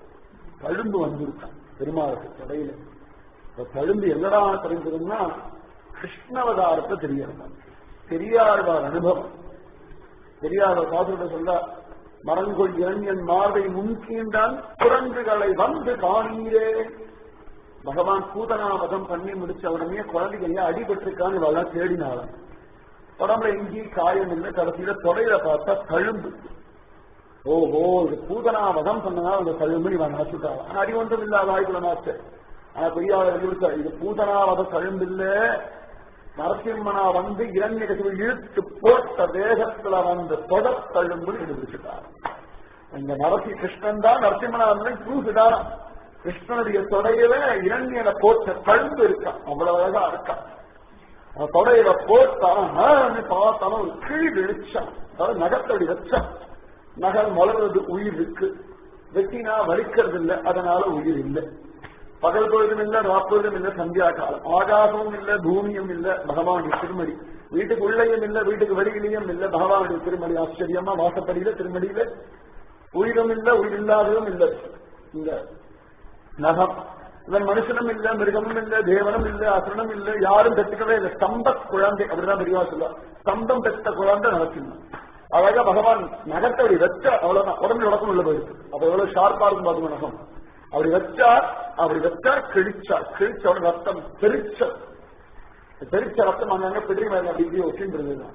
தழும்பு வந்திருக்கான் பெருமாளுக்கு தொடையில இப்ப தழும்பு எங்கடா தெரிஞ்சதுன்னா கிருஷ்ணவதாரத்தை தெரியறது பெரியாழ்வார் அனுபவம் பெரியாழ்வார் பாசுரத்தை சொல்ல மரங்கொள் இரண்யன் மார்பை முன்கீண்டான் குரங்குகளை வந்து காணீரே பகவான் பூதனாவதம் பண்ணி முடிச்ச உடனே குழந்தைங்க அடிபட்டிருக்கான்னு இவெல்லாம் தேடினாலும் உடம்புல எங்கேயும் காயம் இல்லை கடைசியில தொடையில பார்த்தா தழும்பு ஓஹோ இது பூதனாவதம் பண்ணனால அந்த தழும்பு இவன் நினைச்சுட்டான் ஆனா அடி ஒன்றும் இல்லாத வாய்ப்புல மாஸ்டர் ஆனா பெரியாள் எழுதிவிட்டா இது பூதனாவத தழும்பு இல்ல நரசிம்மனா வந்து இரண்ய கசிவு இழுத்து போட்ட வேகத்துல வந்து தொடர் தழும்புன்னு எழுதிவிட்டார் இந்த நரசி கிருஷ்ணன் தான் நரசிம்மனா வந்து ப்ரூஃப் கிருஷ்ணனுடைய தொடையில இரண்யனை போட்ட தழும்பு இருக்கான் அவ்வளவு அழகா இருக்கான் அவன் தொடையில போட்டான் பார்த்தாலும் ஒரு கிழி வெளிச்சான் அதாவது நகத்தடி வச்சான் நகல் மலர்றது உயிர் இருக்கு வெட்டினா வலிக்கிறது இல்லை அதனால உயிர் இல்லை பகல் பொழுதும் இல்ல ராப்பொழுதும் இல்ல சந்தியா காலம் ஆகாசமும் இல்ல பூமியும் இல்ல பகவானுடைய திருமடி வீட்டுக்கு உள்ளேயும் இல்ல வீட்டுக்கு வெளியிலையும் இல்ல பகவானுடைய திருமடி ஆச்சரியமா வாசப்படியில திருமடியில உயிரும் இல்ல உயிர் இல்லாததும் இல்ல இந்த நகம் இவன் மனுஷனும் இல்ல மிருகமும் இல்ல தேவனும் இல்ல அசுரனும் இல்ல யாரும் பெற்றுக்கவே இல்லை ஸ்தம்ப குழந்தை அப்படிதான் பெரியவா சொல்ல ஸ்தம்பம் பெற்ற குழந்தை நரசிம்மன் அழகா பகவான் நகத்தை அப்படி வச்ச அவ்வளவுதான் உடம்புல உடக்கம் உள்ள போயிருக்கு அப்ப எவ்வளவு ஷார்ப்பா இருக்கும் பாருங்க நகம் அப்படி வச்சார் அப்படி வச்சார் கிழிச்சார் கிழிச்ச உடனே ரத்தம் பெருச்ச பெருச்ச ரத்தம் அங்கங்க பிடி மேல அப்படி இப்படி ஒட்டின்றது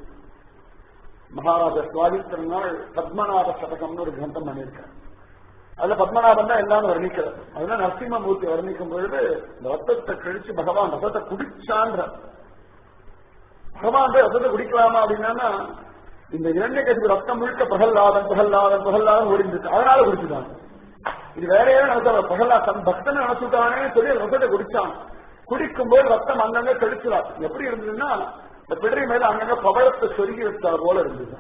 மகாராஜா சுவாதித்திரனால் பத்மநாப சதகம்னு ஒரு கிரந்தம் பண்ணியிருக்கார் அதுல பத்மநாபன் தான் எல்லாம் வர்ணிக்கிறது அதனால நரசிம்மமூர்த்தி வர்ணிக்கும் பொழுது இந்த ரத்தத்தை கழிச்சு பகவான் ரத்தத்தை குடிச்சான்ற பகவான் ரத்தத்தை குடிக்கலாமா அப்படின்னா இந்த இரண்டு கட்சி ரத்தம் முழுக்க பிரகல்லாதன் பிரகல்லாதன் பிரகல்லாதன் ஓடிந்துச்சு அதனால குடிச்சுட்டான் இது வேற ஏதோ நடத்த பிரகல்லா தன் பக்தன் நினைச்சுட்டானே சொல்லி ரத்தத்தை குடிச்சான் குடிக்கும் போது ரத்தம் அங்கங்க கழிச்சுலாம் எப்படி இருந்ததுன்னா இந்த பிடரி மேல அங்கங்க பவழத்தை சொருகி வச்சார் போல இருந்தது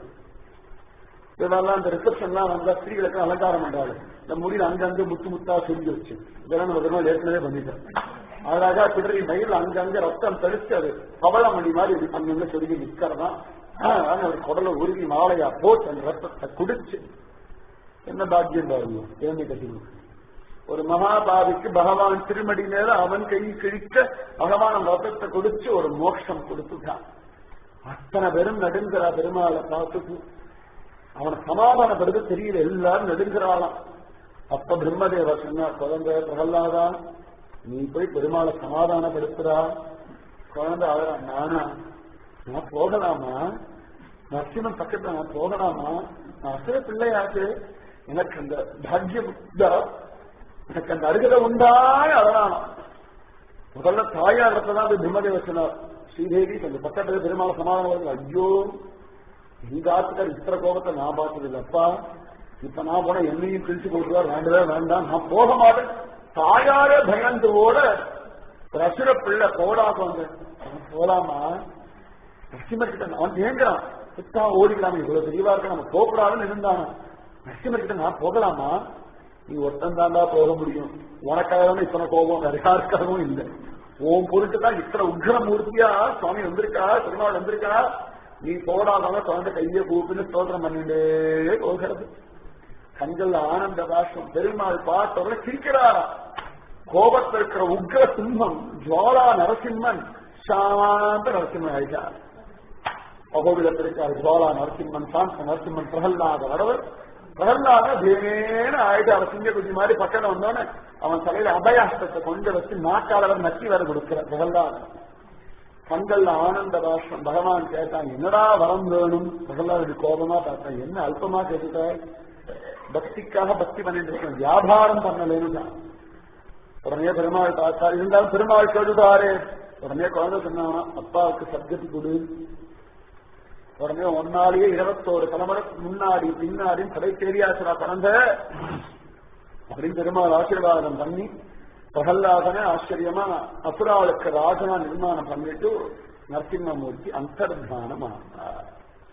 இதெல்லாம் இந்த ரிசப்ஷன்லாம் வந்தா ஸ்திரீகளுக்கு அலங்காரம் பண்றாரு இந்த முடியில் அங்கங்க முத்து முத்தா செஞ்சு வச்சு இதெல்லாம் நம்ம பெருமாள் ஏற்கனவே பண்ணிட்டோம் அழகா பிடரி மயில் அங்கங்க ரத்தம் தெளிச்சு அது பவளமணி மாதிரி அங்கங்க சொருகி நிக்கிறதா ஒரு குடலை உருகி மாலையா போட்டு அந்த ரத்தத்தை குடிச்சு என்ன பாக்கியம் பாருங்க இறந்தை கட்டிங்க ஒரு மகாபாவிக்கு பகவான் திருமடி மேல அவன் கை கிழிக்க பகவான் அந்த ரத்தத்தை குடிச்சு ஒரு மோட்சம் கொடுத்துட்டான் அத்தனை பேரும் நடுங்கிறா பெருமாளை பார்த்துட்டு அவனை சமாதானப்படுத்த தெரியல எல்லாரும் நெடுங்கிறாளாம் அப்ப பிரம்மதேவர் சொன்னார் குழந்தை பிரகல்லாதா நீ போய் பெருமாளை சமாதானப்படுத்துறா குழந்தை அழகா நானா நான் போகலாமா நரசிம்மன் பக்கத்துல நான் போகலாமா நான் அசைய பிள்ளையாச்சு எனக்கு அந்த பாக்கியம் உண்டா எனக்கு அந்த அருகதை உண்டாய் அழகானா முதல்ல தாயாரத்தை தான் பிரம்மதேவர் சொன்னார் ஸ்ரீதேவி கொஞ்சம் பக்கத்துல பெருமாளை சமாதானம் ஐயோ எங்க ஆத்துக்கார் இத்தனை கோபத்தை நான் பார்த்தது இல்லப்பா இப்ப நான் போன என்னையும் கிழிச்சு கொடுக்குறார் வேண்டவே வேண்டாம் நான் போக மாட்டேன் தாயாரே பயந்து ஓட ரசுர பிள்ளை போடாக வந்து போலாமா நரசிம்மர் கிட்ட அவன் ஏங்குறான் சித்தா ஓடிக்கிறான் இவ்வளவு தெளிவா இருக்க நம்ம போகக்கூடாதுன்னு இருந்தான் நரசிம்மர் கிட்ட நான் போகலாமா நீ ஒருத்தன் தாண்டா போக முடியும் உனக்காக தானே இத்தனை கோபம் வேற யாருக்காகவும் இல்லை உன் பொருட்டு தான் இத்தனை உக்ர மூர்த்தியா சுவாமி வந்திருக்கா திருநாள் வந்திருக்கா நீ போடாதவங்க குழந்தை கையை கூப்பின்னு ஸ்தோத்திரம் பண்ணிட்டே போகிறது கண்கள் ஆனந்த பாஷம் பெருமாள் பார்த்தவரை சிரிக்கிறாராம் கோபத்தில் இருக்கிற உக்ர சிம்மம் ஜுவாலா நரசிம்மன் சாந்த நரசிம்மன் ஆயிட்டார் அகோவிலத்தில் இருக்கார் ஜுவாலா நரசிம்மன் சாந்த நரசிம்மன் பிரகல்லாத வடவர் பிரகல்லாத தேவேன ஆயிட்டு அவர் சிங்க குஜி மாதிரி பக்கத்துல வந்தோன்னு அவன் தலையில அபயாஸ்தத்தை கொண்டு வச்சு நாக்காளர் நக்கி வர கொடுக்கிற பிரகல்லாதன் கண்கள்ல ஆனந்த பாஷம் பகவான் கேட்டான் என்னடா வரம் வேணும் பிரகலாதுடைய கோபமா பார்த்தான் என்ன அல்பமா கேட்டுட்டாய் பக்திக்காக பக்தி பண்ணிட்டு இருக்கேன் வியாபாரம் பண்ணலன்னு உடனே பெருமாள் பார்த்தா இருந்தாலும் பெருமாள் கேட்டுட்டாரு உடனே குழந்தை சொன்னானா அப்பாவுக்கு சத்கதி கொடு உடனே ஒன்னாலேயே இருபத்தோரு தலைமுறை முன்னாடி பின்னாடி கடை தெரியாசுரா குழந்தை அப்படின்னு பெருமாள் ஆசீர்வாதம் பண்ணி பிரகல்லாதன ஆச்சரியமா அசுராளுக்கு ராஜனா நிர்மாணம் பண்ணிட்டு நரசிம்மமூர்த்தி அந்தர்தானம் ஆனார்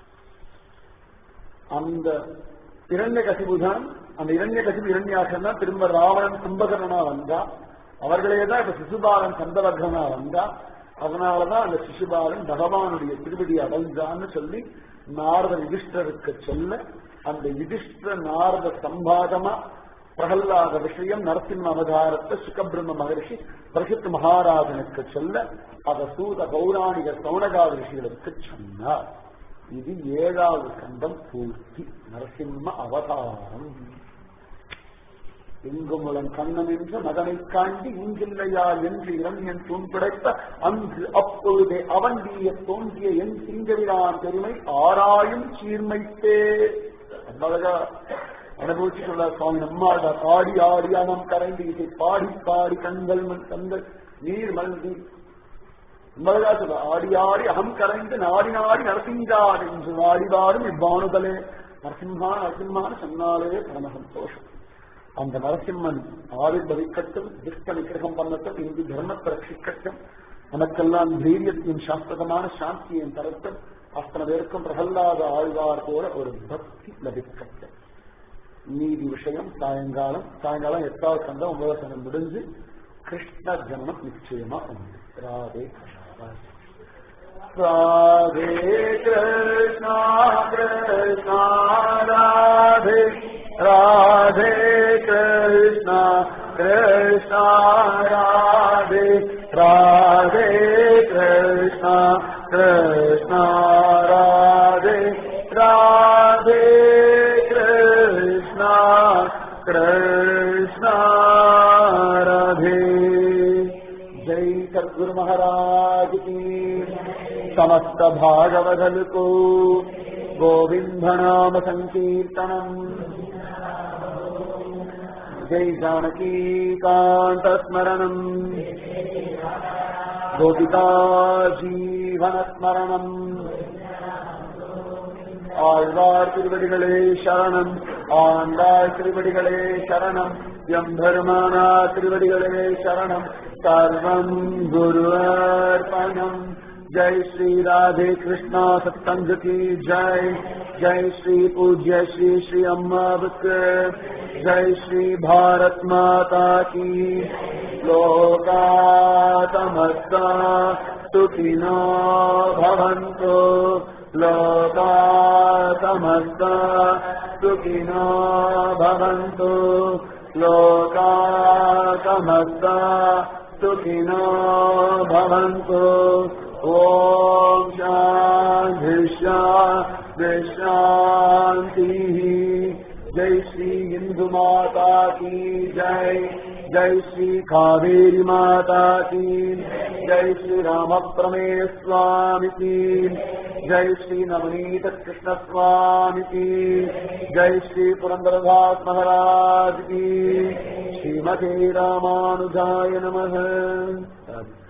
அந்த இரண்ய கசிபுதான் அந்த இரண்ய கசிபு இரண்யாசம் தான் திரும்ப ராவணன் கும்பகரனா வந்தா அவர்களே தான் இப்ப சிசுபாலன் சந்தவர்கனா வந்தா அதனாலதான் அந்த சிசுபாலன் பகவானுடைய திருவடி அடைஞ்சான்னு சொல்லி நாரத யுதிஷ்டருக்கு சொல்ல அந்த யுதிஷ்ட நாரத சம்பாதமா பிரகல்லாத விஷயம் நரசிம்ம அவதாரத்தை சுகபிரம்ம மகரிஷி பிரசித் மகாராஜனுக்கு சொல்ல அத சூத பௌராணிக சௌனகாத ரிஷிகளுக்கு சொன்னார் இது ஏழாவது கண்டம் பூர்த்தி நரசிம்ம அவதாரம் எங்குமுளன் கண்ணன் என்ற மகனை காண்டி இங்கில்லையா என்று இரண்யன் தூண் பிடைத்த அங்கு அப்பொழுதே அவன் வீய தோன்றிய என் சிங்கவிரான் பெருமை ஆராயும் சீர்மைத்தே அழகா அனுபவிச்சு சொல்ல சுவாமி நம்மாழ்வார் ஆடி ஆடி அனம் கரைந்து இசை பாடி பாடி கண்கள் மண் கண்கள் நீர் மல்கி அழகா சொல்ல ஆடி ஆடி அகம் கரைந்து நாடி நாடி நரசிங்கார் என்று ஆடிவாடும் இவ்வாணுதலே நரசிம்ஹா நரசிம்மான்னு சொன்னாலே பரம சந்தோஷம் அந்த நரசிம்மன் ஆவிர்பவிக்கட்டும் துஷ்ட நிகிரகம் பண்ணட்டும் இங்கு தர்மத்தை ரட்சிக்கட்டும் நமக்கெல்லாம் தைரியத்தையும் சாஸ்திரமான சாந்தியையும் தரட்டும் அத்தனை பேருக்கும் பிரகல்லாத ஆழ்வார் போல ஒரு பக்தி லபிக்கட்டும் நீதி விஷயம் சாயங்காலம் சாயங்காலம் எட்டாவது சந்தம் ஒன்பதாவது சந்தம் முடிஞ்சு கிருஷ்ண ஜன்மம் நிச்சயமா உண்டு ராதே கிருஷ்ணா ராதே கிருஷ்ணா கிருஷ்ணா ராதே ராதே கிருஷ்ணா கிருஷ்ணா ராதே ராதே கிருஷ்ணா கிருஷ்ணா ராதே ராதே கிருஷ்ணா கிருஷ்ணா ராதே जय सदगुरु महाराज की समस्त भागवदल को गोविंद नाम संकीर्तनम जय जानकी कांत स्मरणम गोपिका जीवन स्मरणम ஆழ்வார் திருவடிகளே சரணம் ஆண்டாள் திருவடிகளே சரணம் எம் பெருமானா திருவடிகளே சரணம் சர்வம் குருவர்பணம் ஜெய் ஸ்ரீ ராதே கிருஷ்ணா சத்சங்க की जय जय श्री पूज्य श्री श्री अम्मावक जय श्री भारत माता की लोका समस्ता सुखिनो भवन्तु लोका समस्ता सुखिनो भवन्तु लोका समस्ता सुखिनो भवन्तु ॐ शान्ति शान्तिः जय श्री हिन्दु माता की जय जय श्री कावेरी माता की जय श्री राम प्रमेय स्वामी की जय श्री नवनीत कृष्ण स्वामी की जय श्री पुरंदरदास महाराज की श्रीमते रामानुजाय नमः